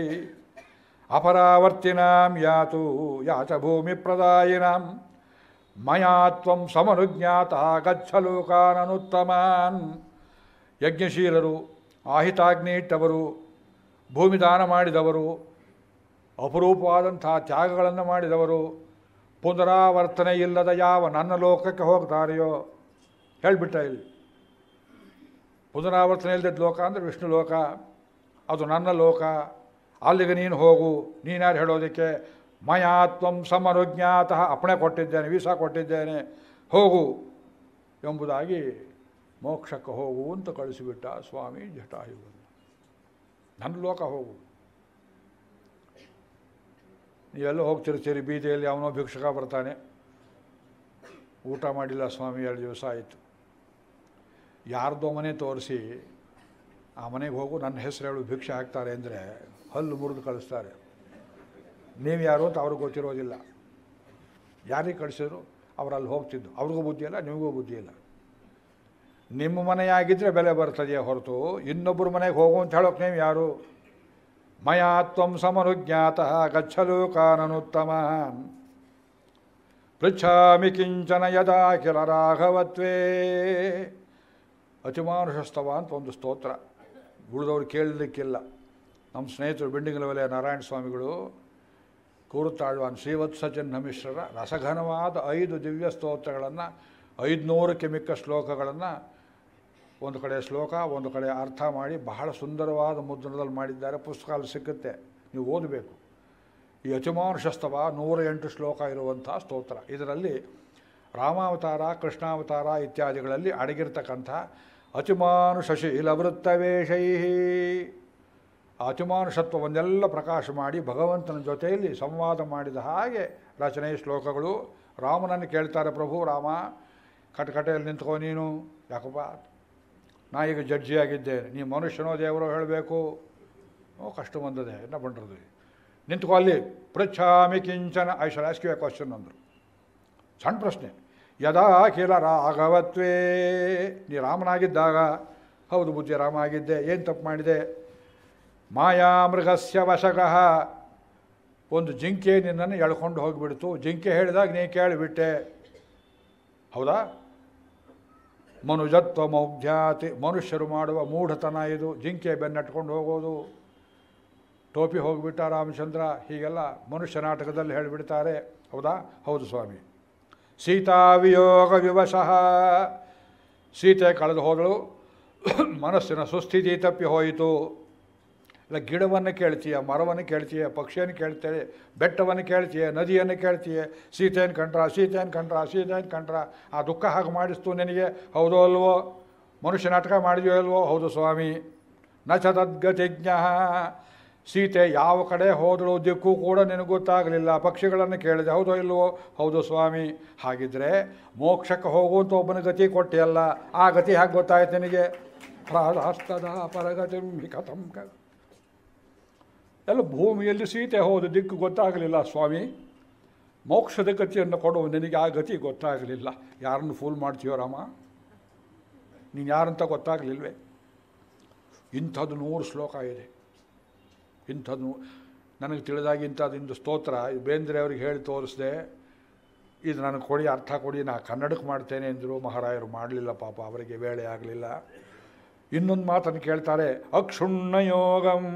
ಅಪರಾವರ್ತಿನಾಂ ಯಾತು ಯಾಚ ಭೂಮಿ ಪ್ರದಾಯಿನಾಂ ಮಯಾ ತ್ವಂ ಸಮನುಜ್ಞಾತ ಗಚ್ಚ ಲೋಕಾನನುತ್ತಮಾನ್ ಯಜ್ಞಶೀಲರು ಆಹಿತಾಗ್ನಿ ಇಟ್ಟವರು ಭೂಮಿದಾನ ಮಾಡಿದವರು ಅಪರೂಪವಾದಂಥ ತ್ಯಾಗಗಳನ್ನು ಮಾಡಿದವರು ಪುನರಾವರ್ತನೆ ಇಲ್ಲದ ಯಾವ ನನ್ನ ಲೋಕಕ್ಕೆ ಹೋಗ್ತಾರೆಯೋ ಹೇಳಿಬಿಟ್ಟ ಇಲ್ಲಿ ಪುನರಾವರ್ತನೆ ಇಲ್ಲದ ಲೋಕ ಅಂದರೆ ವಿಷ್ಣು ಲೋಕ ಅದು ನನ್ನ ಲೋಕ ಅಲ್ಲಿಗೆ ನೀನು ಹೋಗು ನೀನ್ಯಾರು ಹೇಳೋದಕ್ಕೆ ಮಯಾತ್ವಂ ಸಮನುಜ್ಞಾತ ಅಪ್ಪಣೆ ಕೊಟ್ಟಿದ್ದೇನೆ ವೀಸಾ ಕೊಟ್ಟಿದ್ದೇನೆ ಹೋಗು ಎಂಬುದಾಗಿ ಮೋಕ್ಷಕ್ಕೆ ಹೋಗು ಅಂತ ಕಳಿಸಿಬಿಟ್ಟ ಸ್ವಾಮಿ ಜಟಾಯುವನ್ನು ನನ್ನ ಲೋಕ ಹೋಗು ನೀವೆಲ್ಲ ಹೋಗ್ತಿರ್ತೀರಿ ಬೀದಿಯಲ್ಲಿ ಅವನೋ ಭಿಕ್ಷುಕ ಬರ್ತಾನೆ ಊಟ ಮಾಡಿಲ್ಲ ಸ್ವಾಮಿ ಎರಡು ದಿವಸ ಆಯಿತು ಯಾರ್ದೋ ಮನೆ ತೋರಿಸಿ ಆ ಮನೆಗೆ ಹೋಗು ನನ್ನ ಹೆಸರು ಹೇಳು ಭಿಕ್ಷೆ ಹಾಕ್ತಾರೆ ಅಂದರೆ ಹಲ್ಲು ಮುರಿದು ಕಳಿಸ್ತಾರೆ ನೀವು ಯಾರು ಅಂತ ಅವ್ರಿಗೆ ಗೊತ್ತಿರೋದಿಲ್ಲ ಯಾರಿಗೆ ಕಳಿಸಿದ್ರು ಅವ್ರು ಅಲ್ಲಿ ಹೋಗ್ತಿದ್ದು ಅವ್ರಿಗೂ ಬುದ್ಧಿ ಇಲ್ಲ ನಿಮಗೂ ಬುದ್ಧಿ ಇಲ್ಲ ನಿಮ್ಮ ಮನೆಯಾಗಿದ್ದರೆ ಬೆಲೆ ಬರ್ತದೆಯೇ ಹೊರತು ಇನ್ನೊಬ್ಬರ ಮನೆಗೆ ಹೋಗು ಅಂತ ಹೇಳೋಕೆ ನೀವು ಯಾರು ಮಯಾ ತ್ವಂ ಸಮನುಜ್ಞಾತ ಗಚ್ಚಲು ಕಾನನುತ್ತಮಾನ್ ಪೃಚ್ಛಾಮಿ ಕಿಂಚನ ಯದಾ ಕಿಲ ರಾಘವತ್ವೇ ಅತಿಮಾನುಷಸ್ತವ ಅಂತ ಒಂದು ಸ್ತೋತ್ರ ಉಳಿದವ್ರು ಕೇಳಲಿಕ್ಕಿಲ್ಲ ನಮ್ಮ ಸ್ನೇಹಿತರು ಬಿಂಡಿಗಲವಲೆ ನಾರಾಯಣ ಸ್ವಾಮಿಗಳು ಕೂರುತ್ತಾಳ್ವಾನ್ ಶ್ರೀವತ್ಸ ಮಿಶ್ರರ ರಸಘನವಾದ ಐದು ದಿವ್ಯ ಸ್ತೋತ್ರಗಳನ್ನು ಐದುನೂರಕ್ಕೆ ಮಿಕ್ಕ ಶ್ಲೋಕಗಳನ್ನು ಒಂದು ಕಡೆ ಶ್ಲೋಕ ಒಂದು ಕಡೆ ಅರ್ಥ ಮಾಡಿ ಬಹಳ ಸುಂದರವಾದ ಮುದ್ರಣದಲ್ಲಿ ಮಾಡಿದ್ದಾರೆ ಪುಸ್ತಕ ಅಲ್ಲಿ ಸಿಕ್ಕುತ್ತೆ ನೀವು ಓದಬೇಕು ಈ ಅತಿಮಾನುಷಸ್ತವ ನೂರ ಎಂಟು ಶ್ಲೋಕ ಇರುವಂಥ ಸ್ತೋತ್ರ ಇದರಲ್ಲಿ ರಾಮಾವತಾರ ಕೃಷ್ಣಾವತಾರ ಇತ್ಯಾದಿಗಳಲ್ಲಿ ಅಡಗಿರ್ತಕ್ಕಂಥ ಅತಿಮಾನುಷಶೀಲ ವೃತ್ತವೇಷೈ ಆ ಅತಿಮಾನುಷತ್ವವನ್ನೆಲ್ಲ ಪ್ರಕಾಶ ಮಾಡಿ ಭಗವಂತನ ಜೊತೆಯಲ್ಲಿ ಸಂವಾದ ಮಾಡಿದ ಹಾಗೆ ರಚನೆ ಶ್ಲೋಕಗಳು ರಾಮನನ್ನು ಕೇಳ್ತಾರೆ ಪ್ರಭು ರಾಮ ಕಟಕಟೆಯಲ್ಲಿ ನಿಂತ್ಕೋ ನೀನು ಯಾಕಪ್ಪ ನಾ ಈಗ ಜಡ್ಜಿಯಾಗಿದ್ದೇನೆ ನೀ ಮನುಷ್ಯನೋ ದೇವರೋ ಹೇಳಬೇಕು ಓ ಕಷ್ಟ ಬಂದದೆ என்ன பண்ணுறது ನಿಂತ್ಕೋ ಅಲ್ಲಿ ಪೃಚ್ಛಾಮಿ ಕಿಂಚನ I shall ask you a question ಅಂದರು ಸಣ್ಣ ಪ್ರಶ್ನೆ ಯದಾ ಕಿಲ ರಾಘವತ್ವೇ ನೀ ರಾಮನಾಗಿದ್ದಾಗ ಹೌದು ಬುದ್ಧಿ ರಾಮ ಆಗಿದ್ದೆ ಏನು ತಪ್ಪು ಮಾಡಿದೆ ಮಾಯಾಮೃಗಸ್ಯ ವಶಗಃ ಒಂದು ಜಿಂಕೆ ನಿನ್ನನ್ನು ಎಳ್ಕೊಂಡು ಹೋಗಿಬಿಡ್ತು ಜಿಂಕೆ ಹೇಳಿದಾಗ ನೀ ಕೇಳಿಬಿಟ್ಟೆ ಹೌದಾ ಮನುಜತ್ವ ಮೌಢ್ಯಾತಿ ಮನುಷ್ಯರು ಮಾಡುವ ಮೂಢತನ ಇದು ಜಿಂಕೆ ಬೆನ್ನಟ್ಕೊಂಡು ಹೋಗೋದು ಟೋಪಿ ಹೋಗಿಬಿಟ್ಟ ರಾಮಚಂದ್ರ ಹೀಗೆಲ್ಲ ಮನುಷ್ಯ ನಾಟಕದಲ್ಲಿ ಹೇಳಿಬಿಡ್ತಾರೆ ಹೌದಾ ಹೌದು ಸ್ವಾಮಿ ಸೀತಾ ವಿಯೋಗ ವಿವಶಃ ಸೀತೆ ಕಳೆದು ಹೋದಳು ಮನಸ್ಸಿನ ಸುಸ್ಥಿತಿ ತಪ್ಪಿ ಹೋಯಿತು ಇಲ್ಲ ಗಿಡವನ್ನು ಕೇಳ್ತೀಯ ಮರವನ್ನು ಕೇಳ್ತೀಯ ಪಕ್ಷಿಯನ್ನು ಕೇಳ್ತೇವೆ ಬೆಟ್ಟವನ್ನು ಕೇಳ್ತೀಯ ನದಿಯನ್ನು ಕೇಳ್ತೀಯ ಸೀತೆಯನ್ನು ಕಂಡ್ರ ಸೀತೆಯನ್ನು ಕಂಡ್ರ ಸೀತೆಯನ್ನು ಕಂಡ್ರ ಆ ದುಃಖ ಹಾಗೆ ಮಾಡಿಸ್ತು ನಿನಗೆ ಹೌದೋ ಅಲ್ವೋ ಮನುಷ್ಯ ನಾಟಕ ಮಾಡಿದ್ಯೋ ಅಲ್ವೋ ಹೌದು ಸ್ವಾಮಿ ನ ಚ ತದ್ಗತಿಜ್ಞ ಸೀತೆ ಯಾವ ಕಡೆ ಹೋದಳು ದಿಕ್ಕು ಕೂಡ ನಿನಗೆ ಗೊತ್ತಾಗಲಿಲ್ಲ ಪಕ್ಷಿಗಳನ್ನು ಕೇಳಿದೆ ಹೌದೋ ಇಲ್ವೋ ಹೌದು ಸ್ವಾಮಿ ಹಾಗಿದ್ರೆ ಮೋಕ್ಷಕ್ಕೆ ಹೋಗುವಂಥ ಒಬ್ಬನ ಗತಿ ಕೊಟ್ಟಿಯಲ್ಲ ಆ ಗತಿ ಹೇಗೆ ಗೊತ್ತಾಯ್ತು ನಿನಗೆ ಪ್ರಾದಾಸ್ತದ ಪರಗತಿಂ ಕಥಂ ಕ ಎಲ್ಲ ಭೂಮಿಯಲ್ಲಿ ಸೀತೆ ಹೋದ ದಿಕ್ಕು ಗೊತ್ತಾಗಲಿಲ್ಲ ಸ್ವಾಮಿ ಮೋಕ್ಷದ ಗತಿಯನ್ನು ಕೊಡುವ ನಿನಗೆ ಆ ಗತಿ ಗೊತ್ತಾಗಲಿಲ್ಲ ಯಾರನ್ನು ಫೂಲ್ ಮಾಡ್ತೀಯೋ ರಾಮ ನೀನು ಯಾರಂತ ಗೊತ್ತಾಗಲಿಲ್ವೇ ಇಂಥದ್ದು ನೂರು ಶ್ಲೋಕ ಇದೆ ಇಂಥದ್ದು ನನಗೆ ತಿಳಿದಾಗ ಇಂಥದ್ದು ಸ್ತೋತ್ರ ಇದು ಬೇಂದ್ರೆ ಅವ್ರಿಗೆ ಹೇಳಿ ತೋರಿಸ್ದೆ ಇದು ನನಗೆ ಕೊಡಿ ಅರ್ಥ ಕೊಡಿ ನಾ ಕನ್ನಡಕ್ಕೆ ಮಾಡ್ತೇನೆ ಎಂದರು ಮಹಾರಾಯರು ಮಾಡಲಿಲ್ಲ ಪಾಪ ಅವರಿಗೆ ವೇಳೆ ಆಗಲಿಲ್ಲ ಇನ್ನೊಂದು ಮಾತನ್ನು ಕೇಳ್ತಾರೆ ಅಕ್ಷುಣ್ಣ ಯೋಗಂ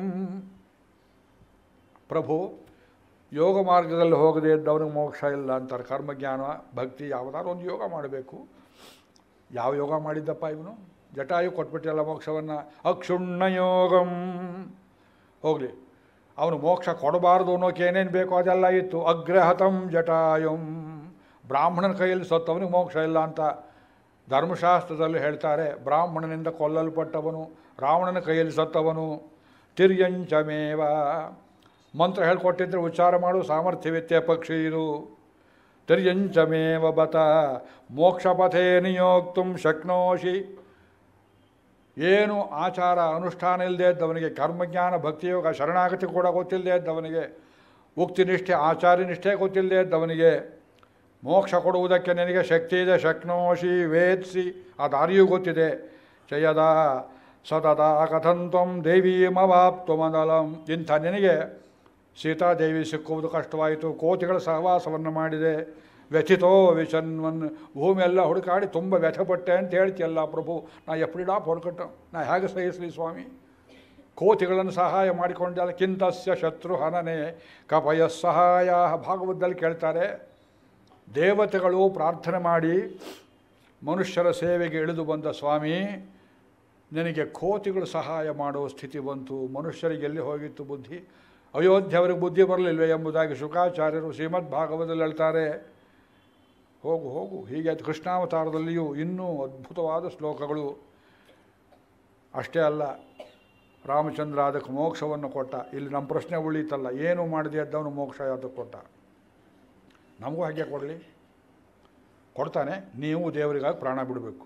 ಪ್ರಭು ಯೋಗ ಮಾರ್ಗದಲ್ಲಿ ಹೋಗದೆ ಇದ್ದವನಿಗೆ ಮೋಕ್ಷ ಇಲ್ಲ ಅಂತಾರೆ ಕರ್ಮಜ್ಞಾನ ಭಕ್ತಿ ಯಾವುದಾದ್ರು ಒಂದು ಯೋಗ ಮಾಡಬೇಕು ಯಾವ ಯೋಗ ಮಾಡಿದ್ದಪ್ಪ ಇವನು ಜಟಾಯು ಕೊಟ್ಬಿಟ್ಟಿಲ್ಲ ಮೋಕ್ಷವನ್ನು ಅಕ್ಷುಣ್ಣ ಯೋಗಂ ಹೋಗಲಿ ಅವನು ಮೋಕ್ಷ ಕೊಡಬಾರ್ದು ಅನ್ನೋಕೆ ಏನೇನು ಬೇಕೋ ಅದೆಲ್ಲ ಇತ್ತು ಅಗ್ರಹತಂ ಜಟಾಯುಂ ಬ್ರಾಹ್ಮಣನ ಕೈಯಲ್ಲಿ ಸತ್ತವನಿಗೆ ಮೋಕ್ಷ ಇಲ್ಲ ಅಂತ ಧರ್ಮಶಾಸ್ತ್ರದಲ್ಲಿ ಹೇಳ್ತಾರೆ ಬ್ರಾಹ್ಮಣನಿಂದ ಕೊಲ್ಲಲ್ಪಟ್ಟವನು ರಾವಣನ ಕೈಯಲ್ಲಿ ಸತ್ತವನು ತಿರ್ಯಂಚಮೇವ ಮಂತ್ರ ಹೇಳ್ಕೊಟ್ಟಿದ್ರೆ ಉಚ್ಚಾರ ಮಾಡು ಸಾಮರ್ಥ್ಯವಿತ್ಯ ಪಕ್ಷಿ ಇದು ತಿರ್ಯಂಚಮೇವ ಬತ ಮೋಕ್ಷಪಥೇ ನಿಯೋಕ್ತು ಶಕ್ನೋಷಿ ಏನು ಆಚಾರ ಅನುಷ್ಠಾನ ಇಲ್ಲದೆ ಇದ್ದವನಿಗೆ ಕರ್ಮಜ್ಞಾನ ಭಕ್ತಿಯೋಗ ಶರಣಾಗತಿ ಕೂಡ ಗೊತ್ತಿಲ್ಲದೆ ಇದ್ದವನಿಗೆ ಉಕ್ತಿನಿಷ್ಠೆ ಆಚಾರ್ಯನಿಷ್ಠೆ ಗೊತ್ತಿಲ್ಲದೆ ಇದ್ದವನಿಗೆ ಮೋಕ್ಷ ಕೊಡುವುದಕ್ಕೆ ನಿನಗೆ ಶಕ್ತಿ ಇದೆ ಶಕ್ನೋಷಿ ವೇತ್ಸಿ ಆ ದಾರಿಯೂ ಗೊತ್ತಿದೆ ಜಯದ ಸತತ ಕಥಂತ್ವಂ ದೇವೀಮವಾಪ್ತು ಮಂದಲಂ ಇಂಥ ನಿನಗೆ ಸೀತಾದೇವಿ ಸಿಕ್ಕುವುದು ಕಷ್ಟವಾಯಿತು ಕೋತಿಗಳ ಸಹವಾಸವನ್ನು ಮಾಡಿದೆ ವ್ಯಥಿತೋ ವಿಷನ್ವನ್ ಭೂಮಿಯೆಲ್ಲ ಹುಡುಕಾಡಿ ತುಂಬ ವ್ಯಥಪಟ್ಟೆ ಅಂತ ಹೇಳ್ತಿಯಲ್ಲ ಪ್ರಭು ನಾ ಎಪ್ಪಡಿಡಾ ಹೊರಕಟ್ಟು ನಾ ಹೇಗೆ ಸಹಿಸಲಿ ಸ್ವಾಮಿ ಕೋತಿಗಳನ್ನು ಸಹಾಯ ಮಾಡಿಕೊಂಡಲ್ಲ ಕಿಂತಸ್ಯ ಶತ್ರು ಹನನೆ ಕಪಯ ಸಹಾಯ ಭಾಗವತದಲ್ಲಿ ಕೇಳ್ತಾರೆ ದೇವತೆಗಳು ಪ್ರಾರ್ಥನೆ ಮಾಡಿ ಮನುಷ್ಯರ ಸೇವೆಗೆ ಇಳಿದು ಬಂದ ಸ್ವಾಮಿ ನಿನಗೆ ಕೋತಿಗಳು ಸಹಾಯ ಮಾಡುವ ಸ್ಥಿತಿ ಬಂತು ಮನುಷ್ಯರಿಗೆ ಎಲ್ಲಿ ಹೋಗಿತ್ತು ಬುದ್ಧಿ ಅಯೋಧ್ಯೆಯವರಿಗೆ ಬುದ್ಧಿ ಬರಲಿಲ್ವೇ ಎಂಬುದಾಗಿ ಶುಕಾಚಾರ್ಯರು ಶ್ರೀಮದ್ ಭಾಗವತದಲ್ಲಿ ಹೇಳ್ತಾರೆ ಹೋಗು ಹೋಗು ಹೀಗೆ ಕೃಷ್ಣಾವತಾರದಲ್ಲಿಯೂ ಇನ್ನೂ ಅದ್ಭುತವಾದ ಶ್ಲೋಕಗಳು ಅಷ್ಟೇ ಅಲ್ಲ ರಾಮಚಂದ್ರ ಅದಕ್ಕೆ ಮೋಕ್ಷವನ್ನು ಕೊಟ್ಟ ಇಲ್ಲಿ ನಮ್ಮ ಪ್ರಶ್ನೆ ಉಳೀತಲ್ಲ ಏನು ಮಾಡದೆ ಇದ್ದವನು ಮೋಕ್ಷ ಅದಕ್ಕೆ ಕೊಟ್ಟ ನಮಗೂ ಹಾಗೆ ಕೊಡಲಿ ಕೊಡ್ತಾನೆ ನೀವು ದೇವರಿಗಾಗಿ ಪ್ರಾಣ ಬಿಡಬೇಕು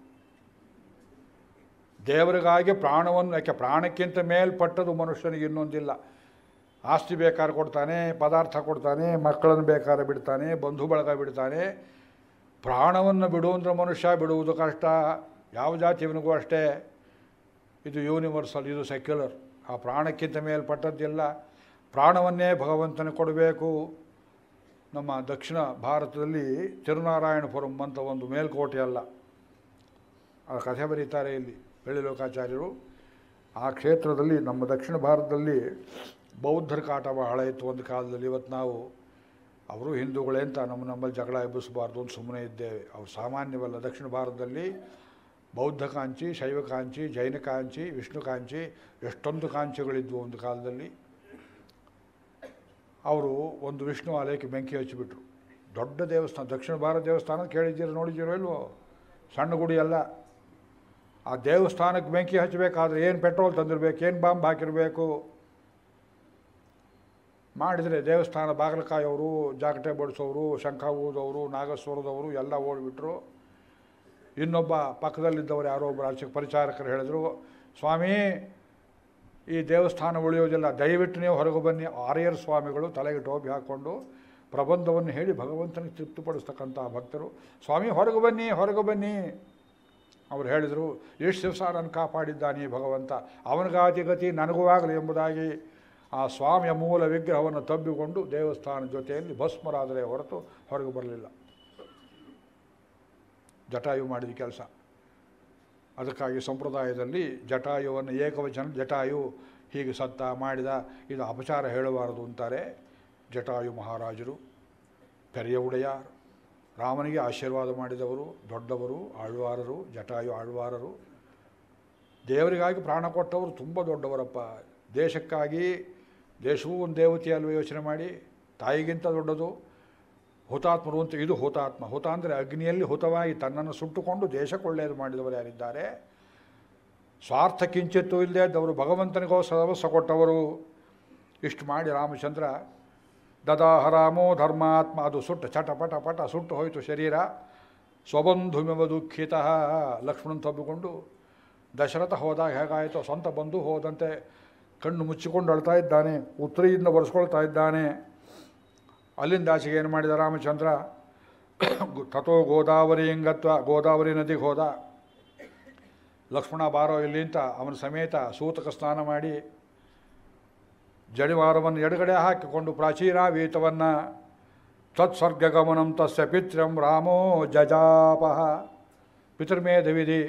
ದೇವರಿಗಾಗಿ ಪ್ರಾಣವನ್ನು ಯಾಕೆ ಪ್ರಾಣಕ್ಕಿಂತ ಮೇಲ್ಪಟ್ಟದು ಮನುಷ್ಯನಿಗೆ ಇನ್ನೊಂದಿಲ್ಲ ಆಸ್ತಿ ಬೇಕಾದ್ರೆ ಕೊಡ್ತಾನೆ ಪದಾರ್ಥ ಕೊಡ್ತಾನೆ ಮಕ್ಕಳನ್ನು ಬೇಕಾದ್ರೆ ಬಿಡ್ತಾನೆ ಬಂಧು ಬಳಗ ಬಿಡ್ತಾನೆ ಪ್ರಾಣವನ್ನು ಬಿಡು ಅಂದ್ರೆ ಮನುಷ್ಯ ಬಿಡುವುದು ಕಷ್ಟ ಯಾವ ಜಾತಿಯವನಿಗೂ ಅಷ್ಟೇ ಇದು ಯೂನಿವರ್ಸಲ್ ಇದು ಸೆಕ್ಯುಲರ್ ಆ ಪ್ರಾಣಕ್ಕಿಂತ ಮೇಲ್ಪಟ್ಟದ್ದಿಲ್ಲ ಪ್ರಾಣವನ್ನೇ ಭಗವಂತನ ಕೊಡಬೇಕು ನಮ್ಮ ದಕ್ಷಿಣ ಭಾರತದಲ್ಲಿ ತಿರುನಾರಾಯಣಪುರಂ ಅಂತ ಒಂದು ಮೇಲ್ಕೋಟೆ ಅಲ್ಲ ಆ ಕಥೆ ಬರೀತಾರೆ ಇಲ್ಲಿ ಬೆಳ್ಳಿ ಲೋಕಾಚಾರ್ಯರು ಆ ಕ್ಷೇತ್ರದಲ್ಲಿ ನಮ್ಮ ದಕ್ಷಿಣ ಭಾರತದಲ್ಲಿ ಬೌದ್ಧರ ಕಾಟ ಬಹಳ ಇತ್ತು ಒಂದು ಕಾಲದಲ್ಲಿ ಇವತ್ತು ನಾವು ಅವರು ಹಿಂದೂಗಳೇ ಅಂತ ನಮ್ಮ ನಮ್ಮಲ್ಲಿ ಜಗಳ ಎಬ್ಬಿಸಬಾರ್ದು ಅಂತ ಸುಮ್ಮನೆ ಇದ್ದೇವೆ ಅವು ಸಾಮಾನ್ಯವಲ್ಲ ದಕ್ಷಿಣ ಭಾರತದಲ್ಲಿ ಬೌದ್ಧ ಕಾಂಚಿ ಶೈವ ಕಾಂಚಿ ಜೈನ ಕಾಂಚಿ ವಿಷ್ಣು ಕಾಂಚಿ ಎಷ್ಟೊಂದು ಕಾಂಚಿಗಳಿದ್ವು ಒಂದು ಕಾಲದಲ್ಲಿ ಅವರು ಒಂದು ವಿಷ್ಣು ಆಲಯಕ್ಕೆ ಬೆಂಕಿ ಹಚ್ಚಿಬಿಟ್ರು ದೊಡ್ಡ ದೇವಸ್ಥಾನ ದಕ್ಷಿಣ ಭಾರತ ದೇವಸ್ಥಾನ ಕೇಳಿದ್ದೀರೋ ನೋಡಿದ್ದೀರೋ ಇಲ್ವೋ ಸಣ್ಣ ಗುಡಿ ಅಲ್ಲ ಆ ದೇವಸ್ಥಾನಕ್ಕೆ ಬೆಂಕಿ ಹಚ್ಚಬೇಕಾದ್ರೆ ಏನು ಪೆಟ್ರೋಲ್ ತಂದಿರಬೇಕು ಏನು ಬಾಂಬ್ ಹಾಕಿರಬೇಕು ಮಾಡಿದರೆ ದೇವಸ್ಥಾನ ಬಾಗಲಕಾಯವರು ಜಾಗಟೆ ಬಡಿಸೋರು ಶಂಖ ಊದವರು ನಾಗಸ್ವರದವರು ಎಲ್ಲ ಓಡಿಬಿಟ್ರು ಇನ್ನೊಬ್ಬ ಪಕ್ಕದಲ್ಲಿದ್ದವರು ಯಾರೋ ಒಬ್ಬರು ಅರ್ಚಕ ಪರಿಚಾರಕರು ಹೇಳಿದ್ರು ಸ್ವಾಮಿ ಈ ದೇವಸ್ಥಾನ ಉಳಿಯೋದಿಲ್ಲ ದಯವಿಟ್ಟು ನೀವು ಹೊರಗೆ ಬನ್ನಿ ಆರ್ಯರ್ ಸ್ವಾಮಿಗಳು ತಲೆಗೆ ಟೋಪಿ ಹಾಕ್ಕೊಂಡು ಪ್ರಬಂಧವನ್ನು ಹೇಳಿ ಭಗವಂತನಿಗೆ ತೃಪ್ತಿಪಡಿಸ್ತಕ್ಕಂಥ ಭಕ್ತರು ಸ್ವಾಮಿ ಹೊರಗೆ ಬನ್ನಿ ಹೊರಗೆ ಬನ್ನಿ ಅವ್ರು ಹೇಳಿದರು ಎಷ್ಟು ದಿವಸ ನಾನು ಕಾಪಾಡಿದ್ದಾನೆ ಭಗವಂತ ಅವನಿಗಾತಿ ಗತಿ ನನಗೂ ಆಗಲಿ ಎಂಬುದಾಗಿ ಆ ಸ್ವಾಮಿಯ ಮೂಲ ವಿಗ್ರಹವನ್ನು ತಬ್ಬಿಕೊಂಡು ದೇವಸ್ಥಾನ ಜೊತೆಯಲ್ಲಿ ಭಸ್ಮರಾದರೆ ಹೊರತು ಹೊರಗೆ ಬರಲಿಲ್ಲ ಜಟಾಯು ಮಾಡಿದ ಕೆಲಸ ಅದಕ್ಕಾಗಿ ಸಂಪ್ರದಾಯದಲ್ಲಿ ಜಟಾಯುವನ್ನು ಏಕವಚನ ಜಟಾಯು ಹೀಗೆ ಸತ್ತ ಮಾಡಿದ ಇದು ಅಪಚಾರ ಹೇಳಬಾರದು ಅಂತಾರೆ ಜಟಾಯು ಮಹಾರಾಜರು ಪೆರಿಯ ಉಡೆಯಾರ್ ರಾಮನಿಗೆ ಆಶೀರ್ವಾದ ಮಾಡಿದವರು ದೊಡ್ಡವರು ಆಳ್ವಾರರು ಜಟಾಯು ಆಳ್ವಾರರು ದೇವರಿಗಾಗಿ ಪ್ರಾಣ ಕೊಟ್ಟವರು ತುಂಬ ದೊಡ್ಡವರಪ್ಪ ದೇಶಕ್ಕಾಗಿ ದೇಶವೂ ಒಂದು ದೇವತೆ ಅಲ್ವ ಯೋಚನೆ ಮಾಡಿ ತಾಯಿಗಿಂತ ದೊಡ್ಡದು ಹುತಾತ್ಮರು ಅಂತ ಇದು ಹುತಾತ್ಮ ಹುತ ಅಂದರೆ ಅಗ್ನಿಯಲ್ಲಿ ಹುತವಾಗಿ ತನ್ನನ್ನು ಸುಟ್ಟುಕೊಂಡು ದೇಶಕ್ಕೆ ಒಳ್ಳೆಯದು ಮಾಡಿದವರು ಯಾರಿದ್ದಾರೆ ಸ್ವಾರ್ಥ ಕಿಂಚಿತ್ತೂ ಇಲ್ಲದೆ ಇದ್ದವರು ಭಗವಂತನಿಗೋ ಸರ್ವಸ್ವ ಕೊಟ್ಟವರು ಇಷ್ಟು ಮಾಡಿ ರಾಮಚಂದ್ರ ದದಾಹ ರಾಮೋ ಧರ್ಮಾತ್ಮ ಅದು ಸುಟ್ಟು ಚಟ ಪಟ ಪಟ ಸುಟ್ಟು ಹೋಯಿತು ಶರೀರ ಸ್ವಬಂಧುಮೆವ ದುಃಖಿತ ಲಕ್ಷ್ಮಣನ್ ತಬ್ಬಿಕೊಂಡು ದಶರಥ ಹೋದಾಗ ಹೇಗಾಯಿತು ಸ್ವಂತ ಬಂಧು ಹೋದಂತೆ ಕಣ್ಣು ಮುಚ್ಚಿಕೊಂಡು ಅಳ್ತಾ ಇದ್ದಾನೆ ಉತ್ತರಿಯಿಂದ ಬರೆಸ್ಕೊಳ್ತಾ ಇದ್ದಾನೆ ಅಲ್ಲಿಂದ ಆಚೆಗೆ ಏನು ಮಾಡಿದ ರಾಮಚಂದ್ರ ತಥೋ ಗೋದಾವರಿ ಇಂಗತ್ವ ಗೋದಾವರಿ ನದಿಗೆ ಹೋದ ಲಕ್ಷ್ಮಣ ಬಾರೋ ಇಲ್ಲಿ ಅಂತ ಅವನ ಸಮೇತ ಸೂತಕ ಸ್ನಾನ ಮಾಡಿ ಜಡಿವಾರವನ್ನು ಎಡಗಡೆ ಹಾಕಿಕೊಂಡು ಪ್ರಾಚೀನಾವೀತವನ್ನು ತತ್ಸರ್ಗಗಮನಂ ತಸ್ಯ ಪಿತೃಂ ರಾಮೋ ಜಜಾಪಹ ಪಿತೃಮೇಧ ವಿಧಿ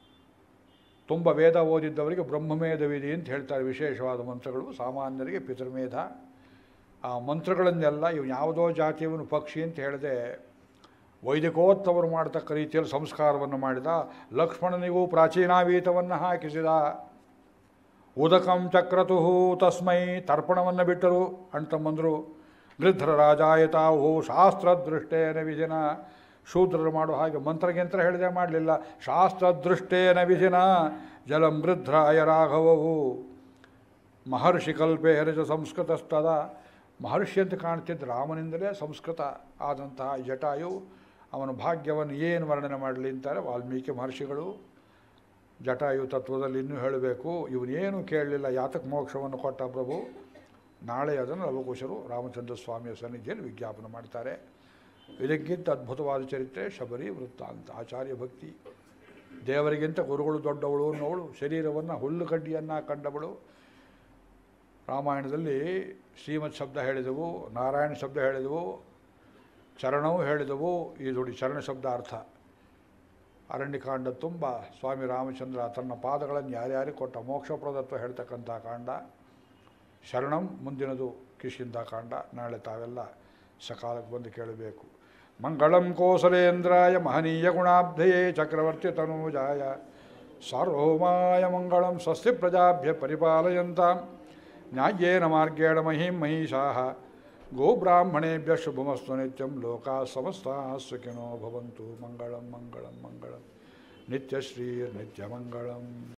ತುಂಬ ವೇದ ಓದಿದ್ದವರಿಗೆ ಬ್ರಹ್ಮಮೇಧ ವಿಧಿ ಅಂತ ಹೇಳ್ತಾರೆ ವಿಶೇಷವಾದ ಮಂತ್ರಗಳು ಸಾಮಾನ್ಯರಿಗೆ ಪಿತೃಮೇಧ ಆ ಮಂತ್ರಗಳನ್ನೆಲ್ಲ ಇವು ಯಾವುದೋ ಜಾತಿಯವನು ಪಕ್ಷಿ ಅಂತ ಹೇಳಿದೆ ವೈದಿಕೋತ್ತವರು ಮಾಡತಕ್ಕ ರೀತಿಯಲ್ಲಿ ಸಂಸ್ಕಾರವನ್ನು ಮಾಡಿದ ಲಕ್ಷ್ಮಣನಿಗೂ ಪ್ರಾಚೀನಾವೀತವನ್ನು ಹಾಕಿಸಿದ ಉದಕಂ ಚಕ್ರತು ತಸ್ಮೈ ತರ್ಪಣವನ್ನು ಬಿಟ್ಟರು ಅಣ್ತಮ್ಮಂದರು ಗೃಧ್ರ ರಾಜಾಯತಾವು ಶಾಸ್ತ್ರದೃಷ್ಟೇನ ವಿಧಿನ ಶೂದ್ರರು ಮಾಡೋ ಹಾಗೆ ಮಂತ್ರಗಿಂತ್ರ ಹೇಳಿದೆ ಮಾಡಲಿಲ್ಲ ಶಾಸ್ತ್ರದೃಷ್ಟೇನ ವಿಧಿನ ಜಲಂ ಗೃಧ್ರ ಅಯರಾಘವವು ಮಹರ್ಷಿ ಕಲ್ಪೆ ಹೆರಜ ಸಂಸ್ಕೃತಸ್ತದ ಮಹರ್ಷಿ ಅಂತ ಕಾಣ್ತಿದ್ದ ರಾಮನಿಂದಲೇ ಸಂಸ್ಕೃತ ಆದಂತಹ ಜಟಾಯು ಅವನ ಭಾಗ್ಯವನ್ನು ಏನು ವರ್ಣನೆ ಮಾಡಲಿ ಅಂತಾರೆ ವಾಲ್ಮೀಕಿ ಮಹರ್ಷಿಗಳು ಜಟಾಯು ತತ್ವದಲ್ಲಿ ಇನ್ನೂ ಹೇಳಬೇಕು ಇವನೇನು ಕೇಳಲಿಲ್ಲ ಯಾತಕ ಮೋಕ್ಷವನ್ನು ಕೊಟ್ಟ ಪ್ರಭು ನಾಳೆ ಅದನ್ನು ಲವಕುಶರು ರಾಮಚಂದ್ರ ಸ್ವಾಮಿಯ ಸನ್ನಿಧಿಯಲ್ಲಿ ವಿಜ್ಞಾಪನೆ ಮಾಡ್ತಾರೆ ಇದಕ್ಕಿಂತ ಅದ್ಭುತವಾದ ಚರಿತ್ರೆ ಶಬರಿ ವೃತ್ತ ಅಂತ ಆಚಾರ್ಯ ಭಕ್ತಿ ದೇವರಿಗಿಂತ ಗುರುಗಳು ದೊಡ್ಡವಳು ಅನ್ನೋಳು ಶರೀರವನ್ನು ಹುಲ್ಲು ಕಡ್ಡಿಯನ್ನು ಕಂಡವಳು ರಾಮಾಯಣದಲ್ಲಿ ಶ್ರೀಮತ್ ಶಬ್ದ ಹೇಳಿದೆವು ನಾರಾಯಣ ಶಬ್ದ ಹೇಳಿದೆವು ಚರಣವೂ ಹೇಳಿದೆವು ಈ ನೋಡಿ ಚರಣ ಶಬ್ದ ಅರ್ಥ ಅರಣ್ಯಕಾಂಡ ತುಂಬ ಸ್ವಾಮಿ ರಾಮಚಂದ್ರ ತನ್ನ ಪಾದಗಳನ್ನು ಯಾರ್ಯಾರಿಗೆ ಕೊಟ್ಟ ಮೋಕ್ಷಪ್ರದತ್ವ ಹೇಳ್ತಕ್ಕಂಥ ಕಾಂಡ ಶರಣಂ ಮುಂದಿನದು ಕಿಶಿಂದ ಕಾಂಡ ನಾಳೆ ತಾವೆಲ್ಲ ಸಕಾಲಕ್ಕೆ ಬಂದು ಕೇಳಬೇಕು ಮಂಗಳಂ ಕೋಸಲೇಂದ್ರಾಯ ಮಹನೀಯ ಗುಣಾಬ್ಧಯೇ ಚಕ್ರವರ್ತಿ ತನೂಜಾಯ ಸಾರ್ವಭೌಮಾಯ ಮಂಗಳಂ ಸ್ವಸ್ತಿ ಪ್ರಜಾಭ್ಯ ಪರಿಪಾಲಯಂತಾಂ ನ್ಯಾಯೇನ ಮಾರ್ಗೇಣ ಮಹಿಂ ಮಹಿಷಾಃ ಗೋಬ್ರಾಹ್ಮಣೇಭ್ಯ ಶುಭಮಸ್ತು ನಿತ್ಯಂ ಲೋಕಾ ಸಮಸ್ತಾಃ ಸುಖಿನೋ ಭವಂತು ಮಂಗಳಂ ಮಂಗಳಂ ಮಂಗಳಂ ನಿತ್ಯಶ್ರೀರ್ನಿತ್ಯಮಂಗಳಂ